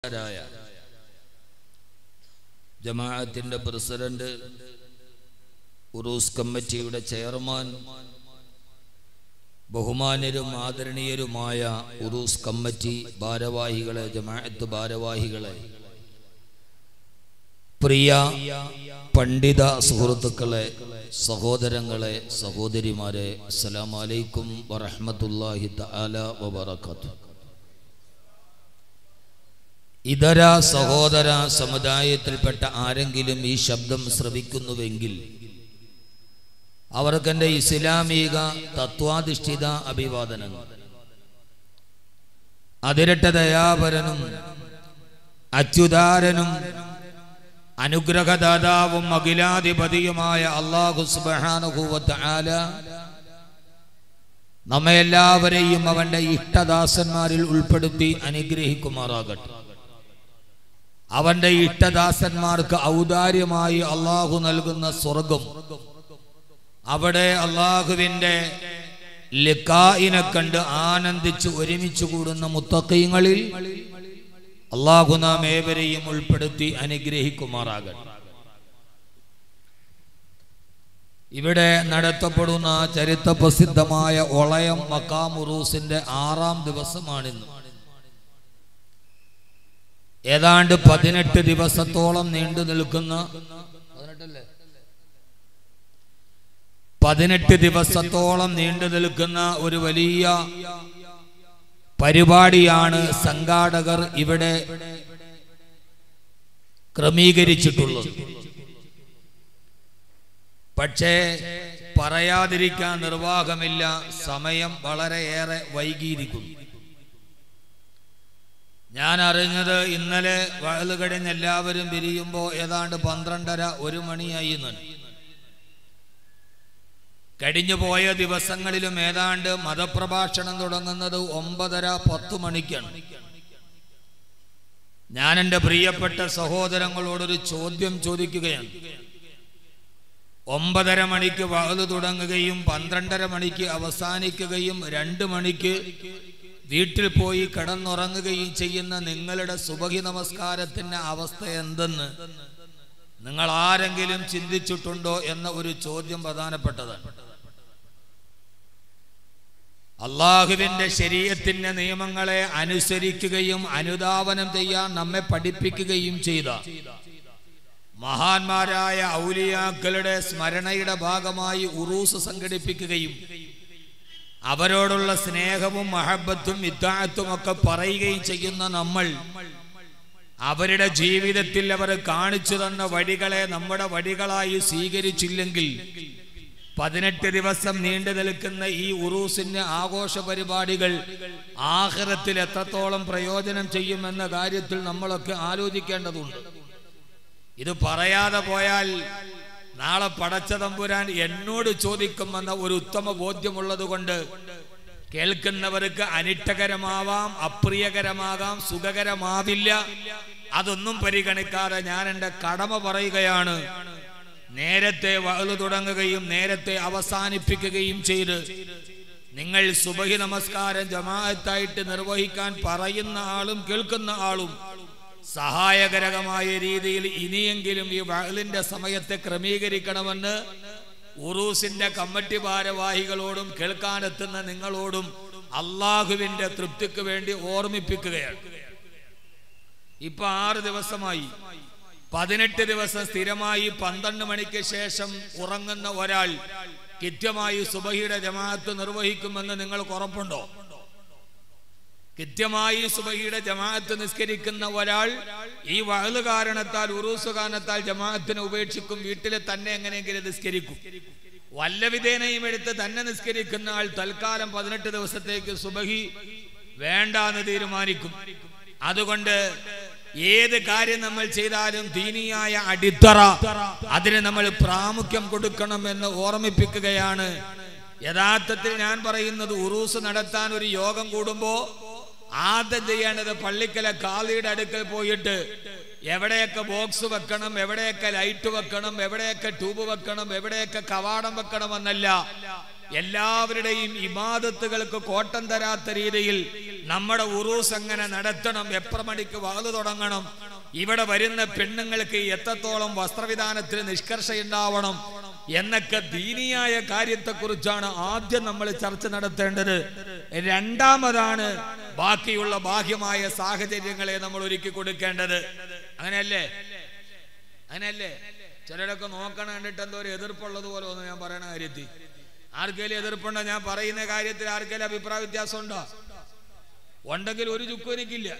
രായ ജമാഅത്തിന്റെ പ്രസിഡന്റ് ഉറൂസ് കമ്മിറ്റിയുടെ ചെയർമാൻ ബഹുമാന്യരും ആദരണീയരുമായ ഉറൂസ് കമ്മിറ്റി ഭാരവാഹികളെ ജമാഅത്ത് ഭാരവാഹികളെ പ്രിയ പണ്ഡിത സുഹൃത്തുക്കളെ സഹോദരങ്ങളെ സഹോദരിമാരെ അസ്സലാമു അലൈക്കും വറഹ്മത്തുള്ളാഹി തആല വബറകാതുഹു ഇതര സഹോദര സമുദായത്തിൽപ്പെട്ട ആരെങ്കിലും ഈ ശബ്ദം ശ്രവിക്കുന്നുവെങ്കിൽ അവർക്കെന്റെ ഇസ്ലാമിക തത്വാധിഷ്ഠിത അഭിവാദനങ്ങൾ അതിരട്ട ദയാപരനും അച്യുതാരനും അനുഗ്രഹദാതാവും അഖിലാധിപതിയുമായ അള്ളാഹു സുബ്ഹാനഹു ആല നമ്മെ എല്ലാവരെയും അവന്റെ ഇഷ്ടദാസന്മാരിൽ ഉൾപ്പെടുത്തി അനുഗ്രഹിക്കുമാറാകട്ടെ അവന്റെ ഇഷ്ടദാസന്മാർക്ക് ഔദാര്യമായി അള്ളാഹു നൽകുന്ന സ്വർഗം അവിടെ അള്ളാഹുവിന്റെ ലിക്കായിനെ കണ്ട് ആനന്ദിച്ച് ഒരുമിച്ച് കൂടുന്ന മുത്തക്കീങ്ങളിൽ അള്ളാഹു നാം ഏവരെയും ഉൾപ്പെടുത്തി അനുഗ്രഹിക്കുമാറാകട്ടെ ഇവിടെ നടത്തപ്പെടുന്ന ചരിത്ര പ്രസിദ്ധമായ ഒളയം മക്കാമുറൂസിന്റെ ആറാം ദിവസമാണിന്ന് ഏതാണ്ട് പതിനെട്ട് ദിവസത്തോളം നീണ്ടു നിൽക്കുന്ന പതിനെട്ടല്ലേ പതിനെട്ട് ദിവസത്തോളം നീണ്ടു നിൽക്കുന്ന ഒരു വലിയ പരിപാടിയാണ് സംഘാടകർ ഇവിടെ ക്രമീകരിച്ചിട്ടുള്ളത് പക്ഷേ പറയാതിരിക്കാൻ നിർവാഹമില്ല സമയം വളരെയേറെ വൈകിയിരിക്കുന്നു ഞാൻ അറിഞ്ഞത് ഇന്നലെ വയല് കഴിഞ്ഞ് എല്ലാവരും പിരിയുമ്പോൾ ഏതാണ്ട് പന്ത്രണ്ടര ഒരു മണിയായി എന്നുണ്ട് കഴിഞ്ഞു പോയ ദിവസങ്ങളിലും ഏതാണ്ട് മതപ്രഭാഷണം തുടങ്ങുന്നത് ഒമ്പതര പത്തു മണിക്കാണ് ഞാൻ എൻ്റെ പ്രിയപ്പെട്ട സഹോദരങ്ങളോടൊരു ചോദ്യം ചോദിക്കുകയാണ് ഒമ്പതര മണിക്ക് വകല് തുടങ്ങുകയും പന്ത്രണ്ടര മണിക്ക് അവസാനിക്കുകയും രണ്ട് മണിക്ക് വീട്ടിൽ പോയി കിടന്നുറങ്ങുകയും ചെയ്യുന്ന നിങ്ങളുടെ സുബഹി നമസ്കാരത്തിന്റെ അവസ്ഥ എന്തെന്ന് നിങ്ങൾ ആരെങ്കിലും ചിന്തിച്ചിട്ടുണ്ടോ എന്ന ഒരു ചോദ്യം പ്രധാനപ്പെട്ടതാണ് അള്ളാഹുവിന്റെ ശരീരത്തിന്റെ നിയമങ്ങളെ അനുസരിക്കുകയും അനുധാവനം ചെയ്യാൻ നമ്മെ പഠിപ്പിക്കുകയും ചെയ്ത മഹാന്മാരായ ഔലിയാക്കളുടെ സ്മരണയുടെ ഭാഗമായി ഉറൂസ് സംഘടിപ്പിക്കുകയും അവരോടുള്ള സ്നേഹവും മഹബത്തും ഇത്താഴത്തും ഒക്കെ പറയുകയും ചെയ്യുന്ന നമ്മൾ അവരുടെ ജീവിതത്തിൽ അവർ കാണിച്ചു തന്ന വഴികളെ നമ്മുടെ വഴികളായി സ്വീകരിച്ചില്ലെങ്കിൽ പതിനെട്ട് ദിവസം നീണ്ടു നിൽക്കുന്ന ഈ ഉറൂസിന്റെ ആഘോഷ പരിപാടികൾ ആഹ്റത്തിൽ എത്രത്തോളം പ്രയോജനം ചെയ്യുമെന്ന കാര്യത്തിൽ നമ്മളൊക്കെ ആലോചിക്കേണ്ടതുണ്ട് ഇത് പറയാതെ പോയാൽ നാളെ പടച്ച തമ്പുരാൻ എന്നോട് ചോദിക്കുമെന്ന ഒരു ഉത്തമ ബോധ്യമുള്ളത് കൊണ്ട് കേൾക്കുന്നവർക്ക് അനിഷ്ടകരമാവാം അപ്രിയകരമാകാം സുഖകരമാവില്ല അതൊന്നും പരിഗണിക്കാതെ ഞാൻ എൻ്റെ കടമ പറയുകയാണ് നേരത്തെ വകല് തുടങ്ങുകയും നേരത്തെ അവസാനിപ്പിക്കുകയും ചെയ്ത് നിങ്ങൾ സുബഹി നമസ്കാരം ജമാഅത്തായിട്ട് നിർവഹിക്കാൻ പറയുന്ന ആളും കേൾക്കുന്ന ആളും സഹായകരമായ രീതിയിൽ ഇനിയെങ്കിലും ഈ വകലിന്റെ സമയത്തെ ക്രമീകരിക്കണമെന്ന് ഉറൂസിന്റെ കമ്മിറ്റി ഭാരവാഹികളോടും കേൾക്കാനെത്തുന്ന നിങ്ങളോടും അള്ളാഹുവിന്റെ തൃപ്തിക്ക് വേണ്ടി ഓർമ്മിപ്പിക്കുകയാണ് ഇപ്പൊ ആറ് ദിവസമായി പതിനെട്ട് ദിവസം സ്ഥിരമായി പന്ത്രണ്ട് മണിക്ക് ശേഷം ഉറങ്ങുന്ന ഒരാൾ കൃത്യമായി സുബഹിയുടെ ജമാഅത്ത് നിർവഹിക്കുമെന്ന് നിങ്ങൾക്ക് ഉറപ്പുണ്ടോ കൃത്യമായി സുബഹിയുടെ ജമാഅത്ത് നിസ്കരിക്കുന്ന ഒരാൾ ഈ വഹല് കാരണത്താൽ ഉറൂസ് കാരണത്താൽ ജമാഅത്തിനെ ഉപേക്ഷിക്കും വീട്ടിൽ തന്നെ എങ്ങനെയെങ്കിലും നിസ്കരിക്കും വല്ല വിധേനയും എടുത്ത് തന്നെ നിസ്കരിക്കുന്ന ആൾ തൽക്കാലം പതിനെട്ട് ദിവസത്തേക്ക് സുബഹി വേണ്ടാന്ന് തീരുമാനിക്കും അതുകൊണ്ട് ഏത് കാര്യം നമ്മൾ ചെയ്താലും ദീനിയായ അടിത്തറ അതിന് നമ്മൾ പ്രാമുഖ്യം കൊടുക്കണമെന്ന് ഓർമ്മിപ്പിക്കുകയാണ് യഥാർത്ഥത്തിൽ ഞാൻ പറയുന്നത് ഉറൂസ് നടത്താൻ ഒരു യോഗം കൂടുമ്പോ ആദ്യം ചെയ്യേണ്ടത് പള്ളിക്കലെ കാളിയുടെ അടുക്കൽ പോയിട്ട് എവിടെയൊക്കെ ബോക്സ് വെക്കണം എവിടെയൊക്കെ ലൈറ്റ് വെക്കണം എവിടെയൊക്കെ ട്യൂബ് വെക്കണം എവിടെയൊക്കെ കവാടം വെക്കണം എന്നല്ല എല്ലാവരുടെയും ഇമാദത്തുകൾക്ക് കോട്ടം തരാത്ത രീതിയിൽ നമ്മുടെ ഉറൂസ് എങ്ങനെ നടത്തണം എത്ര മണിക്ക് വാത് തുടങ്ങണം ഇവിടെ വരുന്ന പെണ്ണുങ്ങൾക്ക് എത്രത്തോളം വസ്ത്രവിധാനത്തിന് നിഷ്കർഷയുണ്ടാവണം എന്നൊക്കെ ദീനിയായ കാര്യത്തെക്കുറിച്ചാണ് ആദ്യം നമ്മൾ ചർച്ച നടത്തേണ്ടത് രണ്ടാമതാണ് ബാക്കിയുള്ള ബാഹ്യമായ സാഹചര്യങ്ങളെ നമ്മൾ ഒരുക്കി കൊടുക്കേണ്ടത് അങ്ങനെയല്ലേ അങ്ങനെയല്ലേ ചിലരൊക്കെ നോക്കണ കണ്ടിട്ട് എന്തോ ഒരു എതിർപ്പുള്ളത് പോലെ ഒന്ന് ഞാൻ പറയണ കാര്യത്തിൽ ആർക്കെങ്കിലും എതിർപ്പുണ്ടോ ഞാൻ പറയുന്ന കാര്യത്തിൽ ആർക്കെങ്കിലും അഭിപ്രായ വ്യത്യാസം ഉണ്ടോ ഉണ്ടെങ്കിൽ ഒരു ചുക്കും എനിക്കില്ല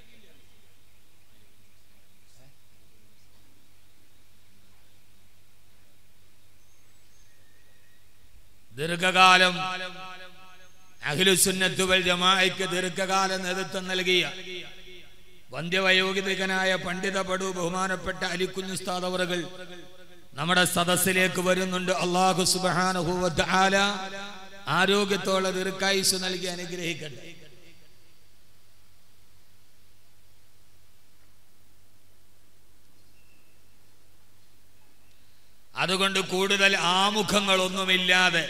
ദീർഘകാലം അഖിലുസുന്നത്തുവൽ ജമാഅയ്ക്ക് ദീർഘകാല നേതൃത്വം നൽകിയ വന്ധ്യവയോഗ്യതകനായ പണ്ഡിത പടു ബഹുമാനപ്പെട്ട അലിക്കുഞ്ഞുസ്താദ് അവറുകൾ നമ്മുടെ സദസ്സിലേക്ക് വരുന്നുണ്ട് അള്ളാഹു സുബാനുഭൂവത്ത് ആല ആരോഗ്യത്തോടെ ദീർഘായുസ് നൽകി അനുഗ്രഹിക്കട്ടെ അതുകൊണ്ട് കൂടുതൽ ആമുഖങ്ങളൊന്നുമില്ലാതെ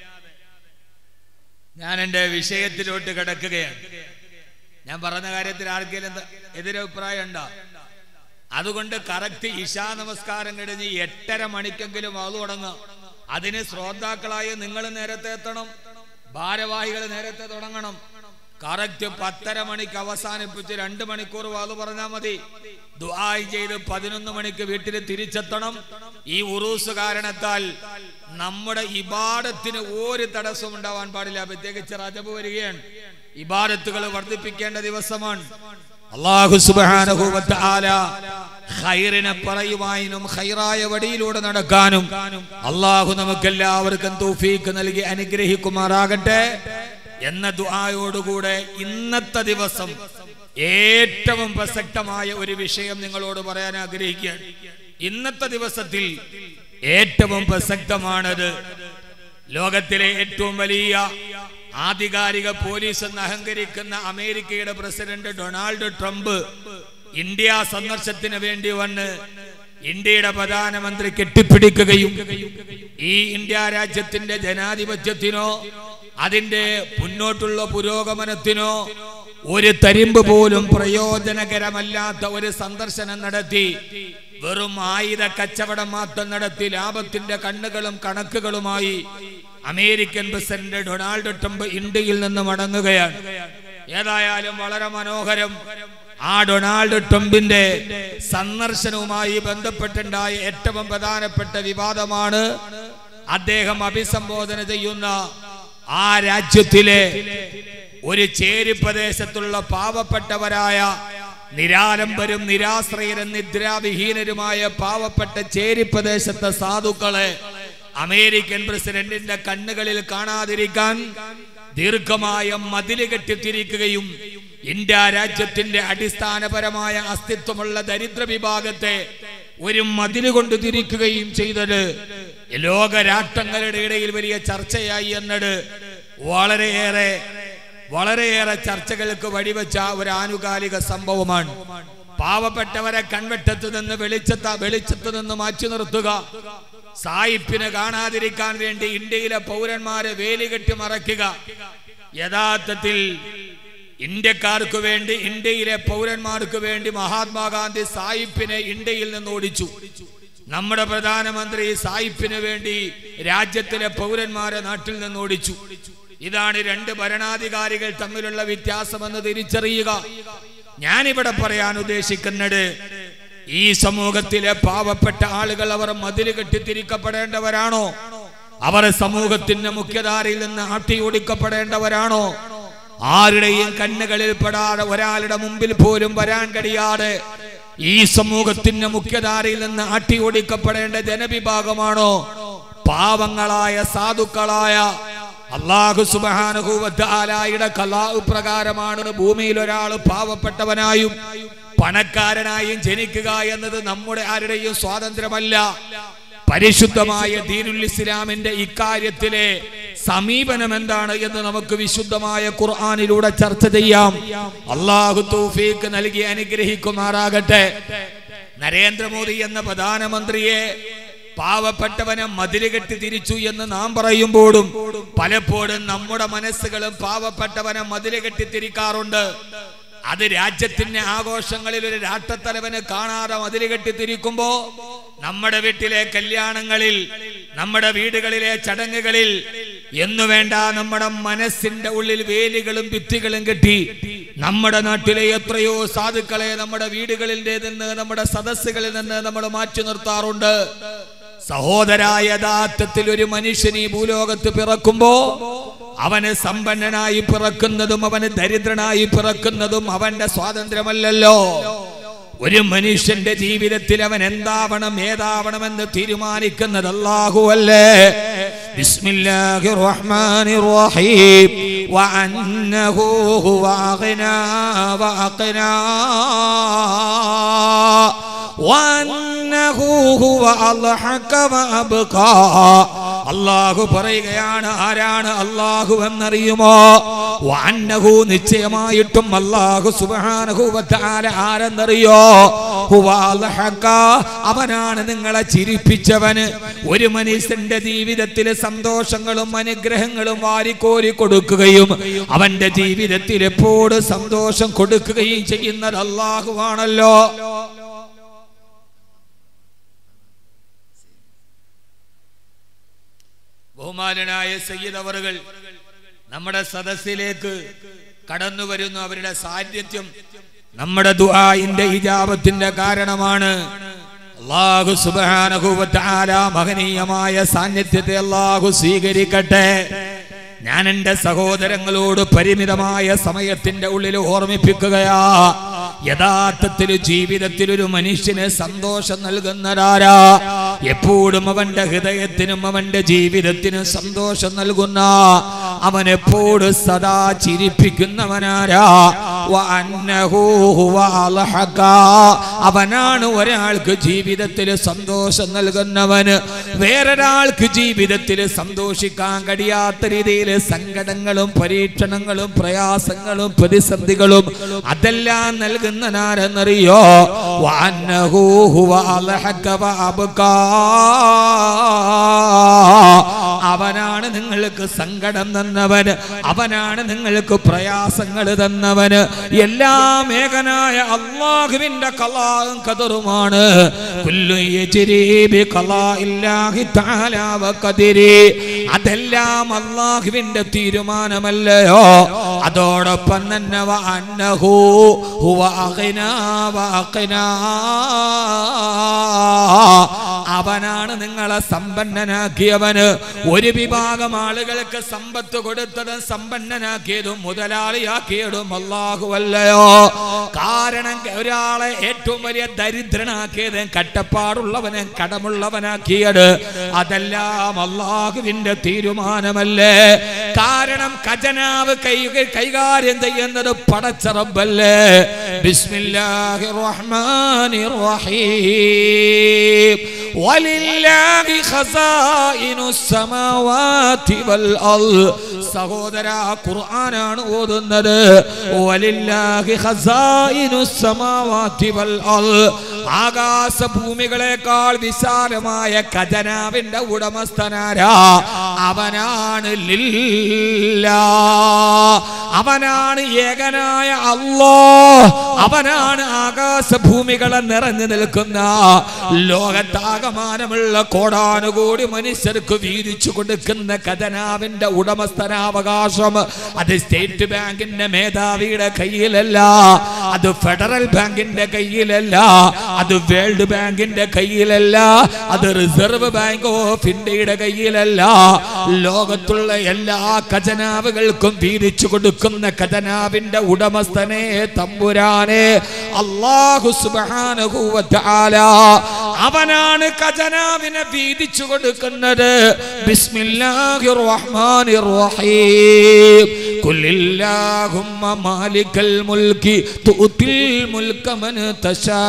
ഞാൻ എൻ്റെ വിഷയത്തിലോട്ട് കിടക്കുകയാണ് ഞാൻ പറഞ്ഞ കാര്യത്തിൽ ആർക്കെങ്കിലും എന്താ എതിരഭിപ്രായം ഉണ്ടോ അതുകൊണ്ട് കറക്റ്റ് ഇശാ നമസ്കാരം കഴിഞ്ഞ് എട്ടര മണിക്കെങ്കിലും അത് തുടങ്ങുക അതിന് ശ്രോതാക്കളായ നിങ്ങൾ നേരത്തെ എത്തണം ഭാരവാഹികൾ നേരത്തെ തുടങ്ങണം കറക്റ്റ് പത്തര മണിക്ക് അവസാനിപ്പിച്ച് രണ്ട് മണിക്കൂർ വാത് പറഞ്ഞാൽ മതി ദുആയി ചെയ്ത് പതിനൊന്ന് മണിക്ക് വീട്ടിൽ തിരിച്ചെത്തണം ഈ ഉറൂസ് കാരണത്താൽ നമ്മുടെ ഇബാദത്തിന് ഒരു തടസ്സവും ഉണ്ടാവാൻ പാടില്ല പ്രത്യേകിച്ച് റജബ് വരികയാണ് ഇബാദത്തുകൾ വർദ്ധിപ്പിക്കേണ്ട ദിവസമാണ് അള്ളാഹു സുബ്ഹാനഹു വ തആല ഖൈറിനെ പറയുവാനും ഖൈറായ വഴിയിലൂടെ നടക്കാനും അള്ളാഹു നമുക്കെല്ലാവർക്കും തൗഫീക്ക് നൽകി അനുഗ്രഹിക്കുമാറാകട്ടെ എന്ന ദുആയോടുകൂടെ ഇന്നത്തെ ദിവസം ഏറ്റവും പ്രസക്തമായ ഒരു വിഷയം നിങ്ങളോട് പറയാൻ ആഗ്രഹിക്കുകയാണ് ഇന്നത്തെ ദിവസത്തിൽ ഏറ്റവും പ്രസക്തമാണത് ലോകത്തിലെ ഏറ്റവും വലിയ ആധികാരിക പോലീസ് എന്ന് അഹങ്കരിക്കുന്ന അമേരിക്കയുടെ പ്രസിഡന്റ് ഡൊണാൾഡ് ട്രംപ് ഇന്ത്യ സന്ദർശനത്തിന് വേണ്ടി വന്ന് ഇന്ത്യയുടെ പ്രധാനമന്ത്രി കെട്ടിപ്പിടിക്കുകയും ഈ ഇന്ത്യ രാജ്യത്തിന്റെ ജനാധിപത്യത്തിനോ അതിന്റെ മുന്നോട്ടുള്ള പുരോഗമനത്തിനോ ഒരു തരിമ്പ് പോലും പ്രയോജനകരമല്ലാത്ത ഒരു സന്ദർശനം നടത്തി വെറും ആയുധ കച്ചവടം മാത്രം നടത്തി ലാഭത്തിന്റെ കണ്ണുകളും കണക്കുകളുമായി അമേരിക്കൻ പ്രസിഡന്റ് ഡൊണാൾഡ് ട്രംപ് ഇന്ത്യയിൽ നിന്ന് മടങ്ങുകയാണ് ഏതായാലും വളരെ മനോഹരം ആ ഡൊണാൾഡ് ട്രംപിന്റെ സന്ദർശനവുമായി ബന്ധപ്പെട്ടുണ്ടായ ഏറ്റവും പ്രധാനപ്പെട്ട വിവാദമാണ് അദ്ദേഹം അഭിസംബോധന ചെയ്യുന്ന ആ രാജ്യത്തിലെ ഒരു ചേരി പ്രദേശത്തുള്ള പാവപ്പെട്ടവരായ നിരാലംബരും നിരാശ്രയരും നിദ്രാവിഹീനരുമായ പാവപ്പെട്ട ചേരി പ്രദേശത്തെ സാധുക്കളെ അമേരിക്കൻ പ്രസിഡന്റിന്റെ കണ്ണുകളിൽ കാണാതിരിക്കാൻ ദീർഘമായ മതില് കെട്ടിത്തിരിക്കുകയും ഇന്ത്യ രാജ്യത്തിന്റെ അടിസ്ഥാനപരമായ അസ്തിത്വമുള്ള ദരിദ്ര വിഭാഗത്തെ ഒരു മതില് കൊണ്ട് തിരിക്കുകയും ചെയ്തത് ലോക രാഷ്ട്രങ്ങളുടെ ഇടയിൽ വലിയ ചർച്ചയായി എന്നത് വളരെയേറെ വളരെയേറെ ചർച്ചകൾക്ക് വഴിവെച്ച ഒരു ആനുകാലിക സംഭവമാണ് പാവപ്പെട്ടവരെ കൺവെട്ടത്ത് നിന്ന് വെളിച്ചത്ത വെളിച്ചത്ത് നിന്ന് മാറ്റി നിർത്തുക സായിപ്പിനെ കാണാതിരിക്കാൻ വേണ്ടി ഇന്ത്യയിലെ പൗരന്മാരെ വേലികെട്ടി മറയ്ക്കുക യഥാർത്ഥത്തിൽ ഇന്ത്യക്കാർക്ക് വേണ്ടി ഇന്ത്യയിലെ പൗരന്മാർക്ക് വേണ്ടി മഹാത്മാഗാന്ധി സായിപ്പിനെ ഇന്ത്യയിൽ നിന്ന് ഓടിച്ചു നമ്മുടെ പ്രധാനമന്ത്രി സായിപ്പിന് വേണ്ടി രാജ്യത്തിലെ പൗരന്മാരെ നാട്ടിൽ നിന്ന് ഓടിച്ചു ഇതാണ് രണ്ട് ഭരണാധികാരികൾ തമ്മിലുള്ള വ്യത്യാസമെന്ന് തിരിച്ചറിയുക ഞാനിവിടെ പറയാൻ ഉദ്ദേശിക്കുന്നത് ഈ സമൂഹത്തിലെ പാവപ്പെട്ട ആളുകൾ അവർ മതില് കെട്ടിത്തിരിക്കപ്പെടേണ്ടവരാണോ അവർ സമൂഹത്തിന്റെ മുഖ്യധാരയിൽ നിന്ന് ആട്ടിയോടിക്കപ്പെടേണ്ടവരാണോ ആരുടെയും കണ്ണുകളിൽ പെടാതെ ഒരാളുടെ മുമ്പിൽ പോലും വരാൻ കഴിയാതെ ഈ സമൂഹത്തിന്റെ മുഖ്യധാരയിൽ നിന്ന് ആട്ടിയോടിക്കപ്പെടേണ്ട ജനവിഭാഗമാണോ പാവങ്ങളായ സാധുക്കളായ അള്ളാഹു സുബാനുഭൂവത്താലായുടെ കലാവ് പ്രകാരമാണ് ഭൂമിയിൽ ഒരാൾ പാവപ്പെട്ടവനായും പണക്കാരനായും ജനിക്കുക എന്നത് നമ്മുടെ ആരുടെയും സ്വാതന്ത്ര്യമല്ല പരിശുദ്ധമായ ദീനുൽ ഇസ്ലാമിന്റെ ഇക്കാര്യത്തിലെ സമീപനം എന്താണ് എന്ന് നമുക്ക് വിശുദ്ധമായ ഖുർആാനിലൂടെ ചർച്ച ചെയ്യാം അള്ളാഹു തൗഫീഖ് നൽകി അനുഗ്രഹിക്കുമാറാകട്ടെ നരേന്ദ്രമോദി എന്ന പ്രധാനമന്ത്രിയെ പാവപ്പെട്ടവനെ മതില് കെട്ടി തിരിച്ചു എന്ന് നാം പറയുമ്പോഴും പലപ്പോഴും നമ്മുടെ മനസ്സുകളും പാവപ്പെട്ടവനെ മതില് കെട്ടി തിരിക്കാറുണ്ട് അത് രാജ്യത്തിന്റെ ആഘോഷങ്ങളിൽ ഒരു രാഷ്ട്രത്തലവന് കാണാതെ മതില് കെട്ടി തിരിക്കുമ്പോ നമ്മുടെ വീട്ടിലെ കല്യാണങ്ങളിൽ നമ്മുടെ വീടുകളിലെ ചടങ്ങുകളിൽ എന്നു വേണ്ട നമ്മുടെ മനസ്സിന്റെ ഉള്ളിൽ വേലികളും ഭിത്തികളും കെട്ടി നമ്മുടെ നാട്ടിലെ എത്രയോ സാധുക്കളെ നമ്മുടെ വീടുകളിൽ നിന്ന് നമ്മുടെ സദസ്സുകളിൽ നിന്ന് നമ്മൾ മാറ്റി നിർത്താറുണ്ട് സഹോദര യഥാർത്ഥത്തിൽ ഒരു മനുഷ്യൻ ഈ ഭൂലോകത്ത് പിറക്കുമ്പോ അവന് സമ്പന്നനായി പിറക്കുന്നതും അവന് ദരിദ്രനായി പിറക്കുന്നതും അവന്റെ സ്വാതന്ത്ര്യമല്ലല്ലോ ഒരു മനുഷ്യന്റെ ജീവിതത്തിൽ അവൻ എന്താവണം ഏതാവണമെന്ന് തീരുമാനിക്കുന്നത് അല്ലാഹു അല്ലേ ബിസ്മില്ലാഹിർ റഹ്മാനിർ റഹീം വഅന്നഹു ഹുവ അഗ്നാ വഅഖ്നാ വഅന്നഹു ഹുവ അൽഹക വഅബ്ഖാ അള്ളാഹു പറയുകയാണ് ആരാണ് അള്ളാഹു എന്നറിയുമോ വാന്നഹു നിശ്ചയമായിട്ടും അള്ളാഹു സുബാനഹുവത്താര ആരെന്നറിയോ ഹുവാൽഹഖ. അവനാണ് നിങ്ങളെ ചിരിപ്പിച്ചവന് ഒരു മനുഷ്യന്റെ ജീവിതത്തിൽ സന്തോഷങ്ങളും അനുഗ്രഹങ്ങളും വാരിക്കോരി കൊടുക്കുകയും അവന്റെ ജീവിതത്തിൽ എപ്പോഴും സന്തോഷം കൊടുക്കുകയും ചെയ്യുന്നത് അള്ളാഹുവാണല്ലോ ബഹുമാനനായ സയ്യിദ് അവറുകൾ നമ്മുടെ സദസ്സിലേക്ക് കടന്നു വരുന്നു അവരുടെ സാന്നിധ്യം നമ്മുടെ ദുആഇന്റെ ഇജാബത്തിന്റെ കാരണമാണ് അള്ളാഹു സുബ്ഹാനഹു വ തആല മഹനീയമായ സാന്നിധ്യത്തെ അള്ളാഹു സ്വീകരിക്കട്ടെ ഞാൻ എൻ്റെ സഹോദരങ്ങളോട് പരിമിതമായ സമയത്തിന്റെ ഉള്ളിൽ ഓർമ്മിപ്പിക്കുകയാ യഥാർത്ഥത്തിൽ ജീവിതത്തിൽ ഒരു മനുഷ്യന് സന്തോഷം നൽകുന്നതാരാ എപ്പോഴും അവന്റെ ഹൃദയത്തിനും അവന്റെ ജീവിതത്തിനും സന്തോഷം നൽകുന്ന അവൻ എപ്പോഴും സദാ ചിരിപ്പിക്കുന്നവനാരാ വഅന്നഹു ഹുവ അൽഹഖ. അവനാണ് ഒരാൾക്ക് ജീവിതത്തിൽ സന്തോഷം നൽകുന്നവന് വേറൊരാൾക്ക് ജീവിതത്തിൽ സന്തോഷിക്കാൻ കഴിയാത്ത രീതിയിൽ സങ്കടങ്ങളും പരീക്ഷണങ്ങളും പ്രയാസങ്ങളും പ്രതിസന്ധികളും അതെല്ലാം നൽകുന്നനാരെന്നറിയോ വഅന്നഹു ഹുവ അൽഹഖ വഅബ്കാ. അവനാണ് നിങ്ങൾക്ക് സങ്കടം തന്നവന് അവനാണ് നിങ്ങൾക്ക് പ്രയാസങ്ങൾ തന്നവന് എല്ലാം ഏകനായ അള്ളാഹുവിന്റെ കലാവും കതറുമാണ് കുല്ലു യജ്രി ബി ഖലാഇല്ലാഹി തആല വ ഖദരി. അതെല്ലാം അള്ളാഹുവിന്റെ തീരുമാനമല്ലയോ അതോടൊപ്പം തന്നെ വ അന്നഹു ഹുവ അഗ്നാ വ അഖ്നാ. അവനാണ് നിങ്ങളെ സമ്പന്നനാക്കിയവന് ഒരു വിഭാഗം ആളുകൾക്ക് സമ്പത്ത് കൊടുത്തതും സമ്പന്നനാക്കിയതും മുതലാളിയാക്കിയതും അല്ലാഹുവല്ലയോ കാരണം ഒരാളെ ഏറ്റവും വലിയ ദരിദ്രനാക്കിയത് കട്ടപ്പാടുള്ളവനെ കടമുള്ളവനാക്കിയത് അതെല്ലാം അള്ളാഹുവിന്റെ തീരുമാനമല്ലേ കാരണം ഖജനാവ് കൈ കൈകാര്യം ചെയ്യുന്നത് പടച്ചറബല്ലേ ബിസ്മില്ലാഹിർ റഹ്മാനിർ റഹീം വലില്ലാഹി ഖസായിനുസ് സമാവാതി വൽ അർദ് സഹോദര ഖുർആനാണ് ഓതുന്നത് വലില്ലാഹി ഖസായിനുസ് സമാവാതി വൽ അർദ് ആകാശ ഭൂമികളെക്കാൾ വിശാലമായ ഖജനാവിന്റെ ഉടമസ്ഥനാരാ അവനാണ് ലില്ലാ അവനാണ് ഏകനായ അല്ലോ അവനാണ് ആകാശ ഭൂമികളെ നിറഞ്ഞു നിൽക്കുന്ന ലോകത്താകമാനമുള്ള കോടാനുകൂടി മനുഷ്യർക്ക് വീതിച്ചു കൊടുക്കുന്ന ഖജനാവിന്റെ ഉടമസ്ഥനാവകാശം അത് സ്റ്റേറ്റ് ബാങ്കിന്റെ മേധാവിയുടെ കയ്യിലല്ല അത് ഫെഡറൽ ബാങ്കിന്റെ കയ്യിലല്ല അത് വേൾഡ് ബാങ്കിന്റെ കയ്യിലല്ല അത് റിസർവ് ബാങ്ക് ഓഫ് ഇന്ത്യയുടെ കയ്യിലല്ല ലോകത്തുള്ള എല്ലാ ഖജനാവുകൾക്കും വീതിച്ചു കൊടുക്കുന്ന ഖജനാവിന്റെ ഉടമസ്ഥനെ തമ്പുരാനെ അള്ളാഹു സുബ്ഹാനഹു വ തആല അവനാണ് ഖജനാവിനെ വീതിച്ചു കൊടുക്കുന്നത് ബിസ്മില്ലാഹിർ റഹ്മാനിർ റഹീം കുല്ലില്ലാഹുമ്മ മാലിക്കൽ മുൽക്കി തുത്തിൽ മുൽക മൻ തശാ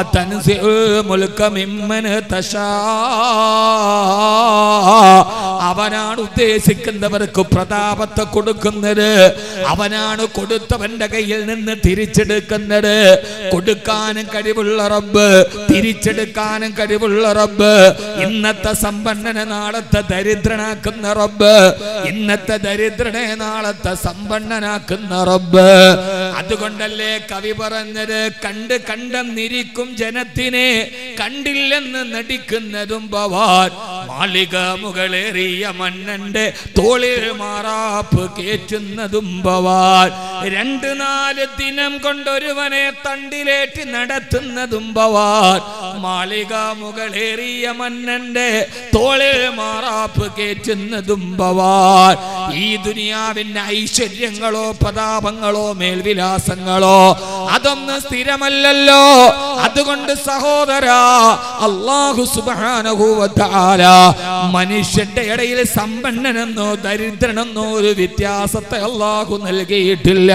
വതൻസിഉൽ മുൽക മിമ്മൻ തശാ അവനാണ് ഉദ്ദേശിക്കുന്നവർക്ക് പ്രതാപത്തെ കൊടുക്കുന്നത് അവനാണ് കൊടുത്തവന്റെ കയ്യിൽ നിന്ന് തിരിച്ചെടുക്കുന്നത് കൊടുക്കാനും കഴിവുള്ള റബ്ബ് തിരിച്ചെടുക്കാനും കഴിവുള്ള റബ്ബ് ഇന്നത്തെ സമ്പന്നനെ നാളത്തെ ദരിദ്രനാക്കുന്ന റബ്ബ് ഇന്നത്തെ ദരിദ്രനെ നാളത്തെ സമ്പന്നനാക്കുന്ന റബ്ബ് അതുകൊണ്ടല്ലേ കവി പറഞ്ഞത് കണ്ട് കണ്ടെന്നിരിക്കും ജനത്തിനെ കണ്ടില്ലെന്ന് നടിക്കുന്നതും ഭവാൻ മാളിക മുകളേറിയ മന്നന്റെ തോളിൽ മാറാപ്പ് കേറ്റുന്നതും ഭവാൻ രണ്ട് നാല് ദിനം കൊണ്ടൊരുവനെ തണ്ടിലേറ്റി നടത്തുന്നതും ഭവാൻ മാളിക മുകളേറിയ മന്നന്റെ തോളിൽ മാറാപ്പ് കേറ്റുന്നതും ഭവാൻ ഈ ദുനിയാവിന്റെ ഐശ്വര്യങ്ങളോ പ്രതാപങ്ങളോ മേൽവിലാസങ്ങളോ അതൊന്നും സ്ഥിരമല്ലല്ലോ അതുകൊണ്ട് സഹോദര അള്ളാഹു സുബാനഹൂവത്താല മനുഷ്യന്റെ ഇടയിൽ സമ്പന്നനെന്നോ ദരിദ്രനെന്നോ ഒരു വ്യത്യാസത്തെ അള്ളാഹു നൽകിയിട്ടില്ല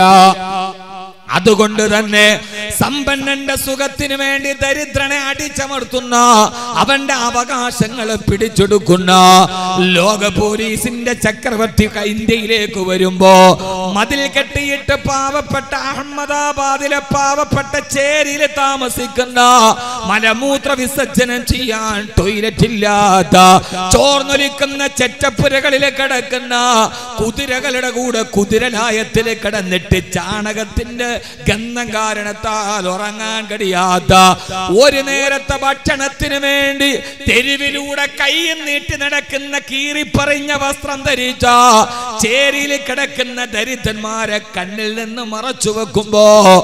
അതുകൊണ്ട് തന്നെ സമ്പന്നന്റെ സുഖത്തിന് വേണ്ടി ദരിദ്രനെ അടിച്ചമർത്തുന്ന അവന്റെ അവകാശങ്ങൾ പിടിച്ചെടുക്കുന്ന ലോക പോലീസിന്റെ ചക്രവർത്തി ഇന്ത്യയിലേക്ക് വരുമ്പോ മതിൽ കെട്ടിയിട്ട് പാവപ്പെട്ട അഹമ്മദാബാദിലെ പാവപ്പെട്ട ചേരിയിൽ താമസിക്കുന്ന മലമൂത്ര വിസർജനം ചെയ്യാൻ ടോയ്ലറ്റ് ഇല്ലാത്ത ചോർന്നൊലിക്കുന്ന ചെറ്റപ്പുരകളിൽ കിടക്കുന്ന കുതിരകളുടെ കൂടെ കുതിരലായത്തിൽ കിടന്നിട്ട് ചാണകത്തിന്റെ ഗന്ധം കാരണത്താൽ ഉറങ്ങാൻ കഴിയാത്ത ഒരു നേരത്തെ ഭക്ഷണത്തിന് വേണ്ടി തെരുവിലൂടെ കൈയും നീട്ടി നടക്കുന്ന കീറിപ്പറിഞ്ഞ വസ്ത്രം ധരിച്ച ചേരിയിൽ കിടക്കുന്ന ദരിദ്രന്മാരെ കണ്ണിൽ നിന്ന് മറച്ചു വെക്കുമ്പോ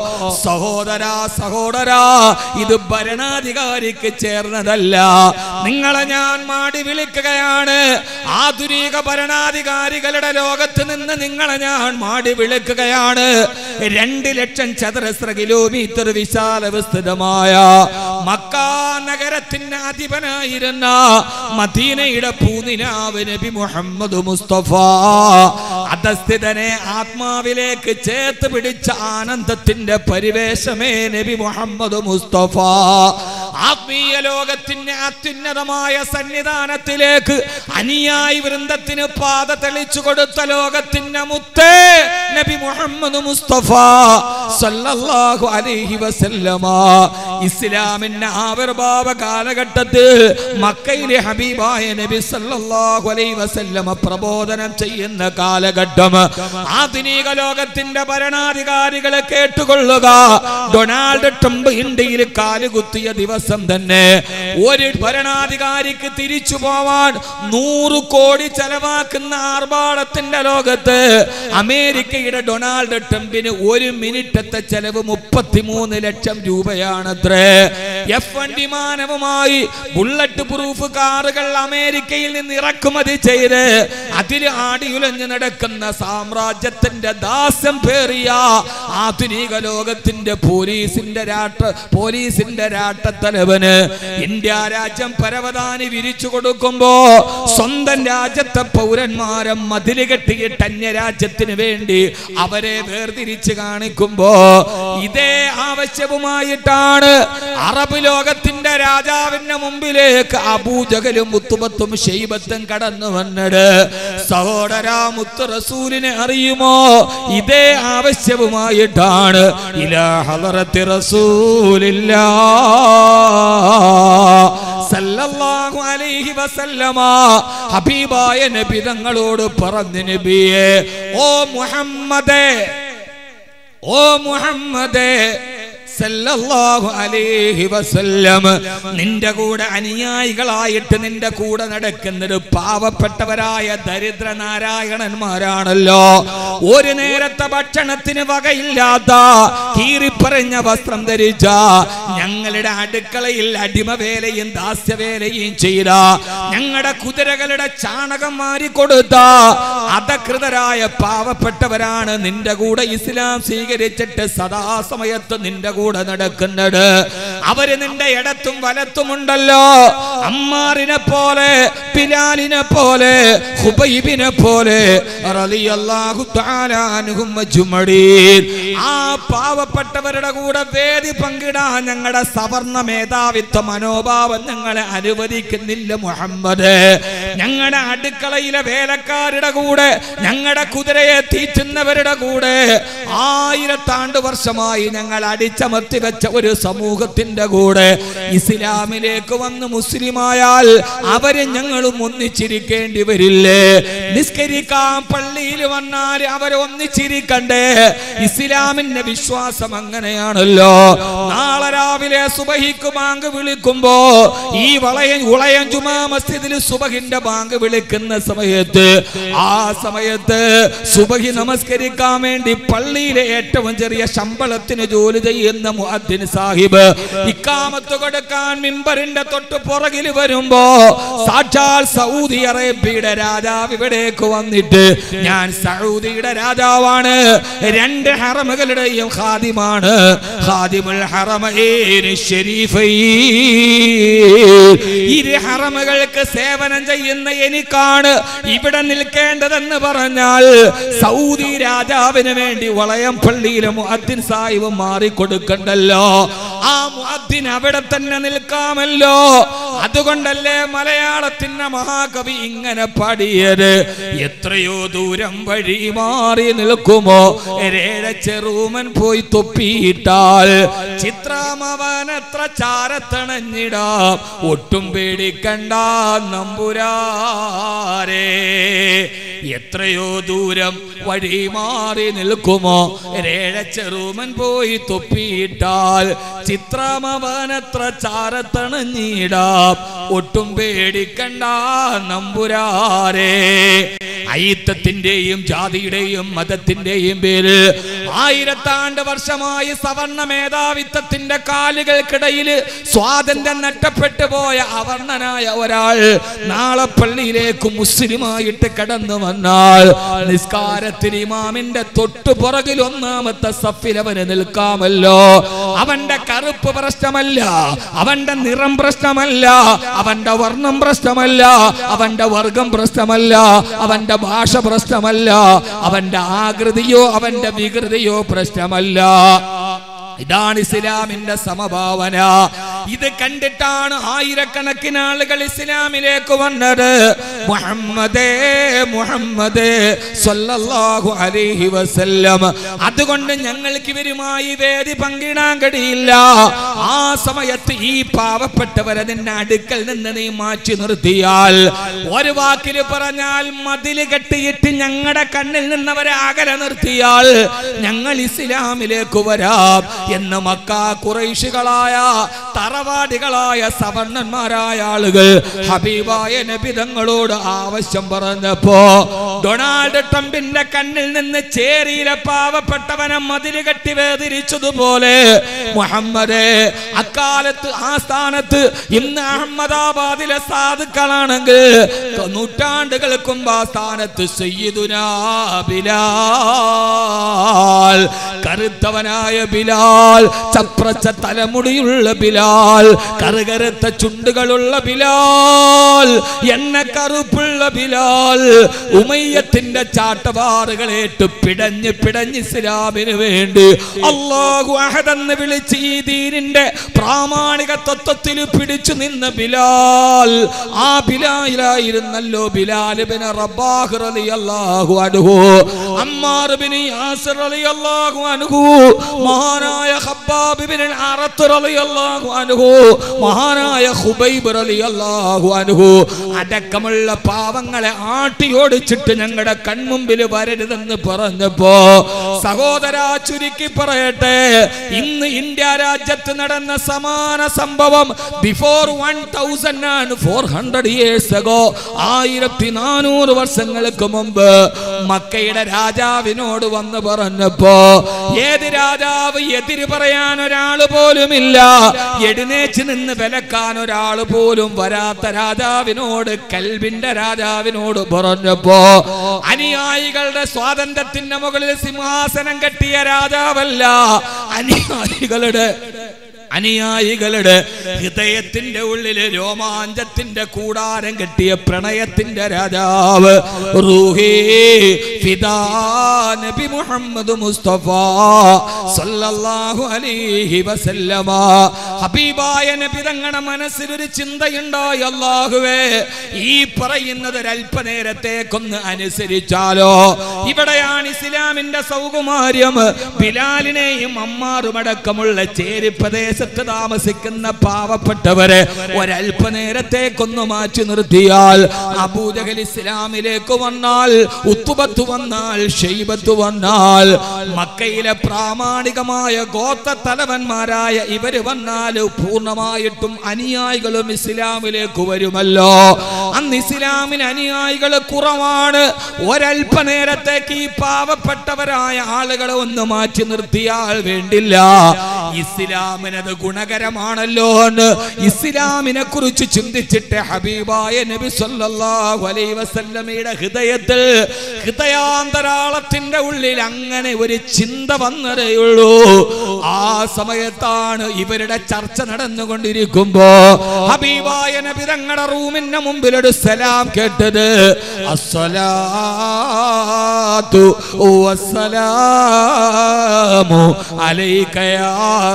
സഹോദര സഹോദര ഇത് ഭരണാധികാരിക്ക് ചേർന്നതല്ല നിങ്ങളെ ഞാൻ മാടി വിളിക്കുകയാണ് ആധുനിക ഭരണാധികാരികളുടെ ലോകത്ത് നിന്ന് നിങ്ങളെ ഞാൻ മാടി വിളിക്കുകയാണ് രണ്ട് ലക്ഷം ചതുരശ്ര കിലോമീറ്റർ വിശാല വിസ്തൃതമായ മക്കാ നഗരത്തിന്റെ അധിപനായിരുന്ന മദീനയുടെ പൂനിനാവ് നബി മുഹമ്മദ് മുസ്തഫ അധസ്ഥിതനെ ആത്മാവിലേക്ക് ചേർത്ത് പിടിച്ച ആനന്ദത്തിന്റെ പരിവേശമേ നബി മുഹമ്മദ് മുസ്തഫ ആത്മീയ ലോകത്തിന്റെ അത്യുന്നതമായ സന്നിധാനത്തിലേക്ക് അനുയായി വൃന്ദത്തിന് പാത തെളിച്ചു കൊടുത്ത ലോകത്തിന്റെ മുത്തേ നബി മുഹമ്മദ് മുസ്തഫ സല്ലല്ലാഹു അലൈഹി വസല്ലമ ഇസ്ലാമിന്റെ ആവിർഭാവ കാലഘട്ടത്തിൽ മക്കയിലെ ഹബീബായ നബി സല്ലല്ലാഹു അലൈഹി വസല്ലമ പ്രബോധനം ചെയ്യുന്ന കാലഘട്ടം ആധുനിക ലോകത്തിന്റെ ഭരണാധികാരികളെ കേട്ടുകൊള്ളുക ഡൊണാൾഡ് ട്രംപ് ഇന്ത്യയിൽ കാലുകുത്തിയ ദിവസം തന്നെ ഒരു ഭരണാധികാരിക്ക് തിരിച്ചു പോവാൻ നൂറ് കോടി ചെലവാക്കുന്ന ആർഭാടത്തിന്റെ ലോകത്ത് അമേരിക്കയുടെ ഡൊണാൾഡ് ട്രംപിന് ഒരു മിനിറ്റത്തെ ചെലവ് മുപ്പത്തിമൂന്ന് ലക്ഷം രൂപയാണത്രേ എഫ് വൺ വിമാനവുമായി ബുള്ളറ്റ് പ്രൂഫ് കാറുകൾ അമേരിക്കയിൽ നിന്ന് ഇറക്കുമതി ചെയ്ത് അതിൽ ആടിയുലഞ്ഞു നടക്കുന്ന സാമ്രാജ്യത്തിന്റെ ദാസ്യം പേറിയ ആധുനിക ലോകത്തിന്റെ പോലീസിന്റെ രാട്ട പോലീസിന്റെ രാട്ടത്തലവന് ഇന്ത്യ രാജ്യം പരവതാനി വിരിച്ചു കൊടുക്കുമ്പോ സ്വന്തം രാജ്യത്തെ പൗരന്മാരെ മതില് കെട്ടിയിട്ട് അന്യരാജ്യത്തിന് വേണ്ടി അവരെ വേർതിരിച്ച് കാണിക്കുമ്പോ ഇതേ ആവശ്യവുമായിട്ടാണ് അറബ് ലോകത്തിന്റെ രാജാവിന്റെ മുമ്പിലേക്ക് അബൂജകലും മുത്തുബത്തും ഷെയ്ബത്തും കടന്നു വന്നത് സഹോദര മുത്ത് റസൂലിനെ അറിയുമോ ഇതേ ആവശ്യവുമായിട്ടാണ് ഇലാ ഹളറത്തി റസൂലില്ലാ സല്ലല്ലാഹു അലൈഹി വസല്ലമ ഹബീബായ നബി തങ്ങളോട് പറഞ്ഞു നബിയെ ഓ മുഹമ്മദേ ഓ മുഹമ്മദേ സല്ലല്ലാഹു അലൈഹി വസല്ലം നിന്റെ കൂടെ അനുയായികളായിട്ട് നിന്റെ കൂടെ നടക്കുന്നത് പാവപ്പെട്ടവരായ ദരിദ്ര നാരായണന്മാരാണല്ലോ ഒരു നേരത്തെ ഭക്ഷണത്തിന് വകയില്ലാത്ത കീറിപ്പറഞ്ഞ വസ്ത്രം ധരിച്ച ഞങ്ങളുടെ അടുക്കളയിൽ അടിമവേലയും ദാസ്യവേലയും ചെയ്ത ഞങ്ങളുടെ കുതിരകളുടെ ചാണകം മാറിക്കൊടുത്ത അധകൃതരായ പാവപ്പെട്ടവരാണ് നിന്റെ കൂടെ ഇസ്ലാം സ്വീകരിച്ചിട്ട് സദാസമയത്ത് നിന്റെ കൂടെ നടക്കുന്നത് അവര് നിന്റെ ഇടത്തും വലത്തുമുണ്ടല്ലോ അമ്മാറിനെ പോലെ ബിലാലിനെ പോലെ ഹുബൈബിനെ പോലെ റളിയല്ലാഹു തആല അൻഹും അജ്മഈൻ ആ പാവപ്പെട്ടവരുടെ കൂടെ വേദി പങ്കിടാൻ ഞങ്ങളുടെ സവർണ മേധാവിത്വ മനോഭാവം ഞങ്ങളെ അനുവദിക്കുന്നില്ല മുഹമ്മദ് ഞങ്ങളുടെ അടുക്കളയിലെ വേലക്കാരുടെ കൂടെ ഞങ്ങളുടെ കുതിരയെ തീറ്റുന്നവരുടെ കൂടെ ആയിരത്താണ്ട് വർഷമായി ഞങ്ങൾ അടിച്ചമർത്തി വെച്ച ഒരു സമൂഹത്തിന്റെ കൂടെ ഇസ്ലാമിലേക്ക് വന്ന് മുസ്ലിമായാൽ അവര് ഞങ്ങളും ഒന്നിച്ചിരിക്കേണ്ടി വരില്ലേ നിസ്കരിക്കാൻ പള്ളിയിൽ വന്നാൽ അവരെ ഒന്നിച്ചിരിക്കണ്ടേ ഇസ്ലാമിന്റെ വിശ്വാസം അങ്ങനെയാണല്ലോ നാളെ രാവിലെ സുബഹിക്ക് ബാങ്ക് വിളിക്കുമ്പോ ഈ വളയൻ ഉളയൻ ജുമാ മസ്ജിദിൽ സുബഹിന്റെ ബാങ്ക് വിളിക്കുന്ന സമയത്ത് ആ സമയത്ത് സുബഹി നമസ്കരിക്കാൻ വേണ്ടി പള്ളിയിലെ ഏറ്റവും ചെറിയ ശമ്പളത്തിന് ജോലി ചെയ്യുന്ന മുഅദ്ദിൻ സാഹിബ് ഇക്കാമത്ത് കൊടുക്കാൻ മിമ്പറിന്റെ തൊട്ട് പുറകിൽ വരുമ്പോ സാക്ഷാൽ സൗദി അറേബ്യയുടെ രാജാവ് ഇവിടേക്ക് വന്നിട്ട് ഞാൻ സൗദിയുടെ രാജാവാണ് രണ്ട് ഹറമുകളുടെയും ഖാദിമാണ് ഖാദിമുൽ ഹറമൈൻ ശരീഫൈൻ ഇരു ഹറമുകൾക്ക് സേവനം ചെയ്യുന്ന എനിക്കാണ് ഇവിടെ നിൽക്കേണ്ടതെന്ന് പറഞ്ഞാൽ സൗദി രാജാവിന് വേണ്ടി വളയം പള്ളിയിലെ മുഅദ്ദിൻ സാഹിബ് മാറിക്കൊടുക്കണ്ടല്ലോ ആ മുഅദ്ദിൻ അവിടെ തന്നെ നിൽക്കാമല്ലോ അതുകൊണ്ടല്ലേ മലയാളത്തിന്റെ മഹാകവി ഇങ്ങനെ പാടിയത് എത്രയോ ദൂരം വഴി മാറി നിൽക്കുമോ രേഴ ചെറുമൻ പോയി തൊപ്പിയിട്ടാൽ ചിത്രമവനത്ര ചാരത്തണഞ്ഞിടാം ഒട്ടും പേടിക്കണ്ട നമ്പുരാരേ എത്രയോ ദൂരം വഴി മാറി നിൽക്കുമോ രേഴ ചെറുമൻ പോയി തൊപ്പിയിട്ടാൽ ചിത്രമവനത്ര ചാരത്തണഞ്ഞിടാം ഒട്ടും പേടിക്കണ്ട നമ്പുരാരേ അയിത്തത്തിന്റെയും ജാതിയുടെയും മതത്തിന്റെയും പേര് ആയിരത്താണ്ട് വർഷമായി സവർണ മേധാവിത്വത്തിന്റെ കാലുകൾക്കിടയിൽ സ്വാതന്ത്ര്യം നഷ്ടപ്പെട്ടു പോയ അവർണനായ ഒരാൾ നാളെ പള്ളിയിലേക്ക് മുസ്ലിമായിട്ട് കടന്നു വന്നാൽ നിസ്കാരത്തിന് ഇമാമിന്റെ തൊട്ടു പുറകിൽ ഒന്നാമത്തെ സഫിൽ അവന് നിൽക്കാമല്ലോ അവന്റെ കറുപ്പ് പ്രശ്നമല്ല അവന്റെ നിറം പ്രശ്നമല്ല അവന്റെ വർണ്ണം പ്രശ്നമല്ല അവന്റെ വർഗം പ്രശ്നമല്ല അവന്റെ ഭാഷ പ്രശ്നമല്ല അവന്റെ ആകൃതിയോ അവന്റെ വികൃതിയോ പ്രശ്നമല്ല ഇതാണ് ഇസ്ലാമിന്റെ സമഭാവന ഇത് കണ്ടിട്ടാണ് ആയിരക്കണക്കിന് ആളുകൾ ഇസ്ലാമിലേക്ക് വന്നത് മുഹമ്മദേ മുഹമ്മദേ സല്ലല്ലാഹു അലൈഹി വസല്ലം അതുകൊണ്ട് ഞങ്ങൾക്ക് ഇവരുമായി വേദി പങ്കിടാൻ കഴിയില്ല ആ സമയത്ത് ഈ പാവപ്പെട്ടവരെ നിന്റെ അടുക്കൽ നിന്ന് നീ മാറ്റി നിർത്തിയാൽ ഒരു വാക്കിൽ പറഞ്ഞാൽ മതില് കെട്ടിയിട്ട് ഞങ്ങളുടെ കണ്ണിൽ നിന്നവരെ അകലെ നിർത്തിയാൽ ഞങ്ങൾ ഇസ്ലാമിലേക്ക് വരാം എന്ന് മക്ക കുറൈശികളായ തറവാടികളായ സവർണന്മാരായ ആളുകൾ ഹബീബായ നബിതങ്ങളോട് ആവശ്യം പറഞ്ഞപ്പോ ഡൊണാൾഡ് ട്രംപിന്റെ കണ്ണിൽ നിന്ന് ചേരിയിലെ പാവപ്പെട്ടവനെ മതില് കെട്ടി വേദിരിച്ചതുപോലെ മുഹമ്മദ് അക്കാലത്ത് ആ സ്ഥാനത്ത് ഇന്ന് അഹമ്മദാബാദിലെ സാധുക്കളാണെങ്കിൽ നൂറ്റാണ്ടുകൾക്ക് മുമ്പ് ആ സ്ഥാനത്ത് സയ്യിദുനാ ബിലാൽ കറുത്തവനായ ബിലാൽ ചപ്രച്ച തലമുടിയുള്ള ബിലാൽ കറുകറുത്ത ചുണ്ടുകളുള്ള ബിലാൽ എണ്ണ കറുപ്പുള്ള ബിലാൽ ഉമയ്യത്തിന്റെ ചാട്ടവാറുകളേറ്റ് പിടഞ്ഞ് പിടഞ്ഞ് ഇസ്ലാമിന് വേണ്ടി അള്ളാഹു അഹദെന്ന് വിളിച്ച് ഈ ദീനിന്റെ പ്രാമാണിക തത്വത്തിൽ പിടിച്ചു നിന്ന ബിലാൽ ആ ബിലാലായിരുന്നല്ലോ ബിലാൽ ബിൻ റബ്ബാഹ് റളിയല്ലാഹു അൻഹു അമ്മാർ ബിൻ യാസിർ റളിയല്ലാഹു അൻഹു മഹാനായ ഖബ്ബാബ് ബിൻ അറത്ത് റളിയല്ലാഹു അൻഹു മഹാനായ ഖുബൈബ് റളിയല്ലാഹു അൻഹു അടക്കമുള്ള പാവങ്ങളെ ആട്ടി ഓടിച്ചിട്ട് ഞങ്ങളുടെ കൺമുമ്പിൽ വരരുതെന്ന് പറഞ്ഞപ്പോ സഹോദര ചുരുക്കി പറയട്ടെ ഇന്ന് ഇന്ത്യ രാജ്യത്ത് നടന്ന സമാന സംഭവം ബിഫോർ വൺ തൗസൻഡ് ആണ് ഫോർ ഹൺഡ്രഡ് ഇയേഴ്സ് അഗോ ആയിരത്തി നാനൂറ് വർഷങ്ങൾക്ക് മുമ്പ് മക്കയുടെ രാജാവിനോട് വന്ന് പറഞ്ഞപ്പോ ഏത് രാജാവ് എതിര് പറയാൻ ഒരാള് പോലുമില്ല എഴുന്നേച്ച് നിന്ന് വിലക്കാൻ ഒരാൾ പോലും വരാത്ത രാജാവിനോട് കൽബിന്റെ രാജാവിനോട് പറഞ്ഞപ്പോ അനുയായികളുടെ സ്വാതന്ത്ര്യത്തിന്റെ മുകളിൽ സിംഹാസനം കെട്ടിയ രാജാവല്ല അനുയായികളുടെ അനുയായികളുടെ ഹൃദയത്തിന്റെ ഉള്ളില് രോമാഞ്ചത്തിന്റെ കൂടാരം കെട്ടിയ പ്രണയത്തിന്റെ രാജാവ് റൂഹേ ഫിദാ നബി മുഹമ്മദ് മുസ്തഫ സല്ലല്ലാഹു അലൈഹി വസല്ലമ ഹബീബായ നബി തങ്ങളുടെ മനസ്സിലൊരു ചിന്തയുണ്ടായി അല്ലാഹുവേ ഈ പറയുന്നത് ഒരല്പനേരത്തേക്കൊന്ന് അനുസരിച്ചാലോ ഇവിടെയാണ് ഇസ്ലാമിന്റെ സൗകുമാര്യം ബിലാലിനെയും അമ്മാറുമടക്കമുള്ള ചേരി പ്രദേശത്ത് താമസിക്കുന്ന പാവപ്പെട്ടവരെ ഒരല്പനേരത്തേക്കൊന്ന് മാറ്റി നിർത്തിയാൽ അബൂജഹൽ ഇസ്ലാമിലേക്ക് വന്നാൽ ഉത്തുബത്ത് വന്നാൽ ഷെയ്ബത്ത് വന്നാൽ മക്കയിലെ പ്രാമാണികമായ ഗോത്ര തലവന്മാരായ ഇവര് വന്നാൽ പൂർണ്ണമായിട്ടും അനുയായികളും ഇസ്ലാമിലേക്ക് വരുമല്ലോ അന്ന് ഇസ്ലാമിന് അനുയായികൾ കുറവാണ് ഒരല്പനേരത്തേക്ക് ഈ പാവപ്പെട്ടവരായ ആളുകളെ ഒന്ന് മാറ്റി നിർത്തിയാൽ വേണ്ടില്ല ഇസ്ലാമിനത് ഗുണകരമാണല്ലോ എന്ന് ഇസ്ലാമിനെ കുറിച്ച് ചിന്തിച്ചിട്ട് ഹബീബായ നബി സല്ലല്ലാഹു അലൈഹി വസല്ലമയുടെ ഹൃദയത്തിൽ ഹൃദയാന്തരാളത്തിന്റെ ഉള്ളിൽ അങ്ങനെ ഒരു ചിന്ത വന്നതേയുള്ളൂ ആ സമയത്താണ് ഇവരുടെ ചർച്ച നടന്നുകൊണ്ടിരിക്കുമ്പോ ഹബീബായ നബി തങ്ങളുടെ റൂമിന്റെ മുമ്പിൽ ഒരു സലാം കേട്ടത് അസ്സലാത്തു വസ്സലാമു അലൈക യാ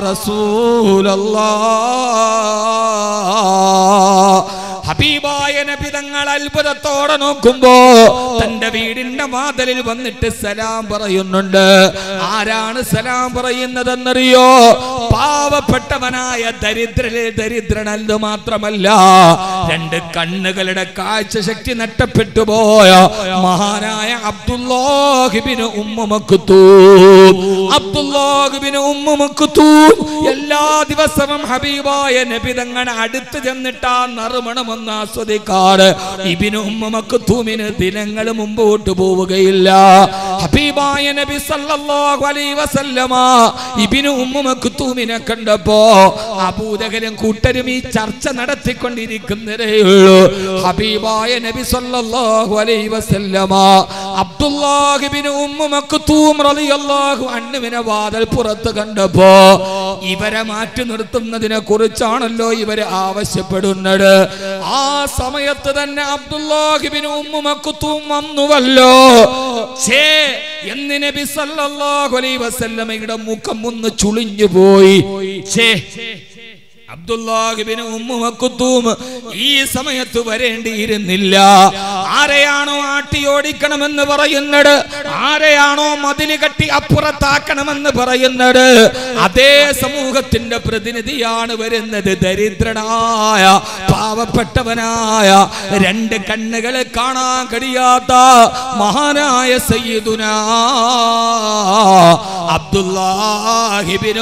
റസൂലല്ലാഹ് ഹബീബായ നബി തങ്ങൾ അത്ഭുതത്തോടെ നോക്കുമ്പോ തന്റെ വീടിന്റെ വാതിലിൽ വന്നിട്ട് സലാം പറയുന്നുണ്ട് ആരാണ് സലാം പറയുന്നതെന്നറിയോ പാവപ്പെട്ടവനായ ദരിദ്രരെ ദരിദ്രനല്ല മാത്രമല്ല രണ്ട് കണ്ണുകളുടെ കാഴ്ച ശക്തി നഷ്ടപ്പെട്ടു പോയ മഹാനായ അബ്ദുല്ലാഹിബിന് ഉമ്മമക്കുത്തൂം അബ്ദുല്ലാഹിബിന് ഉമ്മമക്കുത്തൂം എല്ലാ ദിവസവും ഹബീബായ നബി തങ്ങളുടെ അടുത്ത് ചെന്നിട്ട് ആ നറുമണം ഒന്ന് ആസ്വദിക്കാറ് ഇബിന് ഉമ്മമക്കുത്തൂമിന് ദിനങ്ങൾ മുമ്പോട്ട് പോവുകയില്ല ഹബീബായ നബി സല്ലല്ലാഹു അലൈഹി വസല്ലമ ഇബിന് ഉമ്മമക്കുത്തൂമിനെ കണ്ടപ്പോ അബൂദഹലും കൂട്ടരും ഈ ചർച്ച നടത്തിക്കൊണ്ടിരിക്കുന്നതേ ഉള്ളൂ ഹബീബായ നബി സല്ലല്ലാഹു അലൈഹി വസല്ലമ അബ്ദുല്ലാഹിബിന് ഉമ്മമക്കുത്തൂം റളിയല്ലാഹു അൻഹുവിനെ വാതിൽ പുറത്ത് കണ്ടപ്പോ ഇവരെ മാറ്റി നിർത്തുന്നതിനെ കുറിച്ചാണല്ലോ ഇവര് ആവശ്യപ്പെടുന്നത് ആ സമയത്ത് തന്നെ അബ്ദുല്ലാഹിബിന് ഉമ്മുമക്കുത്തും വന്നുവല്ലോ ഛേ എന്ന് നബി സല്ലല്ലാഹു അലൈഹി വസല്ലമയുടെ മുഖം ഒന്ന് ചുളിഞ്ഞു പോയി ഛേ അബ്ദുല്ലാഹിബിന് ഉമ്മുമക്കുത്തൂം ഈ സമയത്ത് വരേണ്ടിയിരുന്നില്ല ആരെയാണോ ആട്ടിയോടിക്കണമെന്ന് പറയുന്നത് ആരെയാണോ മതില് കെട്ടി അപ്പുറത്താക്കണമെന്ന് പറയുന്നത് അതേ സമൂഹത്തിന്റെ പ്രതിനിധിയാണ് വരുന്നത് ദരിദ്രനായ പാവപ്പെട്ടവനായ രണ്ട് കണ്ണുകളെ കാണാൻ കഴിയാത്ത മഹാനായ സയ്യിദുന അബ്ദുല്ലാഹിബിന്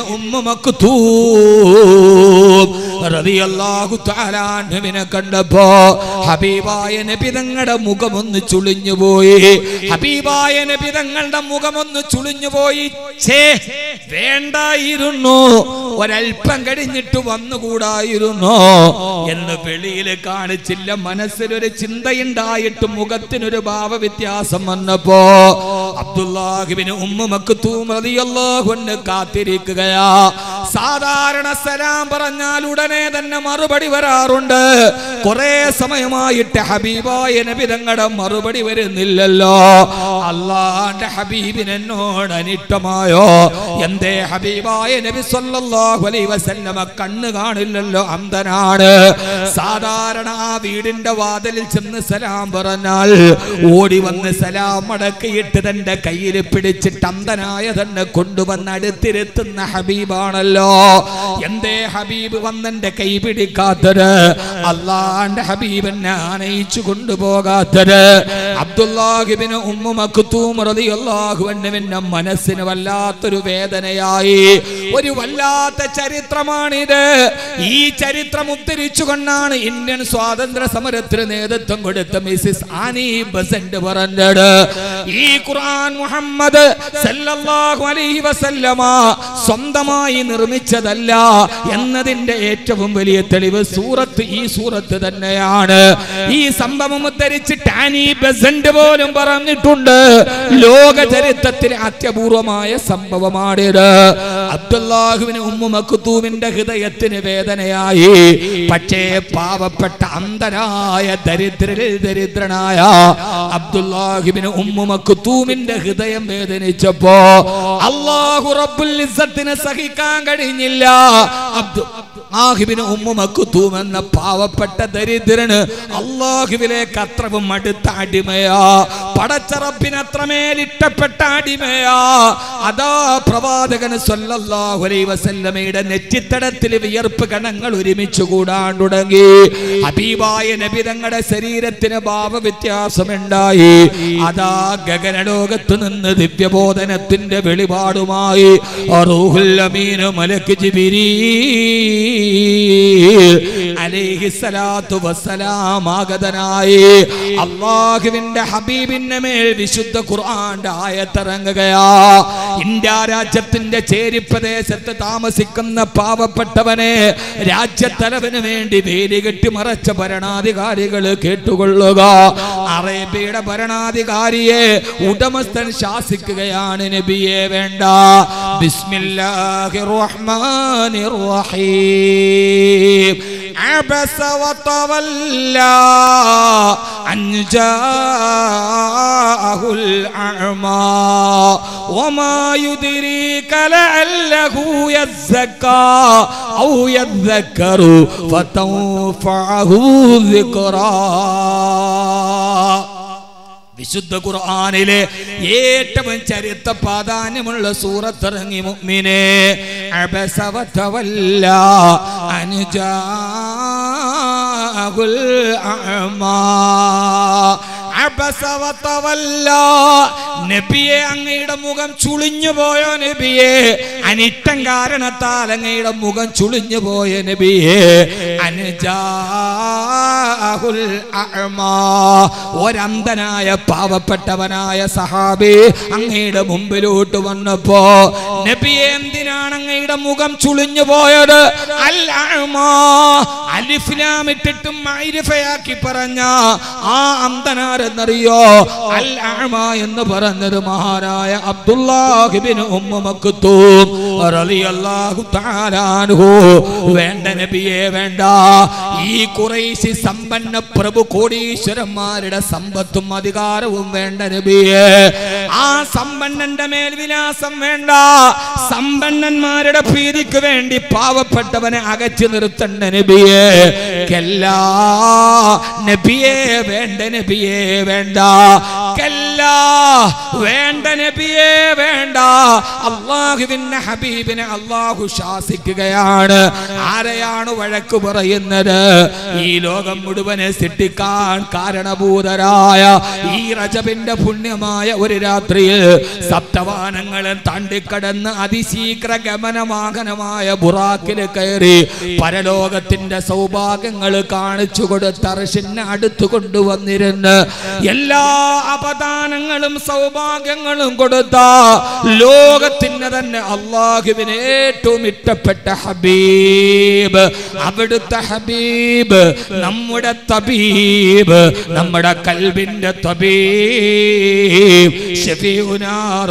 ഉമ്മുമക്കുത്തൂം റളിയല്ലാഹു തആല അൻഹുവിനെ കണ്ടപ്പോ ഹബീബായ നബി തങ്ങളുടെ മുഖമൊന്ന് ചുളിഞ്ഞു പോയി ഹബീബായ നബി തങ്ങളുടെ മുഖമൊന്ന് ചുളിഞ്ഞു പോയി ഛേ വേണ്ടായിരുന്നു ഒരല്പം കഴിഞ്ഞിട്ട് വന്നുകൂടായിരുന്നോ എന്ന് വെളിയിൽ കാണിച്ചില്ല മനസ്സിലൊരു ചിന്തയുണ്ടായിട്ട് മുഖത്തിനൊരു ഭാവവ്യത്യാസം വന്നപ്പോ അബ്ദുല്ലാഹിബിന് ഉമ്മുമക്കുത്തൂം റളിയല്ലാഹു അൻഹു കാത്തിരിക്കുകയാ സാധാരണ സലാം പറഞ്ഞാൽ ഉടനെ തന്നെ മറുപടി വരാറുണ്ട് കുറെ സമയമായിട്ട് ഹബീബായ നബി തങ്ങളുടെ മറുപടി വരുന്നില്ലല്ലോ അള്ളാന്റെ ഹബീബിന് എന്നോട് അനിഷ്ടമായോ എന്തേ ഹബീബായ നബി സല്ലല്ലാഹു അലൈഹി വസല്ലമ കണ്ണ് കാണില്ലല്ലോ അന്ധനാണ് സാധാരണ ആ വീടിന്റെ വാതിലിൽ ചെന്ന് സലാം പറഞ്ഞാൽ ഓടി വന്ന് സലാം മടക്കിയിട്ട് തന്റെ കയ്യിൽ പിടിച്ചിട്ട് അന്ധനായ തന്നെ കൊണ്ടുവന്ന് അടുത്തിരുത്തുന്ന ഹബീബാണല്ലോ എന്തേ ഹബീബ് വന്നെന്റെ കൈ പിടിക്കാത്തത് അള്ളാന്റെ ഹബീബ് എന്നെ ആനയിച്ചു കൊണ്ടുപോകാത്തത് അബ്ദുല്ലാഹിബിന് ഉമ്മു മക്തൂം റളിയല്ലാഹു അൻഹുവിന്റെ മനസ്സിന് വല്ലാത്തൊരു വേദനയായി ഒരു വല്ലാത്ത ചരിത്രമാണിത് ഈ ചരിത്രം ഉദ്ധരിച്ചുകൊണ്ടാണ് ഇന്ത്യൻ സ്വാതന്ത്ര്യ സമരത്തിന് നേതൃത്വം കൊടുത്ത മിസിസ് ആനി ബസന്റ് പറഞ്ഞത് ഈ ഖുർആൻ മുഹമ്മദ് സല്ലല്ലാഹു അലൈഹി വസല്ലമ സ്വന്തമായി നിർമ്മിച്ചതല്ല എന്നതിന്റെ ഏറ്റവും വലിയ തെളിവ് സൂറത്ത് ഈ സൂറത്ത് തന്നെയാണ് ഈ സംഭവം ഉദ്ധരിച്ച് ടാനി ബസന്റ് പോലും പറഞ്ഞിട്ടുണ്ട് ലോക ചരിത്രത്തിലെ അത്യപൂർവമായ സംഭവമാണിത് അബ്ദുല്ലാഹുവിന് ഉമ്മു മക്തൂമിന്റെ ഹൃദയത്തിന് വേദനയായി പക്ഷേ പാവപ്പെട്ട അന്ധനായ ദരിദ്രരിൽ ദരിദ്രനായ അബ്ദുല്ലാഹിബിന് ഉമ്മു മക്തൂമിന്റെ ഹൃദയം വേദനിച്ചപ്പോ അള്ളാഹു റബ്ബുൽ ഇസ്സത്തിന് സഹിക്കാൻ കഴിഞ്ഞില്ല അബ്ദു ആഹിബിന് ഉമ്മ മക്കുത്തൂം എന്ന പാവപ്പെട്ട ദരിദ്രന് അള്ളാഹുവിലേക്ക് അത്രവും അടുത്ത അടിമയാ പടച്ചറപ്പിന് അത്രമേൽ ഇഷ്ടപ്പെട്ട അടിമയാ അതാ പ്രവാചകന് സ്വല്ലല്ലാഹു അലൈഹി വസല്ലമയുടെ നെറ്റിത്തടത്തിൽ വിയർപ്പ് കണങ്ങൾ ഒരുമിച്ച് കൂടാൻ തുടങ്ങി ഹബീബായ നബി തങ്ങളുടെ ശരീരത്തിന് ഭാവവ്യത്യാസമുണ്ടായി അതാ ഗഗനലോകത്ത് നിന്ന് ദിവ്യബോധനത്തിന്റെ വെളിപാടുമായി റൂഹുൽ അമീന് മലക്ക് ജിബിരീ അലൈഹിസ്സലാത്തു വസ്സലാം ആഗതനായി അള്ളാഹുവിന്റെ ഹബീബിന്റെ മേൽ വിശുദ്ധ ഖുർആന്റെ ആയത്തിറങ്ങുകയാ ഇന്ത്യ രാജ്യത്തിന്റെ ചേരിപ്രദേശത്ത് താമസിക്കുന്ന പാവപ്പെട്ടവനെ രാജ്യത്തലവന് വേണ്ടി വേലി കെട്ടി മറച്ച ഭരണാധികാരികൾ കേട്ടുകൊള്ളുക അറേബ്യയുടെ ഭരണാധികാരിയെ ഉടമസ്ഥൻ ശാസിക്കുകയാണ് നബിയെ വേണ്ട ബിസ്മില്ലാഹിർ റഹ്മാനിർ റഹീം عبس وتولى أن جاءه الأعمى وما يدريك لعله يزكى أو يذكر فتنفعه ذكرى വിശുദ്ധ ഖുർആനിലെ ഏറ്റവും ചരിത്ര പ്രാധാന്യമുള്ള സൂറത്തിറങ്ങി മുഅ്മിനെ അബസ വതവല്ല അനുജാഹുൽ അഅമാ അബസ വതവല്ല നബിയെ അങ്ങയുടെ മുഖം ചുളിഞ്ഞു പോയോ നബിയെ അനിഷ്ടം കാരണത്താൽ അങ്ങയുടെ മുഖം ചുളിഞ്ഞു പോയ നബിയെ അനുജാഹുൽ അഅമാ ഒരന്തനായ പാവപ്പെട്ടവനായ സഹാബി അങ്ങയുടെ മുമ്പിലോട്ട് വന്നപ്പോ നബിയെ എന്തിനാണ് അങ്ങയുടെ മുഖം ചുളിഞ്ഞു പോയത് അൽ അഅമാ അലിഫ്ലാം ഇട്ടിട്ടും മൈരിഫയാക്കി പറഞ്ഞ ആ അന്തനാരെന്നറിയോ അൽ അഅമ എന്ന് പറഞ്ഞത് മഹാനായ അബ്ദുല്ലാഹിബിൻ ഉമ്മ മക്തൂം റളിയല്ലാഹു തആല അൻഹു വേണ്ട നബിയെ വേണ്ട ഈ കുറേശി സമ്പന്ന പ്രഭു കോടീശ്വരന്മാരുടെ സമ്പത്തും അധികാരവും വേണ്ട നബിയെ ആ സമ്പന്നന്റെ മേൽ വിലാസം വേണ്ട സമ്പന്നന്മാരുടെ പ്രീതിക്ക് വേണ്ടി പാവപ്പെട്ടവനെ അകറ്റി നിർത്തണ്ട നബിയെ കല്ലാ നബിയെ വേണ്ട നബിയെ വേണ്ട കല്ലാ വേണ്ട നബിയെ വേണ്ട അള്ളാഹുവിന്റെ ഹബീബിനെ അള്ളാഹു ശാസിക്കുകയാണ് ആരെയാണ് വഴക്ക് പറയുന്നത് ഈ ലോകം മുഴുവനെ സൃഷ്ടിക്കാൻ കാരണഭൂതരായ ഈ റജബിന്റെ പുണ്യമായ ഒരു രാത്രിയിൽ സപ്തവാനങ്ങളെ തണ്ടിക്കടന്ന് അതിശീഘ്ര ഗമനവാഹനമായ ബുറാക്കിൽ കയറി പരലോകത്തിന്റെ സൗഭാഗ്യങ്ങൾ കാണിച്ചു കൊടുത്ത് അർഷിനെ അടുത്തു കൊണ്ടുവന്നിരുന്ന് എല്ലാ അപദാനങ്ങളും സൗഭാഗ്യങ്ങളും കൊടുത്ത ലോകത്തിന് തന്നെ അള്ളാഹുവിന് ഏറ്റവും ഇഷ്ടപ്പെട്ട ഹബീബ് അവിടുത്തെ ഹബീബ് നമ്മുടെ തബീബ് നമ്മുടെ കൽബിന്റെ തബീബ് ഷഫീഉനാ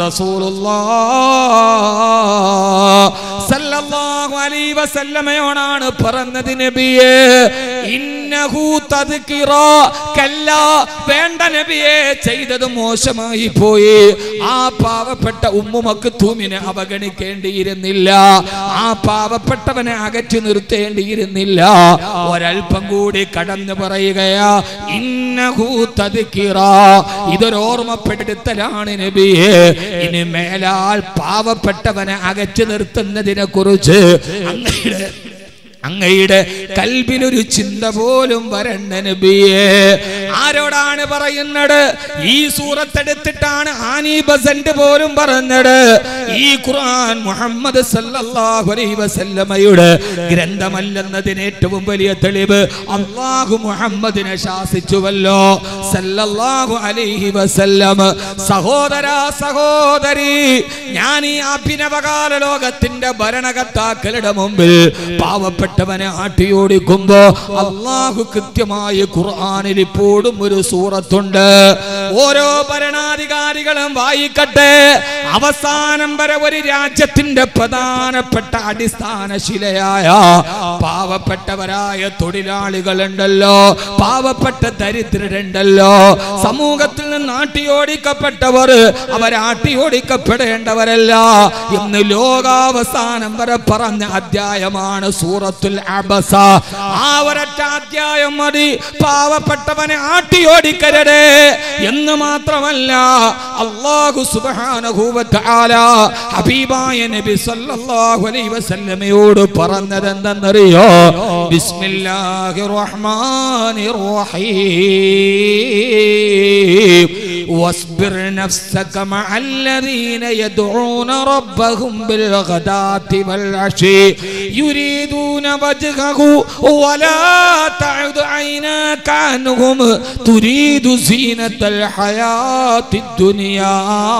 റസൂലുള്ളാഹ് സല്ലല്ലാഹു അലൈഹി വസല്ലമയോടാണ് പറഞ്ഞത് നബിയെ ഇന്നഹു തദ്കിറ കല്ല വേണ്ട നബിയെ ചെയ്തത് മോശമായി പോയി ആ പാവപ്പെട്ട ഉമ്മുമക്ക് തൂമിനെ അവഗണിക്കേണ്ടിയിരുന്നില്ല ആ പാവപ്പെട്ടവനെ അകറ്റി നിർത്തേണ്ടിയിരുന്നില്ല ഒരൽപ്പം കൂടി കടന്നു പറയുകയാ ഇന്നഹു തദ്കിറ ഇതൊരു ഓർമ്മപ്പെടുത്തലാണ് നബിയെ ഇനി മേലാൽ പാവപ്പെട്ടവനെ അകറ്റി നിർത്തുന്നതിനെ കുറിച്ച് അങ്ങയുടെ അങ്ങയുടെ കൽബിലൊരു ചിന്ത പോലും വരണ്ട നബിയെ ആരോടാണ് പറയുന്നത് ഈ സൂറത്തെടുത്തിട്ടാണ് ആനി ബസന്റ് പോലും പറഞ്ഞത് ഈ ഖുർആൻ മുഹമ്മദ് സല്ലല്ലാഹു അലൈഹി വസല്ലമയുടെ ഗ്രന്ഥമല്ലെന്നതിന് ഏറ്റവും വലിയ തെളിവ് അള്ളാഹു മുഹമ്മദിനെ ശാസിച്ചുവല്ലോ സല്ലല്ലാഹു അലൈഹി വസല്ലം സഹോദര സഹോദരി ഞാൻ ഈ അഭിനവകാല ലോകത്തിന്റെ ഭരണകർത്താക്കളുടെ മുമ്പിൽ പാവപ്പെട്ടവനെ ആട്ടിയോടിക്കുമ്പോ അള്ളാഹു കൃത്യമായി ഖുർആനിൽ ഇപ്പോഴും ഒരു സൂറത്തുണ്ട് ഓരോ ഭരണാധികാരികളും വായിക്കട്ടെ അവസാനം വരെ ഒരു രാജ്യത്തിന്റെ പ്രധാനപ്പെട്ട അടിസ്ഥാന ശിലയായ പാവപ്പെട്ടവരായ തൊഴിലാളികളുണ്ടല്ലോ പാവപ്പെട്ട ദരിദ്രരുണ്ടല്ലോ സമൂഹത്തിൽ നിന്ന് ആട്ടിയോടിക്കപ്പെട്ടവർ അവരാട്ടിയോടിക്കപ്പെടേണ്ടവരല്ല എന്ന് ലോകാവസാനം വരെ പറഞ്ഞ അധ്യായമാണ് സൂറത്തുൽ അബസ ആ ഒരൊറ്റ അധ്യായം മതി പാവപ്പെട്ടവനെ ആട്ടിയോടിക്കരുതേ എന്ന് മാത്രമല്ല അള്ളാഹു സുബ്ഹാനഹു വ തആല ഹബീബായ നബി സല്ലല്ലാഹു അലൈഹി വസല്ലമയോട് പറഞ്ഞത് എന്തെന്നറിയോ ബിസ്മില്ലാഹിർ റഹ്മാനിർ റഹീം واصبر نفسك مع الذين يدعون ربهم بالغداة والعشي يريدون وجهه ولا تعد عيناك عنهم تريد زينة الحياة الدنيا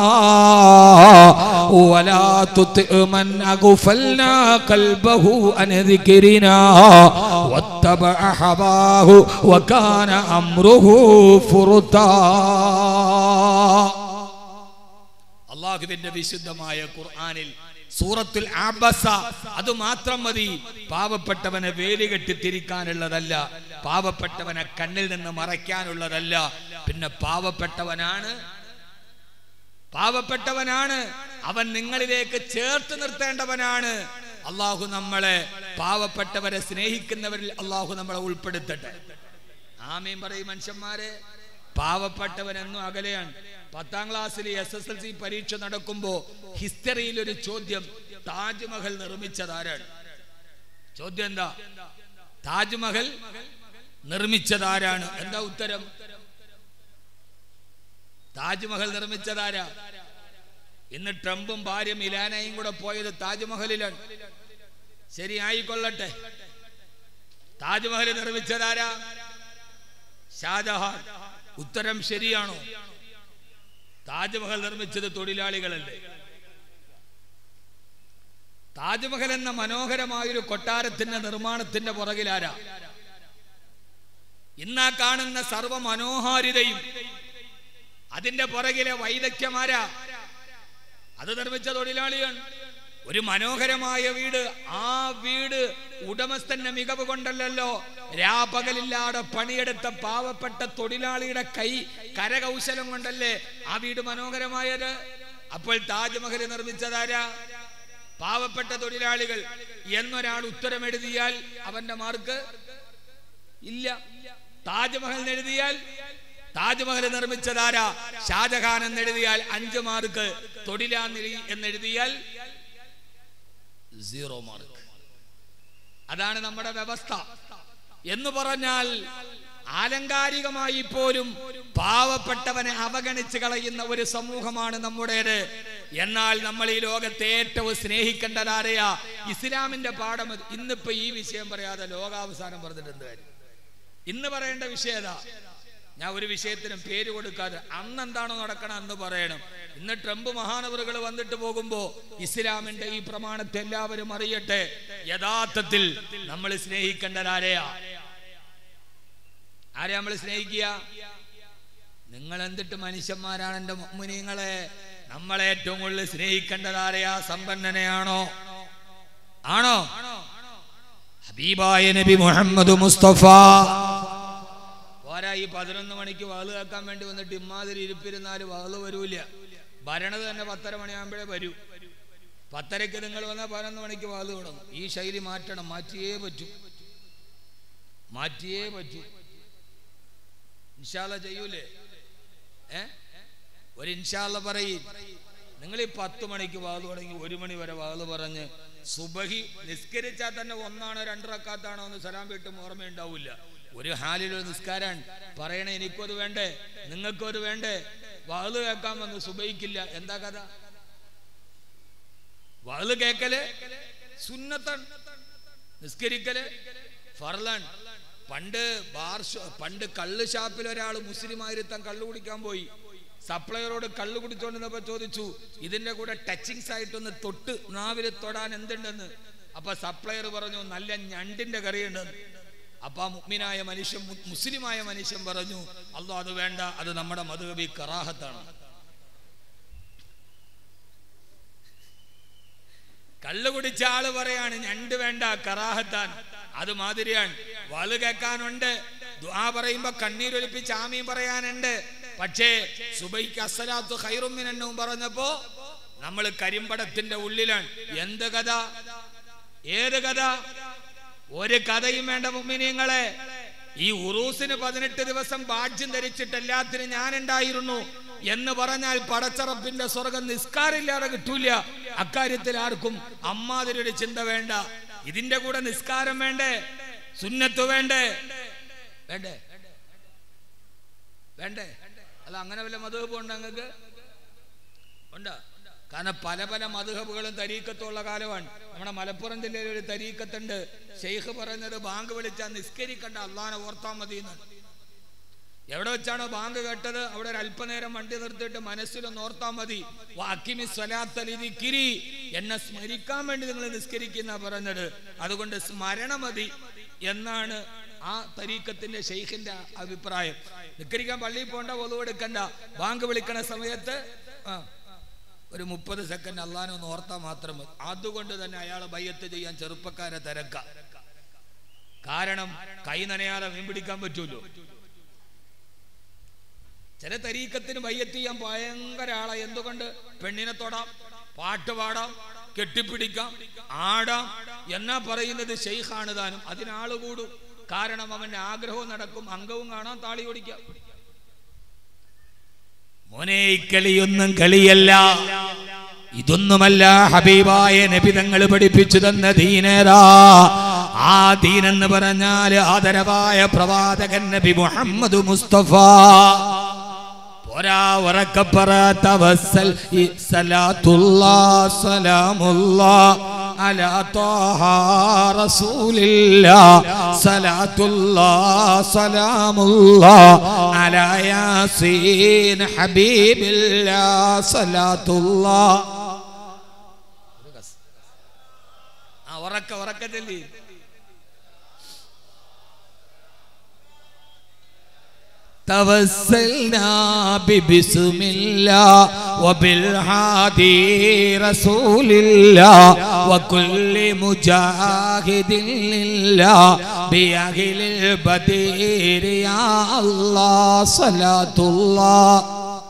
ولا تطع من أغفلنا قلبه عن ذكرنا واتبع هواه وكان أمره فرطا അള്ളാഹുവിന്റെ വിശുദ്ധമായ ഖുർആനിൽ സൂറത്തുൽ ആബസ അത് മാത്രം മതി പാവപ്പെട്ടവനെ വേലികെട്ടി തിരിക്കാനുള്ളതല്ല പാവപ്പെട്ടവനെ കണ്ണിൽ നിന്ന് മറയ്ക്കാനുള്ളതല്ല പിന്നെ പാവപ്പെട്ടവനാണ് പാവപ്പെട്ടവനാണ് അവൻ നിങ്ങളിലേക്ക് ചേർത്ത് നിർത്തേണ്ടവനാണ് അള്ളാഹു നമ്മളെ പാവപ്പെട്ടവരെ സ്നേഹിക്കുന്നവരിൽ അള്ളാഹു നമ്മളെ ഉൾപ്പെടുത്തട്ടെ ആമീൻ പറയും മനുഷ്യന്മാരെ പാവപ്പെട്ടവനെന്നും അകലെയാണ് പത്താം ക്ലാസ്സിൽ എസ് എസ് എൽ സി പരീക്ഷ നടക്കുമ്പോ ഹിസ്റ്ററിയിൽ ഒരു ചോദ്യം താജ്മഹൽ നിർമ്മിച്ചതാരാണ് ചോദ്യം എന്താ താജ്മഹൽ നിർമ്മിച്ചതാരാണ് എന്താ ഉത്തരം താജ്മഹൽ നിർമ്മിച്ചതാരാ ഇന്ന് ട്രംപും ഭാര്യ മിലാനയും കൂടെ പോയത് താജ്മഹലിലാണ് ശരി ആയിക്കൊള്ളട്ടെ താജ്മഹൽ നിർമ്മിച്ചതാരാ ഷാജഹാൻ ഉത്തരം ശരിയാണോ താജ്മഹൽ നിർമ്മിച്ചത് തൊഴിലാളികളല്ലേ താജ്മഹൽ എന്ന മനോഹരമായൊരു കൊട്ടാരത്തിന്റെ നിർമ്മാണത്തിന്റെ പുറകിലാരാ ഇന്നാ കാണുന്ന സർവ മനോഹാരിതയും അതിന്റെ പുറകിലെ വൈദഗ്ധ്യമാരാ അത് നിർമ്മിച്ച തൊഴിലാളിയാണ് ഒരു മനോഹരമായ വീട് ആ വീട് ഉടമസ്ഥന്റെ മികവ് കൊണ്ടല്ലല്ലോ രാപകലില്ലാതെ പണിയെടുത്ത പാവപ്പെട്ട തൊഴിലാളിയുടെ കൈ കരകൗശലം കൊണ്ടല്ലേ ആ വീട് മനോഹരമായത് അപ്പോൾ താജ്മഹൽ നിർമ്മിച്ചതാരാ പാവപ്പെട്ട തൊഴിലാളികൾ എന്നൊരാൾ ഉത്തരം എഴുതിയാൽ അവന്റെ മാർക്ക് ഇല്ല താജ്മഹൽ എഴുതിയാൽ താജ്മഹൽ നിർമ്മിച്ചതാരാ ഷാജഹാൻ എന്നെഴുതിയാൽ അഞ്ച് മാർക്ക് തൊഴിലാന്നിരി എന്നെഴുതിയാൽ സീറോ മാർക്ക് അതാണ് നമ്മുടെ വ്യവസ്ഥ എന്ന് പറഞ്ഞാൽ ആലങ്കാരികമായി പോലും പാവപ്പെട്ടവനെ അവഗണിച്ച് കളയുന്ന ഒരു സമൂഹമാണ് നമ്മുടേത് എന്നാൽ നമ്മൾ ഈ ലോകത്തെ ഏറ്റവും സ്നേഹിക്കേണ്ടതാരെയാ ഇസ്ലാമിന്റെ പാഠം അത്. ഇന്നിപ്പോ ഈ വിഷയം പറയാതെ ലോകാവസാനം പറഞ്ഞിട്ട് എന്ത് കാര്യം ഇന്ന് പറയേണ്ട വിഷയതാ ഞാൻ ഒരു വിഷയത്തിനും പേര് കൊടുക്കാതെ അന്ന് എന്താണോ നടക്കണം അന്ന് പറയണം ഇന്ന് ട്രംപ് മഹാനവറുകൾ വന്നിട്ട് പോകുമ്പോ ഇസ്ലാമിന്റെ ഈ പ്രമാണത്തെ എല്ലാവരും അറിയട്ടെ യഥാർത്ഥത്തിൽ നമ്മൾ സ്നേഹിക്കേണ്ടതാരെയാ ആരെ നമ്മൾ സ്നേഹിക്കുക നിങ്ങൾ എന്തിട്ട് മനുഷ്യന്മാരാണ് എന്റെ മുനിങ്ങളെ നമ്മളെ ഏറ്റവും കൂടുതൽ സ്നേഹിക്കേണ്ടതാരെയാ സമ്പന്നനെയാണോ ആണോ ഹബീബായ നബി മുഹമ്മദ് മുസ്തഫ പോരാ ഈ പതിനൊന്ന് മണിക്ക് വാള് കേൾക്കാൻ വേണ്ടി വന്നിട്ട് ഇമാതിരി ഇരിപ്പിരുന്നാല് വാള് വരൂല ഭരണത് തന്നെ പത്തര മണിയാകുമ്പോഴേ വരൂ പത്തരയ്ക്ക് നിങ്ങൾ വന്നാൽ പതിനൊന്ന് മണിക്ക് വാള് തുടങ്ങും ഈ ശൈലി മാറ്റണം മാറ്റിയേ പറ്റൂ മാറ്റിയേ പറ്റൂ ഇൻഷാല്ല ചെയ്യൂലേ ഏ ഒരു ഇൻഷാല്ല പറയും നിങ്ങൾ ഈ പത്ത് മണിക്ക് വാള് തുടങ്ങി ഒരു മണി വരെ വാള് പറഞ്ഞ് സുബഹി നിസ്കരിച്ചാൽ തന്നെ ഒന്നാണോ രണ്ട് റക്കാത്താണോ എന്ന് സലാം വീട്ടും ഓർമ്മയുണ്ടാവില്ല ഒരു ഹാലിലൊരു നിസ്കാരാണ് പറയണേ എനിക്കും അത് വേണ്ടേ നിങ്ങൾക്കും അത് വേണ്ടേ വാള് കേൾക്കാൻ വന്ന് സുബഹിക്കില്ല എന്താ കഥ വാള് കേക്കല് സുന്നത്താണ് നിസ്കരിക്കല് ഫർലാണ് പണ്ട് ബാർ ഷോ- പണ്ട് കള്ള് ഷാപ്പിൽ ഒരാൾ മുസ്ലിം ആയിരുത്താൻ കള്ളു കുടിക്കാൻ പോയി സപ്ലയറോട് കള്ളു കുടിച്ചോണ്ടിരുന്നപ്പോ ചോദിച്ചു ഇതിന്റെ കൂടെ ടച്ചിങ്സ് ആയിട്ടൊന്ന് തൊട്ട് നാവില് തൊടാൻ എന്തുണ്ടെന്ന് അപ്പൊ സപ്ലയർ പറഞ്ഞു നല്ല ഞണ്ടിന്റെ കറിയുണ്ടെന്ന് അപ്പൊ ആ മുഗ്മിനായ മനുഷ്യൻ മു- മുസ്ലിമായ മനുഷ്യൻ പറഞ്ഞു അല്ലോ അത് വേണ്ട അത് നമ്മുടെ മധുബി കറാഹത്താണ് കള്ളു കുടിച്ച ആള് പറയാണ് ഞണ്ട് വേണ്ട കറാഹത്താൻ അത് മാതിരിയാണ് വള് കേൾക്കാനുണ്ട് ദുആ പറയുമ്പോ കണ്ണീരൊലിപ്പിച്ച് ആമീൻ പറയാനുണ്ട് പക്ഷേ സുബൈക്ക് അസലാത്തു ഖൈറുമിനും പറഞ്ഞപ്പോ നമ്മൾ കരിമ്പടത്തിന്റെ ഉള്ളിലാണ് എന്ത് കഥ ഏത് കഥ ഒരു കഥയും വേണ്ട മുമ്മിനിയങ്ങളെ ഈ ഉറൂസിന് പതിനെട്ട് ദിവസം ബാഡ്ജ്യം ധരിച്ചിട്ട് എല്ലാത്തിനും ഞാനുണ്ടായിരുന്നു എന്ന് പറഞ്ഞാൽ പടച്ചറപ്പിന്റെ സ്വർഗം നിസ്കാരമില്ലാതെ കിട്ടൂല അക്കാര്യത്തിൽ ആർക്കും അമ്മാതിരി ഒരു ചിന്ത വേണ്ട ഇതിന്റെ കൂടെ നിസ്കാരം വേണ്ടേ സുന്നത്ത് വേണ്ടേ വേണ്ടേ വേണ്ടേ അല്ല അങ്ങനെ വല്ല മധുഹബ് ഉണ്ടോ നിങ്ങൾക്ക് ഉണ്ടോ കാരണം പല പല മധുഹബുകളും തരീക്കത്തുള്ള കാലമാണ് നമ്മുടെ മലപ്പുറം ജില്ലയിൽ ഒരു തരീക്കത്തുണ്ട് ഷെയ്ഖ് പറഞ്ഞത് ബാങ്ക് വിളിച്ചാൽ നിസ്കരിക്കണ്ട അള്ളാനെ ഓർത്താൽ മതി എന്ന് എവിടെ വെച്ചാണോ ബാങ്ക് കേട്ടത് അവിടെ ഒരു അല്പനേരം വണ്ടി നിർത്തിയിട്ട് മനസ്സിലൊന്ന് ഓർത്താൽ മതി വാക്കിമി സ്വലാത്തലിതിക്കിരി എന്നെ സ്മരിക്കാൻ വേണ്ടി നിങ്ങൾ നിസ്കരിക്കുന്ന പറഞ്ഞത് അതുകൊണ്ട് സ്മരണ മതി എന്നാണ് ആ തരീക്കത്തിന്റെ ഷെയ്ഖിന്റെ അഭിപ്രായം നിസ്കരിക്കാൻ പള്ളിയിൽ പോണ്ട ഒതുവ് എടുക്കണ്ട ബാങ്ക് വിളിക്കണ സമയത്ത് ആ ഒരു മുപ്പത് സെക്കൻഡ് അള്ളാനെ ഒന്ന് ഓർത്താൽ മാത്രം മതി അതുകൊണ്ട് തന്നെ അയാളെ ബയ്യത്ത് ചെയ്യാൻ ചെറുപ്പക്കാരെ തിരക്ക കാരണം കൈ നനയാതെ മീൻ പിടിക്കാൻ പറ്റൂലോ ചില തരീക്കത്തിന് ബയ്യത്ത് ചെയ്യാൻ ഭയങ്കര ആളാ എന്തുകൊണ്ട് പെണ്ണിനെ തൊടാം പാട്ട് പാടാം കെട്ടിപ്പിടിക്കാം ആടാം എന്നാ പറയുന്നത് ഷെയ്ഖാണ് താനും അതിനാള് കൂടും കാരണം അവന്റെ ആഗ്രഹവും നടക്കും അംഗവും കാണാം താളി ഓടിക്കാം മോനെ ഈ കളിയൊന്നും കളിയല്ല ഇതൊന്നുമല്ല ഹബീബായ നബി തങ്ങൾ പഠിപ്പിച്ചു തന്ന ദീനേതാ ആ ദീനെന്ന് പറഞ്ഞാൽ ആദരവായ പ്രവാചകൻ നബി മുഹമ്മദ് മുസ്തഫ പോരാ ഉറക്കപ്പറ തവസൽ ഈ സലാത്തുല്ലാ സലാമുല്ലാ على طه رسول الله صلاة الله سلام الله على ياسين حبيب الله صلاة الله ആ ഉറക്ക ഉറക്കത്തില്ലേ توسلنا ببسم الله وبالهادي رسول الله وكل مجاهد لله بأهل البدير يا الله صلاة الله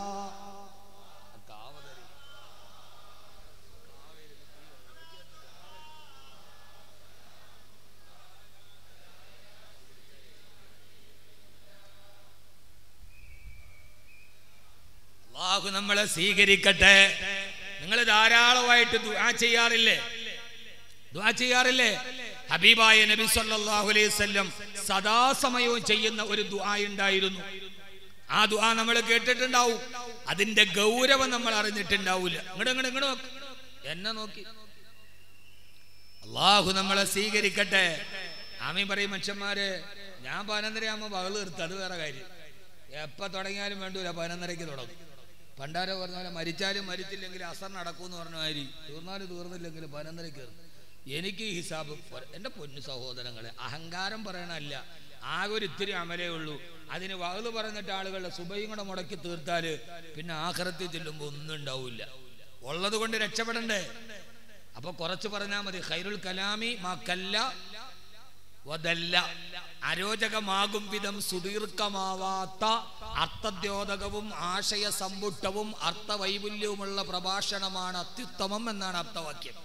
അള്ളാഹു നമ്മളെ സ്വീകരിക്കട്ടെ നിങ്ങൾ ധാരാളമായിട്ട് ദുആ ചെയ്യാറില്ലേ ദുആ ചെയ്യാറില്ലേ ഹബീബായ നബി സല്ലല്ലാഹു അലൈഹി വസല്ലം സദാസമയവും ചെയ്യുന്ന ഒരു ദുആ ഉണ്ടായിരുന്നു ആ ദുആ നമ്മൾ കേട്ടിട്ടുണ്ടാവും അതിന്റെ ഗൗരവം നമ്മൾ അറിഞ്ഞിട്ടുണ്ടാവില്ല ഇങ്ങോട്ട് ഇങ്ങോട്ട് ഇങ്ങോട്ട് നോക്ക് എന്നെ നോക്കി അള്ളാഹു നമ്മളെ സ്വീകരിക്കട്ടെ ആമീൻ പറയും മനുഷ്യന്മാര് ഞാൻ പതിനൊന്നരയാകുമ്പോൾ പകല് നിർത്തും അത് വേറെ കാര്യം എപ്പോ തുടങ്ങിയാലും വേണ്ടൂല പതിനൊന്നരയ്ക്ക് തുടങ്ങും പണ്ടാരോ പറഞ്ഞ പോലെ മരിച്ചാലും മരിച്ചില്ലെങ്കിൽ അസർ നടക്കൂന്ന് പറഞ്ഞ മാതിരി തീർന്നാലും തീർന്നില്ലെങ്കിൽ പതിനൊന്നരയ്ക്ക് കയറും എനിക്ക് ഈ ഹിസാബ് പോരാ. എൻ്റെ പൊന്നു സഹോദരങ്ങളെ അഹങ്കാരം പറയണല്ല ആകെ ഒരു ഇത്തിരി അമലേ ഉള്ളൂ അതിന് വകല് പറഞ്ഞിട്ട് ആളുകളുടെ സുബയും കൂടെ മുടക്കി തീർത്താല് പിന്നെ ആഖിറത്തിൽ ചെല്ലുമ്പോൾ ഒന്നും ഉണ്ടാവില്ല ഉള്ളത് കൊണ്ട് രക്ഷപ്പെടണ്ടേ അപ്പൊ കുറച്ച് പറഞ്ഞാൽ മതി ഖൈറുൽ കലാമി മാ കല്ല വദല്ല അരോചകമാകും വിധം സുദീർഘമാവാത്ത അർത്ഥദ്യോതകവും ആശയ സമ്പുഷ്ടവും അർത്ഥവൈപുല്യവുമുള്ള പ്രഭാഷണമാണ് അത്യുത്തമം എന്നാണ് അർത്ഥവാക്യം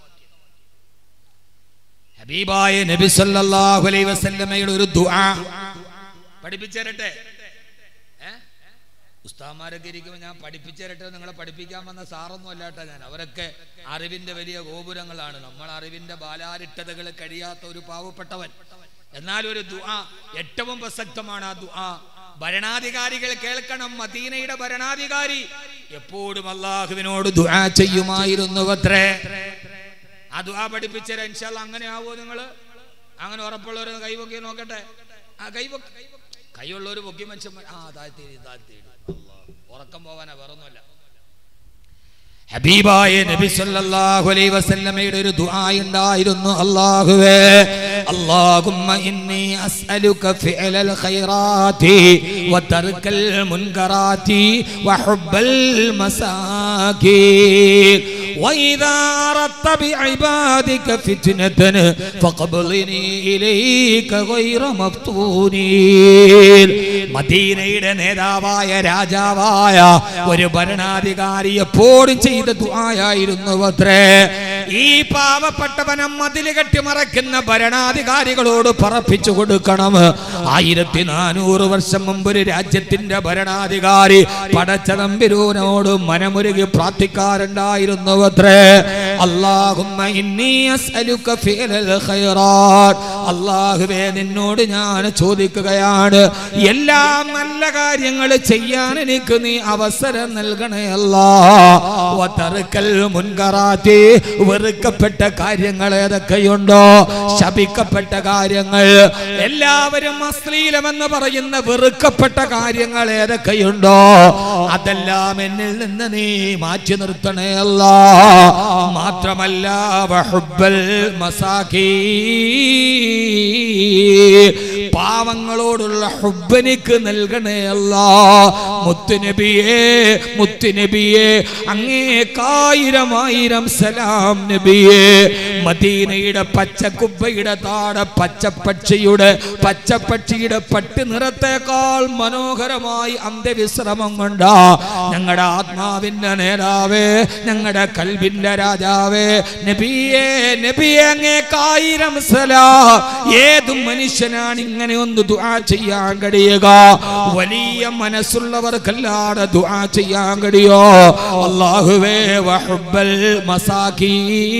ഹബീബായ നബി സല്ലല്ലാഹു അലൈഹി വസല്ലമയുടെ ഒരു ദുആ പഠിപ്പിച്ചേരട്ടെ ഏ? ഉസ്താദ്മാരൊക്കെ ഇരിക്കുമ്പോൾ ഞാൻ പഠിപ്പിച്ചേരട്ടെ നിങ്ങളെ പഠിപ്പിക്കാൻ വന്ന സാറൊന്നും അല്ലാട്ടോ ഞാൻ അവരൊക്കെ അറിവിന്റെ വലിയ ഗോപുരങ്ങളാണ് നമ്മൾ അറിവിന്റെ ബാലാരിട്ടതകൾ കഴിയാത്ത ഒരു പാവപ്പെട്ടവൻ എന്നാൽ ഒരു ദുആ ഏറ്റവും പ്രസക്തമാണ് ആ ദുആ ഭരണാധികാരികൾ കേൾക്കണം മദീനയുടെ ഭരണാധികാരി എപ്പോഴും അള്ളാഹുവിനോട് ദുആ ചെയ്യുമായിരുന്നു അത്രേ ആ ദുആ പഠിപ്പിച്ചേരാ ഇൻഷാല്ല അങ്ങനെ ആവോ നിങ്ങള് അങ്ങനെ ഉറപ്പുള്ളവർ കൈപൊക്കി നോക്കട്ടെ ആ കൈപൊക്കി കൈയുള്ളവർ പൊക്കി മനുഷ്യന്മാർ ആ താഴ്ത്തേരി താഴ്ത്തേരി ഉറക്കം പോവാനാ വേറൊന്നുമല്ല ഹബീബായ നബി സല്ലല്ലാഹു അലൈഹി വസല്ലമയുടെ ഒരു ദുആ ഉണ്ടായിരുന്നു അല്ലാഹുവേ അല്ലാഹുമ്മ ഇന്നി അസ്അലുക ഫിഅലൽ ഖൈറാത്തി വതർക്കൽ മുൻകറാത്തി വഹുബ്ബൽ മസാകീൻ وإذا أردت بعبادك فتنة فقبضني إليك غير مفتونين മദീനയുടെ നേതാവായ രാജാവായ ഒരു ഭരണാധികാരി എപ്പോഴും ചെയ്ത ദുആയായിരുന്നു അത്രേ ഈ പാവപ്പെട്ടവനം മതിൽ കെട്ടിമറയ്ക്കുന്ന ഭരണാധികാരികളോട് പറപ്പിച്ചു കൊടുക്കണം ആയിരത്തി നാനൂറ് വർഷം മുമ്പ് ഒരു രാജ്യത്തിന്റെ ഭരണാധികാരി പടച്ചതമ്പിരൂനോട് മനമുരുകി പ്രാർത്ഥിക്കാറുണ്ടായിരുന്നു അത്രേ അല്ലാഹുമ്മ ഇന്നി അസ്അലുക ഫിഅലൽ ഖൈറാത്ത് അല്ലാഹുവേ നിന്നോട് ഞാൻ ചോദിക്കുകയാണ് എല്ലാ നല്ല കാര്യങ്ങൾ ചെയ്യാൻ എനിക്ക് നീ അവസരം നൽകണേ അല്ലാ വതർക്കൽ മുൻകറാത്തി വെറുക്കപ്പെട്ട കാര്യങ്ങൾ ഏതൊക്കെയുണ്ടോ ശപിക്കപ്പെട്ട കാര്യങ്ങൾ എല്ലാവരും അശ്ലീലമെന്ന് പറയുന്ന വെറുക്കപ്പെട്ട കാര്യങ്ങൾ ഏതൊക്കെയുണ്ടോ അതെല്ലാം എന്നിൽ നിന്ന് നീ മാറ്റി നിർത്തണേ അല്ല മാത്രമല്ല വഹുബ്ബൽ മസാഖീ പാവങ്ങളോടുള്ള ഹുബ്ബനിക്ക് നൽകണേ അല്ല മുത്തുനബിയേ മുത്തുനബിയേ അങ്ങേക്കായിരം ആയിരം സലാം നബിയേ മദീനയുടെ പച്ചക്കുബ്ബയുടെ താഴെ പച്ചപ്പക്ഷിയുടെ പച്ചപ്പക്ഷിയുടെ പട്ട് നിറത്തേക്കാൾ മനോഹരമായി അന്ത്യവിശ്രമം കൊണ്ട ഞങ്ങളുടെ ആത്മാവിന്റെ നേതാവേ ഞങ്ങളുടെ കൽബിന്റെ രാജാവേ നബിയേ നബിയേ അങ്ങേക്കായിരം സലാ ഏത് മനുഷ്യനാണ് ഇങ്ങനെ ഒന്ന് ദുആ ചെയ്യാൻ കഴിയുക വലിയ മനസ്സുള്ളവർക്കല്ലാതെ ദുആ ചെയ്യാൻ കഴിയോ അല്ലാഹുവേ വഹുബ്ബൽ മസാഖീ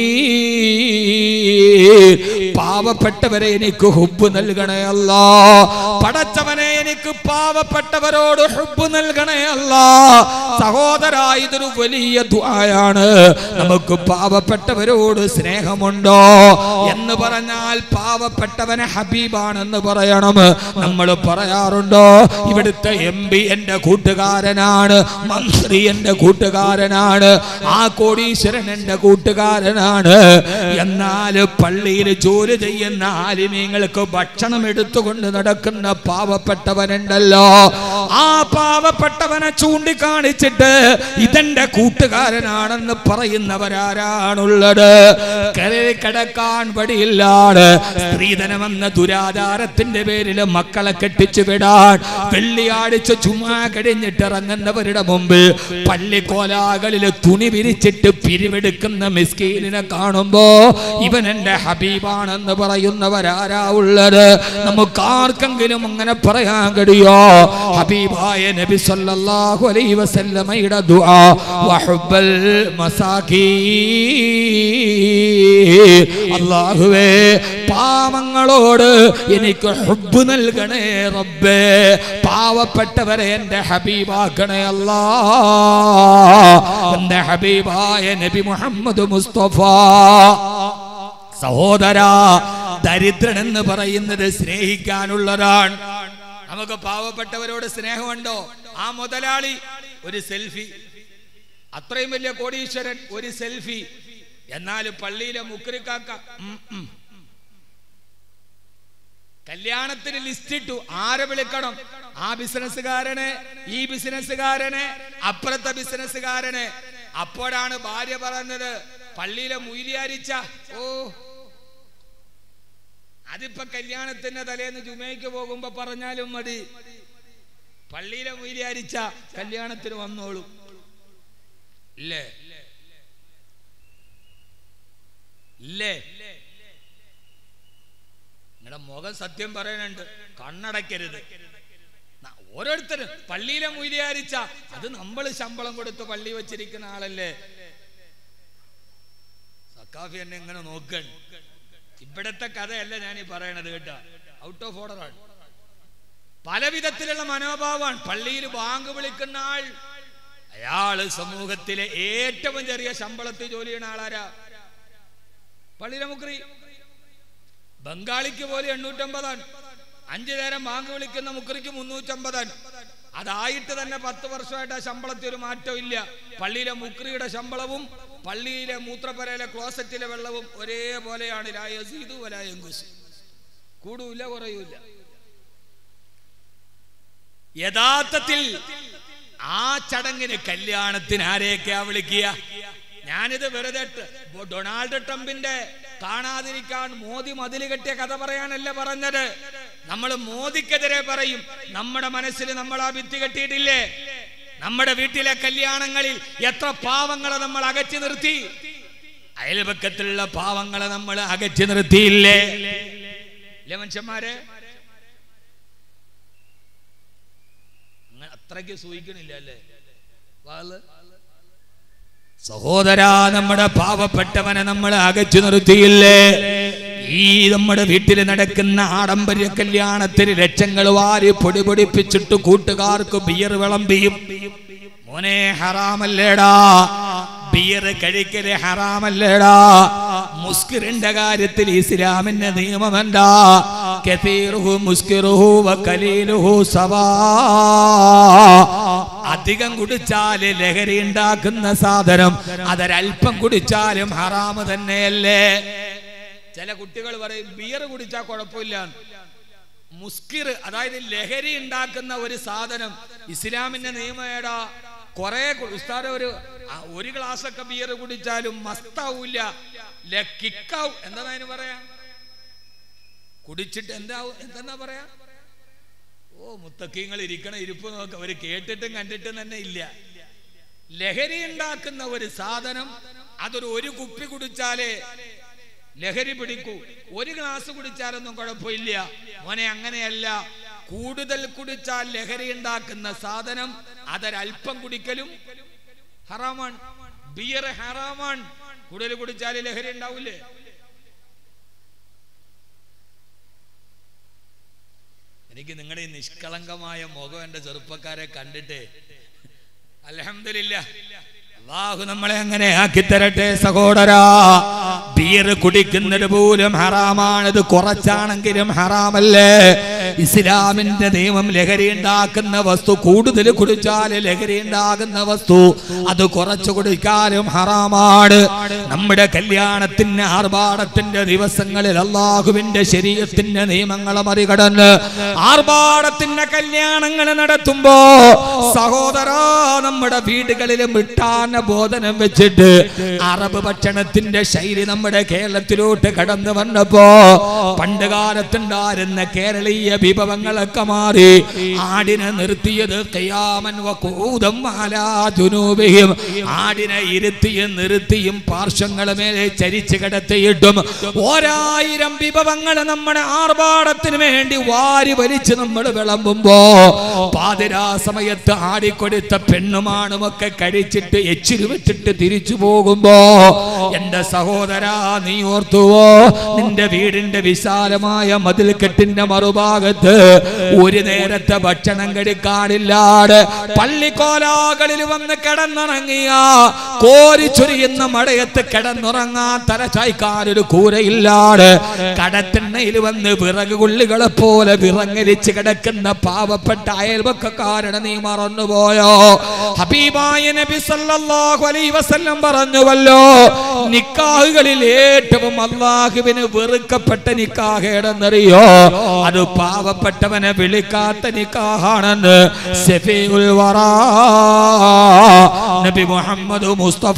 പാവപ്പെട്ടവരെ എനിക്ക് ഹുബ് നൽകണേ അല്ല പടച്ചവനെ എനിക്ക് പാവപ്പെട്ടവരോട് ഹുബ് നൽകണേ അല്ല സഹോദര ഇതൊരു വലിയ ദുആയാണ് നമുക്ക് പാവപ്പെട്ടവരോട് സ്നേഹമുണ്ടോ എന്ന് പറഞ്ഞാൽ പാവപ്പെട്ടവനെ ഹബീബാണെന്ന് പറയണം നമ്മൾ പറയാറുണ്ടോ ഇവിടുത്തെ എം പി എന്റെ കൂട്ടുകാരനാണ് മന്ത്രി എന്റെ കൂട്ടുകാരനാണ് ആ കോടീശ്വരൻ എന്റെ കൂട്ടുകാരനാണ് എന്നാൽ പള്ളിയിൽ ജോലി ചെയ്യുന്ന ആലിമീങ്ങൾക്ക് ഭക്ഷണം എടുത്തുകൊണ്ട് നടക്കുന്ന പാവപ്പെട്ടവനുണ്ടല്ലോ ആ പാവപ്പെട്ടവനെ ചൂണ്ടിക്കാണിച്ചിട്ട് ഇതെന്റെ കൂട്ടുകാരനാണെന്ന് പറയുന്നവരാരാണുള്ളത് കരയിൽ കിടക്കാൻ വടിയില്ലാണ് സ്ത്രീധനമെന്ന ദുരാചാരത്തിന്റെ പേരിൽ മക്കളെ കെട്ടിച്ചു വിടാൻ വെള്ളിയാഴ്ച ചുമ്മാ കഴിഞ്ഞിട്ട് ഇറങ്ങുന്നവരുടെ മുമ്പിൽ പള്ളിക്കോലാകളിൽ തുണി വിരിച്ചിട്ട് പിരിവെടുക്കുന്ന മിസ്കീലിനെ കാണുമ്പോ ഇവൻ എന്റെ ഹബീബാണെന്ന് പറയുന്നവരാരാ ഉള്ളത് നമുക്ക് ആർക്കെങ്കിലും അങ്ങനെ പറയാൻ കഴിയോ ഹബീബായ നബി സല്ലല്ലാഹു അലൈഹി വസല്ലമയുടെ ദുആ വഹുബ്ബൽ മസാഖീ അല്ലാഹുവേ പാവങ്ങളോട് എനിക്ക് ഹുബ് നൽകണേ റബ്ബേ പാവപ്പെട്ടവരെ എന്റെ ഹബീബാക്കണേ അല്ലാ എന്റെ ഹബീബായ നബി മുഹമ്മദ് മുസ്തഫ സഹോദര ദരിദ്രൻ എന്ന് പറയുന്നത് സ്നേഹിക്കാനുള്ളതാണ് നമുക്ക് പാവപ്പെട്ടവരോട് സ്നേഹമുണ്ടോ ആ മുതലാളി ഒരു സെൽഫി അത്രയും വലിയ കോടീശ്വരൻ ഒരു സെൽഫി എന്നാൽ പള്ളിയിലെ മുക്രിക്കാക്ക ഉം, ഉം. കല്യാണത്തിന് ലിസ്റ്റ് ഇട്ടു ആരെ വിളിക്കണം ആ ബിസിനസ്സുകാരനെ ഈ ബിസിനസ്സുകാരനെ അപ്പുറത്തെ ബിസിനസ്സുകാരനെ അപ്പോഴാണ് ഭാര്യ പറഞ്ഞത് പള്ളിയിലെ മുയിലിയാരിച്ച ഓ അതിപ്പോ കല്യാണത്തിന്റെ തലേന്ന് ജുമയ്ക്ക് പോകുമ്പോ പറഞ്ഞാലും മതി പള്ളിയിലെ മുയിലിയാരിച്ച കല്യാണത്തിന് വന്നോളും ഇല്ലേ ഇല്ലേ നിങ്ങളുടെ മുഖം സത്യം പറയാനുണ്ട് കണ്ണടയ്ക്കരുത് ന- ഓരോരുത്തരും പള്ളിയിലെ മൂല്യാരിച്ച അത് നമ്മൾ ശമ്പളം കൊടുത്ത് പള്ളി വെച്ചിരിക്കുന്ന ആളല്ലേ സക്കാഫി എന്നെ ഇങ്ങനെ നോക്കൺ ഇവിടത്തെ കഥയല്ല ഞാൻ ഈ പറയണത് കേട്ടോ ഔട്ട് ഓഫ് ഓർഡറാണ് പല വിധത്തിലുള്ള മനോഭാവമാണ് പള്ളിയിൽ ബാങ്ക് വിളിക്കുന്ന ആൾ അയാള് സമൂഹത്തിലെ ഏറ്റവും ചെറിയ ശമ്പളത്തിൽ ജോലി ചെയ്യുന്ന ആളാരാ പള്ളിയിലെ മുക്രി ബംഗാളിക്ക് പോലെ എണ്ണൂറ്റമ്പതാണ് അഞ്ചു നേരം ബാങ്ക് വിളിക്കുന്ന മുക്രിക്ക് മുന്നൂറ്റമ്പതാണ് അതായിട്ട് തന്നെ പത്ത് വർഷമായിട്ട് ആ ശമ്പളത്തിൽ ഒരു മാറ്റം ഇല്ല പള്ളിയിലെ മുക്രിയുടെ ശമ്പളവും പള്ളിയിലെ മൂത്രപ്പരയിലെ ക്ലോസറ്റിലെ വെള്ളവും ഒരേപോലെയാണ് ലായസീതു വലായങ്കുസ് കൂടൂല കുറയൂല യഥാർത്ഥത്തിൽ ആ ചടങ്ങിന് കല്യാണത്തിന് ആരെയൊക്കെയാ വിളിക്കുക ഞാനിത് വെറുതെ ട്- ഡൊണാൾഡ് ട്രംപിന്റെ കാണാതിരിക്കാൻ മോദി മതിൽ കെട്ടിയ കഥ പറയാനല്ല പറഞ്ഞത് നമ്മൾ മോദിക്കെതിരെ പറയും നമ്മുടെ മനസ്സിൽ നമ്മൾ ആ ഭിത്തി കെട്ടിയിട്ടില്ലേ നമ്മുടെ വീട്ടിലെ കല്യാണങ്ങളിൽ എത്ര പാവങ്ങളെ നമ്മൾ അകറ്റി നിർത്തി അയൽപക്കത്തിലുള്ള പാവങ്ങളെ നമ്മൾ അകറ്റി നിർത്തിയില്ലേ ഇല്ലേ മനുഷ്യന്മാരെ അങ്ങനെ അത്രയ്ക്ക് സൂഹിക്കണില്ല അല്ലേ വാള് സഹോദരാ നമ്മുടെ പാവപ്പെട്ടവനെ നമ്മൾ അകച്ചു നിർത്തിയില്ലേ ഈ നമ്മുടെ വീട്ടിൽ നടക്കുന്ന ആഡംബര കല്യാണത്തിന് ലക്ഷങ്ങൾ വാരി പൊടി പൊടിപ്പിച്ചിട്ട് കൂട്ടുകാർക്ക് ബിയർ വിളമ്പിയും മോനെ ഹറാമല്ലേടാ ബിയർ കഴിക്കല് ഹറാമല്ലേടാ മുസ്കിറിന്റെ കാര്യത്തിൽ ഇസ്ലാമിന്റെ നിയമം എന്താ കതീറുഹു മുസ്കിറുഹു വകലീലുഹു സവാ അധികം കുടിച്ചാല് ലഹരി ഉണ്ടാക്കുന്ന സാധനം അതൊരൽപ്പം കുടിച്ചാലും ഹറാമ് തന്നെയല്ലേ ചില കുട്ടികൾ പറയും ബിയർ കുടിച്ചാൽ കുഴപ്പമില്ല മുസ്കിർ അതായത് ലഹരി ഉണ്ടാക്കുന്ന ഒരു സാധനം ഇസ്ലാമിന്റെ നിയമം ഏടാ കുറെ ഉസ്താദ ഒരു ആ, ഒരു ഗ്ലാസ് ഒക്കെ ബിയർ കുടിച്ചാലും മസ്താവൂല കിക്കാവും എന്താ അതിന് പറയാ കുടിച്ചിട്ട് എന്താവും എന്താ പറയാ ഓ മുത്തക്കിങ്ങൾ ഇരിക്കണ ഇരിപ്പ് നോക്ക അവര് കേട്ടിട്ടും കണ്ടിട്ടും തന്നെ ഇല്ല ലഹരി ഉണ്ടാക്കുന്ന ഒരു സാധനം അതൊരു ഒരു കുപ്പി കുടിച്ചാലേ ലഹരി പിടിക്കൂ ഒരു ഗ്ലാസ് കുടിച്ചാലൊന്നും കുഴപ്പമില്ല മോനെ അങ്ങനെയല്ല കൂടുതൽ കുടിച്ചാൽ ലഹരി ഉണ്ടാക്കുന്ന സാധനം അതൊരൽപ്പം കുടിക്കലും ഹറാമാണ് ബിയർ ഹറാമാണ് കൂടുതൽ കുടിച്ചാൽ ലഹരി ഉണ്ടാവില്ലേ എനിക്ക് നിങ്ങളുടെ ഈ നിഷ്കളങ്കമായ മുഖം എന്റെ ചെറുപ്പക്കാരെ കണ്ടിട്ട് അലഹമില്ല അള്ളാഹു നമ്മളെ അങ്ങനെ ആക്കി തരട്ടെ സഹോദരാ ബിയർ കുടിക്കുന്നത് പോലും ഹറാമാണിത് കുറച്ചാണെങ്കിലും ഹറാമല്ലേ ഇസ്ലാമിന്റെ നിയമം ലഹരി ഉണ്ടാക്കുന്ന വസ്തു കൂടുതൽ കുടിച്ചാൽ ലഹരി ഉണ്ടാകുന്ന വസ്തു അത് കുറച്ചു കുടിക്കാനും ഹറാമാണ് നമ്മുടെ കല്യാണത്തിന് ആർഭാടത്തിന്റെ ദിവസങ്ങളിൽ അള്ളാഹുവിന്റെ ശരീരത്തിന്റെ നിയമങ്ങളെ മറികടന്ന് ആർഭാടത്തിന്റെ കല്യാണങ്ങൾ നടത്തുമ്പോ സഹോദരാ നമ്മുടെ വീടുകളിൽ മിട്ടാന ബോധനം വെച്ചിട്ട് അറബ് ഭക്ഷണത്തിന്റെ ശൈലി നമ്മുടെ കേരളത്തിലോട്ട് കടന്നു വന്നപ്പോ പണ്ട് കാലത്തുണ്ടായിരുന്ന കേരളീയ വിഭവങ്ങളൊക്കെ മാറി ആടിനെ നിർത്തിയത് കയ്യാമൻ വക്കൂതം ആലാ ജുനൂബിയും ആടിനെ ഇരുത്തിയും നിർത്തിയും പാർശ്വങ്ങളെ മേലെ ചരിച്ചു കിടത്തിയിട്ടും ഓരായിരം വിഭവങ്ങൾ നമ്മുടെ ആർഭാടത്തിന് വേണ്ടി വാരി വലിച്ച് നമ്മൾ വിളമ്പുമ്പോ പാതിരാ സമയത്ത് ആടിക്കൊടുത്ത പെണ്ണുമാണുമൊക്കെ കഴിച്ചിട്ട് എച്ചിരി വിട്ടിട്ട് തിരിച്ചു പോകുമ്പോ എന്റെ സഹോദരാ നീ ഓർത്തുവോ നിന്റെ വീടിന്റെ വിശാലമായ മതിൽക്കെട്ടിന്റെ മറുഭാഗത്ത് ഒരു നേരത്തെ ഭക്ഷണം കഴിക്കാനില്ലാതെ പള്ളിക്കോലാകളിൽ വന്ന് കിടന്നുറങ്ങിയ കോരി ചൊരിയുന്ന മടയത്ത് കിടന്നുറങ്ങാൻ തലച്ചായ്ക്കാനൊരു കൂരയില്ലാതെ കടത്തിണ്ണയിൽ വന്ന് വിറക് കൊള്ളികളെ പോലെ വിറങ്ങലിച്ച് കിടക്കുന്ന പാവപ്പെട്ട അയൽവക്കക്കാരനെ നീ മറന്നുപോയോ ഹബീബായ നബി സല്ലല്ലാഹു അലൈഹി വസല്ലം പറഞ്ഞുവല്ലോ നിക്കാഹുകളിൽ ഏറ്റവും അള്ളാഹുവിന് വെറുക്കപ്പെട്ട നിക്കാഹ് ഏടെന്നറിയോ അത് പാവപ്പെട്ടവനെ വിളിക്കാത്ത നിക്കാഹാണെന്ന് സഫീഉൽ വറാ നബി മുഹമ്മദ് മുസ്തഫ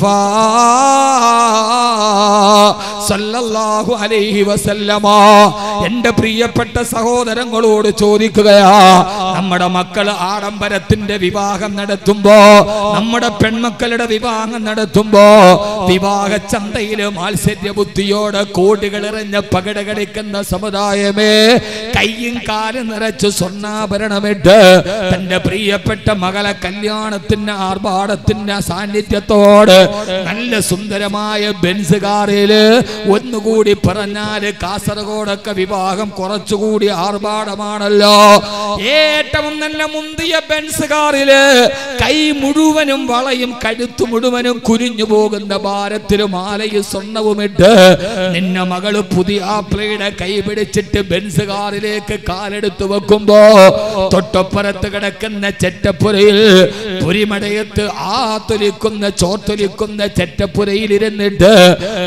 സല്ലല്ലാഹു അലൈഹി വസല്ലമ എന്റെ പ്രിയപ്പെട്ട സഹോദരങ്ങളോട് ചോദിക്കുകയാ നമ്മുടെ മക്കൾ ആഡംബരത്തിന്റെ വിവാഹം നടത്തുമ്പോ നമ്മുടെ പെൺമക്കളുടെ വിവാഹം നടത്തുമ്പോ വിവാഹ ചന്തയില് മാത്സര്യ ബുദ്ധിയോടെ കോടികൾ എറിഞ്ഞ പകട കളിക്കുന്ന സമുദായമേ കയ്യും കാലും നിറച്ച് സ്വർണ്ണാഭരണമിട്ട് തന്റെ പ്രിയപ്പെട്ട മകളെ കല്യാണത്തിന്റെ ആർഭാടത്തിന്റെ സാന്നിധ്യത്തോട് നല്ല സുന്ദരമായ ബെൻസ് കാറില് ഒന്നുകൂടി പറഞ്ഞാല് കാസർഗോഡൊക്കെ വിവാഹം കുറച്ചുകൂടി ആർഭാടമാണല്ലോ ഏറ്റവും നല്ല മുന്തിയ ബെൻസ് കാറില് കൈ മുഴുവനും വളയും കഴുത്തു മുഴുവനും കുരിഞ്ഞു പോകുന്ന ഭാരത്തിലും മാലയും സ്വർണവുമിട്ട് നിന്ന മകള് പുതിയ ആപ്ലയുടെ കൈ പിടിച്ചിട്ട് ബെൻസ് കാറിലേക്ക് കാലെടുത്ത് വെക്കുമ്പോ തൊട്ടപ്പുറത്ത് കിടക്കുന്ന ചെറ്റപ്പുരയിൽ പുരിമടയത്ത് ആ തൊലിക്കുന്ന ചോർത്തൊലിക്കുന്ന ചെറ്റപ്പുരയിൽ ഇരുന്നിട്ട് മുപ്പ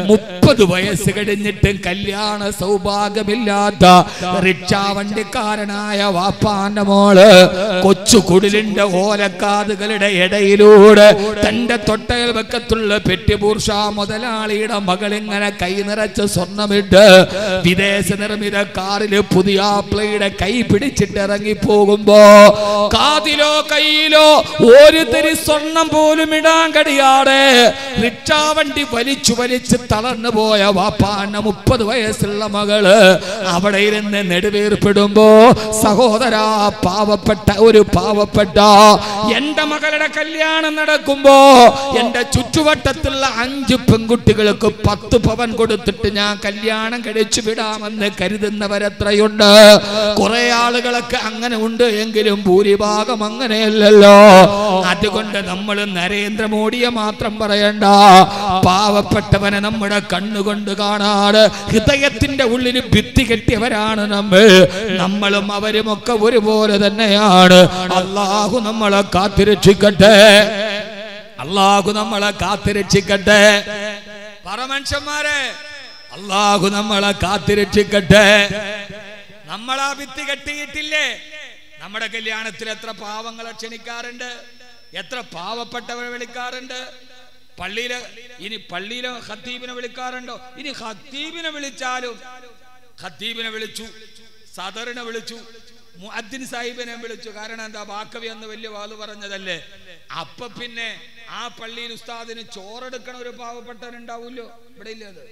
മുപ്പത് വയസ്സ് കഴിഞ്ഞിട്ട് കല്യാണ സൗഭാഗ്യമില്ലാത്ത റിക്ഷാ വണ്ടിക്കാരനായ വാപ്പാന്റെ മോള് കൊച്ചു കുടിലിന്റെ ഓലക്കാതുകളുടെ ഇടയിലൂടെ തന്റെ തൊട്ടയൽ വെക്കത്തുള്ള പെട്ടിപൂർഷ മുതലാളിയുടെ മകൾ ഇങ്ങനെ കൈ നിറച്ച് സ്വർണ്ണമിട്ട് വിദേശ നിർമ്മിത കാറില് പുതിയ പ്ലയുടെ കൈ പിടിച്ചിട്ട് ഇറങ്ങി പോകുമ്പോ കാതിലോ കയ്യിലോ ഒരു തരി സ്വർണം പോലും ഇടാൻ കഴിയാതെ റിക്ഷാ വണ്ടി വലിച്ചു വലിച്ച് തളർന്നു പോയ വാപ്പാന്റെ മുപ്പത് വയസ്സുള്ള മകള് അവിടെ ഇരുന്ന് നെടുവീർപ്പിടുമ്പോ സഹോദരാ പാവപ്പെട്ട ഒരു പാവപ്പെട്ട എന്റെ മകളുടെ കല്യാണം നടക്കുമ്പോ എന്റെ ചുറ്റുവട്ടത്തുള്ള അഞ്ച് പെൺകുട്ടികൾക്ക് പത്ത് പവൻ കൊടുത്തിട്ട് ഞാൻ കല്യാണം കഴിച്ചു വിടാമെന്ന് കരുതുന്നവരെത്രയുണ്ട് കുറെ ആളുകളൊക്കെ അങ്ങനെ ഉണ്ട് എങ്കിലും ഭൂരിഭാഗം അങ്ങനെയല്ലല്ലോ അതുകൊണ്ട് നമ്മൾ നരേന്ദ്രമോദിയെ മാത്രം പറയണ്ട പാവപ്പെട്ടവനെ നമ്മുടെ കണ്ണുകൊണ്ട് കാണാറ് ഹൃദയത്തിന്റെ ഉള്ളിൽ ഭിത്തി കെട്ടിയവരാണ് നമ്മൾ നമ്മളും അവരുമൊക്കെ ഒരുപോലെ തന്നെയാണ് അള്ളാഹു നമ്മളെ കാത്തിരക്ഷിക്കട്ടെ അള്ളാഹു നമ്മളെ കാത്തിരക്ഷിക്കട്ടെ പറ മനുഷ്യന്മാരെ അള്ളാഹു നമ്മളെ കാത്തിരക്ഷിക്കട്ടെ നമ്മളാ ഭിത്തി കെട്ടിയിട്ടില്ലേ നമ്മുടെ കല്യാണത്തിൽ എത്ര പാവങ്ങളെ ക്ഷണിക്കാറുണ്ട് എത്ര പാവപ്പെട്ടവരെ വിളിക്കാറുണ്ട് പള്ളിയിലെ ഇനി പള്ളിയിലെ ഖത്തീബിനെ വിളിക്കാറുണ്ടോ ഇനി ഖത്തീബിനെ വിളിച്ചാലും ഖത്തീബിനെ വിളിച്ചു സദറിനെ വിളിച്ചു മുഅദ്ദിൻ സാഹിബിനെ വിളിച്ചു കാരണം എന്താ ബാക്കവി എന്ന് വലിയ വാത് പറഞ്ഞതല്ലേ അപ്പൊ പിന്നെ ആ പള്ളിയിൽ ഉസ്താദിന് ചോറെടുക്കണ ഒരു പാവപ്പെട്ടവനുണ്ടാവൂല്ലോ ഇവിടെ ഇല്ല അത്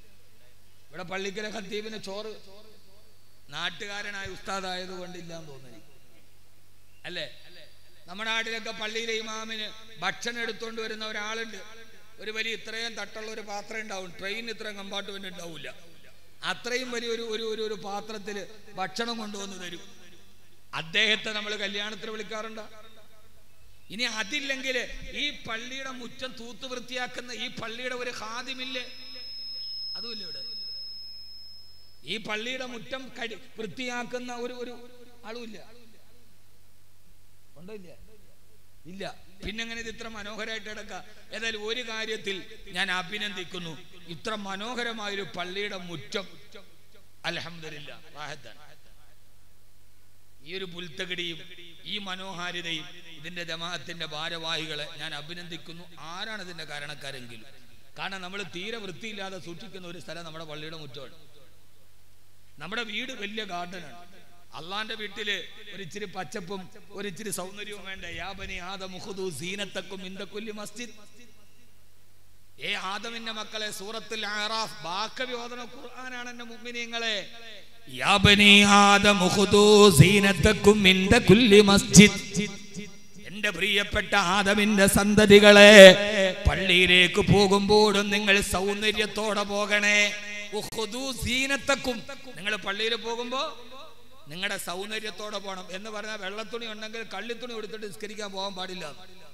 ഇവിടെ പള്ളിക്കലെ ഖത്തീബിന് ചോറ് നാട്ടുകാരനായ ഉസ്താദായത് കൊണ്ടില്ലാന്ന് തോന്നുന്നു അല്ലേ നമ്മുടെ നാട്ടിലൊക്കെ പള്ളിയിലെ ഇമാമിന് ഭക്ഷണം എടുത്തുകൊണ്ട് വരുന്ന ഒരാളുണ്ട് ഒരു വലിയ ഇത്രയും തട്ടുള്ള ഒരു പാത്രം ഉണ്ടാവും ട്രെയിൻ ഇത്രയും കമ്പാർട്ട്മെന്റ് ഉണ്ടാവില്ല അത്രയും വലിയ ഒരു ഒരു ഒരു ഒരു പാത്രത്തിൽ ഭക്ഷണം കൊണ്ടുവന്ന് തരും അദ്ദേഹത്തെ നമ്മൾ കല്യാണത്തിന് വിളിക്കാറുണ്ടോ ഇനി അതില്ലെങ്കിൽ ഈ പള്ളിയുടെ മുറ്റം തൂത്ത് വൃത്തിയാക്കുന്ന ഈ പള്ളിയുടെ ഒരു ഹാദിമില്ലേ അതുമില്ല ഇവിടെ ഈ പള്ളിയുടെ മുറ്റം കടി വൃത്തിയാക്കുന്ന ഒരു ഒരു ആളുമില്ല ഉണ്ടോ ഇല്ല ഇല്ല പിന്നെങ്ങനെ ഇത് ഇത്ര മനോഹരമായിട്ട് കിടക്കുക ഏതായാലും ഒരു കാര്യത്തിൽ ഞാൻ അഭിനന്ദിക്കുന്നു ഇത്ര മനോഹരമായൊരു പള്ളിയുടെ മുറ്റം അലഹമില്ല ഈ ഒരു പുൽത്തകിടിയും ഈ മനോഹാരിതയും ഇതിന്റെ ജമാഅത്തിന്റെ ഭാരവാഹികളെ ഞാൻ അഭിനന്ദിക്കുന്നു ആരാണ് ഇതിന്റെ കാരണക്കാരെങ്കിലും കാരണം നമ്മൾ തീരെ വൃത്തിയില്ലാതെ സൂക്ഷിക്കുന്ന ഒരു സ്ഥലം നമ്മുടെ പള്ളിയുടെ മുറ്റമാണ് നമ്മുടെ വീട് വലിയ ഗാർഡനാണ് അള്ളാന്റെ വീട്ടില് ഒരു ഇച്ചിരി പച്ചപ്പും ഒരു ഇച്ചിരി സൗന്ദര്യവും വേണ്ട യാബനി ആദ മുഹദു സീനത്തക്കും ഇന്ദക്കുല്ലി മസ്ജിദ് ഏ ആദമിന്റെ മക്കളെ സൂറത്തുൽ ആറാഫ് ബാക്കവി ഓതണ ഖുർആനാണ് എന്റെ മുഅ്മിനീങ്ങളെ യാബനി ആദം ഖുദൂ സീനത്തക്കും ഇന്ദ കുല്ലി മസ്ജിദ് എന്റെ പ്രിയപ്പെട്ട ആദമിന്റെ സന്തതികളെ പള്ളിയിലേക്ക് പോകുമ്പോഴും നിങ്ങൾ സൗന്ദര്യത്തോടെ പോകണേ ഉഖ്ദൂ സീനത്തക്കും നിങ്ങൾ പള്ളിയിൽ പോകുമ്പോ നിങ്ങളുടെ സൗന്ദര്യത്തോടെ പോകണം എന്ന് പറഞ്ഞാൽ വെള്ളത്തുണി ഉണ്ടെങ്കിൽ കള്ളിത്തുണി എടുത്തിട്ട് നിസ്കരിക്കാൻ പോകാൻ പാടില്ല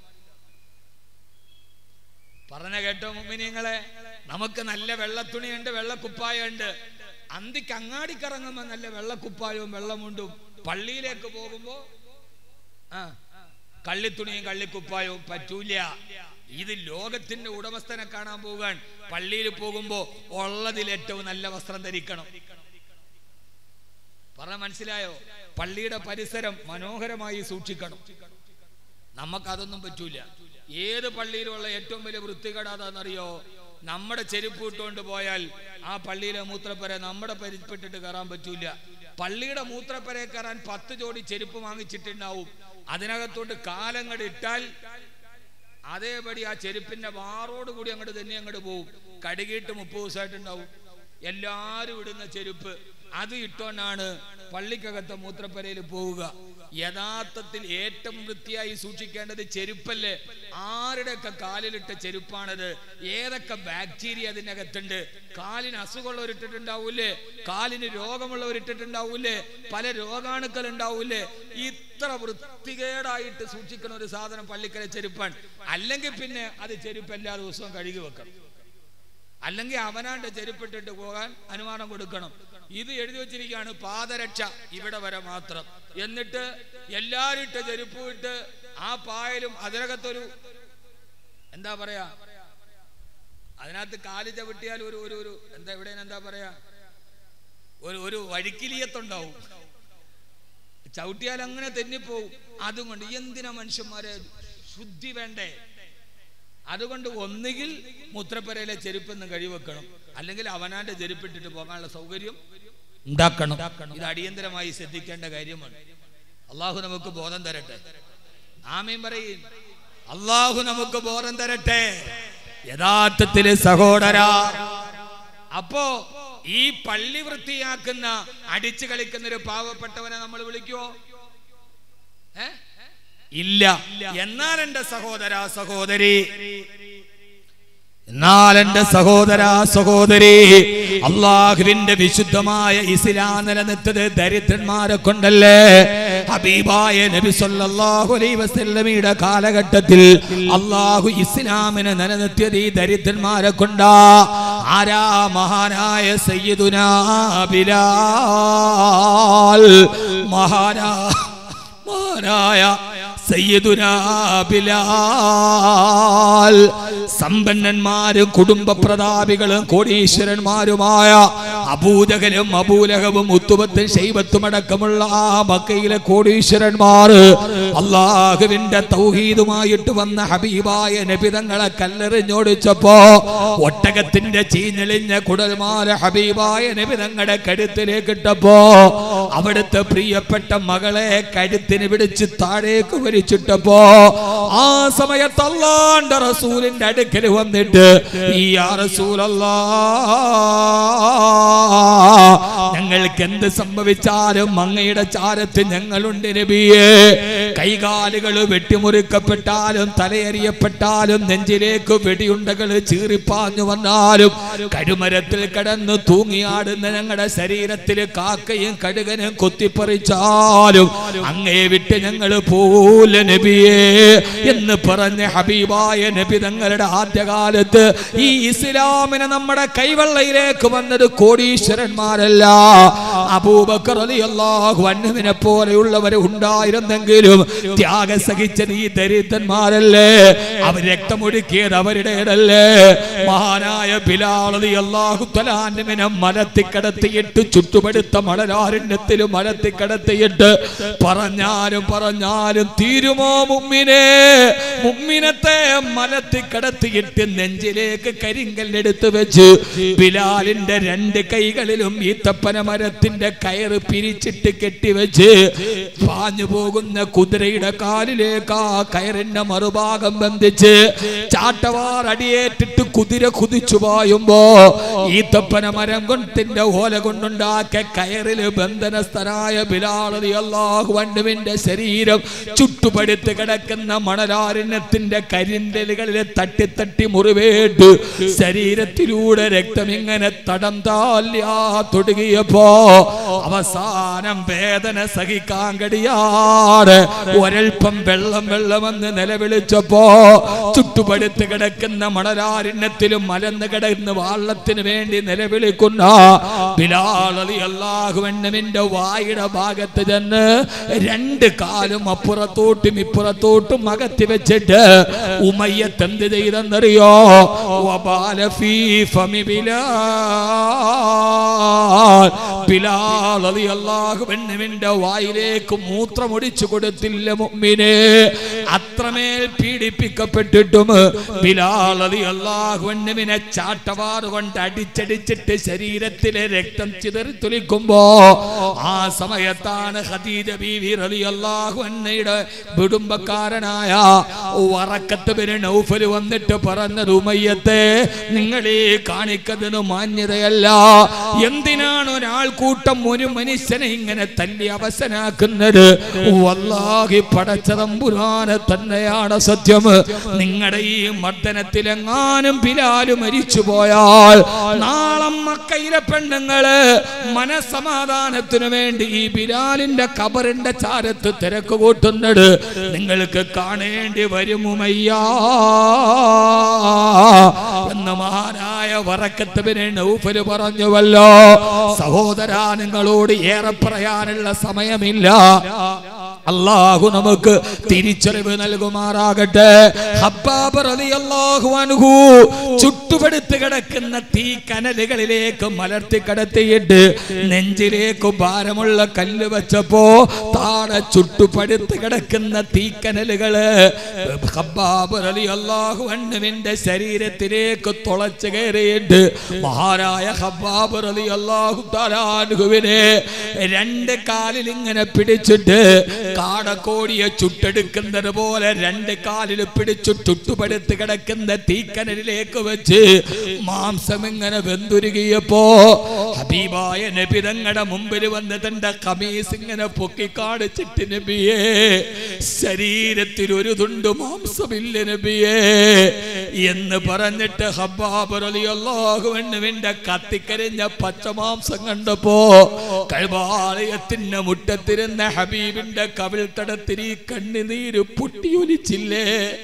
പറഞ്ഞ കേട്ടോ മുമ്പിനിങ്ങളെ നമുക്ക് നല്ല വെള്ളത്തുണിയുണ്ട് വെള്ളക്കുപ്പായുണ്ട് അന്തിക്ക് അങ്ങാടിക്കിറങ്ങുമ്പോ നല്ല വെള്ളക്കുപ്പായവും വെള്ളമുണ്ടും പള്ളിയിലേക്ക് പോകുമ്പോ ആ കള്ളിത്തുണിയും കള്ളിക്കുപ്പായവും പറ്റൂല ഇത് ലോകത്തിന്റെ ഉടമസ്ഥനെ കാണാൻ പോകാൻ പള്ളിയിൽ പോകുമ്പോ ഉള്ളതിൽ ഏറ്റവും നല്ല വസ്ത്രം ധരിക്കണം പറ മനസ്സിലായോ പള്ളിയുടെ പരിസരം മനോഹരമായി സൂക്ഷിക്കണം നമുക്കതൊന്നും പറ്റൂല ഏത് പള്ളിയിലുള്ള ഏറ്റവും വലിയ വൃത്തികേടാതാന്നറിയോ നമ്മുടെ ചെരുപ്പ് ഇട്ടുകൊണ്ട് പോയാൽ ആ പള്ളിയിലെ മൂത്രപ്പര നമ്മുടെ പരിപ്പെട്ടിട്ട് കയറാൻ പറ്റൂല പള്ളിയുടെ മൂത്രപ്പര കയറാൻ പത്ത് ജോഡി ചെരുപ്പ് വാങ്ങിച്ചിട്ടുണ്ടാവും അതിനകത്തോട്ട് കാലങ്ങട് ഇട്ടാൽ അതേപടി ആ ചെരുപ്പിന്റെ വാറോട് കൂടി അങ്ങോട്ട് തന്നെ അങ്ങോട്ട് പോവും കടുകിയിട്ട് മുപ്പത് ദിവസമായിട്ടുണ്ടാവും എല്ലാരും ഇടുന്ന ചെരുപ്പ് അത് ഇട്ടോണ്ടാണ് പള്ളിക്കകത്തെ മൂത്രപ്പരയിൽ പോവുക യഥാർത്ഥത്തിൽ ഏറ്റവും വൃത്തിയായി സൂക്ഷിക്കേണ്ടത് ചെരുപ്പല്ലേ ആരുടെയൊക്കെ കാലിലിട്ട ചെരുപ്പാണത് ഏതൊക്കെ ബാക്ടീരിയ അതിനകത്തുണ്ട് കാലിന് അസുഖമുള്ളവരിട്ടിട്ടുണ്ടാവൂലേ കാലിന് രോഗമുള്ളവരിട്ടിട്ടുണ്ടാവൂലേ പല രോഗാണുക്കൾ ഉണ്ടാവൂലേ ഇത്ര വൃത്തികേടായിട്ട് സൂക്ഷിക്കുന്ന ഒരു സാധനം പള്ളിക്കര ചെരുപ്പാണ് അല്ലെങ്കിൽ പിന്നെ അത് ചെരുപ്പ് എല്ലാ ദിവസവും കഴുകി വെക്കണം അല്ലെങ്കിൽ അവനാണ്ട് ചെരുപ്പിട്ടിട്ട് പോകാൻ അനുമാനം കൊടുക്കണം ഇത് എഴുതി വെച്ചിരിക്കുകയാണ് പാദരക്ഷ ഇവിടെ വരെ മാത്രം എന്നിട്ട് എല്ലാരും ഇട്ട ചെരുപ്പ് ഇട്ട് ആ പായലും അതിനകത്തൊരു എന്താ പറയാ അതിനകത്ത് കാല് ചവിട്ടിയാൽ ഒരു ഒരു ഒരു എന്താ ഇവിടെ എന്താ പറയാ ഒരു ഒരു വഴിക്കിലിയത്തുണ്ടാവും ചവിട്ടിയാൽ അങ്ങനെ തെന്നിപ്പോവും അതുകൊണ്ട് എന്തിനാ മനുഷ്യന്മാരെ ശുദ്ധി വേണ്ടേ അതുകൊണ്ട് ഒന്നുകിൽ മൂത്രപ്പരയിലെ ചെരുപ്പെന്ന് കഴിവെക്കണം അല്ലെങ്കിൽ അവനാന്റെ ചെരുപ്പിട്ടിട്ട് പോകാനുള്ള സൗകര്യം ഉണ്ടാക്കണം ഇത് അടിയന്തരമായി ശ്രദ്ധിക്കേണ്ട കാര്യമാണ് അള്ളാഹു നമുക്ക് ബോധം തരട്ടെ ആമീൻ പറയും അള്ളാഹു നമുക്ക് ബോധം തരട്ടെ യഥാർത്ഥത്തില് സഹോദര അപ്പോ ഈ പള്ളി വൃത്തിയാക്കുന്ന അടിച്ചു കളിക്കുന്ന ഒരു പാവപ്പെട്ടവനെ നമ്മൾ വിളിക്കുവോ ഏ ഇല്ല എന്നാൽ എന്റെ സഹോദര സഹോദരി എന്നാൽ എന്റെ സഹോദര സഹോദരി അള്ളാഹുവിന്റെ വിശുദ്ധമായ ഇസ്ലാം നിലനിർത്തത് ദരിദ്രന്മാരെ കൊണ്ടല്ലേ ഹബീബായ നബി സല്ലല്ലാഹു അലൈഹി വസല്ലമയുടെ കാലഘട്ടത്തിൽ അള്ളാഹു ഇസ്ലാമിനെ നിലനിർത്തിയത് ഈ ദരിദ്രന്മാരെ കൊണ്ടാ ആരാ മഹാനായ സയ്യിദുനാ ബിലാൽ മഹാനാ മഹാനായ സയ്യിദുനാ ബിലാൽ സമ്പന്നന്മാരും കുടുംബ പ്രതാപികളും കോടീശ്വരന്മാരുമായ അബൂജകലും അബൂലഹവും ഉത്തുബത്തും ശൈബത്തും അടക്കമുള്ള ആ മക്കയിലെ കോടീശ്വരന്മാർ അള്ളാഹുവിന്റെ തൗഹീദുമായിട്ട് വന്ന ഹബീബായ നബിതങ്ങളെ കല്ലെറിഞ്ഞോടിച്ചപ്പോ ഒട്ടകത്തിന്റെ ചീഞ്ഞെളിഞ്ഞ കുടൽമാല ഹബീബായ നബിതങ്ങളുടെ കഴുത്തിലേക്ക് ഇട്ടപ്പോ അവിടുത്തെ പ്രിയപ്പെട്ട മകളെ കഴുത്തിന് പിടിച്ച് താഴേക്ക് വലിച്ചിട്ടപ്പോ ആ സമയത്ത് അള്ളാന്റെ റസൂലിന്റെ അടുക്കൽ വന്നിട്ട് ഈ ആ റസൂലല്ലാ ഞങ്ങൾക്ക് എന്ത് സംഭവിച്ചാലും അങ്ങയുടെ ചാരത്ത് ഞങ്ങളുണ്ട് നബിയേ കൈകാലുകൾ വെട്ടിമുറിക്കപ്പെട്ടാലും തലയെറിയപ്പെട്ടാലും നെഞ്ചിലേക്ക് വെടിയുണ്ടകൾ ചീറിപ്പാഞ്ഞു വന്നാലും കരുമരത്തിൽ കിടന്ന് തൂങ്ങിയാടുന്ന ഞങ്ങളുടെ ശരീരത്തിൽ കാക്കയും കടുകനും കൊത്തിപ്പറിച്ചാലും അങ്ങേ വിട്ട് ഞങ്ങൾ പോല നബിയേ എന്ന് പറഞ്ഞ ഹബീബായ നബി തങ്ങളുടെ ആദ്യകാലത്ത് ഈ ഇസ്ലാമിനെ നമ്മുടെ കൈവെള്ളയിലേക്ക് വന്നത് കോടീശ്വരന്മാരല്ല അബൂബക്കർ റളിയല്ലാഹു അൻഹുവിനെ പോലെയുള്ളവർ ഉണ്ടായിരുന്നെങ്കിലും ത്യാഗം സഹിച്ചത് ഈ ദരിദ്രന്മാരല്ലേ അവർ രക്തമൊഴുക്കിയത് അവരുടേതല്ലേ മഹാനായ ബിലാൽ റളിയല്ലാഹു തആലാനെ മലത്തിക്കടത്തിയിട്ട് ചുറ്റുപടുത്ത മണലാരണ്യത്തിൽ മലത്തിക്കടത്തിയിട്ട് പറഞ്ഞാലും പറഞ്ഞാലും തീരുമോ മുമ്മിനെ മുമ്മിനത്തെ മലത്തി കടത്തിയിട്ട് നെഞ്ചിലേക്ക് കരിങ്കല്ലെടുത്ത് വെച്ച് ബിലാലിന്റെ രണ്ട് കൈകളിലും ഈത്തപ്പന മരത്തിന്റെ കയറ് പിരിച്ചിട്ട് കെട്ടിവെച്ച് പാഞ്ഞു പോകുന്ന കുതിരയുടെ കാലിലേക്ക് ആ കയറിന്റെ മറുഭാഗം ബന്ധിച്ച് ചാട്ടവാർ അടിയേറ്റിട്ട് കുതിര കുതിച്ചു പായുമ്പോ ഈത്തപ്പന മരം കൊണ്ടിന്റെ ഓല കൊണ്ടുണ്ടാക്കിയ കയറില് ബന്ധനസ്ഥനായ ബിലാളതി അള്ളാഹു വണ്ടുവിന്റെ ശരീരം ചുട്ടുപടുത്ത് കിടക്കുന്ന മണലാരണ്യത്തിന്റെ കരിന്തലുകളിൽ തട്ടി മുറിവേട്ട് ശരീരത്തിലൂടെ രക്തം ഇങ്ങനെ തടം താല്യാ തൊടുകിയപ്പോ അവസാനം വേദന സഹിക്കാൻ കഴിയാതെ ഒരൽപ്പം വെള്ളം വെള്ളമെന്ന് നിലവിളിച്ചപ്പോ ചുട്ടുപടുത്ത് കിടക്കുന്ന മണലാരണ്യത്തിലും മലന്ന് കിടക്കുന്ന വാള്ളത്തിന് വേണ്ടി നിലവിളിക്കുന്ന ബിലാളി അള്ളാഹുവണ്ണമിന്റെ വായുടെ ഭാഗത്ത് ചെന്ന് രണ്ട് കാലും അപ്പുറത്തോട്ടും ഇപ്പുറത്തോട്ടും അകത്തി വെച്ചിട്ട് ഉമയ്യത്ത് എന്ത് ചെയ്തെന്നറിയോ വബാല ഫീ ഫമി ബിലാൽ ബിലാൽ റളിയല്ലാഹു അൻഹുവിന്റെ വായിലേക്ക് മൂത്രമൊടിച്ചു കൊടുത്തില്ല മുഅ്മിനെ അത്രമേൽ പീഡിപ്പിക്കപ്പെട്ടിട്ടും ബിലാൽ റളിയല്ലാഹു അൻഹുവിനെ ചാട്ടവാറ് കൊണ്ട് അടിച്ചടിച്ചിട്ട് ശരീരത്തിലെ രക്തം ചിതറി തുളിക്കുമ്പോ ആ സമയത്താണ് ഖദീജ ബീവി റളിയല്ലാഹു അൻഹയുടെ കുടുംബക്കാരനായ വറക്കത്ത് പേര് നൗഫൽ വന്നിട്ട് പറഞ്ഞത് ഉമയ്യത്തെ നിങ്ങൾ ഈ കാണിക്കുന്നതിന് മാന്യതയല്ല എന്തിനാണ് ഒരാൾക്കൂട്ടം ഒരു മനുഷ്യനെ ഇങ്ങനെ തല്ലി അവസനാക്കുന്നത് വല്ലാഹി പടച്ചതമ്പുരാനെ തന്നെയാണ് സത്യം നിങ്ങളുടെ ഈ മർദ്ദനത്തിലെങ്ങാനും ബിലാല് മരിച്ചു പോയാൽ നാളെ മക്കയിലെ പെണ്ണുങ്ങള് മനസമാധാനത്തിനു വേണ്ടി ഈ ബിലാലിന്റെ കബറിന്റെ ചാരത്ത് തിരക്ക് കൂട്ടുന്നത് നിങ്ങൾക്ക് കാണേണ്ടി വരുമുമയ്യാ എന്ന് മഹാനായ വറക്കത്തുവിനെ നൗഫല് പറഞ്ഞുവല്ലോ സഹോദര നിങ്ങളോട് ഏറെ പറയാനുള്ള സമയമില്ല അള്ളാഹു നമുക്ക് തിരിച്ചറിവ് നൽകുമാറാകട്ടെ ഹബ്ബാബ് റളിയല്ലാഹു അൻഹു ചുട്ടുപടുത്ത് കിടക്കുന്ന തീ കനലുകളിലേക്ക് മലർത്തി കടത്തിയിട്ട് നെഞ്ചിലേക്ക് ഭാരമുള്ള കല്ല് വെച്ചപ്പോ താഴെ ചുട്ടുപടുത്ത് കിടക്കുന്ന തീക്കനലുകള് ഹബ്ബാബ് റളിയല്ലാഹു അൻഹുവിന്റെ ശരീരത്തിലേക്ക് തുളച്ചു കയറിയിട്ട് മഹാരായ ഹബ്ബാബ് റളിയല്ലാഹു തആല അൻഹുവിനെ രണ്ട് കാലിൽ ഇങ്ങനെ പിടിച്ചിട്ട് കാടക്കോടിയെ ചുട്ടെടുക്കുന്നത് പോലെ രണ്ട് കാലിൽ പിടിച്ചു ചുട്ടുപടുത്ത് കിടക്കുന്ന തീക്കനലിലേക്ക് വെച്ച് മാംസം ഇങ്ങനെ വെന്തുരുകിയപ്പോ ഹബീബായ നബി തങ്ങളുടെ മുമ്പിൽ വന്ന് തന്റെ കമീസ് ഇങ്ങനെ പൊക്കി കാണിച്ചിട്ട് നബിയേ ശരീരത്തിൽ ഒരു തുണ്ട് മാംസമില്ല നബിയേ എന്ന് പറഞ്ഞിട്ട് ഹബ്ബാബ് റളിയല്ലാഹുവിന്റെ കത്തിക്കരിഞ്ഞ പച്ചമാംസം കണ്ടപ്പോ കൽവാലയത്തിന്റെ മുറ്റത്തിരുന്ന ഹബീബിന്റെ കവിൾ തടത്തിൽ ഈ കണ്ണുനീര് പൊട്ടിയൊലിച്ചില്ലേ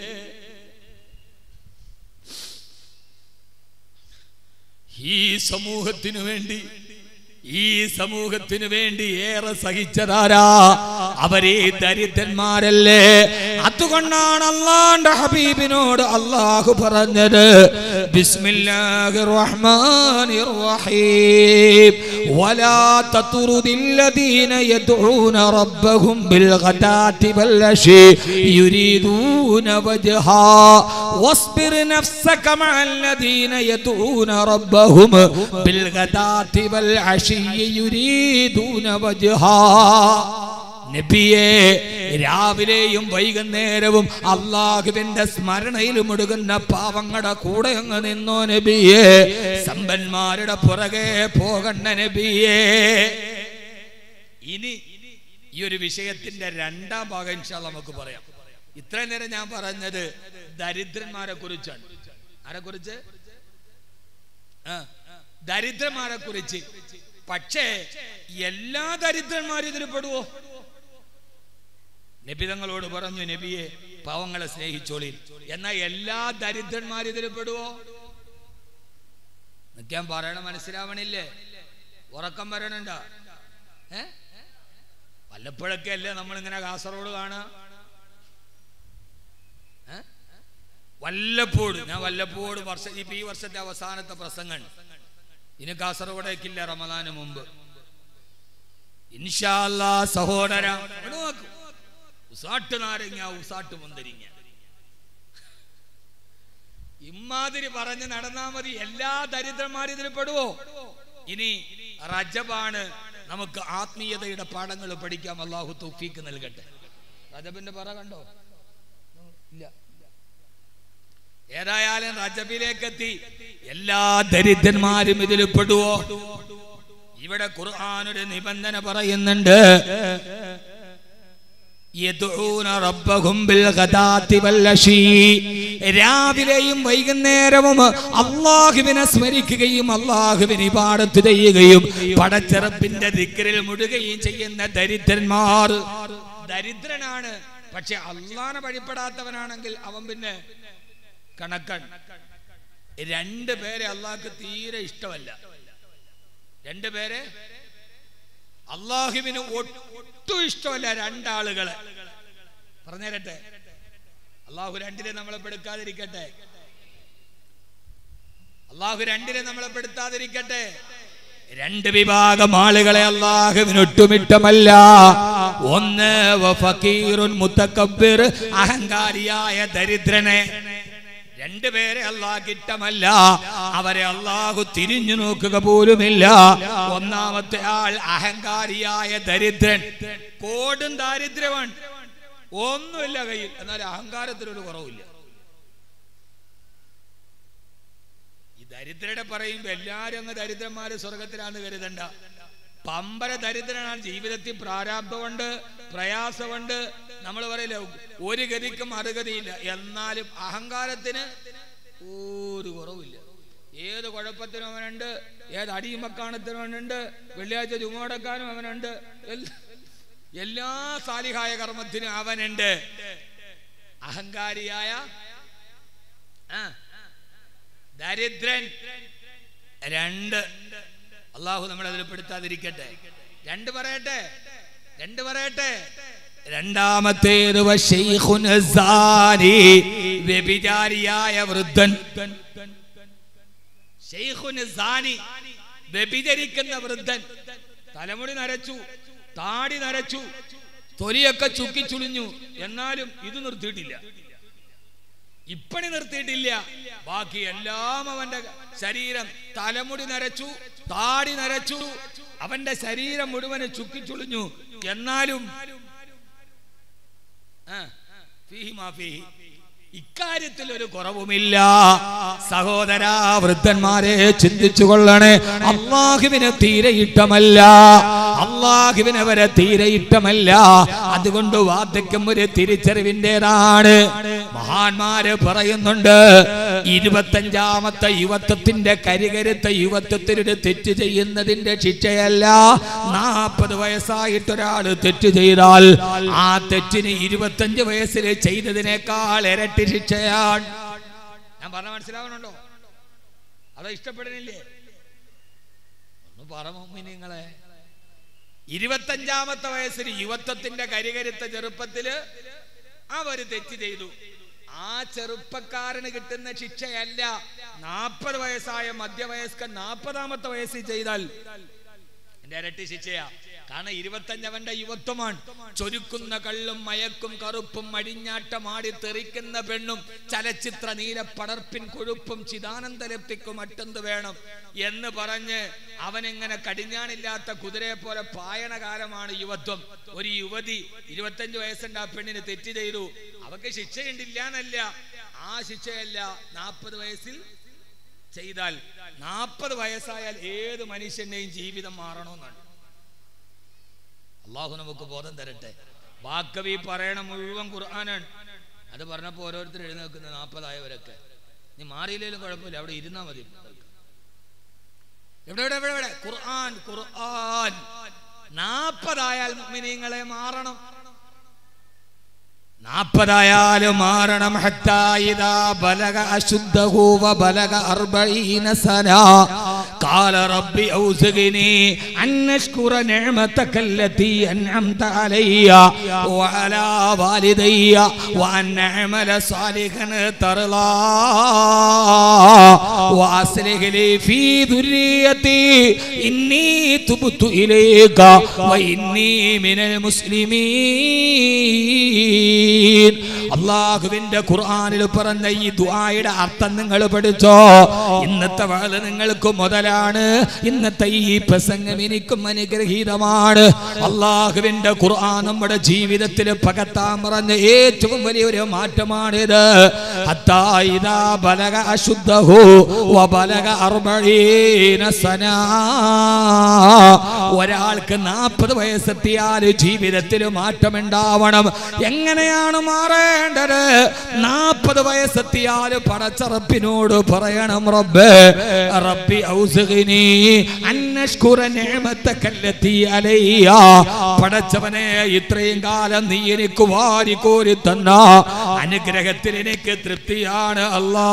ഈ സമൂഹത്തിനു വേണ്ടി ഈ സമൂഹത്തിനു വേണ്ടി ഏറെ സഹിച്ചതാരാ അവരെ ദരിദ്രന്മാരല്ലേ അതുകൊണ്ടാണ് അള്ളാന്റെ ഹബീബിനോട് അള്ളാഹു പറഞ്ഞത് ബിസ്മില്ലാഹിർ റഹ്മാനിർ റഹീം വലാ തതുറുദില്ലദീന യദ്ഊന റബ്ബഹും ബിൽ ഗദാതി വൽ അശി യുരീദൂന വജ്ഹാ واصبر نفسك مع الذين يدعون ربهم بالغداة والعشي يريدون وجها നബിയെ രാവിലെയും വൈകുന്നേരവും അള്ളാഹുവിന്റെ സ്മരണയിൽ മുടുകുന്ന പാവങ്ങളുടെ കൂടെ അങ്ങ് നിന്നോ നബിയെ സമ്പന്മാരുടെ പുറകെ പോകണ്ട നബിയെ ഇനി ഈ ഒരു വിഷയത്തിന്റെ രണ്ടാം ഭാഗം ഇൻഷാ അല്ലാ നമുക്ക് പറയാം ഇത്രയും നേരം ഞാൻ പറഞ്ഞത് ദരിദ്രന്മാരെ കുറിച്ചാണ് ആരെ കുറിച്ച് ആ, ദരിദ്രന്മാരെ കുറിച്ച് പക്ഷേ എല്ലാ ദരിദ്രന്മാരും ഇതിൽ പെടുവോ നബി തങ്ങളോട് പറഞ്ഞു നബിയെ പാവങ്ങളെ സ്നേഹിച്ചോളി എന്നാൽ എല്ലാ ദരിദ്രന്മാരും ഇതിൽ പെടുവോ നിൽക്കാൻ പറയണ മനസ്സിലാവണില്ലേ ഉറക്കം വരണുണ്ടോ ഏ വല്ലപ്പോഴൊക്കെ അല്ലേ നമ്മളിങ്ങനെ കാസർഗോഡ് കാണുക ഏ? വല്ലപ്പോഴും ഞാൻ വല്ലപ്പോഴും വർഷ ഇപ്പൊ ഈ വർഷത്തെ അവസാനത്തെ പ്രസംഗം ഇനി കാസർഗോഡേക്കില്ല റമദാന് മുമ്പ് ഇൻഷാല്ലാ സഹോദര ഇവിടെ നോക്കൂ. ഉസാട്ട് നാരങ്ങ ഉസാട്ട് മുന്തിരിങ്ങ ഇമ്മാതിരി പറഞ്ഞ് നടന്നാ മതി എല്ലാ ദരിദ്രന്മാരും ഇതിൽ പെടുവോ ഇനി റജബാണ് നമുക്ക് ആത്മീയതയുടെ പാഠങ്ങൾ പഠിക്കാം അള്ളാഹു തൗഫീക്ക് നൽകട്ടെ റജബിന്റെ പറ കണ്ടോ ഇല്ല ഏതായാലും റജബിലേക്ക് എത്തി എല്ലാ ദരിദ്രന്മാരും ഇതിൽ പെടുവോ ഇവിടെ ഖുർആൻ ഒരു നിബന്ധന പറയുന്നുണ്ട് യദ്ഊന റബ്ബഹും ബിൽ ഗദാത്തി വൽ അശീ. രാവിലെയും വൈകുന്നേരവും അള്ളാഹുവിനെ സ്മരിക്കുകയും അള്ളാഹുവിന് ഇബാദത്ത് ചെയ്യുകയും പടച്ചെറുപ്പിന്റെ ദിക്റിൽ മുഴുകയും ചെയ്യുന്ന ദരിദ്രന്മാർ ദരിദ്രനാണ് പക്ഷെ അള്ളാനെ വഴിപ്പെടാത്തവനാണെങ്കിൽ അവൻ പിന്നെ കണക്കൻ രണ്ട് പേരെ അള്ളാഹ്ക്ക് തീരെ ഇഷ്ടമല്ല രണ്ട് പേരെ അള്ളാഹുവിന് ഒട്ടും ഇഷ്ടമല്ല രണ്ടാളുകളെ പറഞ്ഞുതരട്ടെ അള്ളാഹു രണ്ടിനെ നമ്മളെ പെടുക്കാതിരിക്കട്ടെ അള്ളാഹു രണ്ടിനെ നമ്മളെ പെടുത്താതിരിക്കട്ടെ രണ്ട് വിഭാഗം ആളുകളെ അള്ളാഹുവിന് ഒട്ടുമിട്ടമല്ല ഒന്ന് വഫക്കീറുൻ മുത്തക്കബ്ബിർ അഹങ്കാരിയായ ദരിദ്രനെ രണ്ടുപേരെ അള്ളാഹ് ഇഷ്ടമല്ല അവരെ അള്ളാഹു തിരിഞ്ഞു നോക്കുക പോലുമില്ല ഒന്നാമത്തെ ആൾ അഹങ്കാരിയായ ദരിദ്രൻ കോടും ദാരിദ്ര്യമാണ് ഒന്നുമില്ല കയ്യിൽ എന്നാൽ അഹങ്കാരത്തിനൊരു കുറവില്ല ഈ ദരിദ്രയുടെ പറയുമ്പോ എല്ലാരും അങ്ങ് ദരിദ്രന്മാര് സ്വർഗത്തിലാന്ന് കരുതണ്ട പമ്പര ദരിദ്രനാണ് ജീവിതത്തിൽ പ്രാരാബ്ധമുണ്ട് പ്രയാസമുണ്ട് നമ്മൾ പറയില്ല ഒരു ഗതിക്കും അർഹതയില്ല എന്നാലും അഹങ്കാരത്തിന് ഒരു കുറവില്ല ഏത് കുഴപ്പത്തിനും അവനുണ്ട് ഏത് അടിയും മക്കാണത്തിനും അവനുണ്ട് വെള്ളിയാഴ്ച ചുമടക്കാനും അവനുണ്ട് എല്ലാ- എല്ലാ സാലിഹായ കർമ്മത്തിനും അവനുണ്ട് അഹങ്കാരിയായ ആ ദരിദ്രൻ രണ്ട് അള്ളാഹു നമ്മളെ അതിൽ പെടുത്താതിരിക്കട്ടെ രണ്ട് പറയട്ടെ രണ്ട് പറയട്ടെ രണ്ടാമത്തേത് വശൈഖുൻ സാനി വ്യഭിചാരിയായ വൃദ്ധൻ ശൈഖുൻ സാനി വ്യഭിചരിക്കുന്ന വൃദ്ധൻ തലമുടി നരച്ചു താടി നരച്ചു തൊലിയൊക്കെ ചുക്കിച്ചുളിഞ്ഞു എന്നാലും ഇത് നിർത്തിയിട്ടില്ല ഇപ്പണി നിർത്തിയിട്ടില്ല ബാക്കി എല്ലാം അവന്റെ ശരീരം തലമുടി നരച്ചു താടി നരച്ചു അവന്റെ ശരീരം മുഴുവന് ചുക്കിച്ചുളിഞ്ഞു എന്നാലും ആ, ഫീഹി മാ ഫീഹി. ഇക്കാര്യത്തിൽ ഒരു കുറവുമില്ല സഹോദര വൃദ്ധന്മാരെ ചിന്തിച്ചു കൊള്ളണേ അള്ളാഹുവിന് തീരെ ഇഷ്ടമല്ല അള്ളാഹുവിന് അവരെ തീരെ ഇഷ്ടമല്ല അതുകൊണ്ട് വാർദ്ധക്യം ഒരു തിരിച്ചറിവിൻ്റെതാണ് മഹാന്മാര് പറയുന്നുണ്ട് ഇരുപത്തഞ്ചാമത്തെ യുവത്വത്തിന്റെ കരികരുത്ത യുവത്വത്തിനൊരു തെറ്റ് ചെയ്യുന്നതിന്റെ ശിക്ഷയല്ല നാൽപ്പത് വയസ്സായിട്ട് ഒരാൾ തെറ്റ് ചെയ്താൽ ആ തെറ്റിന് ഇരുപത്തഞ്ച് വയസ്സിൽ ചെയ്തതിനേക്കാൾ ഇരട്ടി ശിക്ഷയാണ് ഞാൻ പറഞ്ഞ മനസ്സിലാവണുണ്ടോ അതോ ഇഷ്ടപ്പെടുന്നില്ലേ ഒന്ന് പറ മമ്മി നിങ്ങളെ ഇരുപത്തഞ്ചാമത്തെ വയസ്സിൽ യുവത്വത്തിന്റെ കരികരുത്ത ചെറുപ്പത്തില് അവര് തെറ്റ് ചെയ്തു ആ ചെറുപ്പക്കാരന് കിട്ടുന്ന ശിക്ഷയല്ല നാൽപ്പത് വയസ്സായ മധ്യവയസ്കൻ നാൽപ്പതാമത്തെ വയസ്സിൽ ചെയ്താൽ എന്റെ ഇരട്ടി ശിക്ഷയാ കാരണം ഇരുപത്തഞ്ചവന്റെ യുവത്വമാണ് ചൊരുക്കുന്ന കള്ളും മയക്കും കറുപ്പും മടിഞ്ഞാട്ടമാടി തെറിക്കുന്ന പെണ്ണും ചലച്ചിത്ര നീല പടർപ്പിൻ കൊഴുപ്പും ചിദാനന്ദലപ്തിക്കും മറ്റെന്ത് വേണം എന്ന് പറഞ്ഞ് അവനെങ്ങനെ കടിഞ്ഞാണില്ലാത്ത കുതിരയെ പോലെ പായണ കാലമാണ് യുവത്വം ഒരു യുവതി ഇരുപത്തഞ്ച് വയസ്സുണ്ട് ആ പെണ്ണിന് തെറ്റ് ചെയ്തു അവക്ക് ശിക്ഷയുണ്ടില്ല എന്നല്ല ആ ശിക്ഷയല്ല നാൽപ്പത് വയസ്സിൽ ചെയ്താൽ നാൽപ്പത് വയസ്സായാൽ ഏത് മനുഷ്യന്റെയും ജീവിതം മാറണമെന്നാണ് അള്ളാഹു നമുക്ക് ബോധം തരട്ടെ വാക്കവി പറയണ മുഴുവൻ ഖുർആനാണ് അത് പറഞ്ഞപ്പോൾ ഓരോരുത്തർ എഴുന്നേൽക്കുന്ന നാൽപ്പതായവരൊക്കെ നീ മാറിയില്ലേലും കുഴപ്പമില്ല അവിടെ ഇരുന്നാ മതി എവിടെ എവിടെ എവിടെ എവിടെ ഖുർആൻ ഖുർആൻ നാൽപ്പതായാൽ മുഅ്മിനീങ്ങളെ മാറണം നാൽപ്പതായാലും മാറണം ഹത്താ ഇദാ ബലഗ അശുദ്ധഹു വബലഗ അർബഈന സന قال رب أوزعني أن أشكر نعمتك التي أنعمت علي وعلى والدي وأن أعمل صالحا ترضى وأصلح لي في ذريتي إني تبت إليك وإني من المسلمين അള്ളാഹുവിന്റെ ഖുർആനിൽ പറഞ്ഞ ഈ ദുആയുടെ അർത്ഥം നിങ്ങൾ പഠിച്ചോ ഇന്നത്തെ വേള നിങ്ങൾക്ക് മുതലാണ് ഇന്നത്തെ ഈ പ്രസംഗം എനിക്കും അനുഗ്രഹീതമാണ് അള്ളാഹുവിന്റെ ഖുർആൻ നമ്മുടെ ജീവിതത്തിൽ പകത്താൻ പറഞ്ഞ ഏറ്റവും വലിയൊരു മാറ്റമാണിത് ഹത്താ ഇദാ ബലഗ അശുദ്ധഹു വബലഗ അർബഈന സനാ ഒരാൾക്ക് നാൽപ്പത് വയസ്സെത്തിയാൽ ജീവിതത്തിൽ മാറ്റമുണ്ടാവണം എങ്ങനെയാണ് മാറേണ്ടത് നാൽപ്പത് വയസ്സെത്തിയാൽ പടച്ചറപ്പിനോട് പറയണം റബ്ബ് റബ്ബി ഔസുഖിനി അന്നഷ്കുറ നിഅമത്തക്കല്ലത്തി അലയ്യ പടച്ചവനെ ഇത്രയും കാലം നീ എനിക്ക് വാരി കോരി തന്ന അനുഗ്രഹത്തിൽ എനിക്ക് തൃപ്തിയാണ് അല്ലാ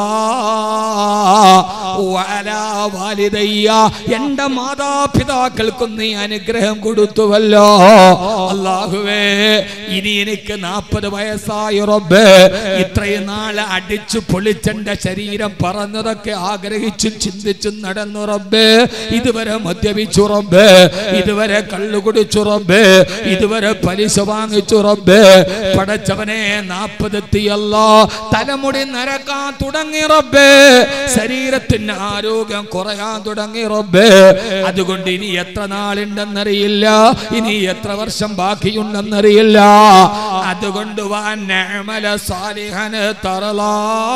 വഅലാ വാലിദയ്യ എന്റെ മാതാപിതാക്കൾക്കും നീ അനുഗ്രഹം കൊടുത്തുവല്ലോ അള്ളാഹുവേ ഇനി എനിക്ക് നാൽപ്പത് വയസ്സായ റബ്ബ് ഇത്രയും നാള് അടിച്ചു പൊളിച്ചെന്റെ ശരീരം പറന്നതൊക്കെ ആഗ്രഹിച്ചും ചിന്തിച്ചും നടന്നു റബ്ബ് ഇതുവരെ മദ്യപിച്ചു റബ്ബ് ഇതുവരെ കള്ളു കുടിച്ചു റബ്ബ് ഇതുവരെ പലിശ വാങ്ങിച്ചു റബ്ബ് പടച്ചവനെ നാൽപ്പതെത്തിയല്ല തലമുടി നരക്കാൻ തുടങ്ങി റബ്ബ് ശരീരത്തിന് ആരോഗ്യം കുറയാൻ തുടങ്ങി റബ്ബ് അതുകൊണ്ട് ഇനി എത്ര നാളുണ്ടെന്നറിയില്ല ഇനി എത്ര വർഷം ബാക്കിയുണ്ടെന്നറിയില്ല അതുകൊണ്ട് വാൻ നഅമല സാലിഹന് തറലാ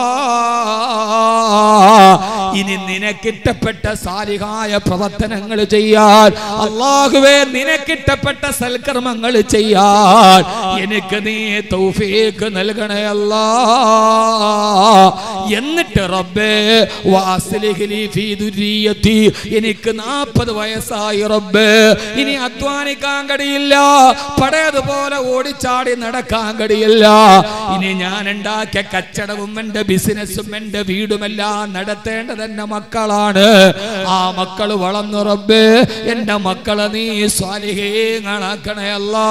ഇനി നിനക്കിട്ടപ്പെട്ട സാലിഹായ പ്രവർത്തനങ്ങൾ ചെയ്യാൻ അള്ളാഹുവേ നിനക്കിട്ടപ്പെട്ട സൽക്കർമ്മങ്ങൾ ചെയ്യാൻ എനിക്ക് നീ തൗഫീഖ് നൽകണേ അല്ലാ എന്നിട്ട് റബ്ബേ വാസ്ലിഹ് ലീ ഫീ ദുരിയത്തി എനിക്ക് നാൽപ്പത് വയസ്സായി റബ്ബേ ഇനി അധ്വാനിക്കാൻ കഴിയില്ല പഴയതുപോലെ ഓടിച്ചാടി നടക്കാൻ കഴിയില്ല ഇനി ഞാൻ ഉണ്ടാക്കിയ കച്ചടവും എന്റെ ബിസിനസ്സും എന്റെ വീടുമെല്ലാം നടത്തേണ്ടത് എന്റെ മക്കളാണ് ആ മക്കള് വളർന്നു റബ്ബേ എന്റെ മക്കളെ നീ സ്വാലിഹീങ്ങളാക്കണേ അല്ലാ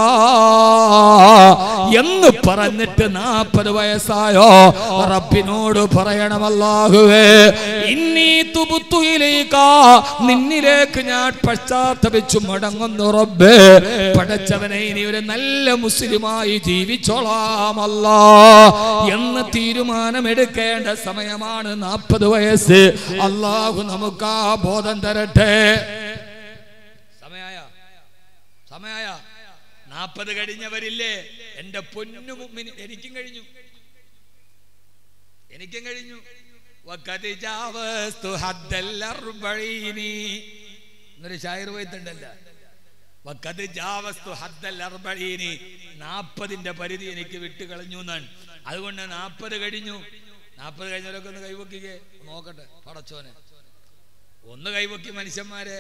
എന്ന് പറഞ്ഞിട്ട് നാൽപ്പത് വയസ്സായോ റബ്ബിനോട് പറയണമല്ലാഹുവേ ഇന്നീ തുബുത്തുയിലേക്ക നിന്നിലേക്ക് ഞാൻ പശ്ചാത്തപിച്ചു മടങ്ങുന്നു റബ്ബേ പടച്ചവനെ ഇനി ഒരു നല്ല മുസ്ലിമായി ജീവിച്ചോളാമല്ല എന്ന് തീരുമാനമെടുക്കേണ്ട സമയമാണ് നാൽപ്പത് വയസ്സ് അള്ളാഹു നമുക്ക് ആ ബോധം തരട്ടെ സമയായ സമയായ നാൽപ്പത് കഴിഞ്ഞവരില്ലേ എന്റെ പൊന്നു മുമ്പിന് എനിക്കും കഴിഞ്ഞു എനിക്കും കഴിഞ്ഞു വഖദ് ജാവസ്തു ഹദ്ദൽ അർബഈനി എന്നൊരു ഷായർ പോയിട്ടുണ്ടല്ല വഖദ് ജാവസ്തു ഹദ്ദൽ അർബഈനി നാൽപ്പതിന്റെ പരിധി എനിക്ക് വിട്ടു കളഞ്ഞു എന്നാണ് അതുകൊണ്ട് നാൽപ്പത് കഴിഞ്ഞു നാൽപ്പത് കഴിഞ്ഞവരൊക്കെ ഒന്ന് കൈവക്കിക്കേ നോക്കട്ടെ പടച്ചോനെ ഒന്ന് കൈവക്കി മനുഷ്യന്മാരെ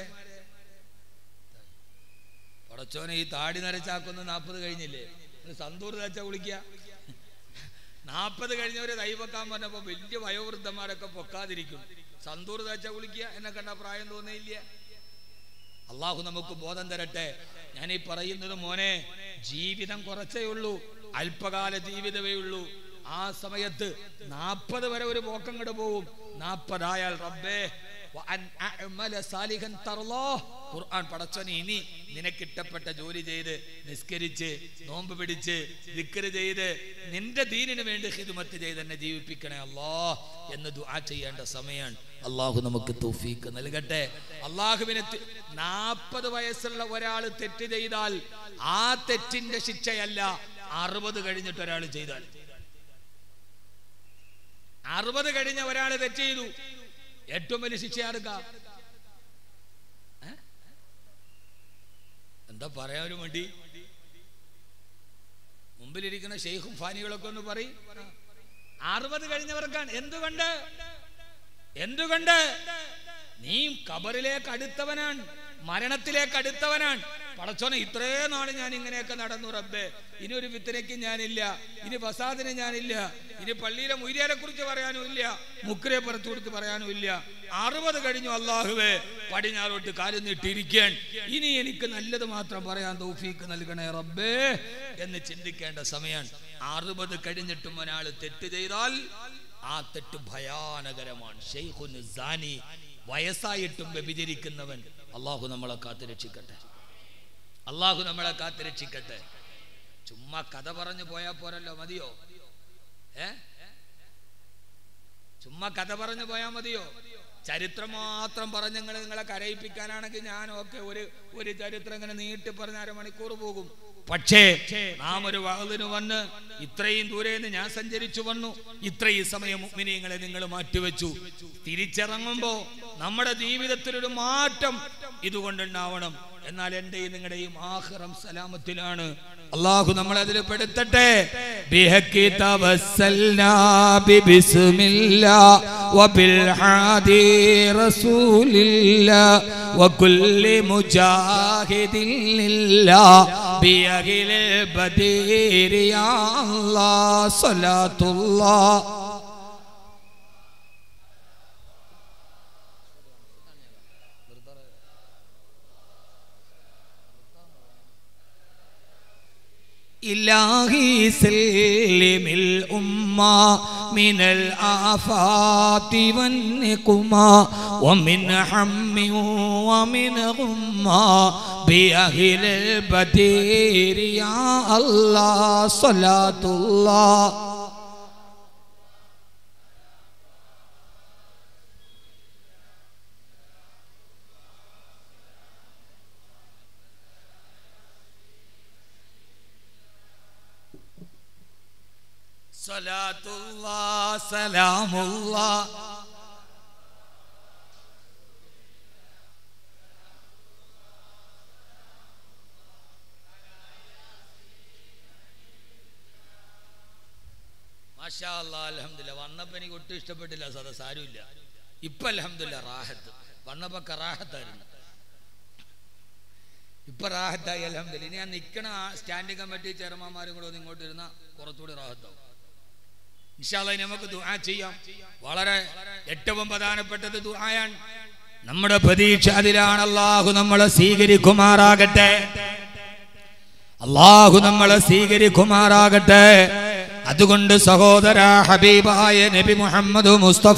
പടച്ചോനെ ഈ താടി നരച്ചാക്കുന്ന നാൽപ്പത് കഴിഞ്ഞില്ലേ ഒരു സന്തൂർ തേച്ച വിളിക്കുക നാൽപ്പത് കഴിഞ്ഞവരെ കൈവക്കാൻ പറഞ്ഞപ്പോ വലിയ വയോവൃദ്ധന്മാരൊക്കെ പൊക്കാതിരിക്കും സന്തൂർ തേച്ച വിളിക്കുക എന്നെ കണ്ട പ്രായം തോന്നിയില്ല അള്ളാഹു നമുക്ക് ബോധം തരട്ടെ ഞാൻ ഈ പറയുന്നത് മോനെ ജീവിതം കുറച്ചേ ഉള്ളൂ അല്പകാല ജീവിതമേ ഉള്ളൂ ആ സമയത്ത് നാൽപ്പത് വരെ ഒരു പോക്കം കണ്ട് പോവും നാൽപ്പതായാൽ റബ്ബേ വഅൻ അഅ്മല സാലിഹൻ തർളോ ഖുർആൻ പടച്ചോനെ ഇനി നിനക്കിട്ടപ്പെട്ട ജോലി ചെയ്ത് നിസ്കരിച്ച് നോമ്പ് പിടിച്ച് ദിക്ർ ചെയ്ത് നിന്റെ ദീനിന് വേണ്ടി ഹിദ്മത്ത് ചെയ്ത് എന്നെ ജീവിപ്പിക്കണേ അല്ലാ എന്ന് ദുആ ചെയ്യേണ്ട സമയമാണ് അള്ളാഹു നമുക്ക് തൗഫീക്ക് നൽകട്ടെ അള്ളാഹുവിന് നാൽപ്പത് വയസ്സുള്ള ഒരാൾ തെറ്റ് ചെയ്താൽ ആ തെറ്റിന്റെ ശിക്ഷയല്ല അറുപത് കഴിഞ്ഞിട്ട് ഒരാൾ ചെയ്താൽ അറുപത് കഴിഞ്ഞ ഒരാൾ തെറ്റ് ചെയ്തു ഏറ്റവും വലിയ ശിക്ഷ ആർക്കാ ഏ? എന്താ പറയാൻ ഒരു മടി മുമ്പിലിരിക്കുന്ന ഷെയ്ഖും ഫാനികളൊക്കെ ഒന്ന് പറയും അറുപത് കഴിഞ്ഞവർക്കാണ് എന്തുകൊണ്ട് എന്തുകൊണ്ട് നീ കബറിലേക്ക് അടുത്തവനാണ് മരണത്തിലേക്ക് അടുത്തവനാണ് പടച്ചോനെ ഇത്രയും നാള് ഞാൻ ഇങ്ങനെയൊക്കെ നടന്നു റബ്ബേ ഇനി ഒരു വിത്തനയ്ക്ക് ഞാനില്ല ഇനി ഫസാദിന് ഞാനില്ല ഇനി പള്ളിയിലെ മുരിയാരെ കുറിച്ച് പറയാനും ഇല്ല മുക്കരെ പുറത്തു കൊടുത്ത് പറയാനും ഇല്ല അറുപത് കഴിഞ്ഞു അള്ളാഹുവേ പടിഞ്ഞാറോട്ട് കാലം നീട്ടിയിരിക്കാൻ ഇനി എനിക്ക് നല്ലത് മാത്രം പറയാൻ തൗഫീക്ക് നൽകണേ റബ്ബേ എന്ന് ചിന്തിക്കേണ്ട സമയമാണ് അറുപത് കഴിഞ്ഞിട്ടും ഒരാൾ തെറ്റ് ചെയ്താൽ ആ തെറ്റ് ഭയാനകരമാണ് ഷെയ്ഖുൻ സാനി വയസ്സായിട്ടും വ്യഭിചരിക്കുന്നവൻ അള്ളാഹു നമ്മളെ കാത്തു രക്ഷിക്കട്ടെ അള്ളാഹു നമ്മളെ കാത്തു രക്ഷിക്കട്ടെ ചുമ്മാ കഥ പറഞ്ഞു പോയാ പോരല്ലോ മതിയോ ഏ ചുമ്മാ കഥ പറഞ്ഞു പോയാ മതിയോ ചരിത്രം മാത്രം പറഞ്ഞ് നിങ്ങൾ നിങ്ങളെ കരയിപ്പിക്കാനാണെങ്കിൽ ഞാൻ ഓക്കെ ഒരു ഒരു ചരിത്രം ഇങ്ങനെ നീട്ടി പറഞ്ഞ അരമണിക്കൂർ പോകും പക്ഷേ നാം ഒരു വാതിന് വന്ന് ഇത്രയും ദൂരെ നിന്ന് ഞാൻ സഞ്ചരിച്ചു വന്നു ഇത്രയും സമയം മുഗ്മിനിയങ്ങളെ നിങ്ങൾ മാറ്റിവെച്ചു തിരിച്ചിറങ്ങുമ്പോ നമ്മുടെ ജീവിതത്തിൽ ഒരു മാറ്റം ഇതുകൊണ്ടുണ്ടാവണം എന്നാൽ എന്റെയും നിങ്ങളുടെയും ആഹ്റം സലാമത്തിലാണ് അള്ളാഹു നമ്മളെ അതിൽ പെടുത്തട്ടെ ബിഹക്കി തവസ്സൽനാ ബിബിസ്മില്ലാ വബിൽഹാദി റസൂലില്ലാ വകുല്ലി മുജാഹിദിൻ ലില്ലാ ബിയഹിലിൽ ബദീരി യാ അല്ലാഹ് സ്വലാത്തുല്ലാഹ് إلهي سلم الأمة من الآفات والنقمة ومن حم ومن غمة بأهل البدير يا الله صلاة الله صلاة الله سلام الله മാഷാ അല്ലാ അലഹമില്ല വന്നപ്പോ എനിക്ക് ഒട്ടും ഇഷ്ടപ്പെട്ടില്ല സദസ് ആരുമില്ല ഇപ്പൊ അലഹമില്ല റാഹത്ത് വന്നപ്പോ കറാഹത്തായിരുന്നു ഇപ്പൊ റാഹത്തായി അലഹമില്ല ഇനി ഞാൻ നിൽക്കണ സ്റ്റാൻഡിംഗ് കമ്മിറ്റി ചെയർമാന്മാരും കൂടെ ഒന്ന് ഇങ്ങോട്ട് ഇരുന്ന കുറച്ചുകൂടി റാഹത്താവും ഇൻഷാല്ലാ നമുക്ക് ദുആ ചെയ്യാം വളരെ ഏറ്റവും പ്രധാനപ്പെട്ടത് ദുആയാണ് നമ്മുടെ പ്രതീക്ഷ അതിലാണ് അള്ളാഹു നമ്മളെ സ്വീകരിക്കുമാറാകട്ടെ അള്ളാഹു നമ്മളെ സ്വീകരിക്കുമാറാകട്ടെ അതുകൊണ്ട് സഹോദര ഹബീബായ നബി മുഹമ്മദ് മുസ്തഫ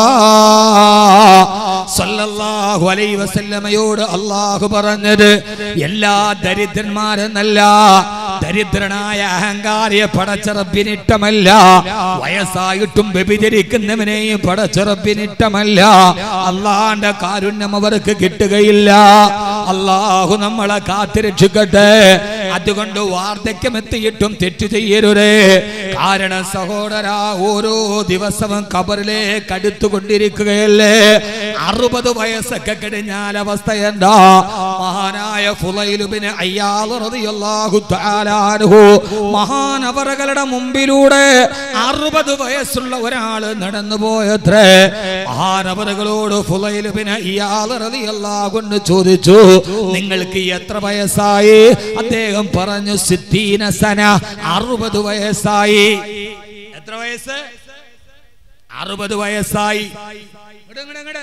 സല്ലല്ലാഹു അലൈഹി വസല്ലമയോട് അള്ളാഹു പറഞ്ഞത് എല്ലാ ദരിദ്രന്മാരെന്നല്ല ദരിദ്രനായ അഹങ്കാരിയെ പടച്ചറപ്പിനിട്ടമല്ല വയസ്സായിട്ടും വ്യഭിചരിക്കുന്നവനെയും പടച്ചറപ്പിനിട്ടമല്ല അള്ളാന്റെ കാരുണ്യം അവർക്ക് കിട്ടുകയില്ല അള്ളാഹു നമ്മളെ കാത്തിരക്ഷിക്കട്ടെ അതുകൊണ്ട് വാർദ്ധക്യം എത്തിയിട്ടും തെറ്റു ചെയ്യരുതേ കാരണം സഹോദര ഓരോ ദിവസവും കബറിലേക്ക് അടുത്തുകൊണ്ടിരിക്കുകയല്ലേ അറുപത് വയസ്സൊക്കെ കഴിഞ്ഞാൽ അവസ്ഥ എന്താ മഹാനായ ഫുലൈലുബിന് അയ്യാഹു മഹാനവറുകളുടെ മുമ്പിലൂടെ അറുപത് വയസ്സുള്ള ഒരാള് നടന്നു പോയത്രേ മഹാനവറുകളോട് ഫുലൈലുബിന് അയ്യാഹു ചോദിച്ചു നിങ്ങൾക്ക് എത്ര വയസ്സായി അദ്ദേഹം പറഞ്ഞു സിദ്ധീന സന അറുപത് വയസ്സായി എത്ര വയസ്സ് അറുപത് വയസ്സായി ഇങ്ങട് ഇങ്ങട് ഇങ്ങട്.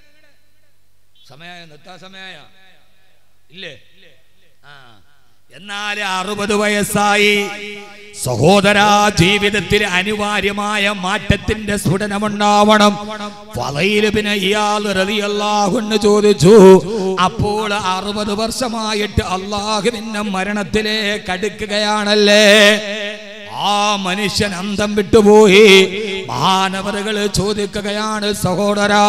സമയായ നിർത്താ സമയായ ഇല്ലേ ആ എന്നാൽ അറുപത് വയസ്സായി സഹോദര ജീവിതത്തിൽ അനിവാര്യമായ മാറ്റത്തിന്റെ സ്ഫുടനമുണ്ടാവണം ഫലയില് പിന്നെ ഇയാൾ റളിയല്ലാഹുവിന് ചോദിച്ചു അപ്പോൾ അറുപത് വർഷമായിട്ട് അള്ളാഹുവിന്റെ മരണത്തിലേക്ക് അടുക്കുകയാണല്ലേ ആ മനുഷ്യൻ അന്തം വിട്ടുപോയി മാനവറുകൾ ചോദിക്കുകയാണ് സഹോദരാ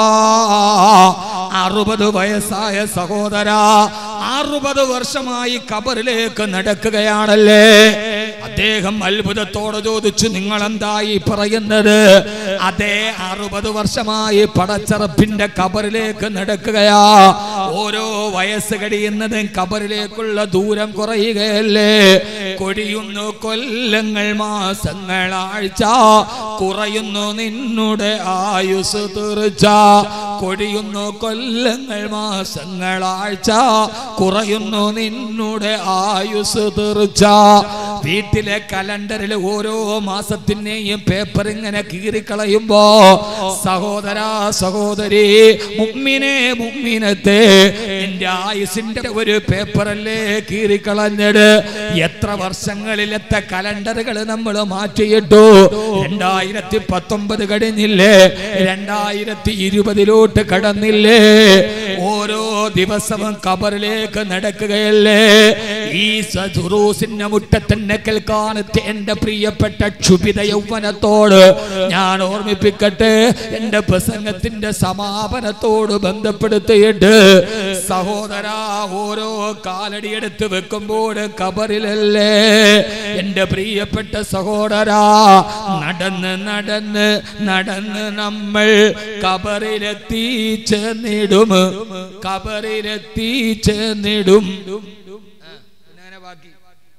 അറുപത് വയസ്സായ സഹോദര അറുപത് വർഷമായി കബറിലേക്ക് നടക്കുകയാണല്ലേ അദ്ദേഹം അത്ഭുതത്തോടെ ചോദിച്ചു നിങ്ങൾ എന്തായി പറയുന്നത് അതേ അറുപത് വർഷമായി പടച്ചറപ്പിന്റെ കബറിലേക്ക് നടക്കുകയാ ഓരോ വയസ്സ് കഴിയുന്നതും കബറിലേക്കുള്ള ദൂരം കുറയുകയല്ലേ കൊടിയുന്നു കൊല്ലങ്ങൾ മാസങ്ങളാഴ്ച കുറയുന്നു നിന്നുടെ ആയുസ് തീർച്ച കൊടിയുന്നു കൊല്ലങ്ങൾ മാസങ്ങളാഴ്ച കുറയുന്നു നിന്നുടെ ആയുസ് തീർച്ച വീട്ടിലെ കലണ്ടറിൽ ഓരോ മാസത്തിനെയും പേപ്പർ ഇങ്ങനെ കീറിക്കളയുമ്പോ സഹോദര സഹോദരി മുമ്മിനെ മുമ്മിനത്തെ നിന്റെ ആയുസിന്റെ ഒരു പേപ്പറല്ലേ കീറിക്കളഞ്ഞത് എത്ര വർഷങ്ങളിലത്തെ കലണ്ടറുകൾ നമ്മൾ മാറ്റിയിട്ടു രണ്ടായിരത്തി പത്തൊമ്പത് കഴിഞ്ഞില്ലേ രണ്ടായിരത്തി ഇരുപതിലോട്ട് കടന്നില്ലേ ഓരോ ദിവസവും കബറിലേക്ക് നടക്കുകയല്ലേ ഈ സദുറൂസിന്റെ മുറ്റത്തന്നെ കേൾക്കാൻ എന്റെ പ്രിയപ്പെട്ട ക്ഷുഭിത യൗവനത്തോട് ഞാൻ ഓർമ്മിപ്പിക്കട്ടെ എന്റെ പ്രസംഗത്തിന്റെ സമാപനത്തോട് ബന്ധപ്പെടുത്തിയിട്ട് സഹോദര ഓരോ കാലടിയെടുത്ത് വെക്കുമ്പോൾ കബറിലല്ലേ എന്റെ പ്രിയപ്പെട്ട സഹോദര നടന്ന് നടന്ന് നടന്ന് നമ്മൾ കബറിലെത്തി ചേർന്നിടും കബറിലെത്തി ചേർന്നിടും ആ, പിന്നെ അങ്ങനെ ബാക്കി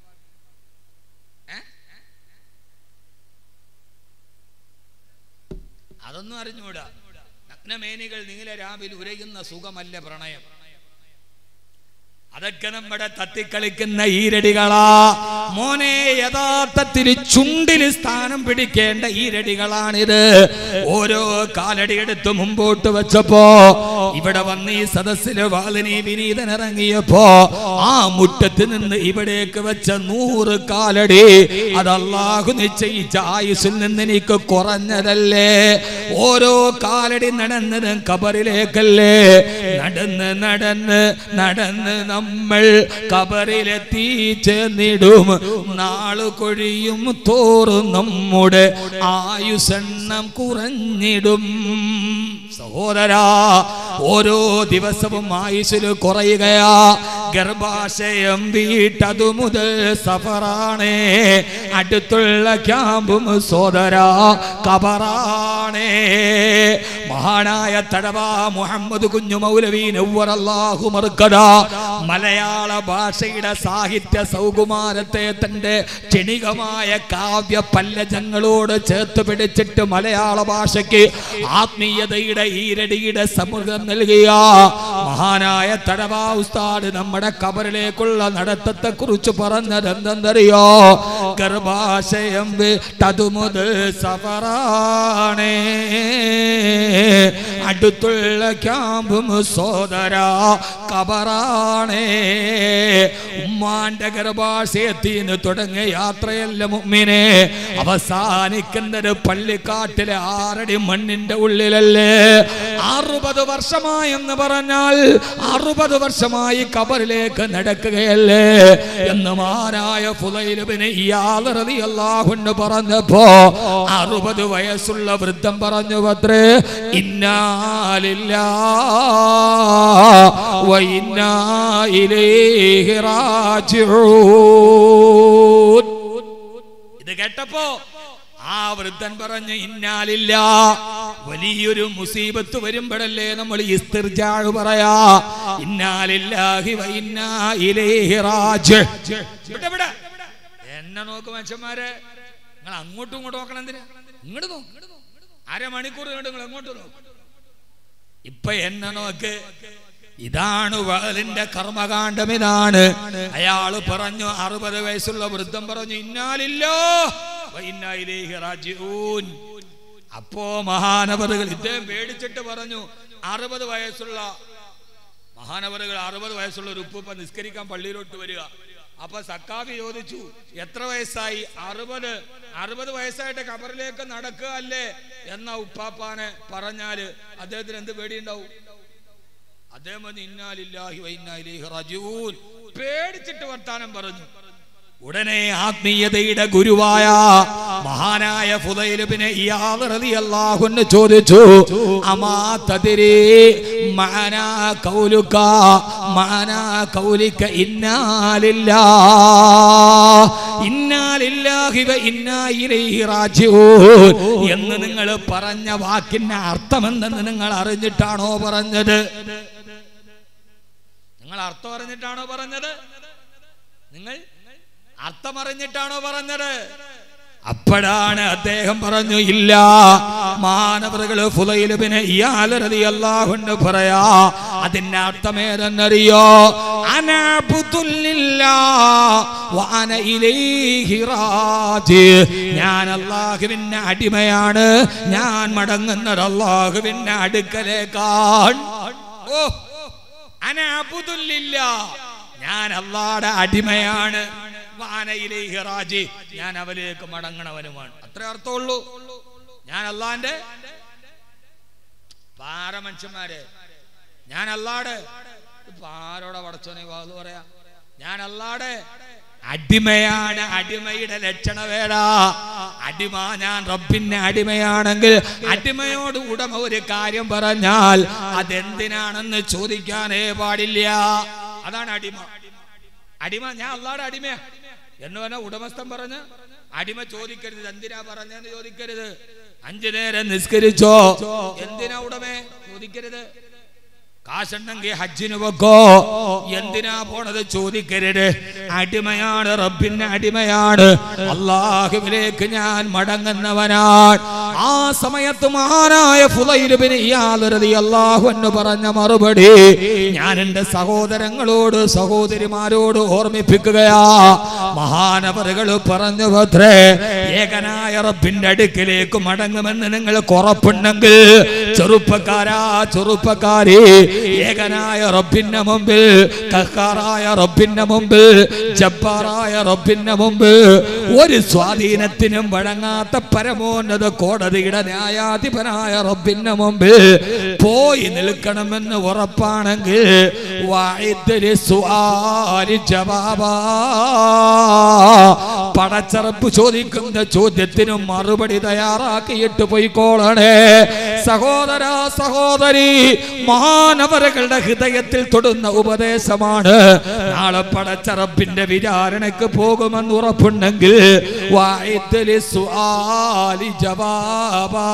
ഏ? അതൊന്നും അറിഞ്ഞൂടാ നഗ്നമേനികൾ നീല രാവിൽ ഉരയുന്ന സുഖമല്ല പ്രണയം അതൊക്കെ നമ്മുടെ തത്തിക്കളിക്കുന്ന ഈരടികളാ മോനെ യഥാർത്ഥത്തിൽ ചുണ്ടിൽ സ്ഥാനം പിടിക്കേണ്ട ഈരടികളാണിത് ഓരോ കാലടിയെടുത്ത് മുമ്പോട്ട് വെച്ചപ്പോ ഇവിടെ വന്ന് ഈ സദസ്സില് വാലിനി വിനീതൻ ഇറങ്ങിയപ്പോ ആ മുറ്റത്ത് നിന്ന് ഇവിടേക്ക് വെച്ച നൂറ് കാലടി അത് അള്ളാഹു നിശ്ചയിച്ച ആയുസിൽ നിന്ന് എനിക്ക് കുറഞ്ഞതല്ലേ ഓരോ കാലടി നടന്നത് കബറിലേക്കല്ലേ നടന്ന് നടന്ന് നടന്ന് നമ്മൾ കബറിലെത്തി ചേർന്നിടും നാള് കൊഴിയും തോറും നമ്മുടെ ആയുസെണ്ണം കുറഞ്ഞിടും സഹോദരാ ഓരോ ദിവസവും ആയുസിൽ കുറയുകയാ ഗർഭാശയം വീട്ടതു മുതൽ സഫറാണേ അടുത്തുള്ള ക്യാമ്പും സോദരാ കബറാണേ മഹാനായ തടവ മുഹമ്മദ് കുഞ്ഞു മൗലവി നവ്വറല്ലാഹു മറുക്കട മലയാള ഭാഷയുടെ സാഹിത്യ സൗകുമാരത്തെ തന്റെ ക്ഷണികമായ കാവ്യ പല്ലജങ്ങളോട് ചേർത്ത് പിടിച്ചിട്ട് മലയാള ഭാഷയ്ക്ക് ആത്മീയതയുടെ ഈരടിയുടെ സമൃദ്ധം നൽകിയ മഹാനായ തടവ ഉസ്താദ് നമ്മുടെ കബറിലേക്കുള്ള നടത്തത്തെ കുറിച്ച് പറഞ്ഞത് എന്തെന്നറിയോ ഗർഭാശയം തതുമുത് സഫറാണേ അടുത്തുള്ള ക്യാമ്പും സോദര കബറാണേ ഉമ്മാന്റെ ഗർഭാശയത്തിന് തുടങ്ങിയ യാത്രയല്ല മുമ്മിനെ അവസാനിക്കുന്നത് പള്ളിക്കാട്ടിലെ ആറടി മണ്ണിന്റെ ഉള്ളിലല്ലേ അറുപത് വർഷമായെന്ന് പറഞ്ഞാൽ അറുപത് വർഷമായി കബറിലേക്ക് നടക്കുകയല്ലേ എന്ന് മാനായ ഫുലൈലുബിന് ഇയാളറതി അള്ളാഹുന്ന് പറഞ്ഞപ്പോ അറുപത് വയസ്സുള്ള വൃദ്ധം പറഞ്ഞു പത്രേ ഇന്നാലില്ല വൈന്നായിലേഹി റാജിഊൻ ഇത് കേട്ടപ്പോ ആ വൃദ്ധൻ പറഞ്ഞു ഇന്നാലില്ല വലിയൊരു മുസീബത്ത് വരുമ്പോഴല്ലേ നമ്മൾ ഇസ്തിർജാഴ് പറയാ ഇന്നാലില്ലാഹി വ ഇന്നാ ഇലൈഹി റാജി ഇവിടെ, ഇവിടെ. എന്നെ നോക്ക് മനുഷ്യന്മാരെ നിങ്ങൾ അങ്ങോട്ടും ഇങ്ങോട്ടും നോക്കണം എന്തിനാ ഇങ്ങോട്ട് നോക്ക് അരമണിക്കൂർ കണ്ട് നിങ്ങൾ എങ്ങോട്ട് നോക്ക് ഇപ്പൊ എന്നെ നോക്ക് ഇതാണ് വകലിന്റെ കർമ്മകാണ്ഡം ഇതാണ് അയാള് പറഞ്ഞു അറുപത് വയസ്സുള്ള വൃദ്ധം പറഞ്ഞു ഇന്നാലില്ലോ വ ഇന്നാ ഇലൈഹി റാജിഊൻ അപ്പോ മഹാനവറുകൾ ഇദ്ദേഹം പേടിച്ചിട്ട് പറഞ്ഞു അറുപത് വയസ്സുള്ള മഹാനവറുകൾ അറുപത് വയസ്സുള്ള ഒരു ഉപ്പുപ്പ നിസ്കരിക്കാൻ പള്ളിയിലോട്ട് വരിക അപ്പൊ സക്കാഫി ചോദിച്ചു എത്ര വയസ്സായി അറുപത് അറുപത് വയസ്സായിട്ട് കബറിലേക്ക് നടക്കുക അല്ലേ എന്ന ഉപ്പാപ്പാനെ പറഞ്ഞാല് അദ്ദേഹത്തിന് എന്ത് പേടിയുണ്ടാവും അദ്ദേഹം പറഞ്ഞു ഇന്നാലില്ലാഹി വ ഇന്നാ ഇലൈഹി റാജിഊൻ പേടിച്ചിട്ട് വർത്താനം പറഞ്ഞു ഉടനെ ആത്മീയതയുടെ ഗുരുവായ മഹാനായ ഫുദൈലുബിനെ ഇയാൾ റളിയല്ലാഹുവിന് ചോദിച്ചു അമാ തദ്രി മഅനാ ഖൗലുക മഅനാ ഖൗലിക ഇന്നാലില്ലാ ഇന്നാലില്ലാഹി വ ഇന്നാ ഇലൈഹി റാജിഊൻ എന്ന് നിങ്ങൾ പറഞ്ഞ വാക്കിന്റെ അർത്ഥമെന്തെന്ന് നിങ്ങൾ അറിഞ്ഞിട്ടാണോ പറഞ്ഞത് നിങ്ങൾ അർത്ഥം അറിഞ്ഞിട്ടാണോ പറഞ്ഞത് നിങ്ങൾ അർത്ഥം അറിഞ്ഞിട്ടാണോ പറഞ്ഞത് അപ്പോഴാണ് അദ്ദേഹം പറഞ്ഞു ഇല്ല മാനവറുകള് ഫുലയിലുബിന് ഇയാലറതി അല്ലാഹുണ്ട് പറയാ അതിന്റെ അർത്ഥം ഏതെന്നറിയോ അനാബുതുല്ലില്ല വഅന ഇലൈഹി റാജി. ഞാൻ അള്ളാഹുവിന്റെ അടിമയാണ് ഞാൻ മടങ്ങുന്നത് അള്ളാഹുവിന്റെ അടുക്കലേക്കാണ് ഓ അനാബുതുല്ലില്ല ഞാൻ അള്ളാടെ അടിമയാണ് വാനയിലേഹി റാജി. ഞാൻ അവലേക്ക് മടങ്ങണവനുമാണ് അത്രേ അർത്ഥമുള്ളൂ ഞാൻ അള്ളാന്റെ പാര മനുഷ്യന്മാരെ ഞാൻ അല്ലാടെ ഇപ്പൊ ആരോടെ പടച്ചോനെ വാത് പറയാ ഞാൻ അല്ലാടെ അടിമയാണ് അടിമയുടെ ലക്ഷണവേടാ അടിമ ഞാൻ റബ്ബിന്റെ അടിമയാണെങ്കിൽ അടിമയോട് ഉടമ ഒരു കാര്യം പറഞ്ഞാൽ അതെന്തിനാണെന്ന് ചോദിക്കാനേ പാടില്ല അതാണ് അടിമ അടിമ ഞാൻ അള്ളാടെ അടിമയാ എന്ന് പറഞ്ഞ ഉടമസ്ഥൻ പറഞ്ഞ് അടിമ ചോദിക്കരുത് എന്തിനാ പറഞ്ഞെന്ന് ചോദിക്കരുത് അഞ്ചു നേരം നിസ്കരിച്ചോ എന്തിനാ ഉടമേ ചോദിക്കരുത് കാശുണ്ടെങ്കിൽ ഹജ്ജിന് വെക്കോ എന്തിനാ പോണത് ചോദിക്കരുത് അടിമയാണ് റബ്ബിന്റെ അടിമയാണ് അള്ളാഹുവിലേക്ക് ഞാൻ മടങ്ങുന്നവനാണ് ആ സമയത്ത് മഹാനായ ഫുലൈലുബിന് ഇയാളൊരുതി അള്ളാഹു എന്ന് പറഞ്ഞ മറുപടി ഞാൻ എൻ്റെ സഹോദരങ്ങളോട് സഹോദരിമാരോട് ഓർമ്മിപ്പിക്കുകയാ മഹാനവറുകൾ പറഞ്ഞു ഭദ്രേ ഏകനായ റബ്ബിന്റെ അടുക്കിലേക്ക് മടങ്ങുമെന്ന് നിങ്ങൾ കുറപ്പുണ്ടെങ്കിൽ ചെറുപ്പക്കാരാ ചെറുപ്പക്കാരി ഏകനായ റബ്ബിന്റെ മുമ്പിൽ കക്കാറായ റബ്ബിന്റെ മുമ്പിൽ ജബ്ബാറായ റബ്ബിന്റെ മുമ്പിൽ ഒരു സ്വാധീനത്തിനും വഴങ്ങാത്ത പരമോന്നത കോടതിയുടെ ന്യായാധിപനായ റബ്ബിന്റെ മുമ്പിൽ പോയി നിൽക്കണമെന്ന് ഉറപ്പാണെങ്കിൽ വായിദ്ദലി സുആലി ജവാബാ പട പടച്ചറപ്പ് ചോദിക്കുന്ന ചോദ്യത്തിന് മറുപടി തയ്യാറാക്കിയിട്ട് പോയിക്കോളണേ സഹോദര സഹോദരി മാനവരകളുടെ ഹൃദയത്തിൽ തൊടുന്ന ഉപദേശമാണ് നാളെ പടച്ചറപ്പിന്റെ വിചാരണയ്ക്ക് പോകുമെന്ന് ഉറപ്പുണ്ടെങ്കിൽ വായിത്തലി സുആലി ജവാബാ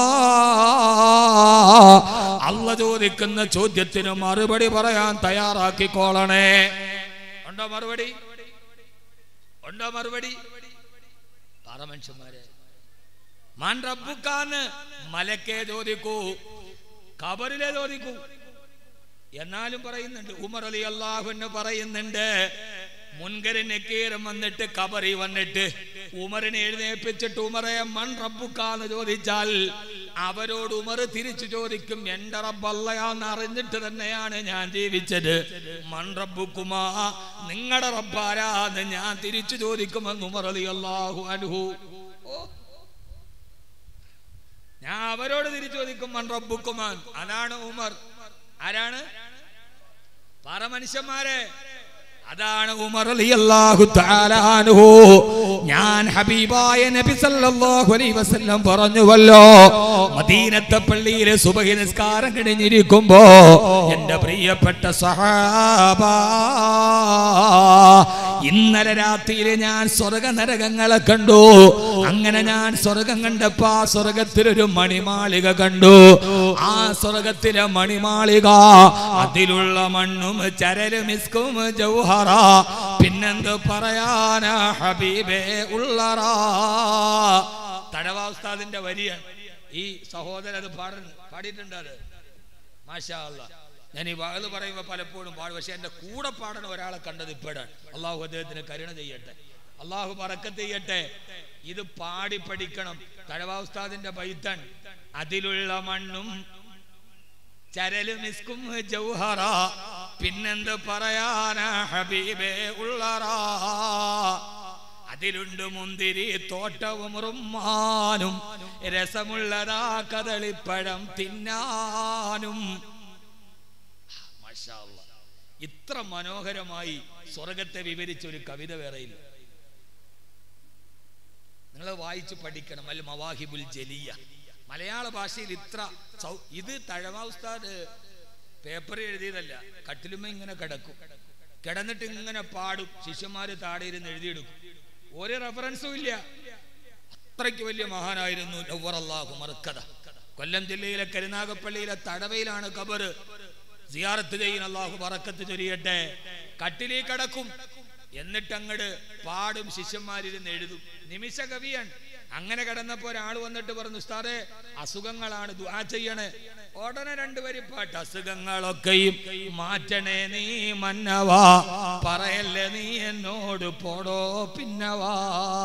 അല്ല ചോദിക്കുന്ന ചോദ്യത്തിന് മറുപടി പറയാൻ തയ്യാറാക്കിക്കോളണേ ഉണ്ടോ മറുപടി ഉണ്ടോ മറുപടി പറ മനുഷ്യന്മാരെ മാൻ റബ്ബുക്കാന്ന് മലക്കേ ചോദിക്കൂ കബറിലെ ചോദിക്കൂ എന്നാലും പറയുന്നുണ്ട് ഉമർ അലി അള്ളാഹുന്ന് പറയുന്നുണ്ട് മുൻകരൻ നക്കീരം വന്നിട്ട് കബറി വന്നിട്ട് ഉമറിനെ എഴുന്നേൽപ്പിച്ചിട്ട് ഉമറെ മൺ റബ്ബുക്കാന്ന് ചോദിച്ചാൽ അവരോട് ഉമർ തിരിച്ചു ചോദിക്കും എന്റെ റബ്ബല്ലയാന്ന് അറിഞ്ഞിട്ട് തന്നെയാണ് ഞാൻ ജീവിച്ചത് മൺ റബ്ബുക്കുമാ നിങ്ങളുടെ റബ്ബാരാന്ന് ഞാൻ തിരിച്ചു ചോദിക്കുമെന്ന് ഉമർ അലി അള്ളാഹു അനുഹു ഓ ഞാൻ അവരോട് തിരിച്ചു ചോദിക്കും മൺ റബ്ബുക്കുമാൻ അതാണ് ഉമർ ആരാണ് പറ മനുഷ്യന്മാരെ അതാണ് ഉമർ റളിയല്ലാഹു തആല അൻഹു ഞാൻ ഹബീബായ നബി സല്ലല്ലാഹു അലൈഹി വസല്ലം പറഞ്ഞുവല്ലോ മദീനത്തെ പള്ളിയിലെ സുബഹി നിസ്കാരം കഴിഞ്ഞിരിക്കുമ്പോ എൻ്റെ പ്രിയപ്പെട്ട സഹാബ ഇന്നലെ രാത്രിയിൽ ഞാൻ സ്വർഗ നരകങ്ങളെ കണ്ടു അങ്ങനെ ഞാൻ സ്വർഗം കണ്ടപ്പോ ആ സ്വർഗത്തിലൊരു മണിമാളിക കണ്ടു ആ സ്വർഗത്തിലെ മണിമാളിക അതിലുള്ള മണ്ണും ചരലും ഇസ്കും ജൗഹറ പിന്നെന്ത് പറയാനാ ഹബീബേ ഉള്ളറാ തടവാ ഉസ്താദിന്റെ വരിയ ഈ സഹോദരൻ അത് പാടുന്നു പാടിയിട്ടുണ്ട് അത് മാഷാ അല്ലാ ഞാൻ ഈ വാത് പറയുമ്പോൾ പലപ്പോഴും പാടും പക്ഷെ എൻ്റെ കൂടെ പാടുന്ന ഒരാളെ കണ്ടത് ഇപ്പോഴാണ് അള്ളാഹു അദ്ദേഹത്തിന് കരുണ ചെയ്യട്ടെ അള്ളാഹു പറക്കത്ത് ചെയ്യട്ടെ ഇത് പാടി പഠിക്കണം തഴവാ ഉസ്താദിന്റെ ബൈത്തൻ അതിലുള്ള മണ്ണും ചരലും മിസ്കും ജൗഹറ പിന്നെന്ത് പറയാനാ ഹബീബേ ഉള്ളറാ അതിലുണ്ട് മുന്തിരി തോട്ടവും റുമ്മാനും രസമുള്ളതാ കദളിപ്പഴം തിന്നാനും മാഷാ അല്ലാ. ഇത്ര മനോഹരമായി സ്വർഗത്തെ വിവരിച്ച ഒരു കവിത വേറെയില്ല നിങ്ങൾ വായിച്ച് പഠിക്കണം അൽ മവാഹിബുൽ ജലിയ മലയാള ഭാഷയിൽ ഇത്ര സൗ- ഇത് തഴവാ ഉസ്താദ് പേപ്പറിൽ എഴുതിയതല്ല കട്ടിലുമ്മ ഇങ്ങനെ കിടക്കും കിടന്നിട്ട് ഇങ്ങനെ പാടും ശിഷ്യന്മാര് താഴെ ഇരുന്ന് എഴുതിയെടുക്കും ഒരു റെഫറൻസും ഇല്ല അത്രയ്ക്ക് വലിയ മഹാനായിരുന്നു നവ്വർ അല്ലാഹു മറുക്കഥ കൊല്ലം ജില്ലയിലെ കരുനാഗപ്പള്ളിയിലെ തടവയിലാണ് കബറ് സിയാറത്ത് ചെയ്യുന്ന അള്ളാഹു പറക്കത്ത് ചൊരിയട്ടെ കട്ടിലേ കിടക്കും എന്നിട്ട് അങ്ങട് പാടും ശിഷ്യന്മാരിരുന്ന് എഴുതും നിമിഷ കവിയാണ് അങ്ങനെ കിടന്നപ്പോ ഒരാൾ വന്നിട്ട് പറഞ്ഞു ഉസ്താദേ അസുഖങ്ങളാണ് ദുആ ചെയ്യണേ ഉടനെ രണ്ടുപേരി പാട്ട് അസുഖങ്ങളൊക്കെയും മാറ്റണേ നീ മന്നവാ പറയല്ലേ നീ എന്നോട് പോടോ പിന്നവാ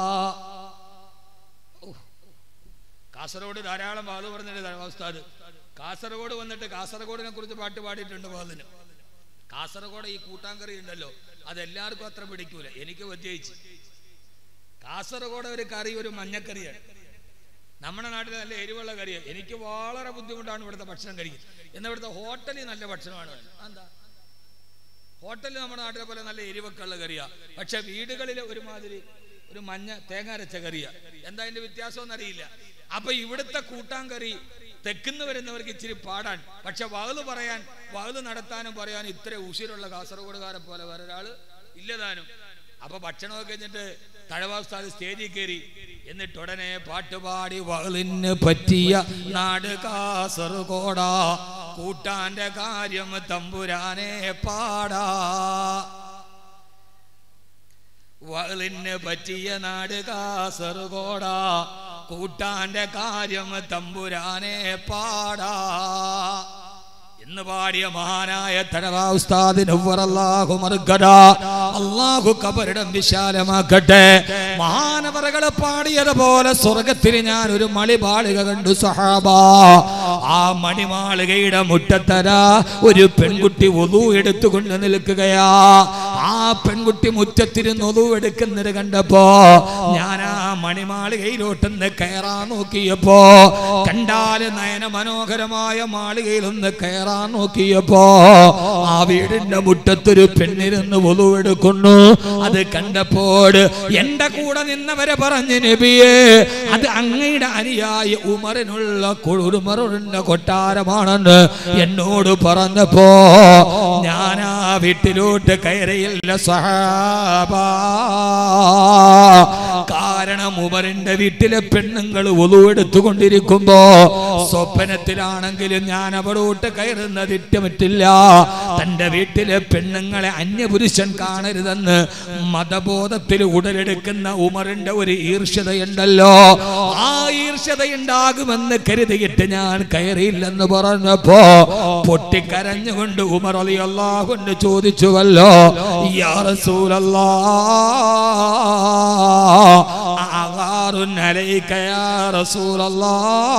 കാസർഗോഡ് ധാരാളം വാത് പറഞ്ഞിട്ട് ഉസ്താദ് കാസർഗോഡ് വന്നിട്ട് കാസർഗോഡിനെ കുറിച്ച് പാട്ട് പാടിയിട്ടുണ്ട് വാതിന് കാസർഗോഡ് ഈ കൂട്ടാങ്കറി ഉണ്ടല്ലോ അതെല്ലാവർക്കും അത്ര പിടിക്കൂല എനിക്ക് പ്രത്യേകിച്ച് കാസർഗോഡ് ഒരു കറി ഒരു മഞ്ഞക്കറിയാണ് നമ്മുടെ നാട്ടിൽ നല്ല എരിവുള്ള കറിയാണ് എനിക്ക് വളരെ ബുദ്ധിമുട്ടാണ് ഇവിടുത്തെ ഭക്ഷണം കഴിക്കുന്നത് എന്നാൽ ഇവിടുത്തെ ഹോട്ടലിൽ നല്ല ഭക്ഷണമാണ് എന്താ ഹോട്ടലിൽ നമ്മുടെ നാട്ടിലെ പോലെ നല്ല എരിവൊക്കെ ഉള്ള കറിയാ പക്ഷെ വീടുകളിൽ ഒരുമാതിരി ഒരു മഞ്ഞ തേങ്ങ അരച്ച കറിയാ എന്താ അതിന്റെ വ്യത്യാസം എന്നറിയില്ല അപ്പൊ ഇവിടുത്തെ കൂട്ടാൻ കറി തെക്കുന്ന് വരുന്നവർക്ക് ഇച്ചിരി പാടാൻ പക്ഷെ വകല് പറയാൻ വകല് നടത്താനും പറയാനും ഇത്ര ഉശിരുള്ള കാസർഗോഡുകാരെ പോലെ വേറെ ഒരാള് ഇല്ലതാനും അപ്പൊ ഭക്ഷണമൊക്കെ കഴിഞ്ഞിട്ട് തഴവാസ്ഥാന സ്റ്റേജിൽ കയറി എന്നിട്ട് ഉടനെ പാട്ടുപാടി വകലിന് പറ്റിയ നാട് കാസർഗോഡാ കൂട്ടാന്റെ കാര്യം തമ്പുരാനെ പാടാ വകലിന് പറ്റിയ നാട് കാസർഗോഡാ കൂട്ടാന്റെ കാര്യം തമ്പുരാനെ പാടാ എന്ന് പാടിയ മഹാനായ തടവാ ഉസ്താദിന് അല്ലാഹു മറുകട അള്ളാഹു കബറിടം വിശാലമാക്കട്ടെ മഹാനവറകളെ പാടിയതുപോലെ സ്വർഗത്തിൽ ഞാൻ ഒരു മണിമാളിക കണ്ടു സഹാബ ആ മണിമാളികയുടെ മുറ്റത്തര ഒരു പെൺകുട്ടി ഒതു എടുത്തുകൊണ്ട് നിൽക്കുകയാ ആ പെൺകുട്ടി മുറ്റത്തിരുന്ന് ഒതുവെടുക്കുന്നത് കണ്ടപ്പോ ഞാൻ ആ മണിമാളികയിലോട്ടൊന്ന് കയറാൻ നോക്കിയപ്പോ കണ്ടാല് നയന മനോഹരമായ മാളികയിലൊന്ന് കയറാൻ നോക്കിയപ്പോ ആ വീടിന്റെ മുറ്റത്തൊരു പെണ്ണിരുന്ന് ഒതുവെടുക്കുന്നു അത് കണ്ടപ്പോൾ എന്റെ കൂടെ നിന്നവരെ പറഞ്ഞു നബിയേ അത് അങ്ങയുടെ അനുയായി ഉമറിനുള്ള ഉമറിന്റെ കൊട്ടാരമാണെന്ന് എന്നോട് പറഞ്ഞപ്പോ ഞാൻ ആ വീട്ടിലോട്ട് കയറിയില്ല സഹാബ കാരണം ഉമറിന്റെ വീട്ടിലെ പെണ്ണുങ്ങൾ ഒതുവെടുത്തുകൊണ്ടിരിക്കുമ്പോ സ്വപ്നത്തിലാണെങ്കിലും ഞാൻ അവിടോട്ട് കയറുന്ന തിറ്റമറ്റില്ല തന്റെ വീട്ടിലെ പെണ്ണുങ്ങളെ അന്യപുരുഷൻ കാണരുതെന്ന് മതബോധത്തിൽ ഉടലെടുക്കുന്ന ഉമറിന്റെ ഒരു ഈർഷ്യതയുണ്ടല്ലോ ആ ഈർഷ്യതയുണ്ടാകുമെന്ന് കരുതിയിട്ട് ഞാൻ കയറിയില്ലെന്ന് പറഞ്ഞപ്പോ പൊട്ടിക്കരഞ്ഞുകൊണ്ട് ഉമർ അലി അള്ളാഹുണ്ട് ചോദിച്ചുവല്ലോ യാ റസൂലല്ലാ അഗാറുൻ അലൈക യാ റസൂലല്ലാ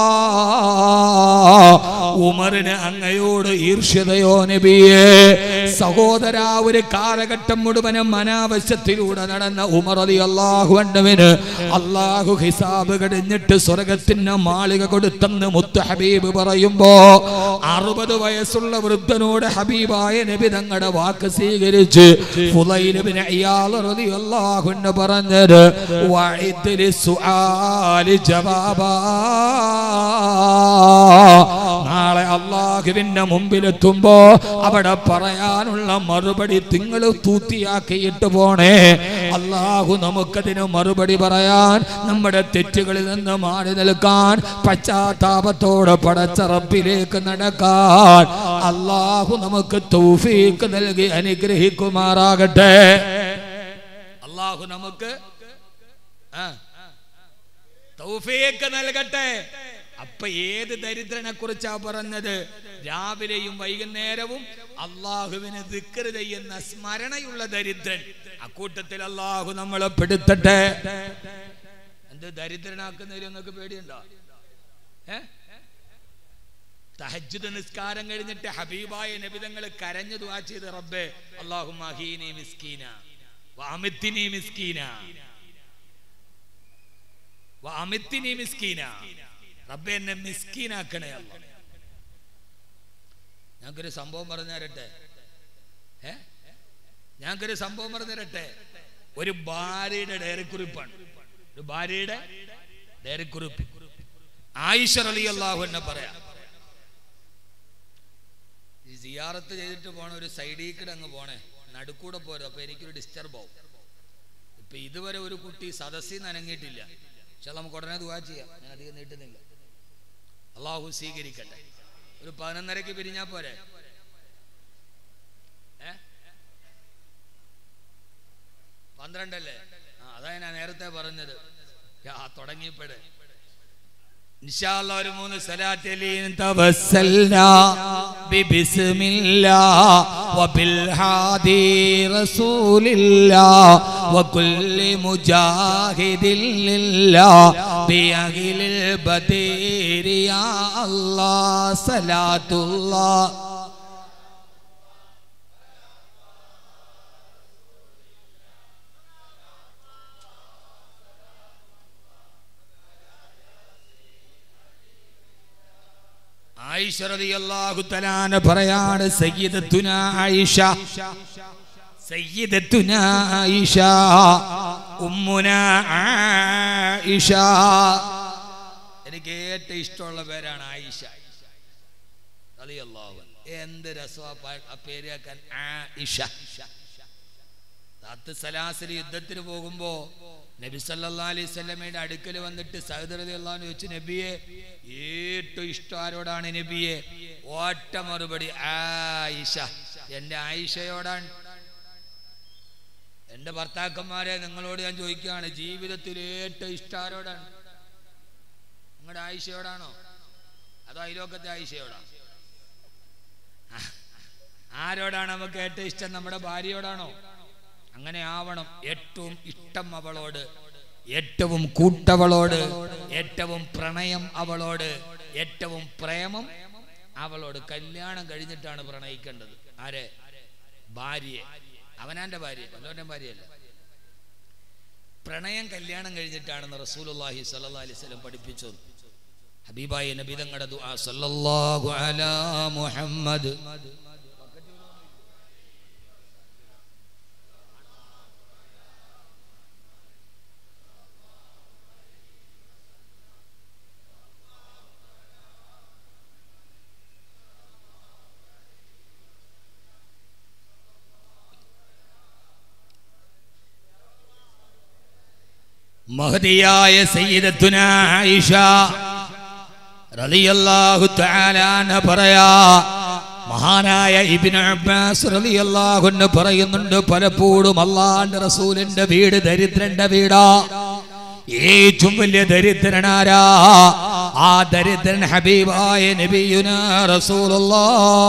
ഉമറിന് അങ്ങയോട് ഈർഷ്യതയോ നബിയേ സഹോദര ഒരു കാലഘട്ടം മുഴുവനും അനാവശ്യത്തിലൂടെ നടന്ന ഉമർ അലി അള്ളാഹു അണ്ണവിന് അള്ളാഹു ഹിസാബ് കഴിഞ്ഞിട്ട് സ്വർഗത്തിന് മാളിക കൊടുത്തെന്ന് മുത്ത് ഹബീബ് പറയുമ്പോ അറുപത് വയസ്സുള്ള വൃദ്ധനോട് ഹബീബായ നബി തങ്ങളുടെ വാക്ക് സ്വീകരിച്ച് ഫുലൈലിബ്നു ഇയാദ് റളിയല്ലാഹു അൻഹു പറഞ്ഞത് വഇദ്ലി സുആലി ജവാബാ നാളെ അള്ളാഹുവിന്റെ മുമ്പിലെത്തുമ്പോ അവിടെ പറയാനുള്ള മറുപടി നിങ്ങൾ തൂത്തിയാക്കിയിട്ട് പോണേ അള്ളാഹു നമുക്കതിന് മറുപടി പറയാൻ നമ്മുടെ തെറ്റുകളിൽ നിന്ന് മാറി നിൽക്കാൻ പശ്ചാത്താപത്തോടെ പടച്ച റബ്ബിലേക്ക് നടക്കാൻ അള്ളാഹു നമുക്ക് തൗഫീക്ക് നൽകി അനുഗ്രഹിക്കുമാറാകട്ടെ അള്ളാഹു നമുക്ക് ആ തൗഫീക്ക് നൽകട്ടെ അപ്പൊ ഏത് ദരിദ്രനെ കുറിച്ചാ പറഞ്ഞത് രാവിലെയും വൈകുന്നേരവും അള്ളാഹുവിന് ദിക്കറ് ചെയ്യുന്ന സ്മരണയുള്ള ദരിദ്രൻ അക്കൂട്ടത്തിൽ അള്ളാഹു നമ്മളെ പെടുത്തട്ടെ എന്ത് ദരിദ്രനാക്കുന്നതിൽ നിങ്ങൾക്ക് പേടിയുണ്ടോ ഏ തഹജ്ജുദ് നിസ്കാരം കഴിഞ്ഞിട്ട് ഹബീബായ നബിതങ്ങൾ കരഞ്ഞു ദുആ ചെയ്ത് റബ്ബേ അല്ലാഹു മഹീനി മിസ്കീന വഅമിത്തിനി മിസ്കീന വഅമിത്തിനി മിസ്കീന റബ്ബെ എന്നെ മിസ്കീനാക്കണേ അല്ല ഞങ്ങൾക്കൊരു സംഭവം പറഞ്ഞു തരട്ടെ ഏ ഞങ്ങൾക്കൊരു സംഭവം പറഞ്ഞു തരട്ടെ ഒരു ഭാര്യയുടെ ഡയറിക്കുറിപ്പാണ് ഒരു ഭാര്യയുടെ ഡയറിക്കുറിപ്പ് ആയിഷ അലി അള്ളാഹു എന്നെ പറയാം ഈ സിയാറത്ത് ചെയ്തിട്ട് പോണ ഒരു സൈഡിൽ കൂടെ അങ്ങ് പോണേ നടുക്കൂടെ പോരും അപ്പൊ എനിക്കൊരു ഡിസ്റ്റർബ് ആവും ഇപ്പൊ ഇതുവരെ ഒരു കുട്ടി സദസ്സിൽ നിന്ന് അനങ്ങിയിട്ടില്ല പക്ഷെ നമുക്ക് ഉടനെ ദുവാ ചെയ്യാം ഞാൻ അധികം നീട്ടുന്നില്ല അള്ളാഹു സ്വീകരിക്കട്ടെ ഒരു പതിനൊന്നരക്ക് പിരിഞ്ഞാ പോരെ ഏ പന്ത്രണ്ടല്ലേ ആ അതാ ഞാൻ നേരത്തെ പറഞ്ഞത് ആ തുടങ്ങിയപ്പോഴേ إن شاء الله ഒരു മൂന്ന് സലാത്തലീൻ തവസ്സൽനാ ബിബിസ്മില്ലാ وبالهادي رسول الله وكل مجاهد لله بأهل البدير يا الله صلاة الله ആയിഷ റളിയല്ലാഹു തആല പറയാണ് സയ്യിദത്തുന ആയിഷ സയ്യിദത്തുന ആയിഷ ഉമ്മുന ആയിഷ എനിക്ക് ഏറ്റവും ഇഷ്ടമുള്ള പേരാണ് ആയിഷ റളിയല്ലാഹു എന്ത് രസമാ ആ പേര് കേൾക്കാൻ ആയിഷ ദാത്ത് സലാസിൽ യുദ്ധത്തിന് പോകുമ്പോ നബി സല്ലാ അലൈഹി സ്വലമയുടെ അടുക്കൽ വന്നിട്ട് സഹദരതി അള്ളഹാന്ന് വെച്ച് നബിയെ ഏറ്റവും ഇഷ്ടം ആരോടാണ് നബിയെ ഒറ്റ മറുപടി ആയിഷ എന്റെ ആയിഷയോടാണ് എന്റെ ഭർത്താക്കന്മാരെ നിങ്ങളോട് ഞാൻ ചോദിക്കുകയാണ് ജീവിതത്തിൽ ഏറ്റവും ഇഷ്ടം ആരോടാണ് നിങ്ങളുടെ ആയിഷയോടാണോ അതോ അയലോക്കത്തെ ആയിഷയോടാണോ ആരോടാണ് നമുക്ക് ഏറ്റവും ഇഷ്ടം നമ്മുടെ ഭാര്യയോടാണോ അങ്ങനെ ആവണം ഏറ്റവും ഇഷ്ടം അവളോട് ഏറ്റവും കൂട്ടവളോട് ഏറ്റവും പ്രണയം അവളോട് ഏറ്റവും പ്രേമം അവളോട് കല്യാണം കഴിഞ്ഞിട്ടാണ് പ്രണയിക്കേണ്ടത് ആരെ ഭാര്യയെ അവനാന്റെ ഭാര്യ വല്ലവന്റെ ഭാര്യയല്ല പ്രണയം കല്യാണം കഴിഞ്ഞിട്ടാണെന്ന് റസൂലുള്ളാഹി സ്വല്ലല്ലാഹി അലൈഹി വസല്ലം പഠിപ്പിച്ചത് ഹബീബായ നബി തങ്ങളുടെ ദുആ സല്ലല്ലാഹു അലാ മുഹമ്മദ് മഹതിയായ സയ്യിദത്തുന ആയിഷ റളിയല്ലാഹു തആല അൻഹ പറയാ മഹാനായ ഇബ്നു അബ്ബാസ് റളിയല്ലാഹു അൻഹു പറയുന്നുണ്ട് പലപ്പോഴും അള്ളാന്റെ റസൂലിന്റെ വീട് ദരിദ്രന്റെ വീടാ ഏറ്റവും വലിയ ദരിദ്രനാരാ ആ ദരിദ്രൻ ഹബീബായ നബിയുന റസൂലുള്ളാ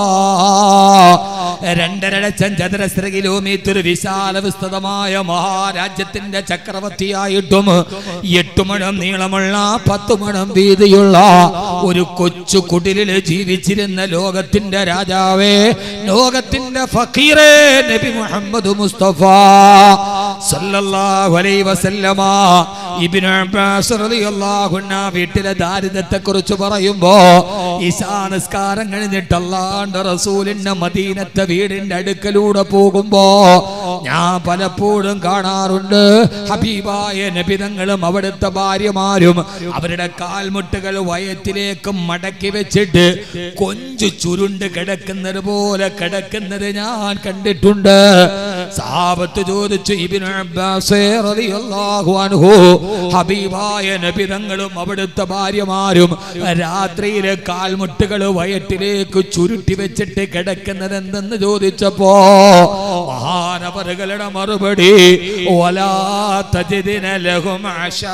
രണ്ടര ലക്ഷം ചതുരശ്ര കിലോമീറ്റർ വിശാല വിസ്തൃതമായ മഹാരാജ്യത്തിന്റെ ചക്രവർത്തിയായിട്ടും എട്ടു മണം നീളമുള്ള പത്തു മണം വീതിയുള്ള ഒരു കൊച്ചു കുടിലിൽ ജീവിച്ചിരുന്ന ലോകത്തിന്റെ രാജാവേ ലോകത്തിന്റെ ഫക്കീറേ നബി മുഹമ്മദ് മുസ്തഫ സല്ലല്ലാഹു അലൈഹി വസല്ലമ ഇബ്നു അബ്ബാസ് റളിയല്ലാഹു അൻഹു വീട്ടിലെ ദാരിദ്ര്യത്തെ കുറിച്ച് പറയുമ്പോ ഇശാ നിസ്കാരം കഴിഞ്ഞിട്ട് അല്ലാഹുവിന്റെ റസൂലിന്റെ മദീനത്തെ വീടിന്റെ അടുക്കലൂടെ പോകുമ്പോ ഞാൻ പലപ്പോഴും കാണാറുണ്ട് ഹബീബായ നബിതങ്ങളും അവിടുത്തെ ഭാര്യമാരും അവരുടെ കാൽമുട്ടുകൾ വയറ്റിലേക്ക് മടക്കി വെച്ചിട്ട് കൊഞ്ചു ചുരുണ്ട് കിടക്കുന്നത് പോലെ കിടക്കുന്നത് ഞാൻ കണ്ടിട്ടുണ്ട് സാപത്ത് ചോദിച്ചു ഇബിൻ അബ്ബാസ് റളിയല്ലാഹു അൻഹു ഹബീബായ നബിതങ്ങളും അവിടുത്തെ ഭാര്യമാരും രാത്രിയിലെ കാൽമുട്ടുകൾ വയറ്റിലേക്ക് ചുരുട്ടി വെച്ചിട്ട് കിടക്കുന്നത് എന്തെന്ന് ചോദിച്ചപ്പോ മഹാനവറുകളുടെ മറുപടി വലാ തജിദിന ലഹും ആശാ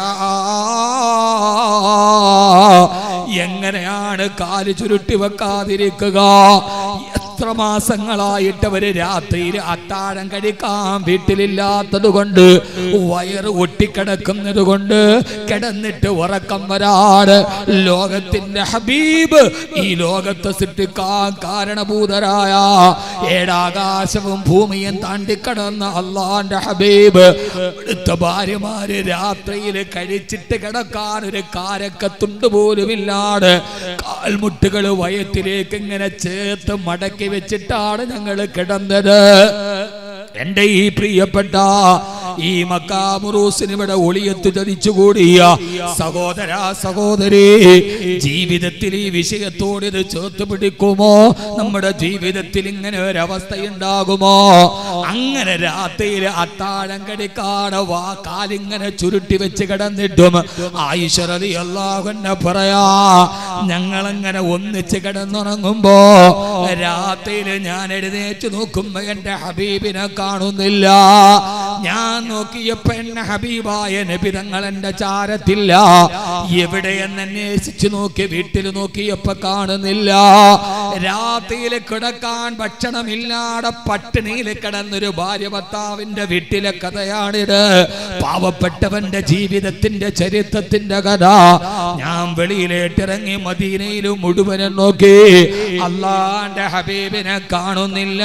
എങ്ങനെയാണ് കാല് ചുരുട്ടി വെക്കാതിരിക്കുക എത്ര മാസങ്ങളായിട്ട് അവര് രാത്രിയിൽ അത്താഴം കഴിക്കാൻ വീട്ടിലില്ലാത്തത് കൊണ്ട് വയറ് ഒട്ടിക്കിടക്കുന്നത് കൊണ്ട് കിടന്നിട്ട് ഉറക്കം വരാട് ലോകത്തിന്റെ ഹബീബ് ഈ ലോകത്തെ സൃഷ്ടിക്കാൻ കാരണഭൂതരായ ഏഴാകാശവും ഭൂമിയും താണ്ടിക്കടന്ന അള്ളാന്റെ ഹബീബ് അടുത്ത ഭാര്യമാര് രാത്രിയിൽ കഴിച്ചിട്ട് കിടക്കാൻ ഒരു കാരക്കത്തുണ്ട് പോലുമില്ലാതെ കാൽമുട്ടുകൾ വയറ്റിലേക്ക് ഇങ്ങനെ ചേർത്ത് മടക്കി വെച്ചിട്ടാണ് ഞങ്ങൾ കിടന്നത് എന്റെ ഈ പ്രിയപ്പെട്ട ഈ മക്കാമുറൂസിന് ഇവിടെ ഒളിയത്ത് ചതിച്ചുകൂടിയ സഹോദര സഹോദരി ജീവിതത്തിൽ ഈ വിഷയത്തോട് ഇത് ചേർത്ത് പിടിക്കുമോ നമ്മുടെ ജീവിതത്തിൽ ഇങ്ങനെ ഒരു അവസ്ഥയുണ്ടാകുമോ അങ്ങനെ രാത്രിയിൽ അത്താഴം കടിക്കാണ് വാ കാലിങ്ങനെ ചുരുട്ടി വെച്ച് കിടന്നിട്ടും ആയിഷറതി അള്ളാഹുന്നെ പറയാ ഞങ്ങളങ്ങനെ ഒന്നിച്ച് കിടന്നുറങ്ങുമ്പോ രാത്രിയിൽ ഞാൻ എഴുന്നേറ്റ് നോക്കുമ്പോ എന്റെ ഹബീബിനെ കാണുന്നില്ല ഞാൻ നോക്കിയപ്പോ എന്നെ ഹബീബായ നബി തങ്ങൾ എന്റെ ചാരത്തില്ല എവിടെയെന്ന് അന്വേഷിച്ചു നോക്കി വീട്ടിൽ നോക്കിയപ്പോ കാണുന്നില്ല രാത്രിയിൽ കിടക്കാൻ ഭക്ഷണമില്ലാതെ പട്ടിണിയിൽ കിടന്നൊരു ഭാര്യ ഭർത്താവിന്റെ വീട്ടിലെ കഥയാണിത് പാവപ്പെട്ടവന്റെ ജീവിതത്തിന്റെ ചരിത്രത്തിന്റെ കഥ ഞാൻ വെളിയിലേട്ടിറങ്ങി മദീനയിലും മുഴുവനും നോക്കി അള്ളാന്റെ ഹബീബിനെ കാണുന്നില്ല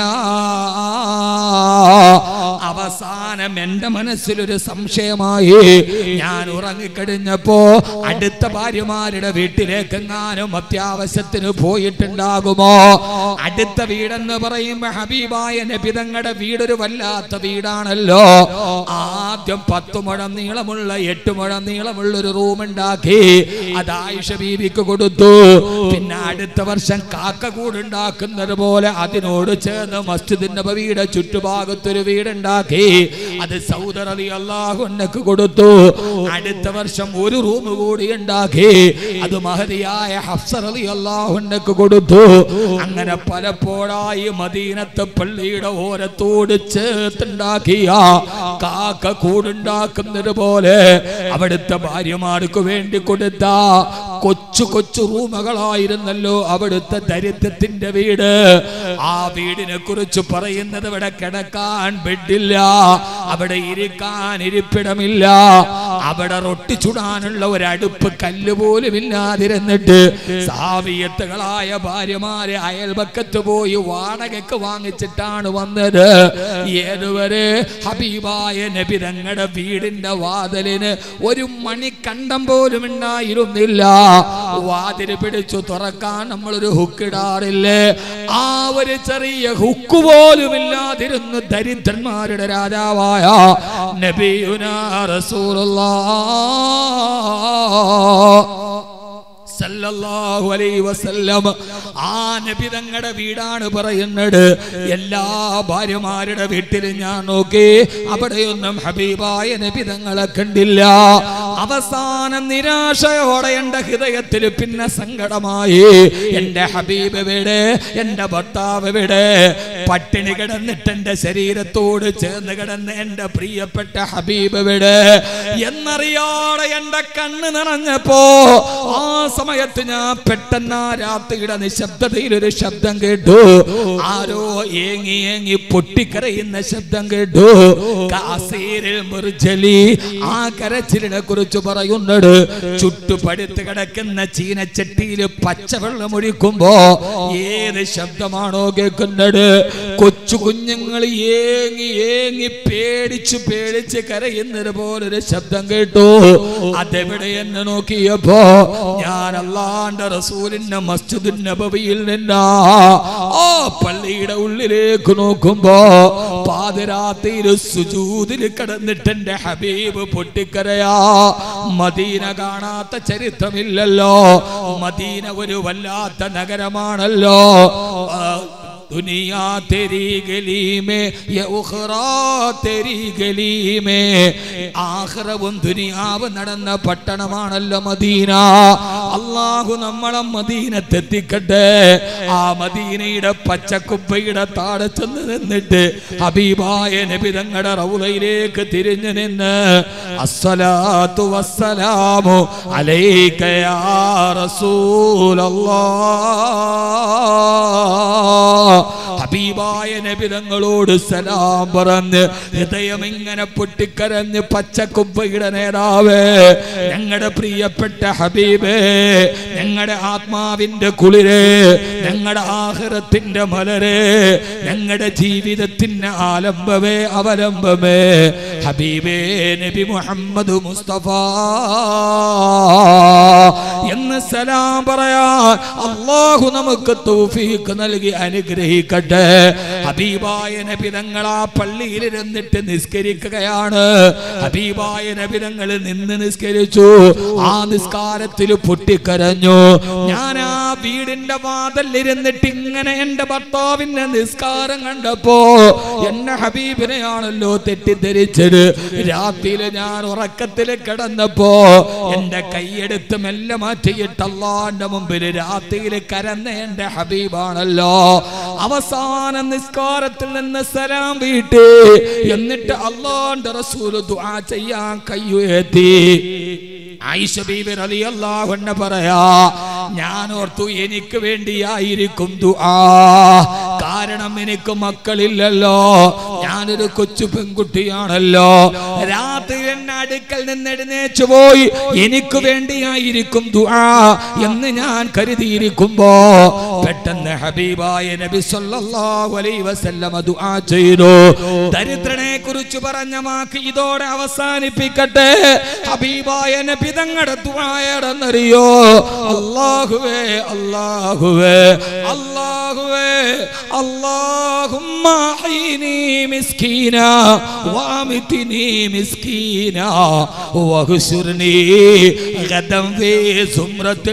അവസാനം എന്റെ മനസ്സിലൊരു സംശയമായി ഞാൻ ഉറങ്ങിക്കഴിഞ്ഞപ്പോ അടുത്ത ഭാര്യമാരുടെ വീട്ടിലേക്ക് എങ്ങാനും അത്യാവശ്യത്തിന് പോയിട്ടുണ്ടാകുമോ അടുത്ത വീടെന്ന് പറയുമ്പോ ഹബീബായ നബിതങ്ങളുടെ വീടൊരു വല്ലാത്ത വീടാണല്ലോ ആദ്യം പത്തു മുഴം നീളമുള്ള എട്ട് മുഴം നീളമുള്ള ഒരു റൂം ഉണ്ടാക്കി അത് ആയിഷ ബീവിക്ക് കൊടുത്തു പിന്നെ അടുത്ത വർഷം കാക്ക കൂടുണ്ടാക്കുന്നത് പോലെ അതിനോട് ചേർന്ന് മസ്ജിദ് നബവിയുടെ ചുറ്റുഭാഗത്തൊരു വീടുണ്ടാക്കി അത് സൗദർ അലി അള്ളാഹുനക്ക് കൊടുത്തു അടുത്ത വർഷം ഒരു റൂം കൂടി ഉണ്ടാക്കി അത് മഹതിയായ ഹഫ്സർ അലി അള്ളാഹുനക്ക് കൊടുത്തു അങ്ങനെ പലപ്പോഴായി മദീനത്തെ പള്ളിയുടെ ഓരത്തോട് ചേർത്തുണ്ടാക്കിയ കാക്ക കൂടുണ്ടാക്കുന്നത് പോലെ അവിടുത്തെ ഭാര്യമാർക്ക് വേണ്ടി കൊടുത്ത കൊച്ചു കൊച്ചു റൂമുകളായിരുന്നല്ലോ അവിടുത്തെ ദരിദ്രത്തിന്റെ വീട് ആ വീടിനെ കുറിച്ച് പറയുന്നത് ഇവിടെ കിടക്കാൻ ബെഡില്ല അവിടെ ഇരിക്കാൻ ഇരിപ്പിടമില്ല അവിടെ റൊട്ടി ചുടാനുള്ള ഒരു അടുപ്പ് കല്ല് പോലും ഇല്ലാതിരുന്നിട്ട് സാവിയത്തുകളായ ഭാര്യമാരെ അയൽപക്കത്ത് പോയി വാടകയ്ക്ക് വാങ്ങിച്ചിട്ടാണ് വന്നത് ഏതുവരെ ഹബീബായ നബി തങ്ങളുടെ വീടിന്റെ വാതിലിന് ഒരു മണിക്കണ്ടം പോലും ഉണ്ടായിരുന്നില്ല വാതിൽ പിടിച്ചു തുറക്കാൻ നമ്മളൊരു ഹുക്കിടാറില്ലേ ആ ഒരു ചെറിയ ഹുക്ക് പോലും ഇല്ലാതിരുന്ന് ദരിദ്രന്മാരുടെ രാജാവായ നബിയുനാ റസൂലുള്ള സല്ലല്ലാഹു അലൈഹി വസല്ലം ആ നബി തങ്ങളുടെ വീടാണ് പറയുന്നത് എല്ലാ ഭാര്യമാരുടെ വീട്ടിൽ ഞാൻ നോക്കി അവിടെയൊന്നും ഹബീബായ നബി തങ്ങളെ കണ്ടില്ല അവസാനം നിരാശയോടെ എന്റെ ഹൃദയത്തിൽ പിന്നെ സങ്കടമായി എന്റെ ഹബീബ് എവിടെ എന്റെ ഭർത്താവ് എവിടെ പട്ടിണി കിടന്നിട്ട് എന്റെ ശരീരത്തോട് ചേർന്ന് കിടന്ന് എന്റെ പ്രിയപ്പെട്ട ഹബീബ് എവിടെ എന്നറിയാതെ എന്റെ കണ്ണ് നിറഞ്ഞപ്പോ ആ സമയത്ത് ഞാൻ പെട്ടെന്ന് ആ രാത്രിയുടെ നിശബ്ദതയിൽ ഒരു ശബ്ദം കേട്ടു ആരോ ഏങ്ങി ഏങ്ങി പൊട്ടിക്കരയുന്ന ശബ്ദം കേട്ടു കാസീരിൽ മുർജലി ആ കരച്ചിലിനെ കുറിച്ച് പറയുന്നത് ചുട്ടുപടുത്ത് കിടക്കുന്ന ചീനച്ചട്ടിയിൽ പച്ചവെള്ളം ഒഴിക്കുമ്പോ ഏത് ശബ്ദമാണോ കേൾക്കുന്നത് കൊച്ചു കുഞ്ഞുങ്ങൾ ഏങ്ങി ഏങ്ങി പേടിച്ചു പേടിച്ച് കരയുന്നത് പോലൊരു ശബ്ദം കേട്ടു അതെവിടെ എന്ന് നോക്കിയപ്പോ ഞാൻ അള്ളാന്റെ റസൂലിന്റെ മസ്ജിദ് നബവിയിൽ നിന്നാ ആ പള്ളിയുടെ ഉള്ളിലേക്ക് നോക്കുമ്പോ പാതിരാത്രിയിൽ സുജൂതിൽ കിടന്നിട്ട് എന്റെ ഹബീബ് പൊട്ടിക്കരയാ മദീന കാണാത്ത ചരിത്രമില്ലല്ലോ മദീന ഒരു വല്ലാത്ത നഗരമാണല്ലോ ആ, दुनिया तेरी गली में ये उखरा तेरी गली में ആഖിറവും ദുനിയാവ് നടന്ന പട്ടണമാണല്ലോ മദീന അള്ളാഹു നമ്മളെ മദീനത്തെത്തിക്കട്ടെ ആ മദീനയുടെ പച്ചക്കുപ്പയുടെ താഴെ ചെന്ന് നിന്നിട്ട് ഹബീബായ നബി തങ്ങളുടെ റൗലയിലേക്ക് തിരിഞ്ഞു നിന്ന് അസ്സലാത്തു വസ്സലാമു അലൈക യാ റസൂലല്ലാഹ് ഹബീബായ നബി തങ്ങളോട് സലാം പറഞ്ഞ് ഹൃദയം ഇങ്ങനെ പൊട്ടിക്കരഞ്ഞ് പച്ചക്കുപ്പയുടെ നേതാവ് ഞങ്ങളുടെ പ്രിയപ്പെട്ട ഹബീബേ ഞങ്ങളുടെ ആത്മാവിന്റെ കുളിര് ഞങ്ങളുടെ ആഹ്റത്തിന്റെ മലര് ഞങ്ങളുടെ ജീവിതത്തിന്റെ ആലംബമേ അവലംബമേ ഹബീബേ നബി മുഹമ്മദ് മുസ്തഫ എന്ന് സലാം പറയാൻ അള്ളാഹു നമുക്ക് തൗഫീഖ് നൽകി അനുഗ്രഹിക്കട്ടെ ഹബീബായ നബി തങ്ങൾ ആ പള്ളിയിൽ ഇരുന്നിട്ട് നിസ്കരിക്കുകയാണ് ഹബീബായ നബി തങ്ങൾ നിന്ന് നിസ്കരിച്ചു ആ നിസ്കാരത്തിൽ പൊട്ടിക്കരഞ്ഞു ഞാൻ ആ വീടിന്റെ വാതിലിരുന്നിട്ട് ഇങ്ങനെ എന്റെ ഭർത്താവിന്റെ നിസ്കാരം കണ്ടപ്പോ എന്നെ ഹബീബിനെയാണല്ലോ തെറ്റിദ്ധരിച്ചത് രാത്രിയിൽ ഞാൻ ഉറക്കത്തിൽ കിടന്നപ്പോ എന്റെ കൈയെടുത്ത് മെല്ലെ മാറ്റിയിട്ട് അള്ളാന്റെ മുമ്പിൽ രാത്രിയിൽ കരന്ന എന്റെ ഹബീബാണല്ലോ അവസാന നിസ്കാരത്തിൽ നിന്ന് സലാം വീട്ടി എന്നിട്ട് അള്ളാന്റെ റസൂൽ ദുആ ചെയ്യാൻ കയ്യുയർത്തി ആയിഷ ബീബി റളിയല്ലാഹു അൻഹ പറയാ ഞാൻ ഓർത്തു എനിക്ക് വേണ്ടിയായിരിക്കും ദുആ കാരണം എനിക്ക് മക്കളില്ലല്ലോ ഞാനൊരു കൊച്ചു പെൺകുട്ടിയാണല്ലോ രാത്രി എന്നെ അടുക്കൽ നിന്ന് എഴുന്നേച്ചു പോയി എനിക്ക് വേണ്ടിയായിരിക്കും ദുആ എന്ന് ഞാൻ കരുതിയിരിക്കുമ്പോ പെട്ടെന്ന് ഹബീബായ നബി സല്ലല്ലാഹു അലൈഹി വസല്ലമ ദുആ ചെയ്തു ദരിദ്രനെ കുറിച്ച് പറഞ്ഞ വാക്ക് ഇതോടെ അവസാനിപ്പിക്കട്ടെ ഹബീബായ നബി തങ്ങളുടെ ദുആയടന്നറിയോ അല്ലാഹുവേ അല്ലാഹുവേ അല്ലാഹുവേ اللهم احيني مسكينا وامتني مسكينا واغسرني غدا في زمرة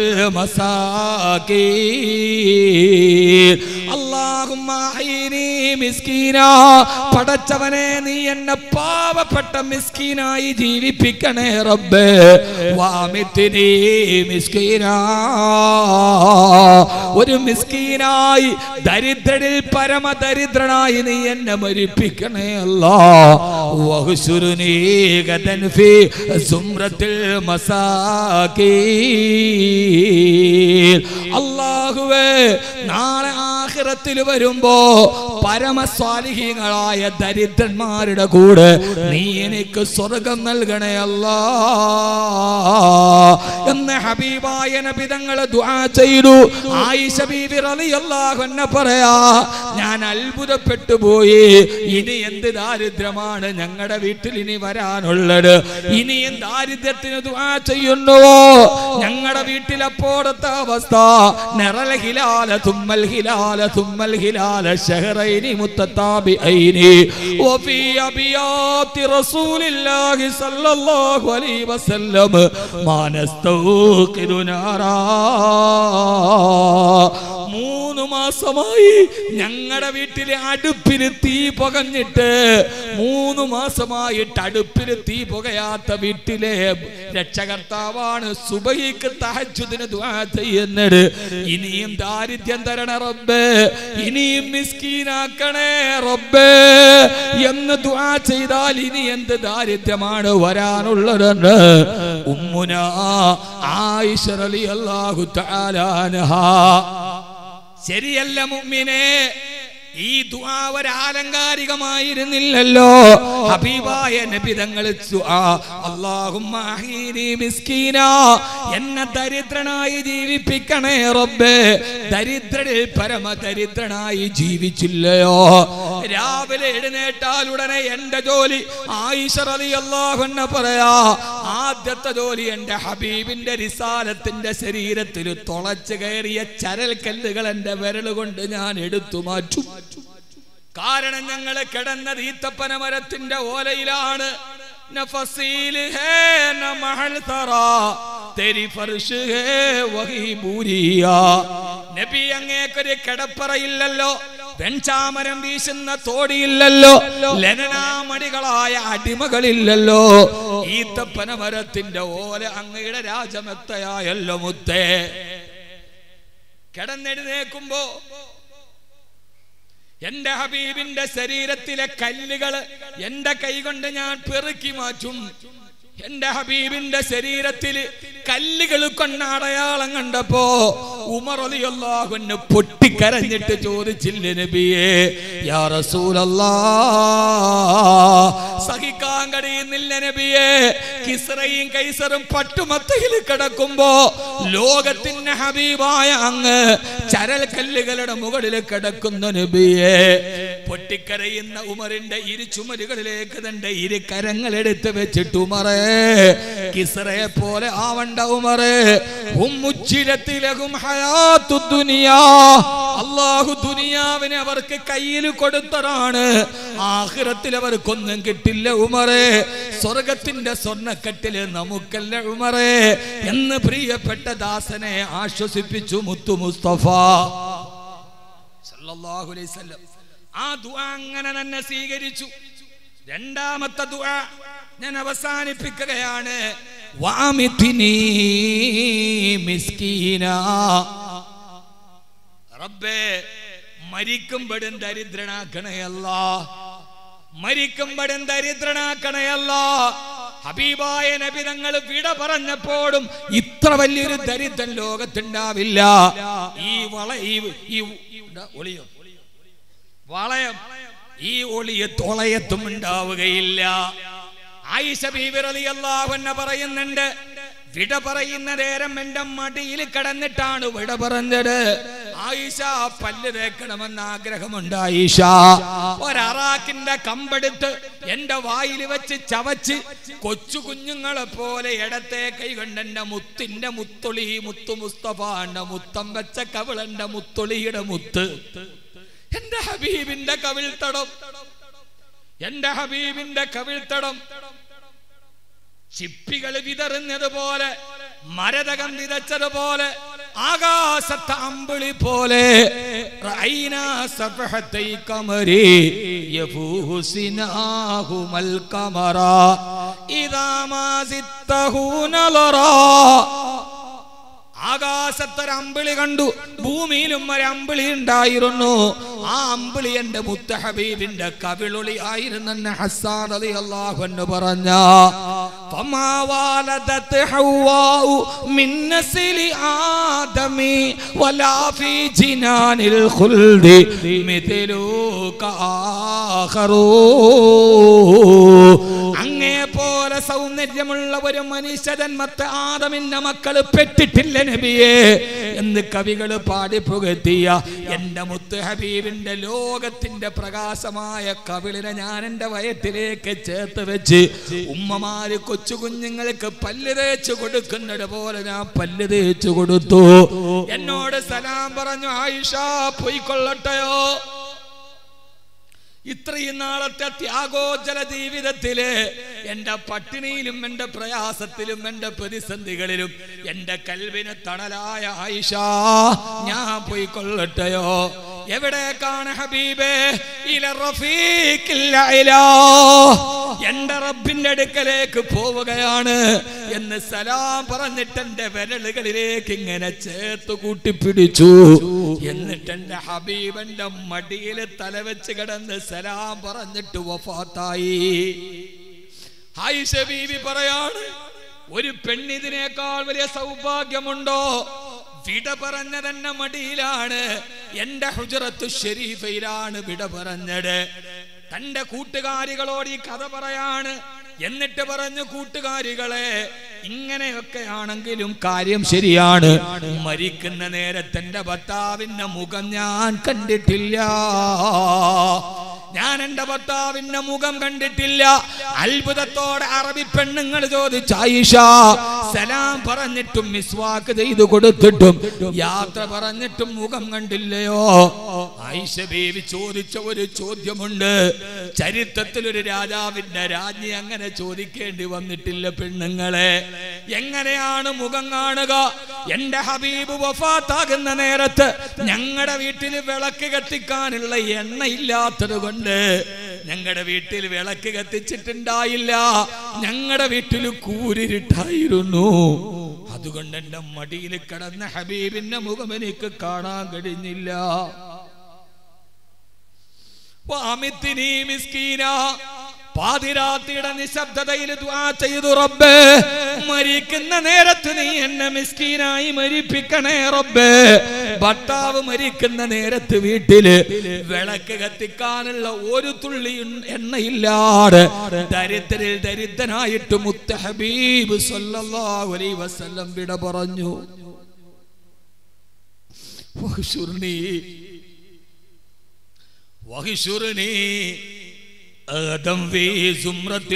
المساكين اللهم احيني مسكينا പടച്ചവനെ നീ എന്നെ പാവപ്പെട്ട മിസ്കീനായി ജീവിപ്പിക്കണേ റബ്ബേ വാമിത്തിനി മിസ്കീനാ ഒരു മിസ്കീനായി ദരിദ്രനിൽ പരമദരിദ്രനായി നീ എന്നെ മരിപ്പിക്കണേ അല്ലാ വഹ്ശുരുനീ ഗദൻ ഫീ സുംറത്തിൽ മസാകീൻ അല്ലാഹുവേ നാളെ ആഖിറത്തിൽ വരുമ്പോ പരമസ്വാലിഹീങ്ങളായ ദരിദ്രന്മാരുടെ കൂടെ നീ എനിക്ക് സ്വർഗം നൽകണേ അല്ലാ എന്ന് ഹബീബായ നബി തങ്ങൾ ദുആ ചെയ്തു ആയിഷ ബീബി റളിയല്ലാഹു അൻഹ പറയാ ഞാൻ അത്ഭുതപ്പെട്ടു പോയി ഇനി എന്ത് ദാരിദ്ര്യമാണ് ഞങ്ങളുടെ വീട്ടിൽ ഇനി വരാനുള്ളത് ഇനിയും ദാരിദ്ര്യത്തിന് ദുആ ചെയ്യുന്നുവോ ഞങ്ങളുടെ വീട്ടിൽ അപ്പോഴത്തെ അവസ്ഥ നിറൽ ഹിലാല തുമ്മൽ ഹിലാല തുമ്മൽ ഹിലാല ഷഹറൈനി മുത്തത്താബിഐനി വഫി അബിയാത്തി റസൂലില്ലാഹി സല്ലല്ലാഹു അലൈഹി വസല്ലം മാ നസ്തൗഖിദു നാറാ മൂന്ന് മാസമായി ഞങ്ങളുടെ വീട്ടിലെ അടുപ്പിന് തീ പുകഞ്ഞിട്ട് മൂന്ന് മാസമായിട്ട് അടുപ്പിന് തീ പുകയാത്ത വീട്ടിലെ രക്ഷകർത്താവാണ് സുബഹിക്ക് തഹജുദിന് ദുആ ചെയ്യുന്നത് ഇനിയും ദാരിദ്ര്യം തരണ റബ്ബേ ഇനിയും മിസ്കീനാക്കണേ റബ്ബേ എന്ന് ദുആ ചെയ്താൽ ഇനി എന്ത് ദാരിദ്ര്യമാണ് വരാനുള്ളതെന്ന് ഉമ്മുന ആയിഷ റളിയല്ലാഹു തആല അൻഹാ ശരിയല്ല മുമ്മിനെ ഈ ദുആ ഒരു ആലങ്കാരികമായിരുന്നില്ലല്ലോ ഹബീബായ നബി തങ്ങൾ അല്ലാഹുമ്മ അഹീനി മിസ്കീന എന്നെ ദരിദ്രനായി ജീവിപ്പിക്കണേ റബ്ബേ ദരിദ്രനിൽ പരമ ദരിദ്രനായി ജീവിച്ചില്ലയോ രാവിലെ എഴുന്നേറ്റാൽ ഉടനെ എന്റെ ജോലി ആയിഷ റളിയല്ലാഹു അൻഹ പറയാ ആദ്യത്തെ ജോലി എന്റെ ഹബീബിന്റെ റിസാലത്തിന്റെ ശരീരത്തിൽ തുളച്ചു കയറിയ ചരൽ കല്ലുകൾ എന്റെ വിരൽ കൊണ്ട് ഞാൻ എടുത്തു മാറ്റും കാരണം ഞങ്ങൾ കിടന്നത് ഈത്തപ്പന മരത്തിന്റെ ഓലയിലാണ് നഫസീൽ ഹേ ന മഹൽ തറാ തെരി ഫർഷ് ഹേ വഹി ബൂരിയ നബി അങ്ങേക്കൊരു കിടപ്പറയില്ലല്ലോ വെൺചാമരം വീശുന്ന തോടിയില്ലല്ലോ ലനനാമണികളായ അടിമകളില്ലല്ലോ ഈത്തപ്പന മരത്തിന്റെ ഓല അങ്ങയുടെ രാജമെത്തയായല്ലോ മുത്തേ കിടന്നെഴുന്നേക്കുമ്പോ എന്റെ ഹബീബിന്റെ ശരീരത്തിലെ കല്ലുകള് എന്റെ കൈകൊണ്ട് ഞാൻ പെറുക്കി മാറ്റും എന്റെ ഹബീബിന്റെ ശരീരത്തിൽ കല്ലുകൾ കൊണ്ട് അടയാളം കണ്ടപ്പോ ഉമർ അലിയല്ലാഹുന്ന് പൊട്ടിക്കരഞ്ഞിട്ട് ചോദിച്ചില്ലേ നബിയേ യാ റസൂലല്ലാ സഹിക്കാൻ കഴിയുന്നില്ല നബിയേ കിസ്റയും കൈസറും പട്ടുമത്തയിൽ കിടക്കുമ്പോ ലോകത്തിന്റെ ഹബീബായ അങ്ങ് ചരൽ കല്ലുകളുടെ മുകളിൽ കിടക്കുന്ന നബിയെ പൊട്ടിക്കരയുന്ന ഉമറിന്റെ ഇരു ചുമരുകളിലേക്ക് തന്റെ ഇരു കരങ്ങൾ എടുത്ത് വെച്ചിട്ട് ഉമറേ കിസ്റയെ പോലെ ആവണ്ട ഉമറേ ഉമ്മുച്ചിരത്തിലകും ഹയാത്തു ദുനിയാ അള്ളാഹു ദുനിയാവിനെ അവർക്ക് കയ്യിൽ കൊടുത്തതാണ് ആഖിറത്തിൽ അവർക്കൊന്നും കിട്ടില്ല ഉമറേ സ്വർഗത്തിന്റെ സ്വർണ്ണക്കെട്ടില് നമുക്കല്ല ഉമറേ എന്ന് പ്രിയപ്പെട്ട ദാസനെ ആശ്വസിപ്പിച്ചു മുത്തു മുസ്തഫ സല്ലല്ലാഹു അലൈഹി വസല്ലം ആ ദുആ അങ്ങനെ തന്നെ സ്വീകരിച്ചു രണ്ടാമത്തെ ദുആ ഞാൻ അവസാനിപ്പിക്കുകയാണ് വാമിത്തിനി മിസ്കീന റബ്ബേ മരിക്കുമ്പോഴും ദരിദ്രനാക്കണയല്ല മരിക്കുമ്പോഴും ദരിദ്രനാക്കണയല്ല ഹബീബായ നബി തങ്ങൾ വിട പറഞ്ഞപ്പോഴും ഇത്ര വലിയൊരു ദരിദ്രൻ ലോകത്തുണ്ടാവില്ല ഈ വള ഈ ഈ ഇതാ ഒളിയോ വളയം ഈ ഒളിയ തുളയത്തും ഉണ്ടാവുകയില്ല ആയിഷ ബീബി റളിയല്ലാഹു അൻഹ പറയുന്നുണ്ട് വിട പറയുന്ന നേരം എന്റെ മടിയിൽ കിടന്നിട്ടാണ് വിട പറഞ്ഞത് ആയിഷ പല്ല് തേക്കണമെന്ന് ആഗ്രഹമുണ്ട് ആയിഷ ഒരറാക്കിന്റെ കമ്പെടുത്ത് എന്റെ വായിൽ വെച്ച് ചവച്ച് കൊച്ചു കുഞ്ഞുങ്ങളെ പോലെ ഇടത്തെ കൈ കൊണ്ട് എന്റെ മുത്തിന്റെ മുത്തൊളി മുത്തു മുസ്തഫാന്റെ മുത്തം വെച്ച കവിളന്റെ മുത്തൊളിയുടെ മുത്ത് എന്റെ ഹബീബിന്റെ കവിൾത്തടം എന്റെ ഹബീബിന്റെ കവിൾത്തടം ചിപ്പികൾ വിതറുന്നത് പോലെ മരതകം വിതച്ചതുപോലെ ആകാശത്തെ അമ്പിളി പോലെ റഅയ്നാ സഫഹത്തൈ കമരി യഫൂഹു സിനാഹുമൽ കമറ ഇദാ മാ സിത്തഹു നളറാ ആകാശത്തൊരു അമ്പിളി കണ്ടു ഭൂമിയിലും ഒരു അമ്പിളി ഉണ്ടായിരുന്നു ആ അമ്പിളി എന്റെ മുത്ത ഹബീബിന്റെ കവിളൊളി ആയിരുന്നെന്ന് ഹസ്സാൻ അലി അള്ളാഹു എന്ന് പറഞ്ഞ فما والدت حواء من نسل آدم ولا في جنان الخلد مثلك آخرون അങ്ങേ പോലെ സൗന്ദര്യമുള്ള ഒരു മനുഷ്യജന്മത്തെ ആദമിന്റെ മക്കള് പെട്ടിട്ടില്ല നബിയെ എന്ന് കവികള് പാടി പുകഴ്ത്തിയ എന്റെ മുത്ത് ഹബീബിന്റെ ലോകത്തിന്റെ പ്രകാശമായ കവിളിനെ ഞാൻ എന്റെ വയറ്റിലേക്ക് ചേർത്ത് വെച്ച് ഉമ്മമാര് കൊച്ചു കുഞ്ഞുങ്ങൾക്ക് പല്ല് തേച്ച് കൊടുക്കുന്നത് പോലെ ഞാൻ പല്ല് തേച്ച് കൊടുത്തു എന്നോട് സലാം പറഞ്ഞു ആയിഷ പോയിക്കൊള്ളട്ടെയോ ഇത്രയും നാളത്തെ ത്യാഗോജ്ജല ജീവിതത്തില് എന്റെ പട്ടിണിയിലും എന്റെ പ്രയാസത്തിലും എന്റെ പ്രതിസന്ധികളിലും എന്റെ കൽവിന് തണലായ ആയിഷ ഞാൻ പോയി കൊള്ളട്ടെയോ എവിടേക്കാണ് ഹബീബേ ഇല റഫീഖിൽ അഅ്ലാ. എന്റെ റബ്ബിന്റെ അടുക്കലേക്ക് പോവുകയാണ് എന്ന് സലാം പറഞ്ഞിട്ട് എന്റെ വിരലുകളിലേക്ക് ഇങ്ങനെ ചേർത്ത് കൂട്ടിപ്പിടിച്ചു എന്നിട്ട് എന്റെ ഹബീബന്റെ മടിയിൽ തലവെച്ച് കിടന്ന് സലാം പറഞ്ഞിട്ട് വഫാത്തായി ആയിഷ ബീവി പറയാണ് ഒരു പെണ്ണിതിനേക്കാൾ വലിയ സൗഭാഗ്യമുണ്ടോ വിട പറഞ്ഞ തന്നെ മടിയിലാണ് എന്റെ ഹുജറത്തു ഷെരീഫയിലാണ് വിട പറഞ്ഞത് തന്റെ കൂട്ടുകാരികളോട് ഈ കഥ പറയാണ് എന്നിട്ട് പറഞ്ഞു കൂട്ടുകാരികളെ ഇങ്ങനെയൊക്കെ ആണെങ്കിലും കാര്യം ശരിയാണ് മരിക്കുന്ന നേരത്തെ എന്റെ ഭർത്താവിന്റെ മുഖം ഞാൻ കണ്ടിട്ടില്ല ഞാൻ എന്റെ ഭർത്താവിന്റെ മുഖം കണ്ടിട്ടില്ല അത്ഭുതത്തോടെ അറബി പെണ്ണുങ്ങൾ ചോദിച്ചു ആയിഷ സലാം പറഞ്ഞിട്ടും മിസ്വാക്ക് ചെയ്തു കൊടുത്തിട്ടും യാത്ര പറഞ്ഞിട്ടും മുഖം കണ്ടില്ലയോ ആയിഷ ബേബി ചോദിച്ച ഒരു ചോദ്യമുണ്ട് ചരിത്രത്തിൽ ഒരു രാജാവിന്റെ രാജ്ഞി അങ്ങനെ ചോദിക്കേണ്ടി വന്നിട്ടില്ല പെണ്ണുങ്ങളെ എങ്ങനെയാണ് മുഖം കാണുക എന്റെ ഹബീബ് വഫാത്താകുന്ന നേരത്ത് ഞങ്ങളുടെ വീട്ടിൽ വിളക്ക് കത്തിക്കാനുള്ള എണ്ണ ഇല്ലാത്തത് കൊണ്ട് ഞങ്ങളുടെ വീട്ടിൽ വിളക്ക് കത്തിച്ചിട്ടുണ്ടായില്ല ഞങ്ങളുടെ വീട്ടിൽ കൂരിരുട്ടായിരുന്നു അതുകൊണ്ട് എന്റെ മടിയിൽ കിടന്ന ഹബീബിന്റെ മുഖം എനിക്ക് കാണാൻ കഴിഞ്ഞില്ല വാമിത്തിനി മിസ്കീന പാതിരാത്രിയുടെ നിശബ്ദതയിൽ ദ്വാ ചെയ്തു റബ്ബേ മരിക്കുന്ന നേരത്ത് നീ എന്നെ മിസ്കീനായി മരിപ്പിക്കണേ റബ്ബേ ഭർത്താവ് മരിക്കുന്ന നേരത്ത് വീട്ടില് വിളക്ക് കത്തിക്കാനുള്ള ഒരു തുള്ളി എണ്ണയില്ലാതെ ദരിദ്രരിൽ ദരിദ്രനായിട്ട് മുത്ത ഹബീബ് സല്ലല്ലാഹു അലൈഹി വസല്ലം വിട പറഞ്ഞു വഹ്ശുർനി വഹ്ശുർനി آدم في زمرة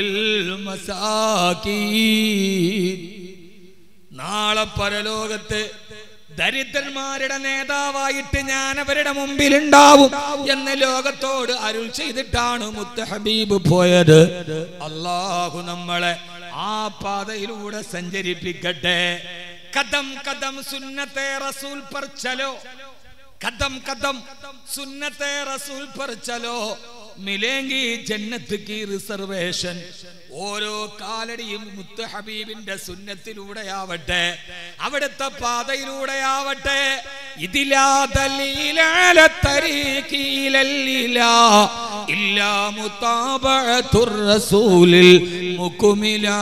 المساكين നാളെ പരലോകത്ത് ദരിദ്രന്മാരുടെ നേതാവായിട്ട് ഞാൻ അവരുടെ മുമ്പിൽ ഉണ്ടാവും എന്ന് ലോകത്തോട് അരുൾ ചെയ്തിട്ടാണ് മുത്ത ഹബീബ് പോയത് അള്ളാഹു നമ്മളെ ആ പാതയിലൂടെ സഞ്ചരിപ്പിക്കട്ടെ കദം കദം സുന്നത്തെ റസൂൽ पर चलो कदम कदम सुन्नते रसूल पर चलो മിലേങ്കി ജന്നത്ത് കി റിസർവേഷൻ ഓരോ കാലടിയും മുത്ത് ഹബീബിന്റെ സുന്നത്തിലൂടെയാവട്ടെ അവിടുത്തെ പാതയിലൂടെയാവട്ടെ ഇതിലാ ദലീലാല തരീഖീലല്ലിലാ ഇല്ലാ മുതാബഅത്തുർ റസൂലിൽ മുകുമിലാ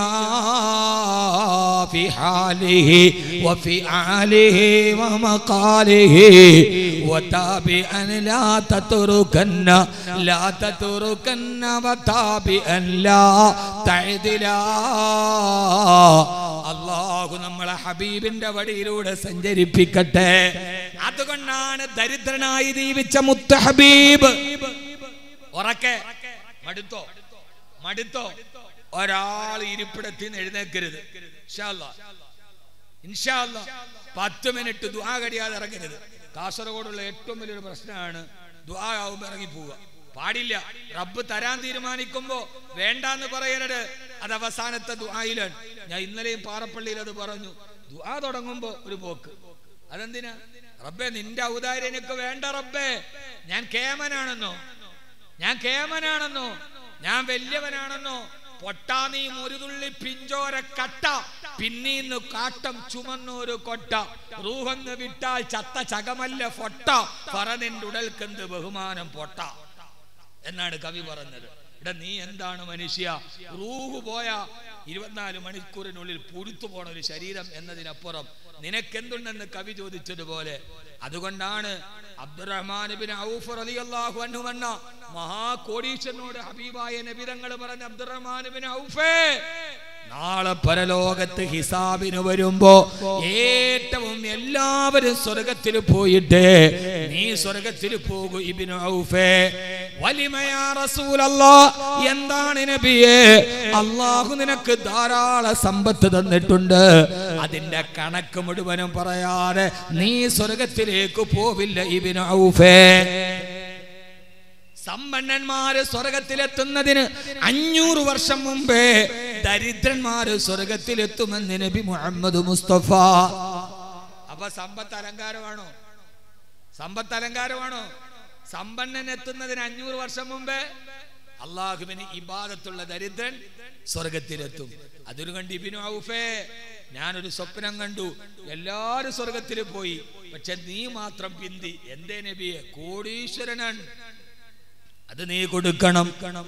في حاله وفي آله ومقاله وتابعا لا تتركن لا تتركن وتابعا لا تعدلا അള്ളാഹു നമ്മളെ ഹബീബിന്റെ വഴിയിലൂടെ സഞ്ചരിപ്പിക്കട്ടെ അതുകൊണ്ടാണ് ദരിദ്രനായി ജീവിച്ച മുത്ത ഹബീബ് ഉറക്കെ മടുത്തോ മടുത്തോ ഒരാൾ ഇരിപ്പിടത്തിൽ നിന്ന് എഴുന്നേക്കരുത് ഇൻഷാ അല്ലാ. ഇൻഷാ അല്ലാ. പത്ത് മിനിറ്റ് ദുആ കഴിയാതെ ഇറങ്ങരുത് കാസർഗോഡുള്ള ഏറ്റവും വലിയൊരു പ്രശ്നമാണ് ദുആ ആവുമ്പോ ഇറങ്ങി പോവുക പാടില്ല റബ്ബ് തരാൻ തീരുമാനിക്കുമ്പോ വേണ്ടാന്ന് പറയരുത് അത് അവസാനത്തെ ദുആയിലാണ് ഞാൻ ഇന്നലെയും പാറപ്പള്ളിയിൽ അത് പറഞ്ഞു ദുആ തുടങ്ങുമ്പോ ഒരു പോക്ക് അതെന്തിനാ റബ്ബേ നിന്റെ ഔദാര്യം എനിക്ക് വേണ്ട റബ്ബേ ഞാൻ കേമനാണെന്നോ ഞാൻ കേമനാണെന്നോ ഞാൻ വലിയവനാണെന്നോ പൊട്ടാ നീ ഒരു തുള്ളി പിഞ്ചോര കട്ട പിന്നീന്ന് കാട്ടം ചുമന്നൊരു കൊട്ട റൂഹന്ന് വിട്ടാൽ ചത്ത ചകമല്ല ഫൊട്ട പറനിന്റെ ഉടൽക്കെന്ത് ബഹുമാനം പൊട്ട എന്നാണ് കവി പറഞ്ഞത് എടാ നീ എന്താണ് മനുഷ്യ റൂഹ് പോയ ഇരുപത്തിനാല് മണിക്കൂറിനുള്ളിൽ പുഴുത്തു പോണ ഒരു ശരീരം എന്നതിനപ്പുറം നിനക്കെന്തുണ്ടെന്ന് കവി ചോദിച്ചതുപോലെ അതുകൊണ്ടാണ് അബ്ദുറഹ്മാൻ ബിൻ ഔഫ് റളിയല്ലാഹു അൻഹു എന്ന മഹാകോടീശ്വരനോട് ഹബീബായ നബിതങ്ങൾ പറഞ്ഞ അബ്ദുറഹ്മാൻ ബിൻ ഔഫേ നാളെ പരലോകത്ത് ഹിസാബിന് വരുമ്പോ ഏറ്റവും എല്ലാവരും സ്വർഗത്തിൽ പോയിട്ട് നീ സ്വർഗത്തിൽ പോകൂ ഇബിനു ഔഫേ വലിമയാ റസൂലല്ലാ എന്താണ് നബിയെ അള്ളാഹു നിനക്ക് ധാരാളം സമ്പത്ത് തന്നിട്ടുണ്ട് അതിന്റെ കണക്ക് മുഴുവനും പറയാതെ നീ സ്വർഗത്തിലേക്ക് പോവില്ല ഇബിനു ഔഫേ സമ്പന്നന്മാര് സ്വർഗത്തിലെത്തുന്നതിന് അഞ്ഞൂറ് വർഷം മുമ്പേ ദരിദ്രന്മാര് സ്വർഗത്തിലെത്തുമെന്ന് നബി മുഹമ്മദ് മുസ്തഫ അപ്പൊ സമ്പത്ത് അലങ്കാരമാണോ സമ്പത്ത് അലങ്കാരമാണോ സമ്പന്നൻ എത്തുന്നതിന് അഞ്ഞൂറ് വർഷം മുമ്പേ അള്ളാഹുവിന് ഇബാദത്തുള്ള ദരിദ്രൻ സ്വർഗത്തിലെത്തും അതിനു കണ്ട് ഇബിനു ഔഫേ ഞാനൊരു സ്വപ്നം കണ്ടു എല്ലാരും സ്വർഗത്തിൽ പോയി പക്ഷെ നീ മാത്രം പിന്തി എന്തേ നബിയെ കോടീശ്വരനാണ് അത് നീ കൊടുക്കണം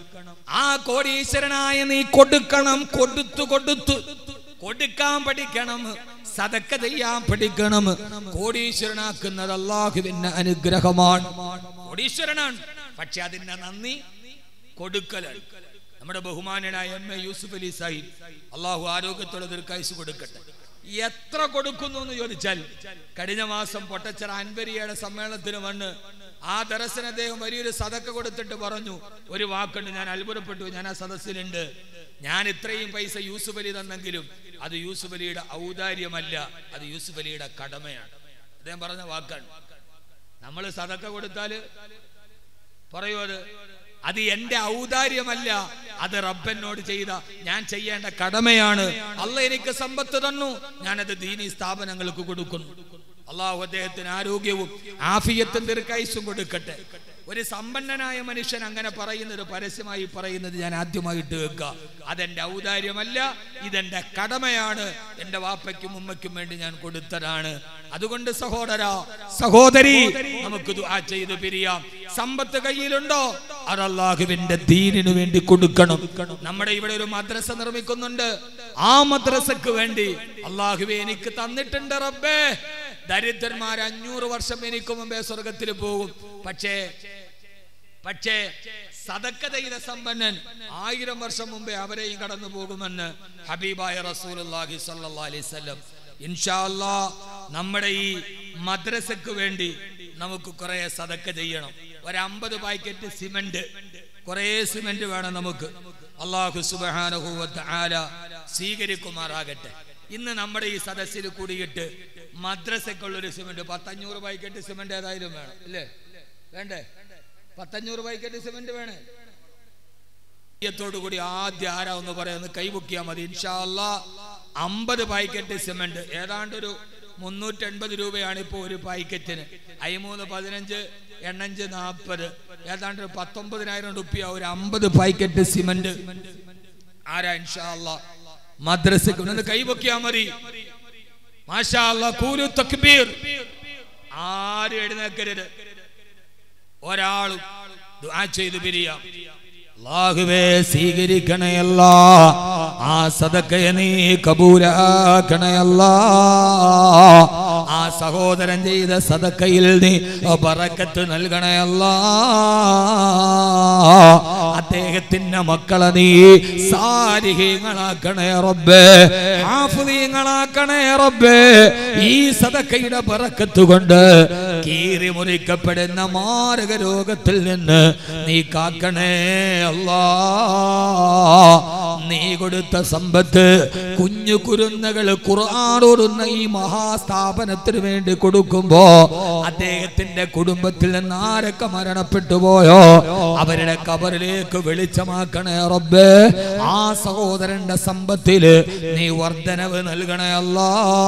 ആ കോടീശ്വരനായ നീ കൊടുക്കണം കൊടുത്തു കൊടുത്തു കൊടുക്കാൻ പഠിക്കണം സതക്ക ചെയ്യാൻ പഠിക്കണം കോടീശ്വരനാക്കുന്നത് അള്ളാഹുവിന്റെ അനുഗ്രഹമാണ് കോടീശ്വരനാണ് പക്ഷെ അതിന്റെ നന്ദി കൊടുക്കലാണ് നമ്മുടെ ബഹുമാനനായ എം എ യൂസുഫ് അലി സാഹിബ് അള്ളാഹു ആരോഗ്യത്തോടെ ദീർഘായുസ് കൊടുക്കട്ടെ എത്ര കൊടുക്കുന്നു എന്ന് ചോദിച്ചാൽ കഴിഞ്ഞ മാസം പൊട്ടച്ചറ അൻവരിയുടെ സമ്മേളനത്തിന് വന്ന് ആ ദർശന അദ്ദേഹം വലിയൊരു സതക്ക കൊടുത്തിട്ട് പറഞ്ഞു ഒരു വാക്കുണ്ട് ഞാൻ അത്ഭുതപ്പെട്ടു ഞാൻ ആ സദസ്സിലുണ്ട് ഞാൻ ഇത്രയും പൈസ യൂസുഫ് അലി തന്നെങ്കിലും അത് യൂസുഫ് അലിയുടെ ഔദാര്യമല്ല അത് യൂസുഫ് അലിയുടെ കടമയാണ് അദ്ദേഹം പറഞ്ഞ വാക്കാണ് നമ്മൾ സതക്ക കൊടുത്താല് പറയൂ അത് അത് എന്റെ ഔദാര്യമല്ല അത് റബ്ബനോട് ചെയ്ത ഞാൻ ചെയ്യേണ്ട കടമയാണ് അല്ല എനിക്ക് സമ്പത്ത് തന്നു ഞാനത് ദീനി സ്ഥാപനങ്ങൾക്ക് കൊടുക്കുന്നു അള്ളാഹു അദ്ദേഹത്തിന് ആരോഗ്യവും ആഫിയത്തും ദീർഘായുസും കൊടുക്കട്ടെ ഒരു സമ്പന്നനായ മനുഷ്യൻ അങ്ങനെ പറയുന്നത് പരസ്യമായി പറയുന്നത് ഞാൻ ആദ്യമായിട്ട് കേൾക്കുക അതെന്റെ ഔദാര്യമല്ല ഇതെന്റെ കടമയാണ് എന്റെ വാപ്പയ്ക്കും ഉമ്മയ്ക്കും വേണ്ടി ഞാൻ കൊടുത്തതാണ് അതുകൊണ്ട് സഹോദര സഹോദരി നമുക്ക് ദുആ ചെയ്ത് പിരിയാം സമ്പത്ത് കയ്യിലുണ്ടോ അത് അള്ളാഹുവിന്റെ ദീനിനു വേണ്ടി കൊടുക്കണം നമ്മുടെ ഇവിടെ ഒരു മദ്രസ നിർമ്മിക്കുന്നുണ്ട് ആ മദ്രസക്ക് വേണ്ടി അള്ളാഹുവെ എനിക്ക് തന്നിട്ടുണ്ട് റബ്ബേ ദരിദ്രന്മാർ അഞ്ഞൂറ് വർഷം എനിക്ക് മുമ്പേ സ്വർഗത്തിൽ പോകും പക്ഷേ പക്ഷേ സതക്ക ചെയ്ത സമ്പന്നൻ ആയിരം വർഷം മുമ്പേ അവരെയും കടന്നു പോകുമെന്ന് ഹബീബായ റസൂലുള്ളാഹി സ്വല്ലല്ലാഹി അലൈഹി വസല്ലം ഇൻഷാ അല്ലാ നമ്മുടെ ഈ മദ്രസക്ക് വേണ്ടി നമുക്ക് കുറെ സതക്ക ചെയ്യണം ഒരു അമ്പത് പാക്കറ്റ് സിമന്റ് കുറെ സിമന്റ് വേണം നമുക്ക് അള്ളാഹു സുബ്ഹാനഹു വ തആല സ്വീകരിക്കുമാറാകട്ടെ ഇന്ന് നമ്മുടെ ഈ സദസ്സിൽ കൂടിയിട്ട് മദ്രസക്കുള്ള ഒരു സിമന്റ് പത്തഞ്ഞൂറ് പാക്കറ്റ് സിമന്റ് ഏതായാലും വേണം അല്ലേ വേണ്ടേ പത്തഞ്ഞൂറ് പാക്കറ്റ് സിമന്റ് വേണേ ത്തോടു കൂടി ആദ്യം ആരാ ഒന്ന് പറയാന്ന് കൈപൊക്കിയാ മതി ഇൻഷാല്ല അമ്പത് പാക്കറ്റ് സിമന്റ് ഏതാണ്ട് ഒരു മുന്നൂറ്റി എൺപത് രൂപയാണ് ഇപ്പോൾ ഒരു പാക്കറ്റിന് അയിമൂന്ന് പതിനഞ്ച് എണ്ണഞ്ച് നാൽപ്പത് ഏതാണ്ട് ഒരു പത്തൊമ്പതിനായിരം റുപ്യ ഒരു അമ്പത് പാക്കറ്റ് സിമന്റ് ആരാ ഇൻഷാല്ല മദ്രസക്ക് ഒന്ന് കൈപൊക്കിയാ മതി മാഷാ അല്ലാ, കൂലു തക്ബീർ ആരും എഴുന്നേക്കരുത് ഒരാളും ദുആ ചെയ്ത് പിരിയാം അല്ലാഹുവേ സ്വീകരിക്കണയല്ല ആ സദക്കയെ നീ കബൂലാക്കണയല്ല ആ സഹോദരൻ ചെയ്ത സദക്കയിൽ നീ ബറക്കത്ത് നൽകണയല്ല അദ്ദേഹത്തിന്റെ മക്കളെ നീ സാരിഹീങ്ങളാക്കണേ റബ്ബേ ഹാഫിളീങ്ങളാക്കണേ റബ്ബേ ഈ സദക്കയുടെ ബറക്കത്ത് കൊണ്ട് കീറി മുറിക്കപ്പെടുന്ന മാരക രോഗത്തിൽ നിന്ന് നീ കാക്കണേ അല്ലാ നീ കൊടുത്ത സമ്പത്ത് കുഞ്ഞു കുരുന്നുകൾ ഖുർആാനോടുന്ന ഈ മഹാസ്ഥാപനത്തിന് വേണ്ടി കൊടുക്കുമ്പോ അദ്ദേഹത്തിന്റെ കുടുംബത്തിൽ നിന്ന് ആരൊക്കെ മരണപ്പെട്ടു പോയോ അവരുടെ കബറിലേക്ക് വെളിച്ചമാക്കണേ റബ്ബേ ആ സഹോദരന്റെ സമ്പത്തില് നീ വർധനവ് നൽകണേ അല്ലാ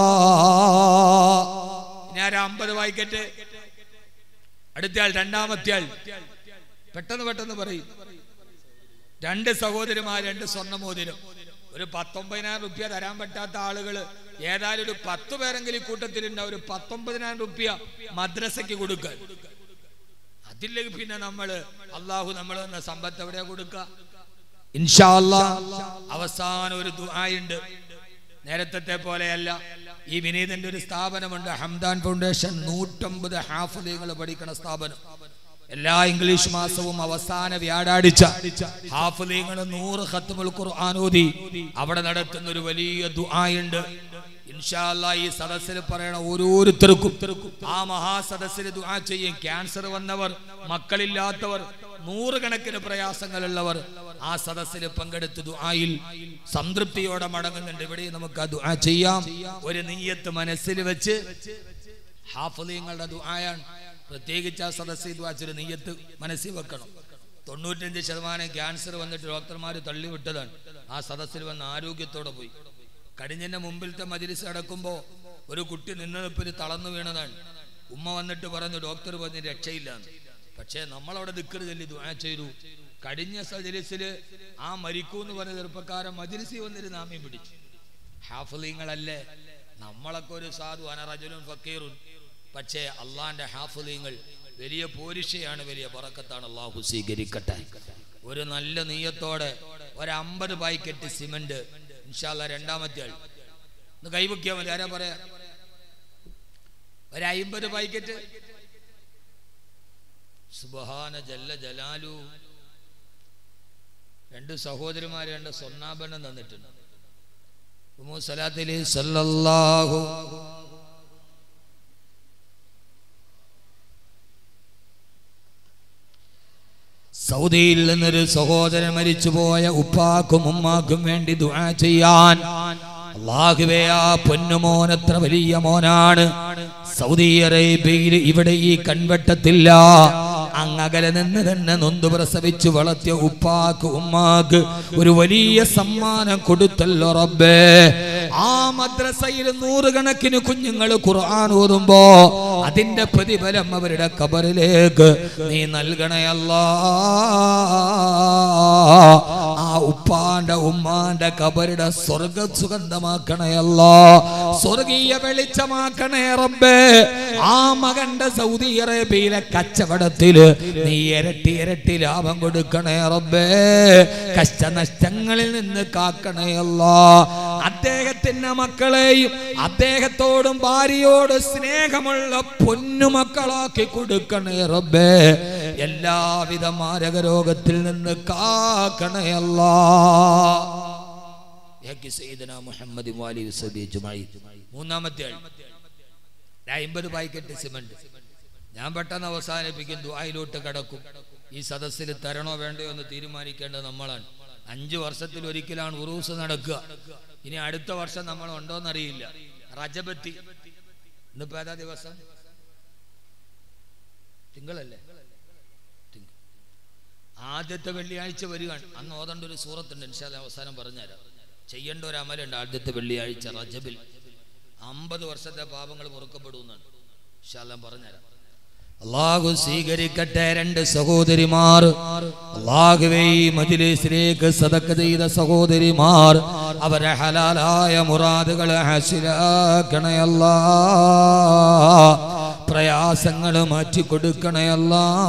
ഞാൻ അമ്പത് വായിക്കട്ടെ അടുത്ത ആൾ രണ്ടാമത്തെ ആൾ പെട്ടെന്ന് പെട്ടെന്ന് പറയും രണ്ട് സഹോദരിമാർ രണ്ട് സ്വർണ്ണമോതിരം ഒരു പത്തൊമ്പതിനായിരം റുപ്യ തരാൻ പറ്റാത്ത ആളുകൾ ഏതായാലും ഒരു പത്ത് പേരെങ്കിലും ഈ കൂട്ടത്തിലുണ്ടാവും ഒരു പത്തൊമ്പതിനായിരം റുപ്യ മദ്രസയ്ക്ക് കൊടുക്കാൻ അതില്ലെങ്കിൽ പിന്നെ നമ്മള് അള്ളാഹു നമ്മൾ തന്ന സമ്പത്ത് എവിടെയാ കൊടുക്കുക ഇൻഷാ അല്ലാ അവസാനം ഒരു ദുആയുണ്ട് നേരത്തെ പോലെയല്ല ഈ വിനീതന്റെ ഒരു സ്ഥാപനമുണ്ട് ഹംദാൻ ഫൗണ്ടേഷൻ നൂറ്റമ്പത് ഹാഫുദീങ്ങൾ പഠിക്കണ സ്ഥാപനം എല്ലാ ഇംഗ്ലീഷ് മാസവും അവസാന വ്യാഴാഴ്ച ഹാഫുദീങ്ങൾ നൂറ് ഖത്മുൽ ഖുർആൻ ഓതി അവിടെ നടത്തുന്ന ഒരു വലിയ ദുആയുണ്ട് ഇൻഷാ അല്ലാ ഈ സദസ്സിൽ പറയണ ഓരോരുത്തർക്കും ആ മഹാസദസ്സിൽ ദുആ ചെയ്യും ക്യാൻസർ വന്നവർ മക്കളില്ലാത്തവർ നൂറുകണക്കിന് പ്രയാസങ്ങളുള്ളവർ ആ സദസ്സിൽ പങ്കെടുത്ത് ദുആയിൽ സംതൃപ്തിയോടെ മടങ്ങുന്നുണ്ട് ഇവിടെ നമുക്ക് ആ ദുആ ചെയ്യാം ഒരു നീയത്ത് മനസ്സിൽ വെച്ച് ഹാഫലീങ്ങളുടെ ദുആയാണ് പ്രത്യേകിച്ച് ആ സദസ്സിൽ ദുആച്ചൊരു നീയത്ത് മനസ്സിൽ വെക്കണം തൊണ്ണൂറ്റഞ്ച് ശതമാനം ക്യാൻസർ വന്നിട്ട് ഡോക്ടർമാർ തള്ളിവിട്ടതാണ് ആ സദസ്സിൽ വന്ന് ആരോഗ്യത്തോടെ പോയി കഴിഞ്ഞതിന്റെ മുമ്പിലത്തെ മജിലിസ് അടക്കുമ്പോൾ ഒരു കുട്ടി നിന്നപ്പോൾ തളർന്നു വീണതാണ് ഉമ്മ വന്നിട്ട് പറഞ്ഞു ഡോക്ടർ പറഞ്ഞ് രക്ഷയില്ലാന്ന് പക്ഷേ നമ്മളവിടെ ദിക്കറ് ചൊല്ലി ദുആ ചെയ്തു കഴിഞ്ഞ സജലിസില് ആ മരിക്കൂ എന്ന് പറഞ്ഞ ചെറുപ്പക്കാരൻ മജിലിസി വന്നിരുന്ന് ആമയും പിടിച്ചു ഹാഫലീങ്ങളല്ലേ നമ്മളൊക്കെ ഒരു സാധു അനറജലും ഫക്കീറുൻ പക്ഷേ അള്ളാന്റെ ഹാഫലീങ്ങൾ വലിയ പോരിഷയാണ് വലിയ പറക്കത്താണ് അള്ളാഹു സ്വീകരിക്കട്ടെ ഒരു നല്ല നീയത്തോടെ ഒരു അമ്പത് പായ്ക്കറ്റ് സിമന്റ് ഇൻഷാല്ല രണ്ടാമത്തെ ആൾ ഒന്ന് കൈവയ്ക്കാൻ മതി ആരാ പറയാ ഒരു അയിമ്പത് പായ്ക്കറ്റ് സുബഹാന ജല്ല ജലാലു രണ്ട് സഹോദരിമാര് രണ്ട് സ്വർണ്ണാഭരണം തന്നിട്ടുണ്ട് ഉമ്മു സലാത്തില് സല്ലല്ലാഹു സൗദിയിൽ നിന്നൊരു സഹോദരൻ മരിച്ചുപോയ ഉപ്പാക്കും ഉമ്മാക്കും വേണ്ടി ദുആ ചെയ്യാൻ അള്ളാഹുവേ ആ പൊന്നുമോൻ എത്ര വലിയ മോനാണ് സൗദി അറേബ്യയിൽ ഇവിടെ ഈ കൺവെട്ടത്തില്ല അങ്ങകലെ നിന്ന് തന്നെ നൊന്തു പ്രസവിച്ചു വളർത്തിയ ഉപ്പാക്ക് ഉമ്മാക്ക് ഒരു വലിയ സമ്മാനം കൊടുത്തല്ലോ റബ്ബേ ആ മദ്രസയിൽ നൂറുകണക്കിന് കുഞ്ഞുങ്ങൾ ഖുർആൻ ഓതുമ്പോ അതിന്റെ പ്രതിഫലം അവരുടെ കബറിലേക്ക് നീ നൽകണയല്ല ആ ഉപ്പാന്റെ ഉമ്മാന്റെ കബറുടെ സ്വർഗ സുഗന്ധമാക്കണയല്ല സ്വർഗീയ വെളിച്ചമാക്കണേ റബ്ബേ ആ മകന്റെ സൗദി അറേബ്യയിലെ കച്ചവടത്തില് നീ ഇരട്ടി ഇരട്ടി ലാഭം കൊടുക്കണേ റബ്ബേ കഷ്ടനഷ്ടങ്ങളിൽ നിന്ന് കാക്കണയല്ല അദ്ദേഹത്തിന്റെ മക്കളെയും അദ്ദേഹത്തോടും ഭാര്യയോട് സ്നേഹമുള്ള പൊന്നുമക്കളാക്കി കൊടുക്കണേ റബ്ബേ എല്ലാവിധ മാരക രോഗത്തിൽ നിന്ന് കാക്കണയല്ല മുഹമ്മദ് മൂന്നാമത്തെ ആൾ അമ്പത് പാക്കറ്റ് സിമന്റ് ഞാൻ പെട്ടെന്ന് അവസാനിപ്പിക്കും ദുആയിലോട്ട് കടക്കും ഈ സദസ്സിൽ തരണോ വേണ്ടയോ എന്ന് തീരുമാനിക്കേണ്ടത് നമ്മളാണ് അഞ്ചു വർഷത്തിൽ ഒരിക്കലാണ് ഉറൂസ് നടക്കുക ഇനി അടുത്ത വർഷം നമ്മൾ ഉണ്ടോന്നറിയില്ല റജബത്തി ഇന്നിപ്പോ ഏതാ ദിവസം തിങ്കളല്ലേ തിങ്കൾ ആദ്യത്തെ വെള്ളിയാഴ്ച വരികയാണ് അന്ന് ഓതേണ്ട ഒരു സൂറത്തുണ്ട് ഇൻഷാല്ല അവസാനം പറഞ്ഞുതരാം ചെയ്യേണ്ട ഒരു അമലുണ്ട് ആദ്യത്തെ വെള്ളിയാഴ്ച റജബിൽ അമ്പത് വർഷത്തെ പാപങ്ങൾ പൊറുക്കപ്പെടുമെന്നാണ് ഇൻഷാല്ലാം പറഞ്ഞുതരാം അള്ളാഹു സ്വീകരിക്കട്ടെ രണ്ട് സഹോദരിമാർ അള്ളാഹുവേ ഈ മജിലിസിലേക്ക് സദക്ക ചെയ്ത സഹോദരിമാർ അവരെ ഹലാലായ മുറാദുകൾ ഹസിലാക്കണയല്ല പ്രയാസങ്ങൾ മാറ്റിക്കൊടുക്കണയല്ല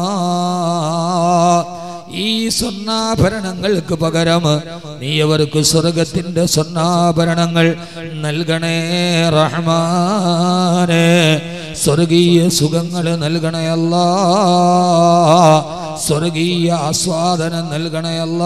ഈ സ്വർണ്ണാഭരണങ്ങൾക്ക് പകരം നീ അവർക്ക് സ്വർഗത്തിന്റെ സ്വർണ്ണാഭരണങ്ങൾ നൽകണേ റഹ്മാനെ സ്വർഗീയ സുഖങ്ങൾ നൽകണയല്ല സ്വർഗീയ ആസ്വാദനം നൽകണയല്ല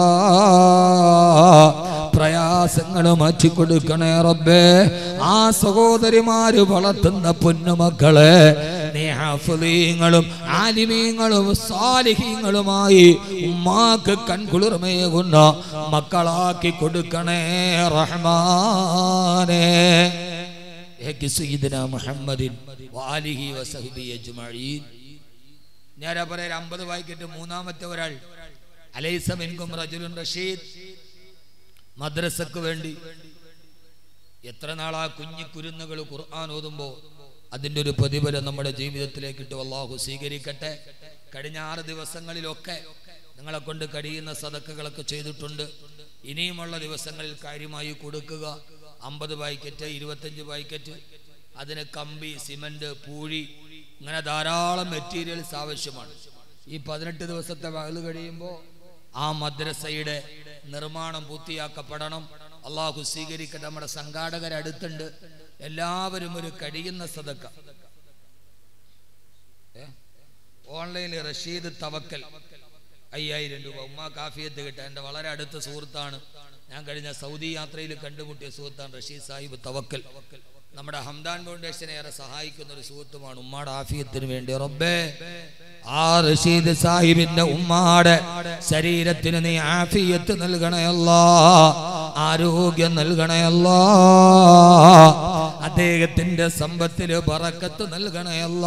പ്രയാസങ്ങൾ മാറ്റിക്കൊടുക്കണേ റബ്ബേ ആ സഹോദരിമാര് വളർത്തുന്ന പൊന്നുമക്കളെ നീ ഹാഫലീങ്ങളും ആലിമീങ്ങളും സാലിഹീങ്ങളുമായി ഉമ്മാക്ക് കൺകുളിർമയേകുന്ന മക്കളാക്കി കൊടുക്കണേ റഹ്മാനേ സയ്യിദന മുഹമ്മദിൻ വാലിഹി വസഹബി അജ്മഈൻ നേരെ പറയാൻ അമ്പത് വായിക്കട്ട് മൂന്നാമത്തെ ഒരാൾ അലൈസ മിൻകും റജുലുൻ റഷീദ് മദ്രസക്ക് വേണ്ടി എത്ര നാളാ കുഞ്ഞു കുരുന്നുകൾ ഖുർആൻ ഓതുമ്പോ അതിൻ്റെ ഒരു പ്രതിഫലം നമ്മുടെ ജീവിതത്തിലേക്ക് ഇട്ട് അള്ളാഹു സ്വീകരിക്കട്ടെ കഴിഞ്ഞ ആറ് ദിവസങ്ങളിലൊക്കെ നിങ്ങളെ കൊണ്ട് കഴിയുന്ന സദക്കകളൊക്കെ ചെയ്തിട്ടുണ്ട് ഇനിയുമുള്ള ദിവസങ്ങളിൽ കാര്യമായി കൊടുക്കുക അമ്പത് പാക്കറ്റ് ഇരുപത്തഞ്ച് പാക്കറ്റ് അതിന് കമ്പി സിമന്റ് പൂഴി ഇങ്ങനെ ധാരാളം മെറ്റീരിയൽസ് ആവശ്യമാണ് ഈ പതിനെട്ട് ദിവസത്തെ വകല് കഴിയുമ്പോൾ ആ മദ്രസയുടെ നിർമ്മാണം പൂർത്തിയാക്കപ്പെടണം അള്ളാഹു സ്വീകരിക്കട്ടെ നമ്മുടെ സംഘാടകരടുത്തുണ്ട് എല്ലാവരും ഒരു കഴിയുന്ന സദക്ക ഏ? ഓൺലൈനിൽ റഷീദ് തവക്കൽ അയ്യായിരം രൂപ ഉമ്മ കാഫിയത്ത് കിട്ടാൻ എൻ്റെ വളരെ അടുത്ത സുഹൃത്താണ് ഞാൻ കഴിഞ്ഞ സൗദി യാത്രയിൽ കണ്ടുമുട്ടിയ സുഹൃത്താണ് റഷീദ് സാഹിബ് തവക്കൽ നമ്മുടെ ഹംദാൻ ഫൗണ്ടേഷനെ ഏറെ സഹായിക്കുന്ന ഒരു സുഹൃത്തുമാണ് ഉമ്മാടെ ആഫിയത്തിന് വേണ്ടി റബ്ബേ ആ റഷീദ് സാഹിബിന്റെ ഉമ്മാടെ ശരീരത്തിന് നീ ആഫിയത്ത് നൽകണയല്ല ആരോഗ്യം നൽകണയല്ല അദ്ദേഹത്തിന്റെ സമ്പത്തില് പറക്കത്ത് നൽകണയല്ല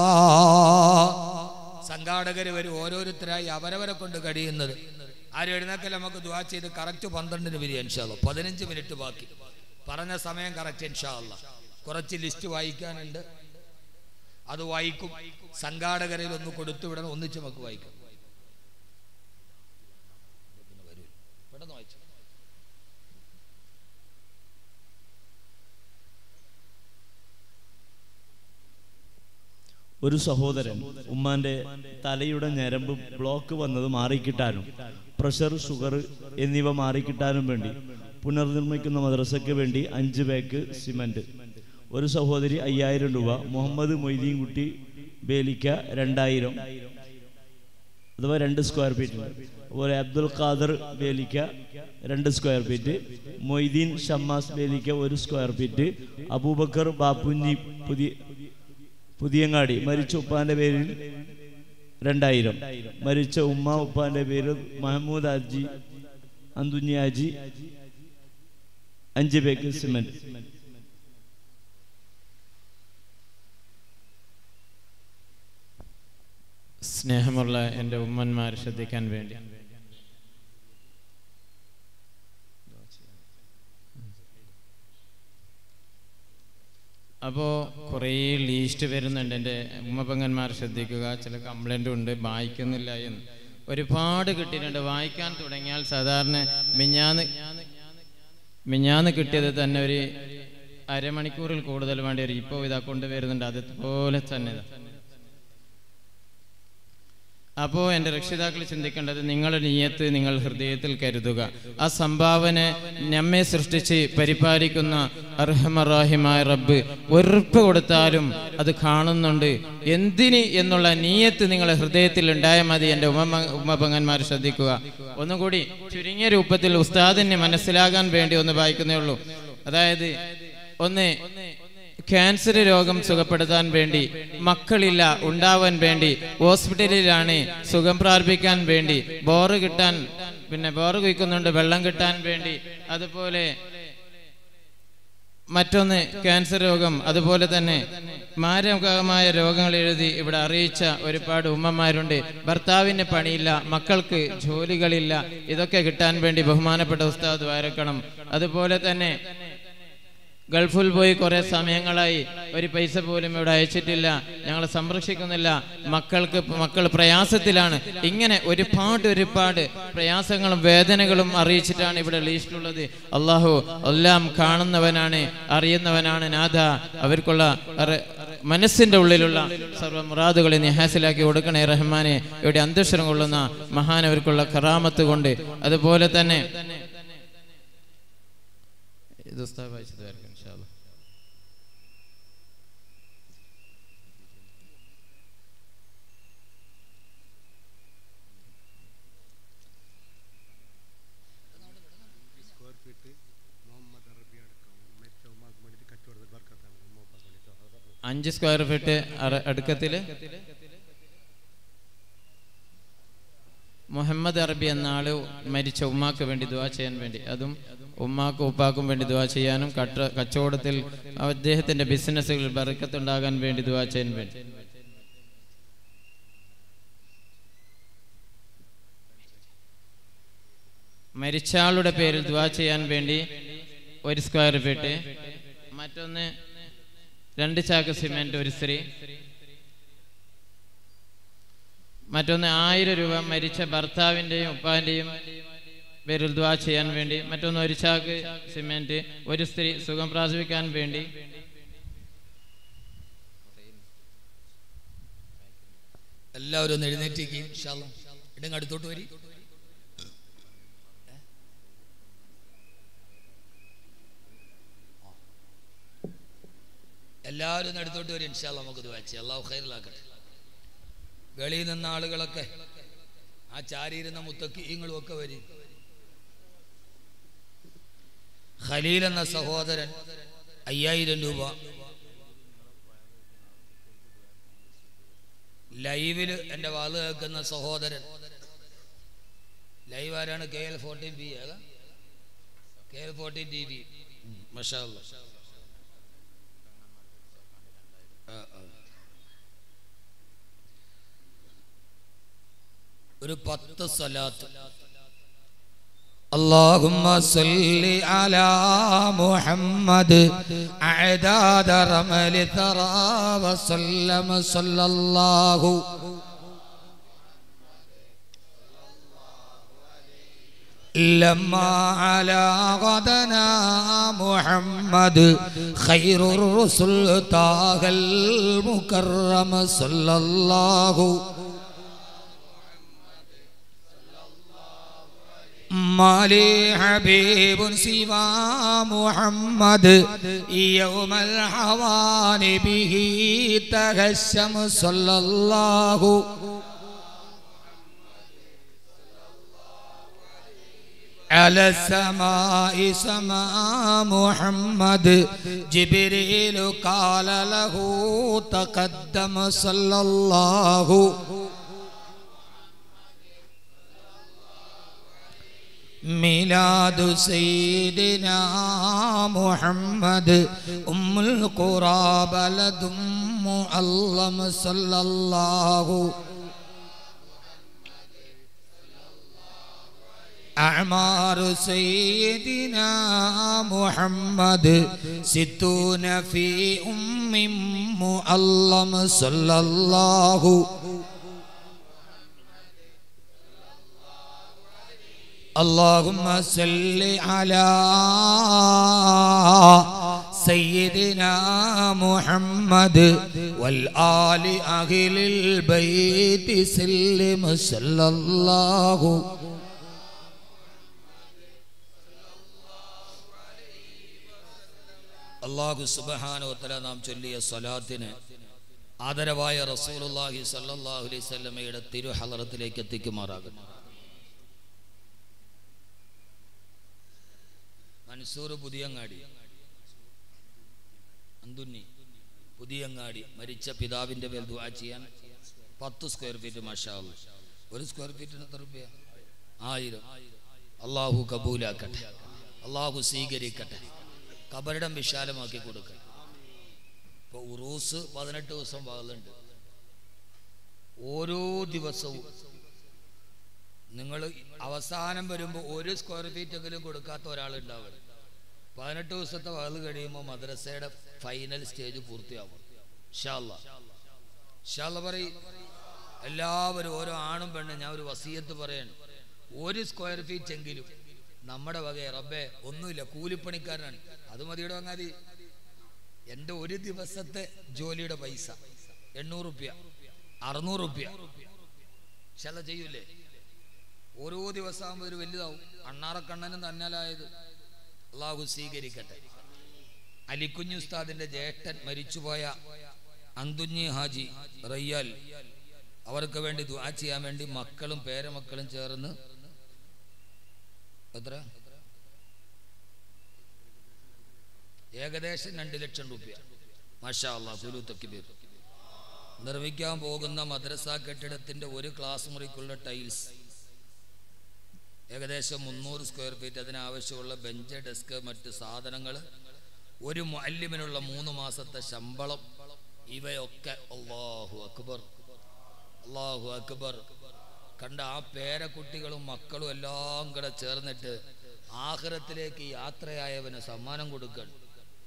സംഘാടകർ വരും ഓരോരുത്തരായി അവരവരെ കൊണ്ട് കഴിയുന്നത് ആരും എഴുന്നേക്കൽ നമുക്ക് ദുവാ ചെയ്ത് കറക്റ്റ് പന്ത്രണ്ടിന് വരിക ഇൻഷാല്ല പതിനഞ്ച് മിനിറ്റ് ബാക്കി പറഞ്ഞ സമയം കറക്റ്റ് ഇൻഷാല്ല കുറച്ച് ലിസ്റ്റ് വായിക്കാനുണ്ട് അത് വായിക്കും സംഘാടകരിൽ ഒന്ന് കൊടുത്തുവിടണം ഒന്നിച്ച് നമുക്ക് വായിക്കാം പെട്ടെന്ന് വായിച്ചു ഒരു സഹോദരൻ ഉമ്മാന്റെ തലയുടെ ഞരമ്പ് ബ്ലോക്ക് വന്നത് മാറിക്കിട്ടാനും പ്രഷർ ഷുഗർ എന്നിവ മാറിക്കിട്ടാനും വേണ്ടി പുനർനിർമ്മിക്കുന്ന മദ്രസയ്ക്ക് വേണ്ടി അഞ്ച് ബാഗ് സിമന്റ് ഒരു സഹോദരി അയ്യായിരം രൂപ മുഹമ്മദ് മൊയ്തീൻ കുട്ടി ബേലിക്ക രണ്ടായിരം അഥവാ രണ്ട് സ്ക്വയർ ഫീറ്റ് അതുപോലെ അബ്ദുൽ ഖാദർ ബേലിക്ക രണ്ട് സ്ക്വയർ ഫീറ്റ് മൊയ്തീൻ ഷമ്മാസ് ബേലിക്ക ഒരു സ്ക്വയർ ഫീറ്റ് അബൂബക്കർ ബാപ്പുഞ്ഞി പുതിയ പുതിയങ്ങാടി മരിച്ച ഉപ്പാന്റെ പേരിൽ രണ്ടായിരം മരിച്ച ഉമ്മ ഉപ്പാന്റെ പേര് മഹമ്മൂദ് അജി അന്തുഞ്ഞി അജി അഞ്ച് പേക്ക് സിമന്റ് സ്നേഹമുള്ള എൻ്റെ ഉമ്മന്മാർ ശ്രദ്ധിക്കാൻ വേണ്ടി അപ്പോൾ കുറേ ലീസ്റ്റ് വരുന്നുണ്ട് എൻ്റെ ഉമ്മപെങ്ങന്മാർ ശ്രദ്ധിക്കുക ചില കംപ്ലൈൻറ്റും ഉണ്ട് വായിക്കുന്നില്ല എന്ന് ഒരുപാട് കിട്ടിയിട്ടുണ്ട് വായിക്കാൻ തുടങ്ങിയാൽ സാധാരണ മിഞ്ഞാന്ന് മിഞ്ഞാന്ന് കിട്ടിയത് തന്നെ ഒരു അരമണിക്കൂറിൽ കൂടുതൽ വേണ്ടി വരും ഇപ്പോൾ ഇതാ കൊണ്ടുവരുന്നുണ്ട് അതുപോലെ തന്നെ ഇതാ അപ്പോൾ എൻ്റെ രക്ഷിതാക്കൾ ചിന്തിക്കേണ്ടത് നിങ്ങളുടെ നീയത്ത് നിങ്ങൾ ഹൃദയത്തിൽ കരുതുക ആ സംഭാവന നമ്മെ സൃഷ്ടിച്ച് പരിപാലിക്കുന്ന അർഹമറാഹിമായ റബ്ബ് വെറുപ്പ് കൊടുത്താലും അത് കാണുന്നുണ്ട് എന്തിന് എന്നുള്ള നീയത്ത് നിങ്ങളുടെ ഹൃദയത്തിൽ ഉണ്ടായാൽ മതി എൻ്റെ ഉമ്മ ഉമ്മപങ്ങന്മാർ ശ്രദ്ധിക്കുക ഒന്നുകൂടി ചുരുങ്ങിയ രൂപത്തിൽ ഉസ്താദിനെ മനസ്സിലാകാൻ വേണ്ടി ഒന്ന് വായിക്കുന്നേ ഉള്ളൂ അതായത് ഒന്ന് ക്യാൻസർ രോഗം സുഖപ്പെടുത്താൻ വേണ്ടി മക്കളില്ല ഉണ്ടാവാൻ വേണ്ടി ഹോസ്പിറ്റലിലാണ് സുഖം പ്രാപിക്കാൻ വേണ്ടി ബോറ് കിട്ടാൻ പിന്നെ ബോറ് കുഴിക്കുന്നുണ്ട് വെള്ളം കിട്ടാൻ വേണ്ടി അതുപോലെ മറ്റൊന്ന് ക്യാൻസർ രോഗം അതുപോലെ തന്നെ മാരകമായ രോഗങ്ങൾ എഴുതി ഇവിടെ അറിയിച്ച ഒരുപാട് ഉമ്മമാരുണ്ട് ഭർത്താവിന് പണിയില്ല മക്കൾക്ക് ജോലികളില്ല ഇതൊക്കെ കിട്ടാൻ വേണ്ടി ബഹുമാനപ്പെട്ട ഉസ്താദ് വരക്കണം അതുപോലെ തന്നെ ഗൾഫിൽ പോയി കുറെ സമയങ്ങളായി ഒരു പൈസ പോലും ഇവിടെ അയച്ചിട്ടില്ല ഞങ്ങൾ സംരക്ഷിക്കുന്നില്ല മക്കൾക്ക് മക്കൾ പ്രയാസത്തിലാണ് ഇങ്ങനെ ഒരുപാട് ഒരുപാട് പ്രയാസങ്ങളും വേദനകളും അറിയിച്ചിട്ടാണ് ഇവിടെ ലിസ്റ്റുള്ളത് അള്ളാഹു എല്ലാം കാണുന്നവനാണ് അറിയുന്നവനാണ് നാഥ അവർക്കുള്ള അറി- മനസ്സിന്റെ ഉള്ളിലുള്ള സർവ്വ മുറാദുകളെ നീ ഹാസിലാക്കി കൊടുക്കണേ റഹ്മാനെ ഇവിടെ അന്തശ്വരം കൊള്ളുന്ന മഹാനവർക്കുള്ള കറാമത്ത് കൊണ്ട് അതുപോലെ തന്നെ ഇത് ഉസ്താദ് വായിച്ചത് വരട്ടെ, ഇൻഷാ അല്ലാ. സ്ക്വയർ ഫീറ്റ് മുഹമ്മദ് അറബി അടക്കം മരിച്ച ഉമ്മാക്ക് വേണ്ടിയിട്ട് കച്ചവടത്തിൽ ബർക്കത്താണ് ഉമ്മപ്പാക്ക് വേണ്ടിയിട്ട് അഞ്ച് സ്ക്വയർ ഫീറ്റ് അറ- അടുക്കത്തില് മുഹമ്മദ് അറബി എന്ന ആള് മരിച്ച ഉമ്മാക്ക് വേണ്ടി ദുവാ ചെയ്യാൻ വേണ്ടി അതും ഉമ്മാക്കും ഉപ്പാക്കും വേണ്ടി ദുവാ ചെയ്യാനും കട്ട കച്ചവടത്തിൽ അദ്ദേഹത്തിന്റെ ബിസിനസ്സുകളിൽ ബറക്കത്തുണ്ടാകാൻ വേണ്ടി ദുവാ ചെയ്യാൻ വേണ്ടി മരിച്ച ആളുടെ പേരിൽ ദുവാ ചെയ്യാൻ വേണ്ടി ഒരു സ്ക്വയർ ഫീറ്റ് മറ്റൊന്ന് രണ്ട് ചാക്ക് സിമെന്റ് ഒരു സ്ത്രീ മറ്റൊന്ന് ആയിരം രൂപ മരിച്ച ഭർത്താവിൻ്റെയും ഉപ്പാൻ്റെയും പേരിൽ ദ്വാ ചെയ്യാൻ വേണ്ടി മറ്റൊന്ന് ഒരു ചാക്ക് സിമെന്റ് ഒരു സ്ത്രീ സുഖം പ്രാപിക്കാൻ വേണ്ടി എല്ലാവരും ഒന്ന് എഴുന്നേറ്റേക്ക് ഇടങ്ങ് അടുത്തോട്ട് വരി എല്ലാവരും ഒന്ന് അടുത്തോട്ട് വരും ഇൻഷാല്ല നമുക്ക് ദുആ ചെയ്യാം അള്ളാഹു ഖൈറിലാക്കട്ടെ വെളിയിൽ നിന്ന ആളുകളൊക്കെ ആ ചാരിയിരുന്ന മുത്തക്കീങ്ങളും ഒക്കെ വരും ഖലീൽ എന്ന സഹോദരൻ അയ്യായിരം രൂപ ലൈവില് എൻ്റെ വാള് കേൾക്കുന്ന സഹോദരൻ ലൈവ് ആരാണ് കെ എൽ ഫോർട്ടീൻ പി ഏതാ കെ എൽ ഫോർട്ടീൻ ടി വി മഷാ അല്ലാ. ആ, ആ. ഒരു പത്ത് സലാത്ത് اللهم صل على محمد أعداد رمل ثرى وسلم صلى الله لما على غدنا محمد خير الرسل طه المكرم صلى الله ما لي حبيب سوى محمد يوم الحوان به تهشم صلى الله على السماء سماء محمد جبريل قال له تقدم صلى الله ميلاد سيدنا محمد أم القرى بلد معلم صلى الله أعمار سيدنا محمد ستون في أم معلم صلى الله اللهم صل على سيدنا محمد والآل أهل البيت سلم صلى الله അള്ളാഹു സുബഹാനോത്തര നാം ചൊല്ലിയ സ്വലാത്തിന് ആദരവായ റസൂലുള്ളാഹി സല്ലല്ലാഹു അലൈഹി വസല്ലമയുടെ തിരുഹലറത്തിലേക്ക് എത്തിക്കുമാറാകുന്നു മൻസൂർ പുതിയങ്ങാടി അന്തുന്നി പുതിയങ്ങാടി മരിച്ച പിതാവിന്റെ മേൽ ദുആ ചെയ്യാൻ പത്ത് സ്ക്വയർ ഫീറ്റ് മാഷാ അല്ലാ. ഒരു സ്ക്വയർ ഫീറ്റിന് എത്ര രൂപ ആയിരം അള്ളാഹു കബൂലാക്കട്ടെ അള്ളാഹു സ്വീകരിക്കട്ടെ കബറിടം വിശാലമാക്കി കൊടുക്കട്ടെ ഇപ്പൊ ഉറൂസ് പതിനെട്ട് ദിവസം പകലുണ്ട് ഓരോ ദിവസവും നിങ്ങൾ അവസാനം വരുമ്പോൾ ഒരു സ്ക്വയർ ഫീറ്റ് എങ്കിലും കൊടുക്കാത്ത ഒരാളുണ്ടാവും പതിനെട്ട് ദിവസത്തെ വകല് കഴിയുമ്പോൾ മദ്രസയുടെ ഫൈനൽ സ്റ്റേജ് പൂർത്തിയാവും ഷാല്ല ഷാല്ല പറയും എല്ലാവരും ഓരോ ആണും പെണ്ണും ഞാൻ ഒരു വസീയത്ത് പറയണം ഒരു സ്ക്വയർ ഫീറ്റ് എങ്കിലും നമ്മുടെ വക റബ്ബേ ഒന്നുമില്ല കൂലിപ്പണിക്കാരനാണ് അത് മതിയുടെ വങ്ങാതി എൻ്റെ ഒരു ദിവസത്തെ ജോലിയുടെ പൈസ എണ്ണൂറ് റുപ്യ അറുന്നൂറ് റുപ്യ ശല ചെയ്യൂലേ ഓരോ ദിവസമാകുമ്പോൾ ഒരു വലുതാവും അണ്ണാറക്കണ്ണനും തന്നാലായത് അള്ളാഹു സ്വീകരിക്കട്ടെ അലിക്കുഞ്ഞു ഉസ്താദിന്റെ ജ്യേഷ്ഠൻ മരിച്ചുപോയ അന്തുഞ്ഞി ഹാജി റയ്യാൽ അവർക്ക് വേണ്ടി ദുആ ചെയ്യാൻ വേണ്ടി മക്കളും പേരമക്കളും ചേർന്ന് എത്ര ഏകദേശം രണ്ട് ലക്ഷം രൂപ മാഷാ അള്ളാഹ് കുലു തക്കിബീർ നിർമ്മിക്കാൻ പോകുന്ന മദ്രസ കെട്ടിടത്തിന്റെ ഒരു ക്ലാസ് മുറിക്കുള്ള ടൈൽസ് ഏകദേശം മുന്നൂറ് സ്ക്വയർ ഫീറ്റ് അതിനാവശ്യമുള്ള ബെഞ്ച് ഡെസ്ക് മറ്റ് സാധനങ്ങൾ ഒരു മുഅല്ലിമിനുള്ള മൂന്ന് മാസത്തെ ശമ്പളം ഇവയൊക്കെ അള്ളാഹു അക്ബർ അള്ളാഹു അക്ബർ കണ്ട ആ പേരക്കുട്ടികളും മക്കളും എല്ലാം കൂടെ ചേർന്നിട്ട് ആഹ്റത്തിലേക്ക് യാത്രയായവന് സമ്മാനം കൊടുക്കണം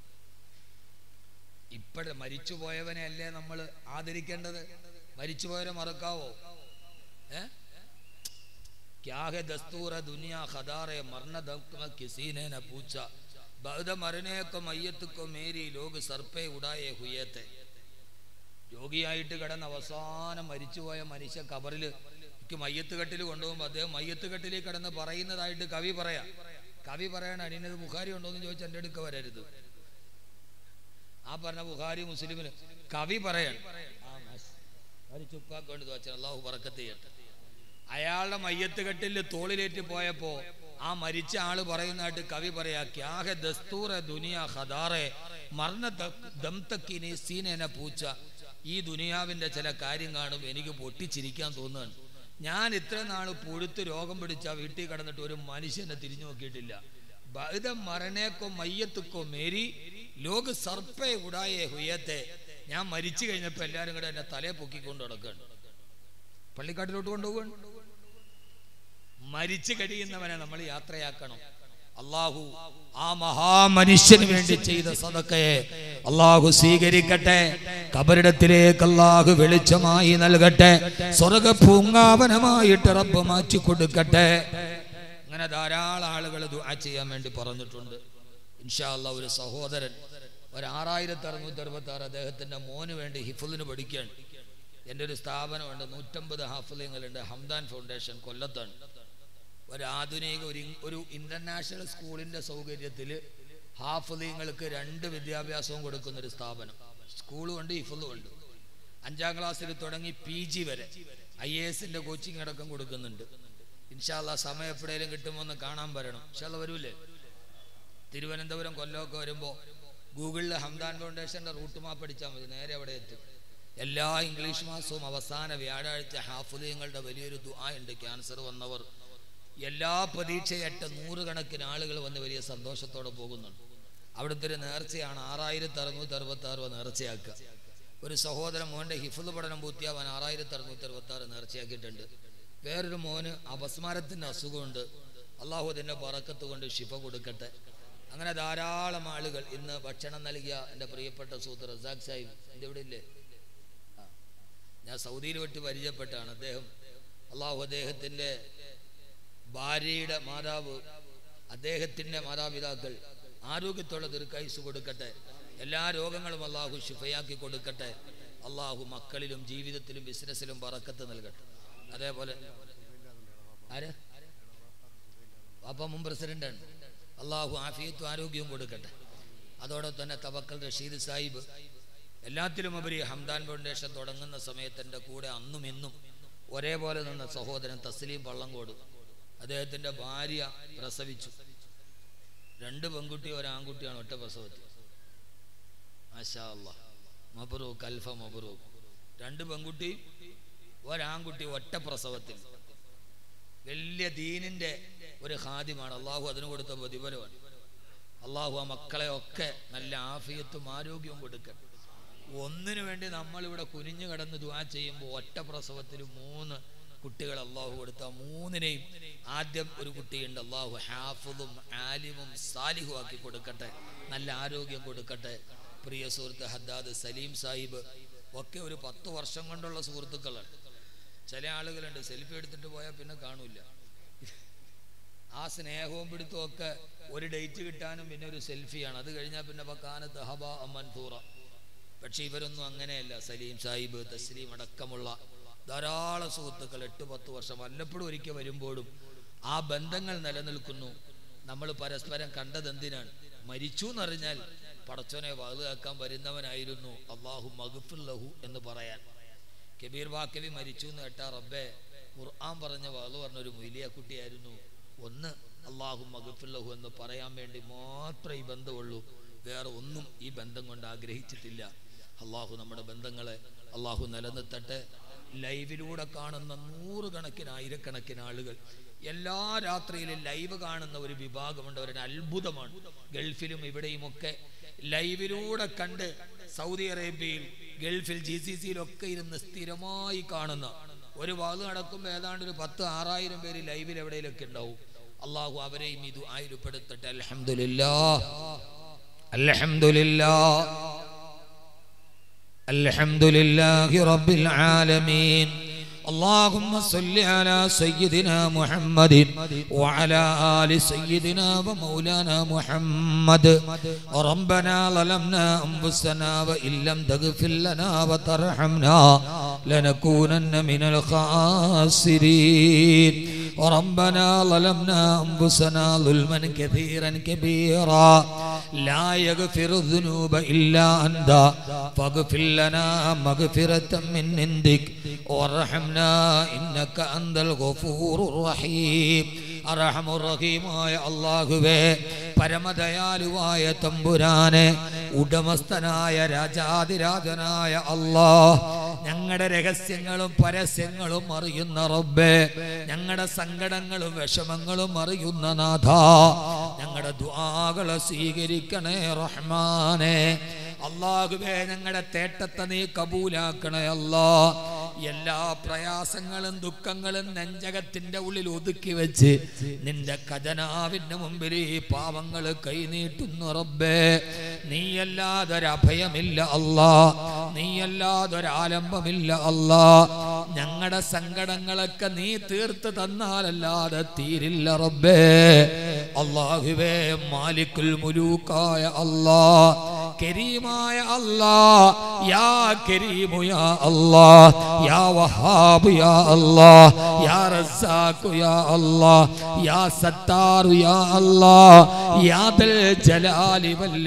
ഇപ്പോഴെ മരിച്ചുപോയവനെ അല്ലേ നമ്മൾ ആദരിക്കേണ്ടത് മരിച്ചുപോയവരെ മറക്കാവോ ഏ क्या है दस्तूर दुनिया खदारे मरन दम किसी ने न पूछा बद मरने को मैयत को मेरी लोग सर पे उड़ाए हुए थे രോഗിയായിട്ട് കിടന്ന് അവസാനം മരിച്ചുപോയ മനുഷ്യ കബറിൽ എനിക്ക് മയ്യത്ത് കെട്ടിൽ കൊണ്ടുപോകുമ്പോൾ അദ്ദേഹം മയ്യത്ത് കെട്ടിൽ കിടന്ന് പറയുന്നതായിട്ട് കവി പറയാം കവി പറയണ അടിയത് ബുഖാരി ഉണ്ടോ എന്ന് ചോദിച്ചാൽ എൻ്റെ അടുക്ക വരരുത് ആ പറഞ്ഞ ബുഖാരി മുസ്ലിമിന് കവി പറയണം ആ മസ്. ഒരു ചുപ്പാക്കൊണ്ട് വെച്ചാൽ അള്ളാഹു പറക്കത്ത് ചെയ്യട്ടെ അയാളുടെ മയ്യത്ത് കെട്ടിൽ തോളിലേറ്റ് പോയപ്പോ ആ മരിച്ച ആള് പറയുന്നതായിട്ട് കവി പറയാ ക്യാഹെ ദസ്തൂറ ദുനിയ ഖദാറെ മർണ ദംതക്കിനി സീനേന പൂച്ച ഈ ദുനിയാവിന്റെ ചില കാര്യം കാണും എനിക്ക് പൊട്ടിച്ചിരിക്കാൻ തോന്നുകയാണ് ഞാൻ ഇത്ര നാൾ പുഴുത്ത് രോഗം പിടിച്ച വീട്ടിൽ കിടന്നിട്ട് ഒരു മനുഷ്യനെ തിരിഞ്ഞു നോക്കിയിട്ടില്ല ബഹുത മരണേക്കോ മയ്യത്തുക്കോ മേരി ലോക സർപ്പേ ഉടായേ ഹുയത്തെ ഞാൻ മരിച്ചു കഴിഞ്ഞപ്പോ എല്ലാരും കൂടെ എന്നെ തലയെ പൊക്കിക്കൊണ്ട് നടക്കുകയാണ് പള്ളിക്കാട്ടിലോട്ട് കൊണ്ടുപോകുകയാണ് മരിച്ചു കഴിയുന്നവനെ നമ്മൾ യാത്രയാക്കണം അള്ളാഹു ആ മഹാമനുഷ്യന് വേണ്ടി ചെയ്ത സദക്കയെ അള്ളാഹു സ്വീകരിക്കട്ടെ കബറിടത്തിലേക്ക് അള്ളാഹു വെളിച്ചമായി നൽകട്ടെ സ്വർഗ പൂങ്കാവനമായിട്ട് റബ്ബ് മാറ്റി കൊടുക്കട്ടെ അങ്ങനെ ധാരാളം ആളുകൾ ദുആ ചെയ്യാൻ വേണ്ടി പറഞ്ഞിട്ടുണ്ട് ഇൻഷാ അല്ലാ ഒരു സഹോദരൻ ഒരു ആറായിരത്തി അറുന്നൂറ്റി അറുപത്തി ആറ് അദ്ദേഹത്തിന്റെ മോന് വേണ്ടി ഹിഫുലിന് പഠിക്കുകയാണ് എൻ്റെ ഒരു സ്ഥാപനമുണ്ട് നൂറ്റമ്പത് ഹാഫിലിങ്ങളുണ്ട് ഹംദാൻ ഫൗണ്ടേഷൻ കൊല്ലത്താണ് ഒരു ആധുനിക ഒരു ഇൻ- ഒരു ഇന്റർനാഷണൽ സ്കൂളിന്റെ സൗകര്യത്തിൽ ഹാഫിലിങ്ങൾക്ക് രണ്ട് വിദ്യാഭ്യാസവും കൊടുക്കുന്ന ഒരു സ്ഥാപനം സ്കൂളും ഉണ്ട് ഹിഫുലും ഉണ്ട് അഞ്ചാം ക്ലാസ്സിൽ തുടങ്ങി പി ജി വരെ ഐ എ എസിന്റെ കോച്ചിങ് അടക്കം കൊടുക്കുന്നുണ്ട് ഇൻഷാല്ല സമയം എപ്പോഴേലും കിട്ടുമോ എന്ന് കാണാൻ വരണം ഇൻഷാല്ല വരൂലേ തിരുവനന്തപുരം കൊല്ലമൊക്കെ വരുമ്പോൾ ഗൂഗിളിൽ ഹംദാൻ ഫൗണ്ടേഷന്റെ റൂട്ട് മാപ്പ് അടിച്ചാൽ മതി നേരെ അവിടെ എത്തും എല്ലാ ഇംഗ്ലീഷ് മാസവും അവസാന വ്യാഴാഴ്ച ഹാഫുലിങ്ങളുടെ വലിയൊരു ദുആ ഉണ്ട് ക്യാൻസർ വന്നവർ എല്ലാ പ്രതീക്ഷയറ്റ നൂറുകണക്കിന് ആളുകൾ വന്ന് വലിയ സന്തോഷത്തോടെ പോകുന്നുണ്ട് അവിടുത്തെ ഒരു നേർച്ചയാണ് ആറായിരത്തി അറുന്നൂറ്റി അറുപത്തി ആറ് നേർച്ചയാക്കുക ഒരു സഹോദരൻ മോൻ്റെ ഹിഫുദ് പഠനം പൂർത്തിയാവാൻ ആറായിരത്തി അറുന്നൂറ്റി അറുപത്തി ആറ് നേർച്ചയാക്കിയിട്ടുണ്ട് വേറൊരു മോന് അപസ്മാരത്തിൻ്റെ അസുഖമുണ്ട് അള്ളാഹു അതിൻ്റെ പറക്കത്ത് കൊണ്ട് ശിഫ കൊടുക്കട്ടെ അങ്ങനെ ധാരാളം ആളുകൾ ഇന്ന് ഭക്ഷണം നൽകിയ എൻ്റെ പ്രിയപ്പെട്ട സുഹൃത്ത് റസാഖ് സാഹിബ് എൻ്റെ ഇവിടെ ഇല്ലേ ആ. ഞാൻ സൗദിയിൽ വെട്ടി പരിചയപ്പെട്ടാണ് അദ്ദേഹം അള്ളാഹു അദ്ദേഹത്തിൻ്റെ ഭാര്യയുടെ മാതാവ് അദ്ദേഹത്തിൻ്റെ മാതാപിതാക്കൾ ആരോഗ്യത്തോടെ ദീർഘായുസ് കൊടുക്കട്ടെ എല്ലാ രോഗങ്ങളും അള്ളാഹു ശിഫയാക്കി കൊടുക്കട്ടെ അള്ളാഹു മക്കളിലും ജീവിതത്തിലും ബിസിനസ്സിലും പറക്കത്ത് നൽകട്ടെ അതേപോലെ ആര് പാപ്പ മുൻ പ്രസിഡന്റാണ് അള്ളാഹു ആഫിയത്തും ആരോഗ്യവും കൊടുക്കട്ടെ അതോടൊപ്പം തന്നെ തവക്കൽ റഷീദ് സാഹിബ് എല്ലാത്തിലും ഉപരി ഹംദാൻ ഫൗണ്ടേഷൻ തുടങ്ങുന്ന സമയത്ത് എൻ്റെ കൂടെ അന്നും ഇന്നും ഒരേപോലെ നിന്ന സഹോദരൻ തസ്ലീം പള്ളങ്കോട് അദ്ദേഹത്തിൻ്റെ ഭാര്യ പ്രസവിച്ചു രണ്ട് പെൺകുട്ടി ഒരു ആൺകുട്ടിയാണ് ഒറ്റ പ്രസവത്തിൽ മാഷാ അല്ലാ മബറൂക്ക് അൽഫ മബറൂക്ക് രണ്ട് പെൺകുട്ടി ഒരാൺകുട്ടി ഒറ്റ പ്രസവത്തിൽ വലിയ ദീനിന്റെ ഒരു ഹാദ്യമാണ് അള്ളാഹു അതിന് കൊടുത്ത പ്രതിഫലമാണ് അള്ളാഹു ആ മക്കളെ ഒക്കെ നല്ല ആഫിയത്തും ആരോഗ്യവും കൊടുക്കട്ടെ ഒന്നിനു വേണ്ടി നമ്മളിവിടെ കുനിഞ്ഞു കിടന്ന് ദുആ ചെയ്യുമ്പോൾ ഒറ്റ പ്രസവത്തിൽ മൂന്ന് കുട്ടികൾ അള്ളാഹു കൊടുത്ത ആ മൂന്നിനെയും ആദ്യം ഒരു കുട്ടിയുണ്ട് അള്ളാഹു ഹാഫുദും ആലിമും സാലിഹും ആക്കി കൊടുക്കട്ടെ നല്ല ആരോഗ്യം കൊടുക്കട്ടെ പ്രിയ സുഹൃത്ത് ഹദ്ദാദ് സലീം സാഹിബ് ഒക്കെ ഒരു പത്ത് വർഷം കൊണ്ടുള്ള സുഹൃത്തുക്കളാണ് ചില ആളുകളുണ്ട് സെൽഫി എടുത്തിട്ട് പോയാൽ പിന്നെ കാണൂല ആ സ്നേഹവും പിടുത്തവും ഒക്കെ ഒരു ഡേറ്റ് കിട്ടാനും പിന്നെ ഒരു സെൽഫിയാണ് അത് കഴിഞ്ഞാൽ പിന്നെ ബക്കാനത്ത് ഹബ അമ്മൻതൂറ പക്ഷെ ഇവരൊന്നും അങ്ങനെയല്ല സലീം സാഹിബ് തസ്ലീം അടക്കമുള്ള ധാരാളം സുഹൃത്തുക്കൾ എട്ട് പത്ത് വർഷം വല്ലപ്പോഴും ഒരിക്കൽ വരുമ്പോഴും ആ ബന്ധങ്ങൾ നിലനിൽക്കുന്നു നമ്മൾ പരസ്പരം കണ്ടതെന്തിനാണ് മരിച്ചു എന്നറിഞ്ഞാൽ പടച്ചോനെ വാതുകാക്കാൻ വരുന്നവനായിരുന്നു അള്ളാഹു മഗഫുല്ലഹു എന്ന് പറയാൻ കബീർ വാക്കവി മരിച്ചു എന്ന് കേട്ടാ റബ്ബെ ഖുർആൻ പറഞ്ഞ വാള് പറഞ്ഞൊരു മൊയ്ലിയ കുട്ടിയായിരുന്നു ഒന്ന് അള്ളാഹു മഗഫുല്ലഹു എന്ന് പറയാൻ വേണ്ടി മാത്രമേ ഈ ബന്ധമുള്ളൂ വേറെ ഒന്നും ഈ ബന്ധം കൊണ്ട് ആഗ്രഹിച്ചിട്ടില്ല അള്ളാഹു നമ്മുടെ ബന്ധങ്ങളെ അള്ളാഹു നിലനിർത്തട്ടെ ലൈവിലൂടെ കാണുന്ന നൂറുകണക്കിന് ആയിരക്കണക്കിന് ആളുകൾ എല്ലാ രാത്രിയിലും ലൈവ് കാണുന്ന ഒരു വിഭാഗമുണ്ട് അവരുടെ അത്ഭുതമാണ് ഗൾഫിലും ഇവിടെയുമൊക്കെ ലൈവിലൂടെ കണ്ട് സൗദി അറേബ്യയിൽ ഗൾഫിൽ ജി സി സിയിലൊക്കെ ഇരുന്ന് സ്ഥിരമായി കാണുന്ന ഒരു വാത് നടക്കുമ്പോൾ ഏതാണ്ട് ഒരു പത്ത് ആറായിരം പേര് ലൈവിൽ എവിടെയൊക്കെ ഉണ്ടാവും അള്ളാഹു അവരെയും ഇത് ആയിരപ്പെടുത്തട്ടെ അലഹമില്ലാ അലഹമില്ലാ الحمد لله رب العالمين اللهم صل على سيدنا محمد وعلى آل سيدنا ومولانا محمد ربنا ظلمنا أنفسنا وإن لم تغفر لنا وترحمنا لنكونن من الخاسرين ربنا ظلمنا أنفسنا ظلما كثيرا كبيرا لا يغفر الذنوب إلا أنت فاغفر لنا مغفرة من عندك وارحمنا إنك أنت الغفور الرحيم അറഹമുറഹീമായ അള്ളാഹുവേ പരമദയാലുവായ തമ്പുരാനെ ഉടമസ്ഥനായ രാജാതിരാജനായ അള്ളാ ഞങ്ങളുടെ രഹസ്യങ്ങളും പരസ്യങ്ങളും അറിയുന്ന റബ്ബേ ഞങ്ങളുടെ സങ്കടങ്ങളും വിഷമങ്ങളും അറിയുന്ന നാഥ ഞങ്ങളുടെ ദ്വാകളെ സ്വീകരിക്കണേ റഹ്മാനെ അള്ളാഹുവേ ഞങ്ങളുടെ തേട്ടത്തെ നീ കബൂലാക്കണേ അല്ലാ എല്ലാ പ്രയാസങ്ങളും ദുഃഖങ്ങളും നെഞ്ചകത്തിന്റെ ഉള്ളിൽ ഒതുക്കി വെച്ച് നിന്റെ ഖജനാവിന്റെ മുമ്പിൽ ഈ പാവങ്ങൾ കൈനീട്ടുന്നു റബ്ബേ നീയല്ലാതെ ഒരു അഭയമില്ല അല്ലാ നീയല്ലാതെ ഒരു ആലംബമില്ല അല്ലാ ഞങ്ങളുടെ സങ്കടങ്ങളൊക്കെ നീ തീർത്ത് തന്നാലല്ലാതെ തീരില്ല റബ്ബേ അള്ളാഹുവേ മാലിക്കുൽ മുലൂക്കായ അല്ലാ കരീമായ അല്ലാ യാ കരീമു യാ അല്ലാ യാ വഹാബ് യാ അല്ലാ യാ റസാഖു യാ അല്ലാ യാ സത്താറു യാ അല്ലാ യാ ദൽ ജലാലി വൽ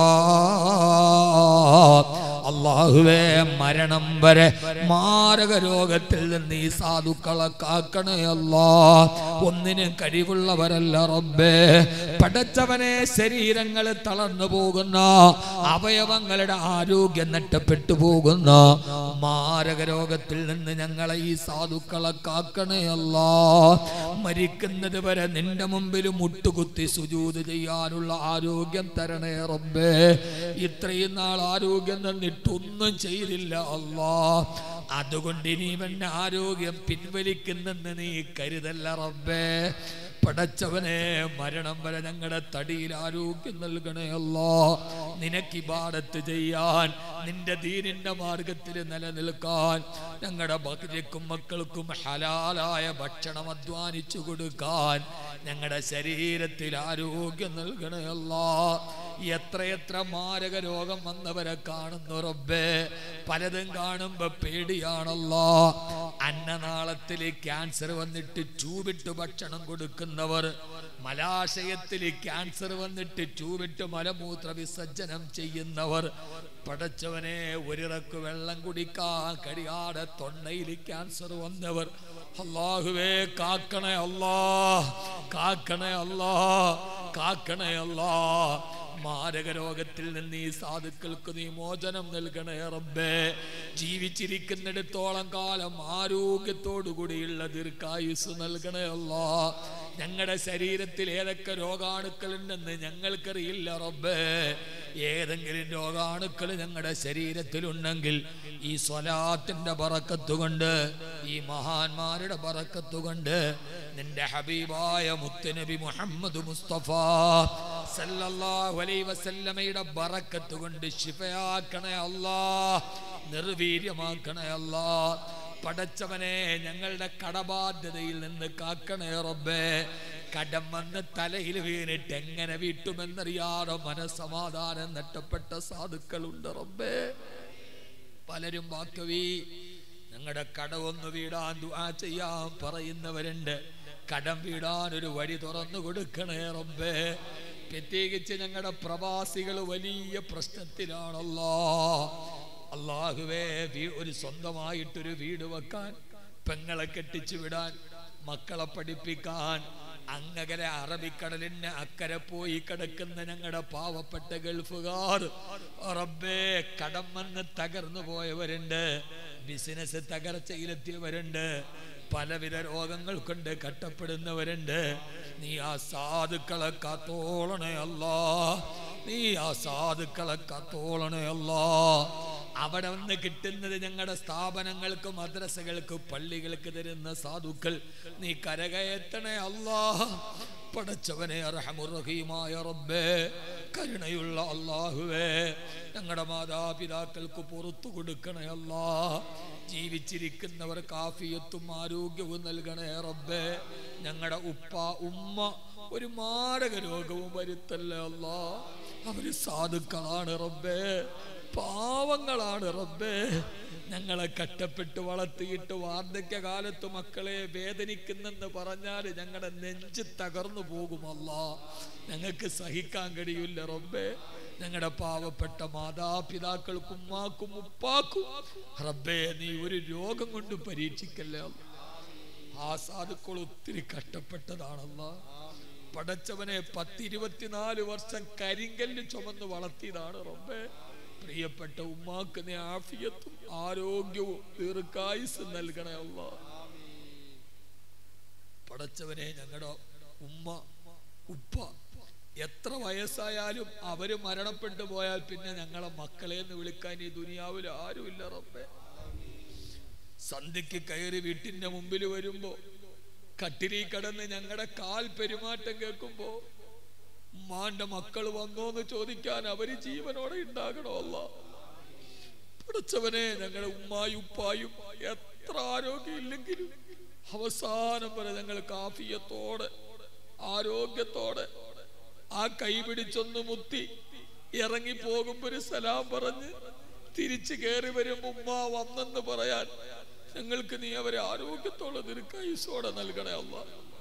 ഇക്റാം അള്ളാഹുവേ മരണം വരെ മാരക രോഗത്തിൽ നിന്ന് ഈ സാധുക്കളെ കാക്കണേ അല്ലാ ഒന്നിനും കഴിവുള്ളവരല്ല റബ്ബേ പടച്ചവനെ ശരീരങ്ങൾ തളർന്നു പോകുന്ന അവയവങ്ങളുടെ ആരോഗ്യം നഷ്ടപ്പെട്ടു പോകുന്ന മാരക രോഗത്തിൽ നിന്ന് ഞങ്ങളെ ഈ സാധുക്കളെ കാക്കണേ അല്ലാ മരിക്കുന്നത് വരെ നിന്റെ മുമ്പിൽ മുട്ടുകുത്തി സുജൂത് ചെയ്യാനുള്ള ആരോഗ്യം തരണേ റബ്ബേ ഇത്രയും നാൾ ആരോഗ്യം തന്നിട്ടൊന്നും ചെയ്തില്ല അല്ലാ അതുകൊണ്ട് ഇനി ഇവന്റെ ആരോഗ്യം പിൻവലിക്കുന്നെന്ന് നീ കരുതല്ല റബ്ബേ പടച്ചവനെ മരണം വരെ ഞങ്ങളുടെ തടിയിൽ ആരോഗ്യം നൽകണേ അല്ലോ നിനക്ക് ഇബാടത്ത് ചെയ്യാൻ നിന്റെ ദീനിന്റെ മാർഗത്തിൽ നിലനിൽക്കാൻ ഞങ്ങളുടെ ഭാര്യക്കും മക്കൾക്കും ഹലാലായ ഭക്ഷണം അധ്വാനിച്ചു കൊടുക്കാൻ ഞങ്ങളുടെ ശരീരത്തിൽ ആരോഗ്യം നൽകണേ അല്ലോ എത്രയെത്ര മാരക രോഗം വന്നവരെ കാണുന്നു റബ്ബേ പലതും കാണുമ്പോ പേടിയാണല്ലോ അന്നനാളത്തിൽ ക്യാൻസർ വന്നിട്ട് ചൂവിട്ട് ഭക്ഷണം കൊടുക്കുന്നവർ മലാശയത്തിൽ ക്യാൻസർ വന്നിട്ട് ചൂവിട്ട് മലമൂത്ര വിസർജനം ചെയ്യുന്നവർ പടച്ചവനെ ഒരിറക്ക് വെള്ളം കുടിക്കാൻ കഴിയാതെ തൊണ്ടയിൽ ക്യാൻസർ വന്നവർ അള്ളാഹുവേ കാക്കണേ അല്ലാ കാക്കണേ അല്ലാ കാക്കണേ അല്ലാ മാരക രോഗത്തിൽ നിന്ന് ഈ സാധുക്കൾക്ക് നീ മോചനം നൽകണേ റബ്ബേ ജീവിച്ചിരിക്കുന്നിടത്തോളം കാലം ആരോഗ്യത്തോടു കൂടിയുള്ള ദീർഘായുസ് നൽകണേ അല്ലാ ഞങ്ങളുടെ ശരീരത്തിൽ ഏതൊക്കെ രോഗാണുക്കളുണ്ടെന്ന് ഞങ്ങൾക്കറിയില്ല റബ്ബേ ഏതെങ്കിലും രോഗാണുക്കൾ ഞങ്ങളുടെ ശരീരത്തിലുണ്ടെങ്കിൽ ഈ സ്വലാത്തിന്റെ പറക്കത്തുകൊണ്ട് ഈ മഹാന്മാരുടെ പറക്കത്തുകൊണ്ട് നിന്റെ ഹബീബായ മുത്തുനബി മുഹമ്മദ് മുസ്തഫ സല്ലല്ലാഹു അലൈഹി വസല്ലമയുടെ ബറക്കത്ത് കൊണ്ട് ശിഫയാക്കണേ അല്ലാ നിർവീര്യമാക്കണേ അല്ലാ പടച്ചവനെ ഞങ്ങളുടെ കടബാധ്യതയിൽ നിന്ന് കാക്കണേ റബ്ബേ കടം വന്ന് തലയിൽ വീണിട്ട് എങ്ങനെ വീട്ടുമെന്നറിയാതെ മനസമാധാനം നഷ്ടപ്പെട്ട സാധുക്കളുണ്ട് റബ്ബേ പലരും വാക്കവി ഞങ്ങളുടെ കടമൊന്ന് വീടാൻ ദുആ ചെയ്യാൻ പറയുന്നവരുണ്ട് കടം വീടാൻ ഒരു വഴി തുറന്നു കൊടുക്കണേ റബ്ബേ പ്രത്യേകിച്ച് ഞങ്ങളുടെ പ്രവാസികൾ വലിയ പ്രശ്നത്തിലാണല്ലോ അള്ളാഹുവേ വീ- ഒരു സ്വന്തമായിട്ടൊരു വീട് വെക്കാൻ പെങ്ങളെ കെട്ടിച്ചു വിടാൻ മക്കളെ പഠിപ്പിക്കാൻ അങ്ങകരെ അറബിക്കടലിന് അക്കരെ പോയി കിടക്കുന്ന ഞങ്ങളുടെ പാവപ്പെട്ട ഗൾഫുകാർ റബ്ബേ കടം വന്ന് തകർന്നു പോയവരുണ്ട് ബിസിനസ് തകർച്ചയിലെത്തിയവരുണ്ട് പലവിധ രോഗങ്ങൾ കൊണ്ട് കട്ടപ്പെടുന്നവരുണ്ട് നീ ആ സാധുക്കളെ കാത്തോളണേ അല്ലാ നീ ആ സാധുക്കളെ കാത്തോളണേ അല്ലാ അവിടെ നിന്ന് കിട്ടുന്നത് ഞങ്ങളുടെ സ്ഥാപനങ്ങൾക്ക് മദ്രസകൾക്ക് പള്ളികൾക്ക് തരുന്ന സാധുക്കൾ നീ കരകയറ്റണേ അല്ലാ പടച്ചവനെ റഹമുറഹീമായ റബ്ബേ കരുണയുള്ള അള്ളാഹുവേ ഞങ്ങളുടെ മാതാപിതാക്കൾക്ക് പുറത്തു കൊടുക്കണേ അല്ലാ ജീവിച്ചിരിക്കുന്നവർക്ക് ആഫിയത്തും ആരോഗ്യവും നൽകണേ റബ്ബേ ഞങ്ങളുടെ ഉപ്പ ഉമ്മ ഒരു മാരക രോഗവും വരുത്തല്ലേ അല്ലാ അവര് സാധുക്കളാണ് റബ്ബേ പാവങ്ങളാണ് റബ്ബേ ഞങ്ങളെ കഷ്ടപ്പെട്ട് വളർത്തിയിട്ട് വാർദ്ധക്യകാലത്ത് മക്കളെ വേദനിക്കുന്നെന്ന് പറഞ്ഞാൽ ഞങ്ങളുടെ നെഞ്ച് തകർന്നു പോകുമല്ല ഞങ്ങൾക്ക് സഹിക്കാൻ കഴിയില്ല റബ്ബേ ഞങ്ങളുടെ പാവപ്പെട്ട മാതാപിതാക്കൾക്കും ഉമ്മാക്കും ഉപ്പാക്കും റബ്ബേ നീ ഒരു രോഗം കൊണ്ട് പരീക്ഷിക്കല്ലേ അല്ലാ. ആ സാധുക്കൾ ഒത്തിരി കഷ്ടപ്പെട്ടതാണല്ല പടച്ചവനെ പത്തിരുപത്തിനാല് വർഷം കരിങ്കല്ല് ചുമന്ന് വളർത്തിയതാണ് റബ്ബേ പ്രിയപ്പെട്ട ഉമ്മാക്ക് നീ ആഫിയത്തും ആരോഗ്യവും ദീർഘായുസ് നൽകണേ അല്ല പടച്ചവനെ ഞങ്ങളുടെ ഉമ്മ ഉപ്പ എത്ര വയസ്സായാലും അവര് മരണപ്പെട്ടു പോയാൽ പിന്നെ ഞങ്ങളെ മക്കളെ എന്ന് വിളിക്കാൻ ഈ ദുനിയാവിൽ ആരുമില്ല റബ്ബേ സന്ധ്യക്ക് കയറി വീട്ടിന്റെ മുമ്പിൽ വരുമ്പോ കട്ടിലി കടന്ന് ഞങ്ങളുടെ കാൽ പെരുമാറ്റം കേൾക്കുമ്പോ ഉമ്മാന്റെ മക്കൾ വന്നോന്ന് ചോദിക്കാൻ അവര് ജീവനോടെ ഉണ്ടാകണോ അല്ല പിടിച്ചവനെ ഞങ്ങളുടെ ഉമ്മായും ഉപ്പായും എത്ര ആരോഗ്യം ഇല്ലെങ്കിലും അവസാനം വരെ ഞങ്ങൾ കാഫിയത്തോടെ ആരോഗ്യത്തോടെ ആ കൈ പിടിച്ചൊന്ന് മുത്തി ഇറങ്ങി പോകുമ്പോ ഒരു സലാം പറഞ്ഞ് തിരിച്ചു കയറി വരുമ്പോ ഉമ്മ വന്നെന്ന് പറയാൻ ഞങ്ങൾക്ക് നീ അവരെ ആരോഗ്യത്തോടെ ദീർഘായുസോടെ നൽകണേ അല്ല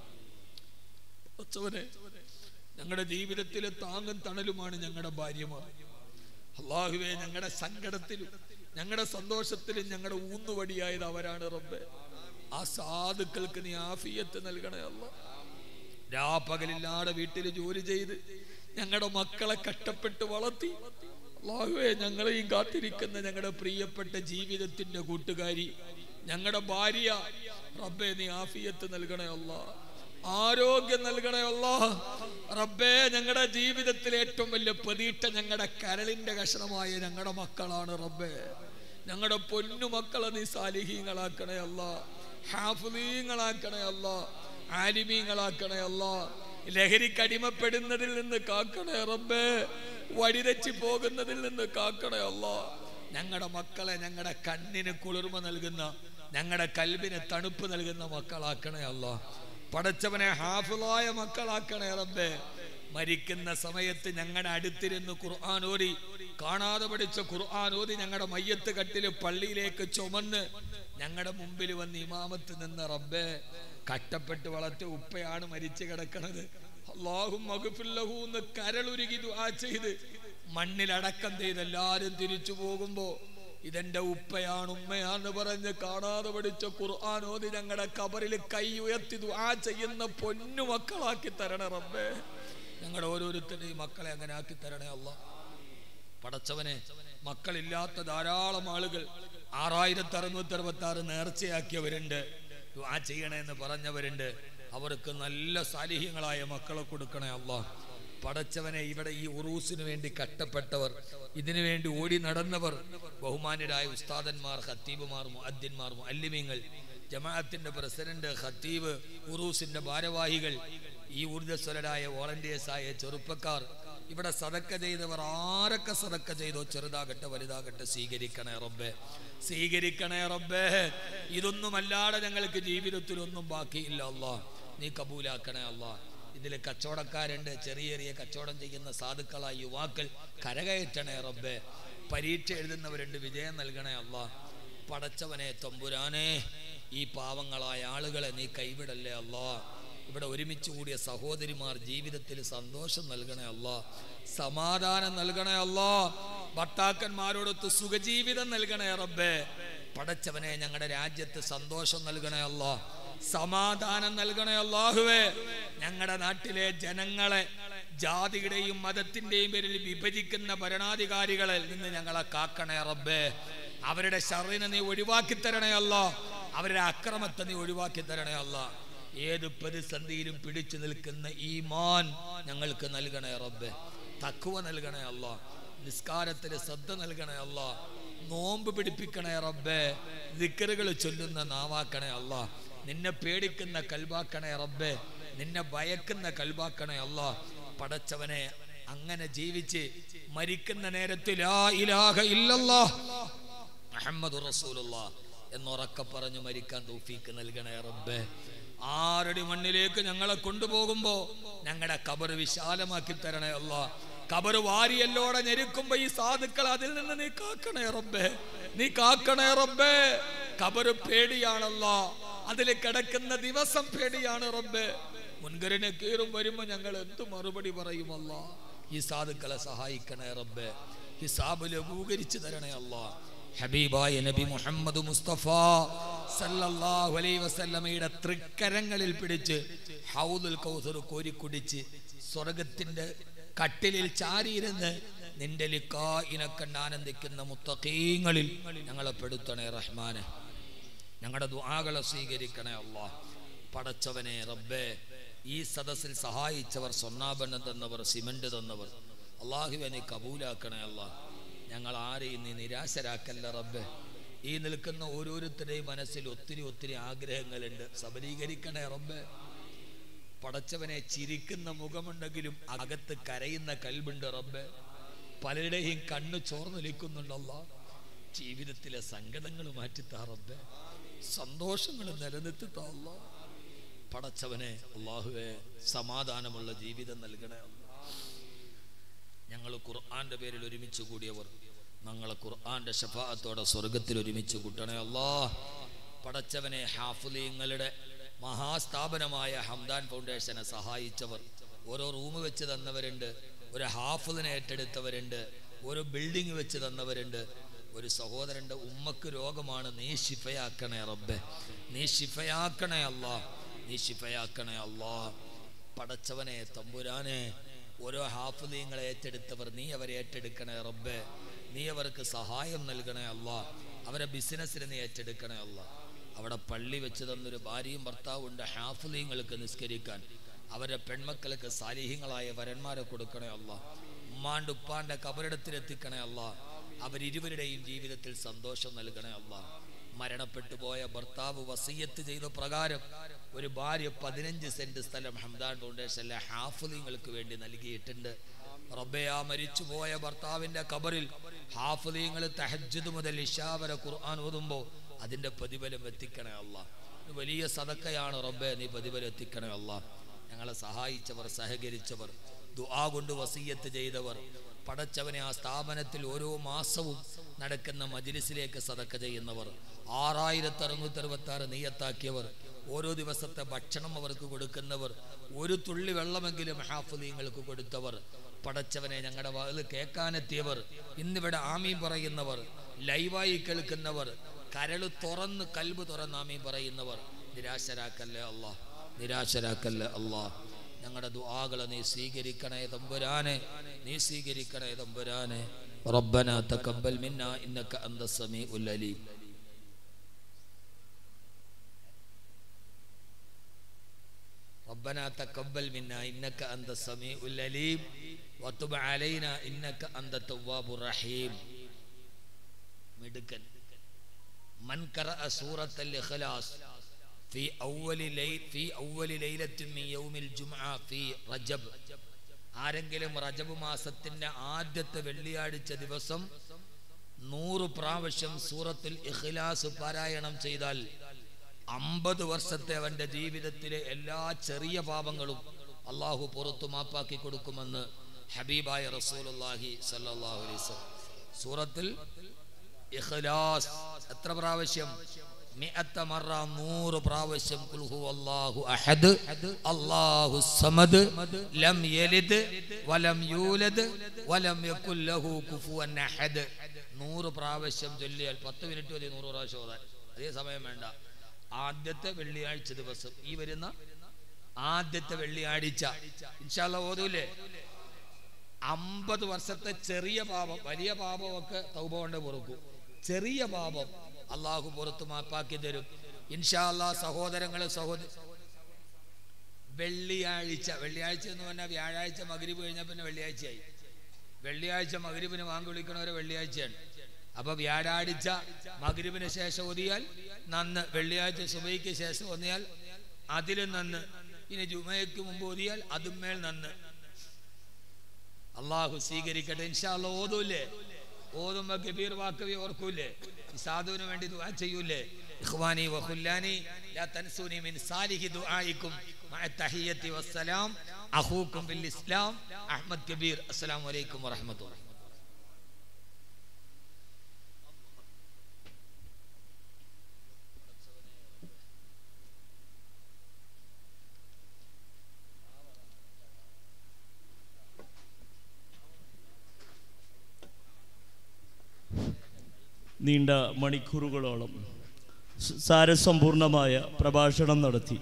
പച്ചവനെ ഞങ്ങളുടെ ജീവിതത്തിലെ താങ്ങും തണലുമാണ് ഞങ്ങളുടെ ഭാര്യമാർ അള്ളാഹുവെ ഞങ്ങളുടെ സങ്കടത്തിലും ഞങ്ങളുടെ സന്തോഷത്തിലും ഞങ്ങളുടെ ഊന്നുവടിയായത് അവരാണ് റബ്ബെ ആ സാധുക്കൾക്ക് നീ ആഫിയത്ത് നൽകണേ അല്ല രാപ്പകലില്ലാതെ വീട്ടിൽ ജോലി ചെയ്ത് ഞങ്ങളുടെ മക്കളെ കഷ്ടപ്പെട്ട് വളർത്തി അള്ളാഹുവെ ഞങ്ങളെയും കാത്തിരിക്കുന്ന ഞങ്ങളുടെ പ്രിയപ്പെട്ട ജീവിതത്തിന്റെ കൂട്ടുകാരി ഞങ്ങളുടെ ഭാര്യ റബ്ബെ നീ ആഫിയത്ത് നൽകണേ അല്ല ആരോഗ്യം നൽകണേ അല്ല റബ്ബേ ഞങ്ങളുടെ ജീവിതത്തിലെ ഏറ്റവും വലിയ പ്രതീക്ഷ ഞങ്ങളുടെ കരളിന്റെ കഷണമായ ഞങ്ങളുടെ മക്കളാണ് റബ്ബേ ഞങ്ങളുടെ പൊന്നു മക്കളെ നീ സാലിഹീങ്ങളാക്കണേ അല്ല ഹാഫുലീങ്ങളാക്കണേ അല്ല ആലിമീങ്ങളാക്കണേ അല്ല ലഹരിക്ക് അടിമപ്പെടുന്നതിൽ നിന്ന് കാക്കണേ റബ്ബേ വഴിതെറ്റി പോകുന്നതിൽ നിന്ന് കാക്കണേ അല്ല ഞങ്ങളുടെ മക്കളെ ഞങ്ങളുടെ കണ്ണിന് കുളിർമ നൽകുന്ന ഞങ്ങളുടെ കൽബിന് തണുപ്പ് നൽകുന്ന മക്കളാക്കണേ അല്ല പടച്ചവനെ ഹാഫിളായ മക്കളാക്കണേ റബ്ബേ മരിക്കുന്ന സമയത്ത് ഞങ്ങളുടെ അടുത്തിരുന്ന് ഖുർആൻ ഓതി കാണാതെ പഠിച്ച ഖുർആൻ ഓതി ഞങ്ങളുടെ മയ്യത്ത് കട്ടില് പള്ളിയിലേക്ക് ചുമന്ന് ഞങ്ങളുടെ മുമ്പിൽ വന്ന് ഇമാമത്ത് നിന്ന് റബ്ബേ കഷ്ടപ്പെട്ട് വളർത്തിയ ഉപ്പയാണ് മരിച്ചു കിടക്കണത് അള്ളാഹും മകുഫില്ലഹൂന്ന് കരളുരുകി ദുആ ചെയ്ത് മണ്ണിലടക്കം ചെയ്ത് എല്ലാരും തിരിച്ചു പോകുമ്പോ ഇതെന്റെ ഉപ്പയാണ് ഉമ്മയാന്ന് പറഞ്ഞ് കാണാതെ പഠിച്ച ഖുർആൻ ഓതി ഞങ്ങളുടെ കബറിൽ കൈ ഉയർത്തി ദുആ ചെയ്യുന്ന പൊന്നു മക്കളാക്കി തരണേ റബ്ബേ ഞങ്ങളുടെ ഓരോരുത്തരുടെയും മക്കളെ അങ്ങനെ ആക്കി തരണേ അല്ല പടച്ചവനെ മക്കളില്ലാത്ത ധാരാളം ആളുകൾ ആറായിരത്തി അറുന്നൂറ്റി അറുപത്തി ആറ് നേർച്ചയാക്കിയവരുണ്ട് ദുആ ചെയ്യണമെന്ന് പറഞ്ഞവരുണ്ട് അവർക്ക് നല്ല സാലിഹ്യങ്ങളായ മക്കളെ കൊടുക്കണേ അള്ളാഹ് പടച്ചവനെ ഇവിടെ ഈ ഉറൂസിന് വേണ്ടി കഷ്ടപ്പെട്ടവർ ഇതിനു വേണ്ടി ഓടി നടന്നവർ ബഹുമാന്യരായ ഉസ്താദന്മാർ ഖത്തീബുമാർ മുഅദ്ദിന്മാർ മുഅല്ലിമീങ്ങൾ ജമാഅത്തിന്റെ പ്രസിഡന്റ് ഖത്തീബ് ഉറൂസിന്റെ ഭാരവാഹികൾ ഈ ഊർജ്ജസ്വലരായ വോളണ്ടിയേഴ്സായ ചെറുപ്പക്കാർ ഇവിടെ സതക്ക ചെയ്തവർ ആരൊക്കെ സതക്ക ചെയ്തോ ചെറുതാകട്ടെ വലുതാകട്ടെ സ്വീകരിക്കണേ റബ്ബേ സ്വീകരിക്കണേ റബ്ബേ ഇതൊന്നുമല്ലാതെ ഞങ്ങൾക്ക് ജീവിതത്തിൽ ഒന്നും ബാക്കിയില്ല അല്ലാ നീ കബൂലാക്കണേ അല്ലാ ഇതിൽ കച്ചവടക്കാരുണ്ട് ചെറിയ ചെറിയ കച്ചവടം ചെയ്യുന്ന സാധുക്കളായ യുവാക്കൾ കരകയറ്റണേ റബ്ബേ പരീക്ഷ എഴുതുന്നവരുണ്ട് വിജയം നൽകണേ അല്ലാ പടച്ചവനെ തമ്പുരാനെ ഈ പാവങ്ങളായ ആളുകളെ നീ കൈവിടല്ലേ അല്ലാ ഇവിടെ ഒരുമിച്ച് കൂടിയ സഹോദരിമാർ ജീവിതത്തിൽ സന്തോഷം നൽകണേ അല്ല സമാധാനം നൽകണേ അല്ല ഭർത്താക്കന്മാരോടൊത്ത് സുഖജീവിതം നൽകണേ റബ്ബേ പടച്ചവനെ ഞങ്ങളുടെ രാജ്യത്ത് സന്തോഷം നൽകണേ അല്ല സമാധാനം നൽകണേ അല്ലാഹുവേ ഞങ്ങളുടെ നാട്ടിലെ ജനങ്ങളെ ജാതിയുടെയും മതത്തിന്റെയും പേരിൽ വിഭജിക്കുന്ന ഭരണാധികാരികളിൽ നിന്ന് ഞങ്ങളെ കാക്കണേ റബ്ബേ അവരുടെ ഷറിനെ നീ ഒഴിവാക്കി തരണേ അല്ല അവരുടെ അക്രമത്തെ നീ ഒഴിവാക്കി തരണേ അല്ല ഏത് പ്രതിസന്ധിയിലും പിടിച്ചു നിൽക്കുന്ന ഈമാൻ ഞങ്ങൾക്ക് നൽകണേ റബ്ബെ തക്കുവ നൽകണേ അല്ല നിസ്കാരത്തിൽ ശ്രദ്ധ നൽകണേ അല്ല നോമ്പ് പിടിപ്പിക്കണേ റബ്ബേ ദിക്കറുകൾ ചൊല്ലുന്ന നാവാക്കണേ അല്ല നിന്നെ പേടിക്കുന്ന കൽവാക്കണേ റബ്ബേ നിന്നെ ഭയക്കുന്ന കൽവാക്കണേ അല്ല പടച്ചവനെ അങ്ങനെ ജീവിച്ച് മരിക്കുന്ന നേരത്തിൽ ലാ ഇലാഹ ഇല്ലല്ലാ മുഹമ്മദ് റസൂലുള്ള എന്നുറക്കെ പറഞ്ഞു മരിക്കാൻ തൗഫീക്ക് നൽകണേ റബ്ബേ ആറടി മണ്ണിലേക്ക് ഞങ്ങളെ കൊണ്ടുപോകുമ്പോ ഞങ്ങളുടെ കബർ വിശാലമാക്കി തരണേ അല്ല കബർ വാരിയല്ലോടെ ഞെരുക്കുമ്പോ ഈ സാധുക്കൾ അതിൽ നിന്ന് നീ കാക്കണേ റബ്ബേ നീ കാക്കണേ റബ്ബേ കബർ പേടിയാണല്ല അതിൽ കിടക്കുന്ന ദിവസം പേടിയാണ് റബ്ബേ മുൻകരനെ കീറും വരുമ്പോ ഞങ്ങൾ എന്ത് മറുപടി പറയുമല്ല ഈ സാധുക്കളെ സഹായിക്കണേ റബ്ബേ ഹിസാബ് ലഘൂകരിച്ചു തരണേ അല്ലാ ഹബീബായ നബി മുഹമ്മദ് മുസ്തഫ സല്ലല്ലാഹു അലൈഹി വസല്ലമയുടെ തൃക്കരങ്ങളിൽ പിടിച്ച് ഹൗദുൽ കൗസർ കോരിക്കുടിച്ച് സ്വർഗത്തിന്റെ കട്ടിലിൽ ചാരിയിരുന്ന് നിന്റെ ലിക്കായിനെ കണ്ട് ആനന്ദിക്കുന്ന മുത്തഖീങ്ങളിൽ ഞങ്ങളെ പെടുത്തണേ റഹ്മാനെ ഞങ്ങളുടെ ദുആകളെ സ്വീകരിക്കണേ അല്ലാ പടച്ചവനെ റബ്ബേ ഈ സദസ്സിൽ സഹായിച്ചവർ സ്വർണ്ണാഭരണം തന്നവർ സിമന്റ് തന്നവർ അള്ളാഹുവെ നീ കബൂലാക്കണേ അല്ലാ ഞങ്ങൾ ആരെയും നീ നിരാശരാക്കല്ല റബ്ബേ ഈ നിൽക്കുന്ന ഓരോരുത്തരുടെയും മനസ്സിൽ ഒത്തിരി ഒത്തിരി ആഗ്രഹങ്ങളുണ്ട് സബലീകരിക്കണേ റബ്ബേ പടച്ചവനെ ചിരിക്കുന്ന മുഖമുണ്ടെങ്കിലും അകത്ത് കരയുന്ന കൽബുണ്ട് റബ്ബേ പലരുടെയും കണ്ണ് ചോർന്നൊലിക്കുന്നുണ്ടല്ല ജീവിതത്തിലെ സങ്കടങ്ങൾ മാറ്റിത്താ റബ്ബേ സന്തോഷങ്ങൾ നിലനിർത്തിത്താ അല്ലാ പടച്ചവനെ അള്ളാഹുവെ സമാധാനമുള്ള ജീവിതം നൽകണേ അല്ലാ. ഞങ്ങൾ ഖുർആന്റെ പേരിൽ ഒരുമിച്ച് കൂടിയവർ ഞങ്ങളെ ഖുർആന്റെ ഷഫാഅത്തോടെ സ്വർഗത്തിൽ ഒരുമിച്ച് കൂട്ടണേ അല്ലാ പടച്ചവനെ ഹാഫുലീങ്ങളുടെ മഹാസ്ഥാപനമായ ഹംദാൻ ഫൗണ്ടേഷനെ സഹായിച്ചവർ ഓരോ റൂം വെച്ച് തന്നവരുണ്ട് ഒരു ഹാഫിളിനെ ഏറ്റെടുത്തവരുണ്ട് ഓരോ ബിൽഡിംഗ് വെച്ച് തന്നവരുണ്ട് ഒരു സഹോദരന്റെ ഉമ്മക്ക് രോഗമാണ് നീ ശിഫയാക്കണേ റബ്ബെ നീ ശിഫയാക്കണേ അല്ലാ നീ ശിഫയാക്കണേ അല്ലാ പടച്ചവനെ തമ്പുരാനെ ഓരോ ഹാഫുദീങ്ങളെ ഏറ്റെടുത്തവർ നീ അവരെ ഏറ്റെടുക്കണേ റബ്ബേ നീ അവർക്ക് സഹായം നൽകണേ അല്ല അവരെ ബിസിനസ്സിന് നീ ഏറ്റെടുക്കണേ അല്ല അവിടെ പള്ളി വെച്ച് തന്നൊരു ഭാര്യയും ഭർത്താവും ഉണ്ട് ഹാഫുദീങ്ങൾക്ക് നിസ്കരിക്കാൻ അവരെ പെൺമക്കൾക്ക് സാലിഹ്യങ്ങളായ വരന്മാരെ കൊടുക്കണേ അല്ല ഉമ്മാണ്ട് ഉപ്പാന്റെ കബറിടത്തിലെത്തിക്കണേ അല്ല അവരിരുവരുടെയും ജീവിതത്തിൽ സന്തോഷം നൽകണേ അല്ല മരണപ്പെട്ടു പോയ ഭർത്താവ് വസീയത്ത് ചെയ്ത പ്രകാരം ഒരു ഭാര്യ പതിനഞ്ച് സെന്റ് സ്ഥലം ഹംദാൻ ഫൗണ്ടേഷനിലെ ഹാഫുദീങ്ങൾക്ക് വേണ്ടി നൽകിയിട്ടുണ്ട് റബ്ബെ ആ മരിച്ചുപോയ ഭർത്താവിന്റെ കബറിൽ ഹാഫുദീങ്ങൾ തഹജ്ജുദ് മുതൽ ഇഷാ വരെ ഖുർആൻ ഓതുമ്പോൾ അതിന്റെ പ്രതിഫലം എത്തിക്കണേ അല്ല ഇത് വലിയ സദക്കയാണ് റബ്ബെ നീ പ്രതിഫലം എത്തിക്കണേ അല്ല ഞങ്ങളെ സഹായിച്ചവർ സഹകരിച്ചവർ ദുആ കൊണ്ട് വസീയത്ത് ചെയ്തവർ പടച്ചവനെ ആ സ്ഥാപനത്തിൽ ഓരോ മാസവും നടക്കുന്ന മജിലിസിലേക്ക് സതക്ക ചെയ്യുന്നവർ ആറായിരത്തി അറുന്നൂറ്റി അറുപത്തി ആറ് നെയ്യത്താക്കിയവർ ഓരോ ദിവസത്തെ ഭക്ഷണം അവർക്ക് കൊടുക്കുന്നവർ ഒരു തുള്ളി വെള്ളമെങ്കിലും ഹാഫുദീങ്ങൾക്ക് കൊടുത്തവർ പടച്ചവനെ ഞങ്ങളുടെ വാതിൽ കേൾക്കാനെത്തിയവർ ഇന്നിവിടെ ആമീൻ പറയുന്നവർ ലൈവായി കേൾക്കുന്നവർ കരള് തുറന്ന് കൽബ് തുറന്ന് ആമീൻ പറയുന്നവർ നിരാശരാക്കല്ലേ അല്ലാ നിരാശരാക്കല്ലേ അല്ലാ ഞങ്ങളുടെ ദുആകളെ നീ സ്വീകരിക്കണേ തമ്പുരാനെ നീ സ്വീകരിക്കണേ തമ്പുരാനെ ربنا تقبل منا انك انت السميع العليم ربنا تقبل منا انك انت السميع العليم وتب علينا انك انت التواب الرحيم മിടുക്കൻ من قرأ سورة الإخلاص في أول ليل في أول ليلة من يوم الجمعة في رجب ആരെങ്കിലും റജബ് മാസത്തിന്റെ ആദ്യത്തെ വെള്ളിയാഴ്ച ദിവസം നൂറ് പ്രാവശ്യം സൂറത്തുൽ ഇഖ്ലാസ് പാരായണം ചെയ്താൽ അമ്പത് വർഷത്തെ അവന്റെ ജീവിതത്തിലെ എല്ലാ ചെറിയ പാപങ്ങളും അള്ളാഹു പുറത്തു മാപ്പാക്കി കൊടുക്കുമെന്ന് ഹബീബായ റസൂലുള്ളാഹി സല്ലല്ലാഹു അലൈഹി വസല്ലം സൂറത്തിൽ ഇഖ്ലാസ് എത്ര പ്രാവശ്യം മിഅത്ത മറ നൂറ് പ്രാവശ്യം ഖുൽ ഹുവല്ലാഹു അഹദ് അല്ലാഹു സമദ് ലം യലിദ് വലം യൂലദ് വലം യകുൽ ലഹു കുഫുവൻ അഹദ് നൂറ് പ്രാവശ്യം ചൊല്ലിയാൽ പത്ത് മിനിറ്റ് മതി നൂറ് പ്രാവശ്യം ഓതാൻ അതേ സമയം വേണ്ട ആദ്യത്തെ വെള്ളിയാഴ്ച ദിവസം ഈ വരുന്ന ആദ്യത്തെ വെള്ളിയാഴ്ച ഇൻഷാല്ല ഓതൂലേ അമ്പത് വർഷത്തെ ചെറിയ പാപം വലിയ പാപമൊക്കെ തൗബ കൊണ്ട് പൊറുക്കും ചെറിയ പാപം അള്ളാഹു പുറത്ത് മാപ്പാക്കി തരും ഇൻഷാ അല്ലാ സഹോദരങ്ങളെ സഹോദര വെള്ളിയാഴ്ച വെള്ളിയാഴ്ച എന്ന് പറഞ്ഞാൽ വ്യാഴാഴ്ച മകരിബ് കഴിഞ്ഞാൽ പിന്നെ വെള്ളിയാഴ്ചയായി വെള്ളിയാഴ്ച മകരിബിന് വാങ്ങി വിളിക്കണവരെ വെള്ളിയാഴ്ചയാണ് അപ്പൊ വ്യാഴാഴ്ച മഗ്രിബിന് ശേഷം ഓതിയാൽ നന്ന് വെള്ളിയാഴ്ച സുബൈക്ക് ശേഷം ഓതിയാൽ അതിലും നന്ന് ഇനി ജുമയ്ക്ക് മുമ്പ് ഓതിയാൽ അതുമേൽ നന്ന് അള്ളാഹു സ്വീകരിക്കട്ടെ ഇൻഷാല്ല ഓതൂല്ലേ ഓതുമ്പോ കബീർ വാക്കവി ഓർക്കൂലേ ഈ സാധുവിന് വേണ്ടി ദുആ ചെയ്യൂലേ ഇഖ്വാനി വഖുല്ലാനി ലാ തൻസൂനി മിൻ സാലിഹി ദുആയിക്കും മഅ തഹിയ്യത്തി വസ്സലാം അഖൂക്കും ബിൽ ഇസ്ലാം അഹ്മദ് കബീർ അസ്സലാമു അലൈക്കും വറഹ്മത്തുള്ളാഹി നീണ്ട മണിക്കൂറുകളോളം സ- സാരസമ്പൂർണമായ പ്രഭാഷണം നടത്തി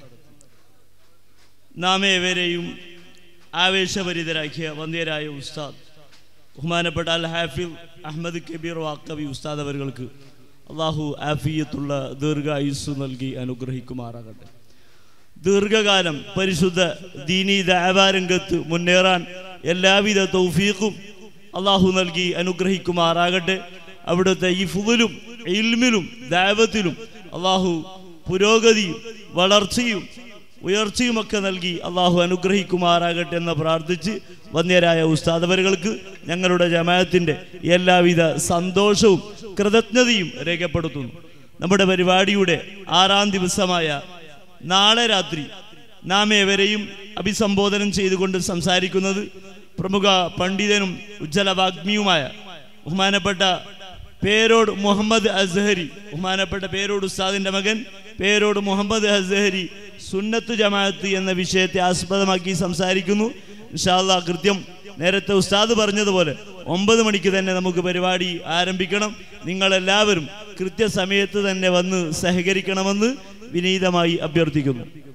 നാം ഏവരെയും ആവേശഭരിതരാക്കിയ വന്ധ്യരായ ഉസ്താദ് ബഹുമാനപ്പെട്ട അൽ ഹാഫിൽ അഹമ്മദ് കബീർ വാക്കവി ഉസ്താദ് അവർക്ക് അള്ളാഹു ആഫിയത്തുള്ള ദീർഘായുസ് നൽകി അനുഗ്രഹിക്കുമാറാകട്ടെ ദീർഘകാലം പരിശുദ്ധ ദീനി ദാവാരംഗത്ത് മുന്നേറാൻ എല്ലാവിധ തൗഫീഖും അള്ളാഹു നൽകി അനുഗ്രഹിക്കുമാറാകട്ടെ അവിടുത്തെ ഈ ഫുതിലും ഇൽമിലും ദാവത്തിലും അള്ളാഹു പുരോഗതിയും വളർച്ചയും ഉയർച്ചയുമൊക്കെ നൽകി അള്ളാഹു അനുഗ്രഹിക്കുമാറാകട്ടെ എന്ന് പ്രാർത്ഥിച്ച് വന്യരായ ഉസ്താദവരുകൾക്ക് ഞങ്ങളുടെ ജമാഅത്തിൻ്റെ എല്ലാവിധ സന്തോഷവും കൃതജ്ഞതയും രേഖപ്പെടുത്തുന്നു നമ്മുടെ പരിപാടിയുടെ ആറാം ദിവസമായ നാളെ രാത്രി നാം ഏവരെയും അഭിസംബോധനം ചെയ്തുകൊണ്ട് സംസാരിക്കുന്നത് പ്രമുഖ പണ്ഡിതനും ഉജ്ജ്വല വാഗ്മിയുമായ ബഹുമാനപ്പെട്ട പേരോട് മുഹമ്മദ് അസ്ഹരി ബഹുമാനപ്പെട്ട പേരോട് ഉസ്താദിന്റെ മകൻ പേരോട് മുഹമ്മദ് അസ്ഹരി സുന്നത്ത് ജമാഅത്ത് എന്ന വിഷയത്തെ ആസ്പദമാക്കി സംസാരിക്കുന്നു ഇൻഷാല്ലാ കൃത്യം നേരത്തെ ഉസ്താദ് പറഞ്ഞതുപോലെ ഒമ്പത് മണിക്ക് തന്നെ നമുക്ക് പരിപാടി ആരംഭിക്കണം നിങ്ങളെല്ലാവരും കൃത്യസമയത്ത് തന്നെ വന്ന് സഹകരിക്കണമെന്ന് വിനീതമായി അഭ്യർത്ഥിക്കുന്നു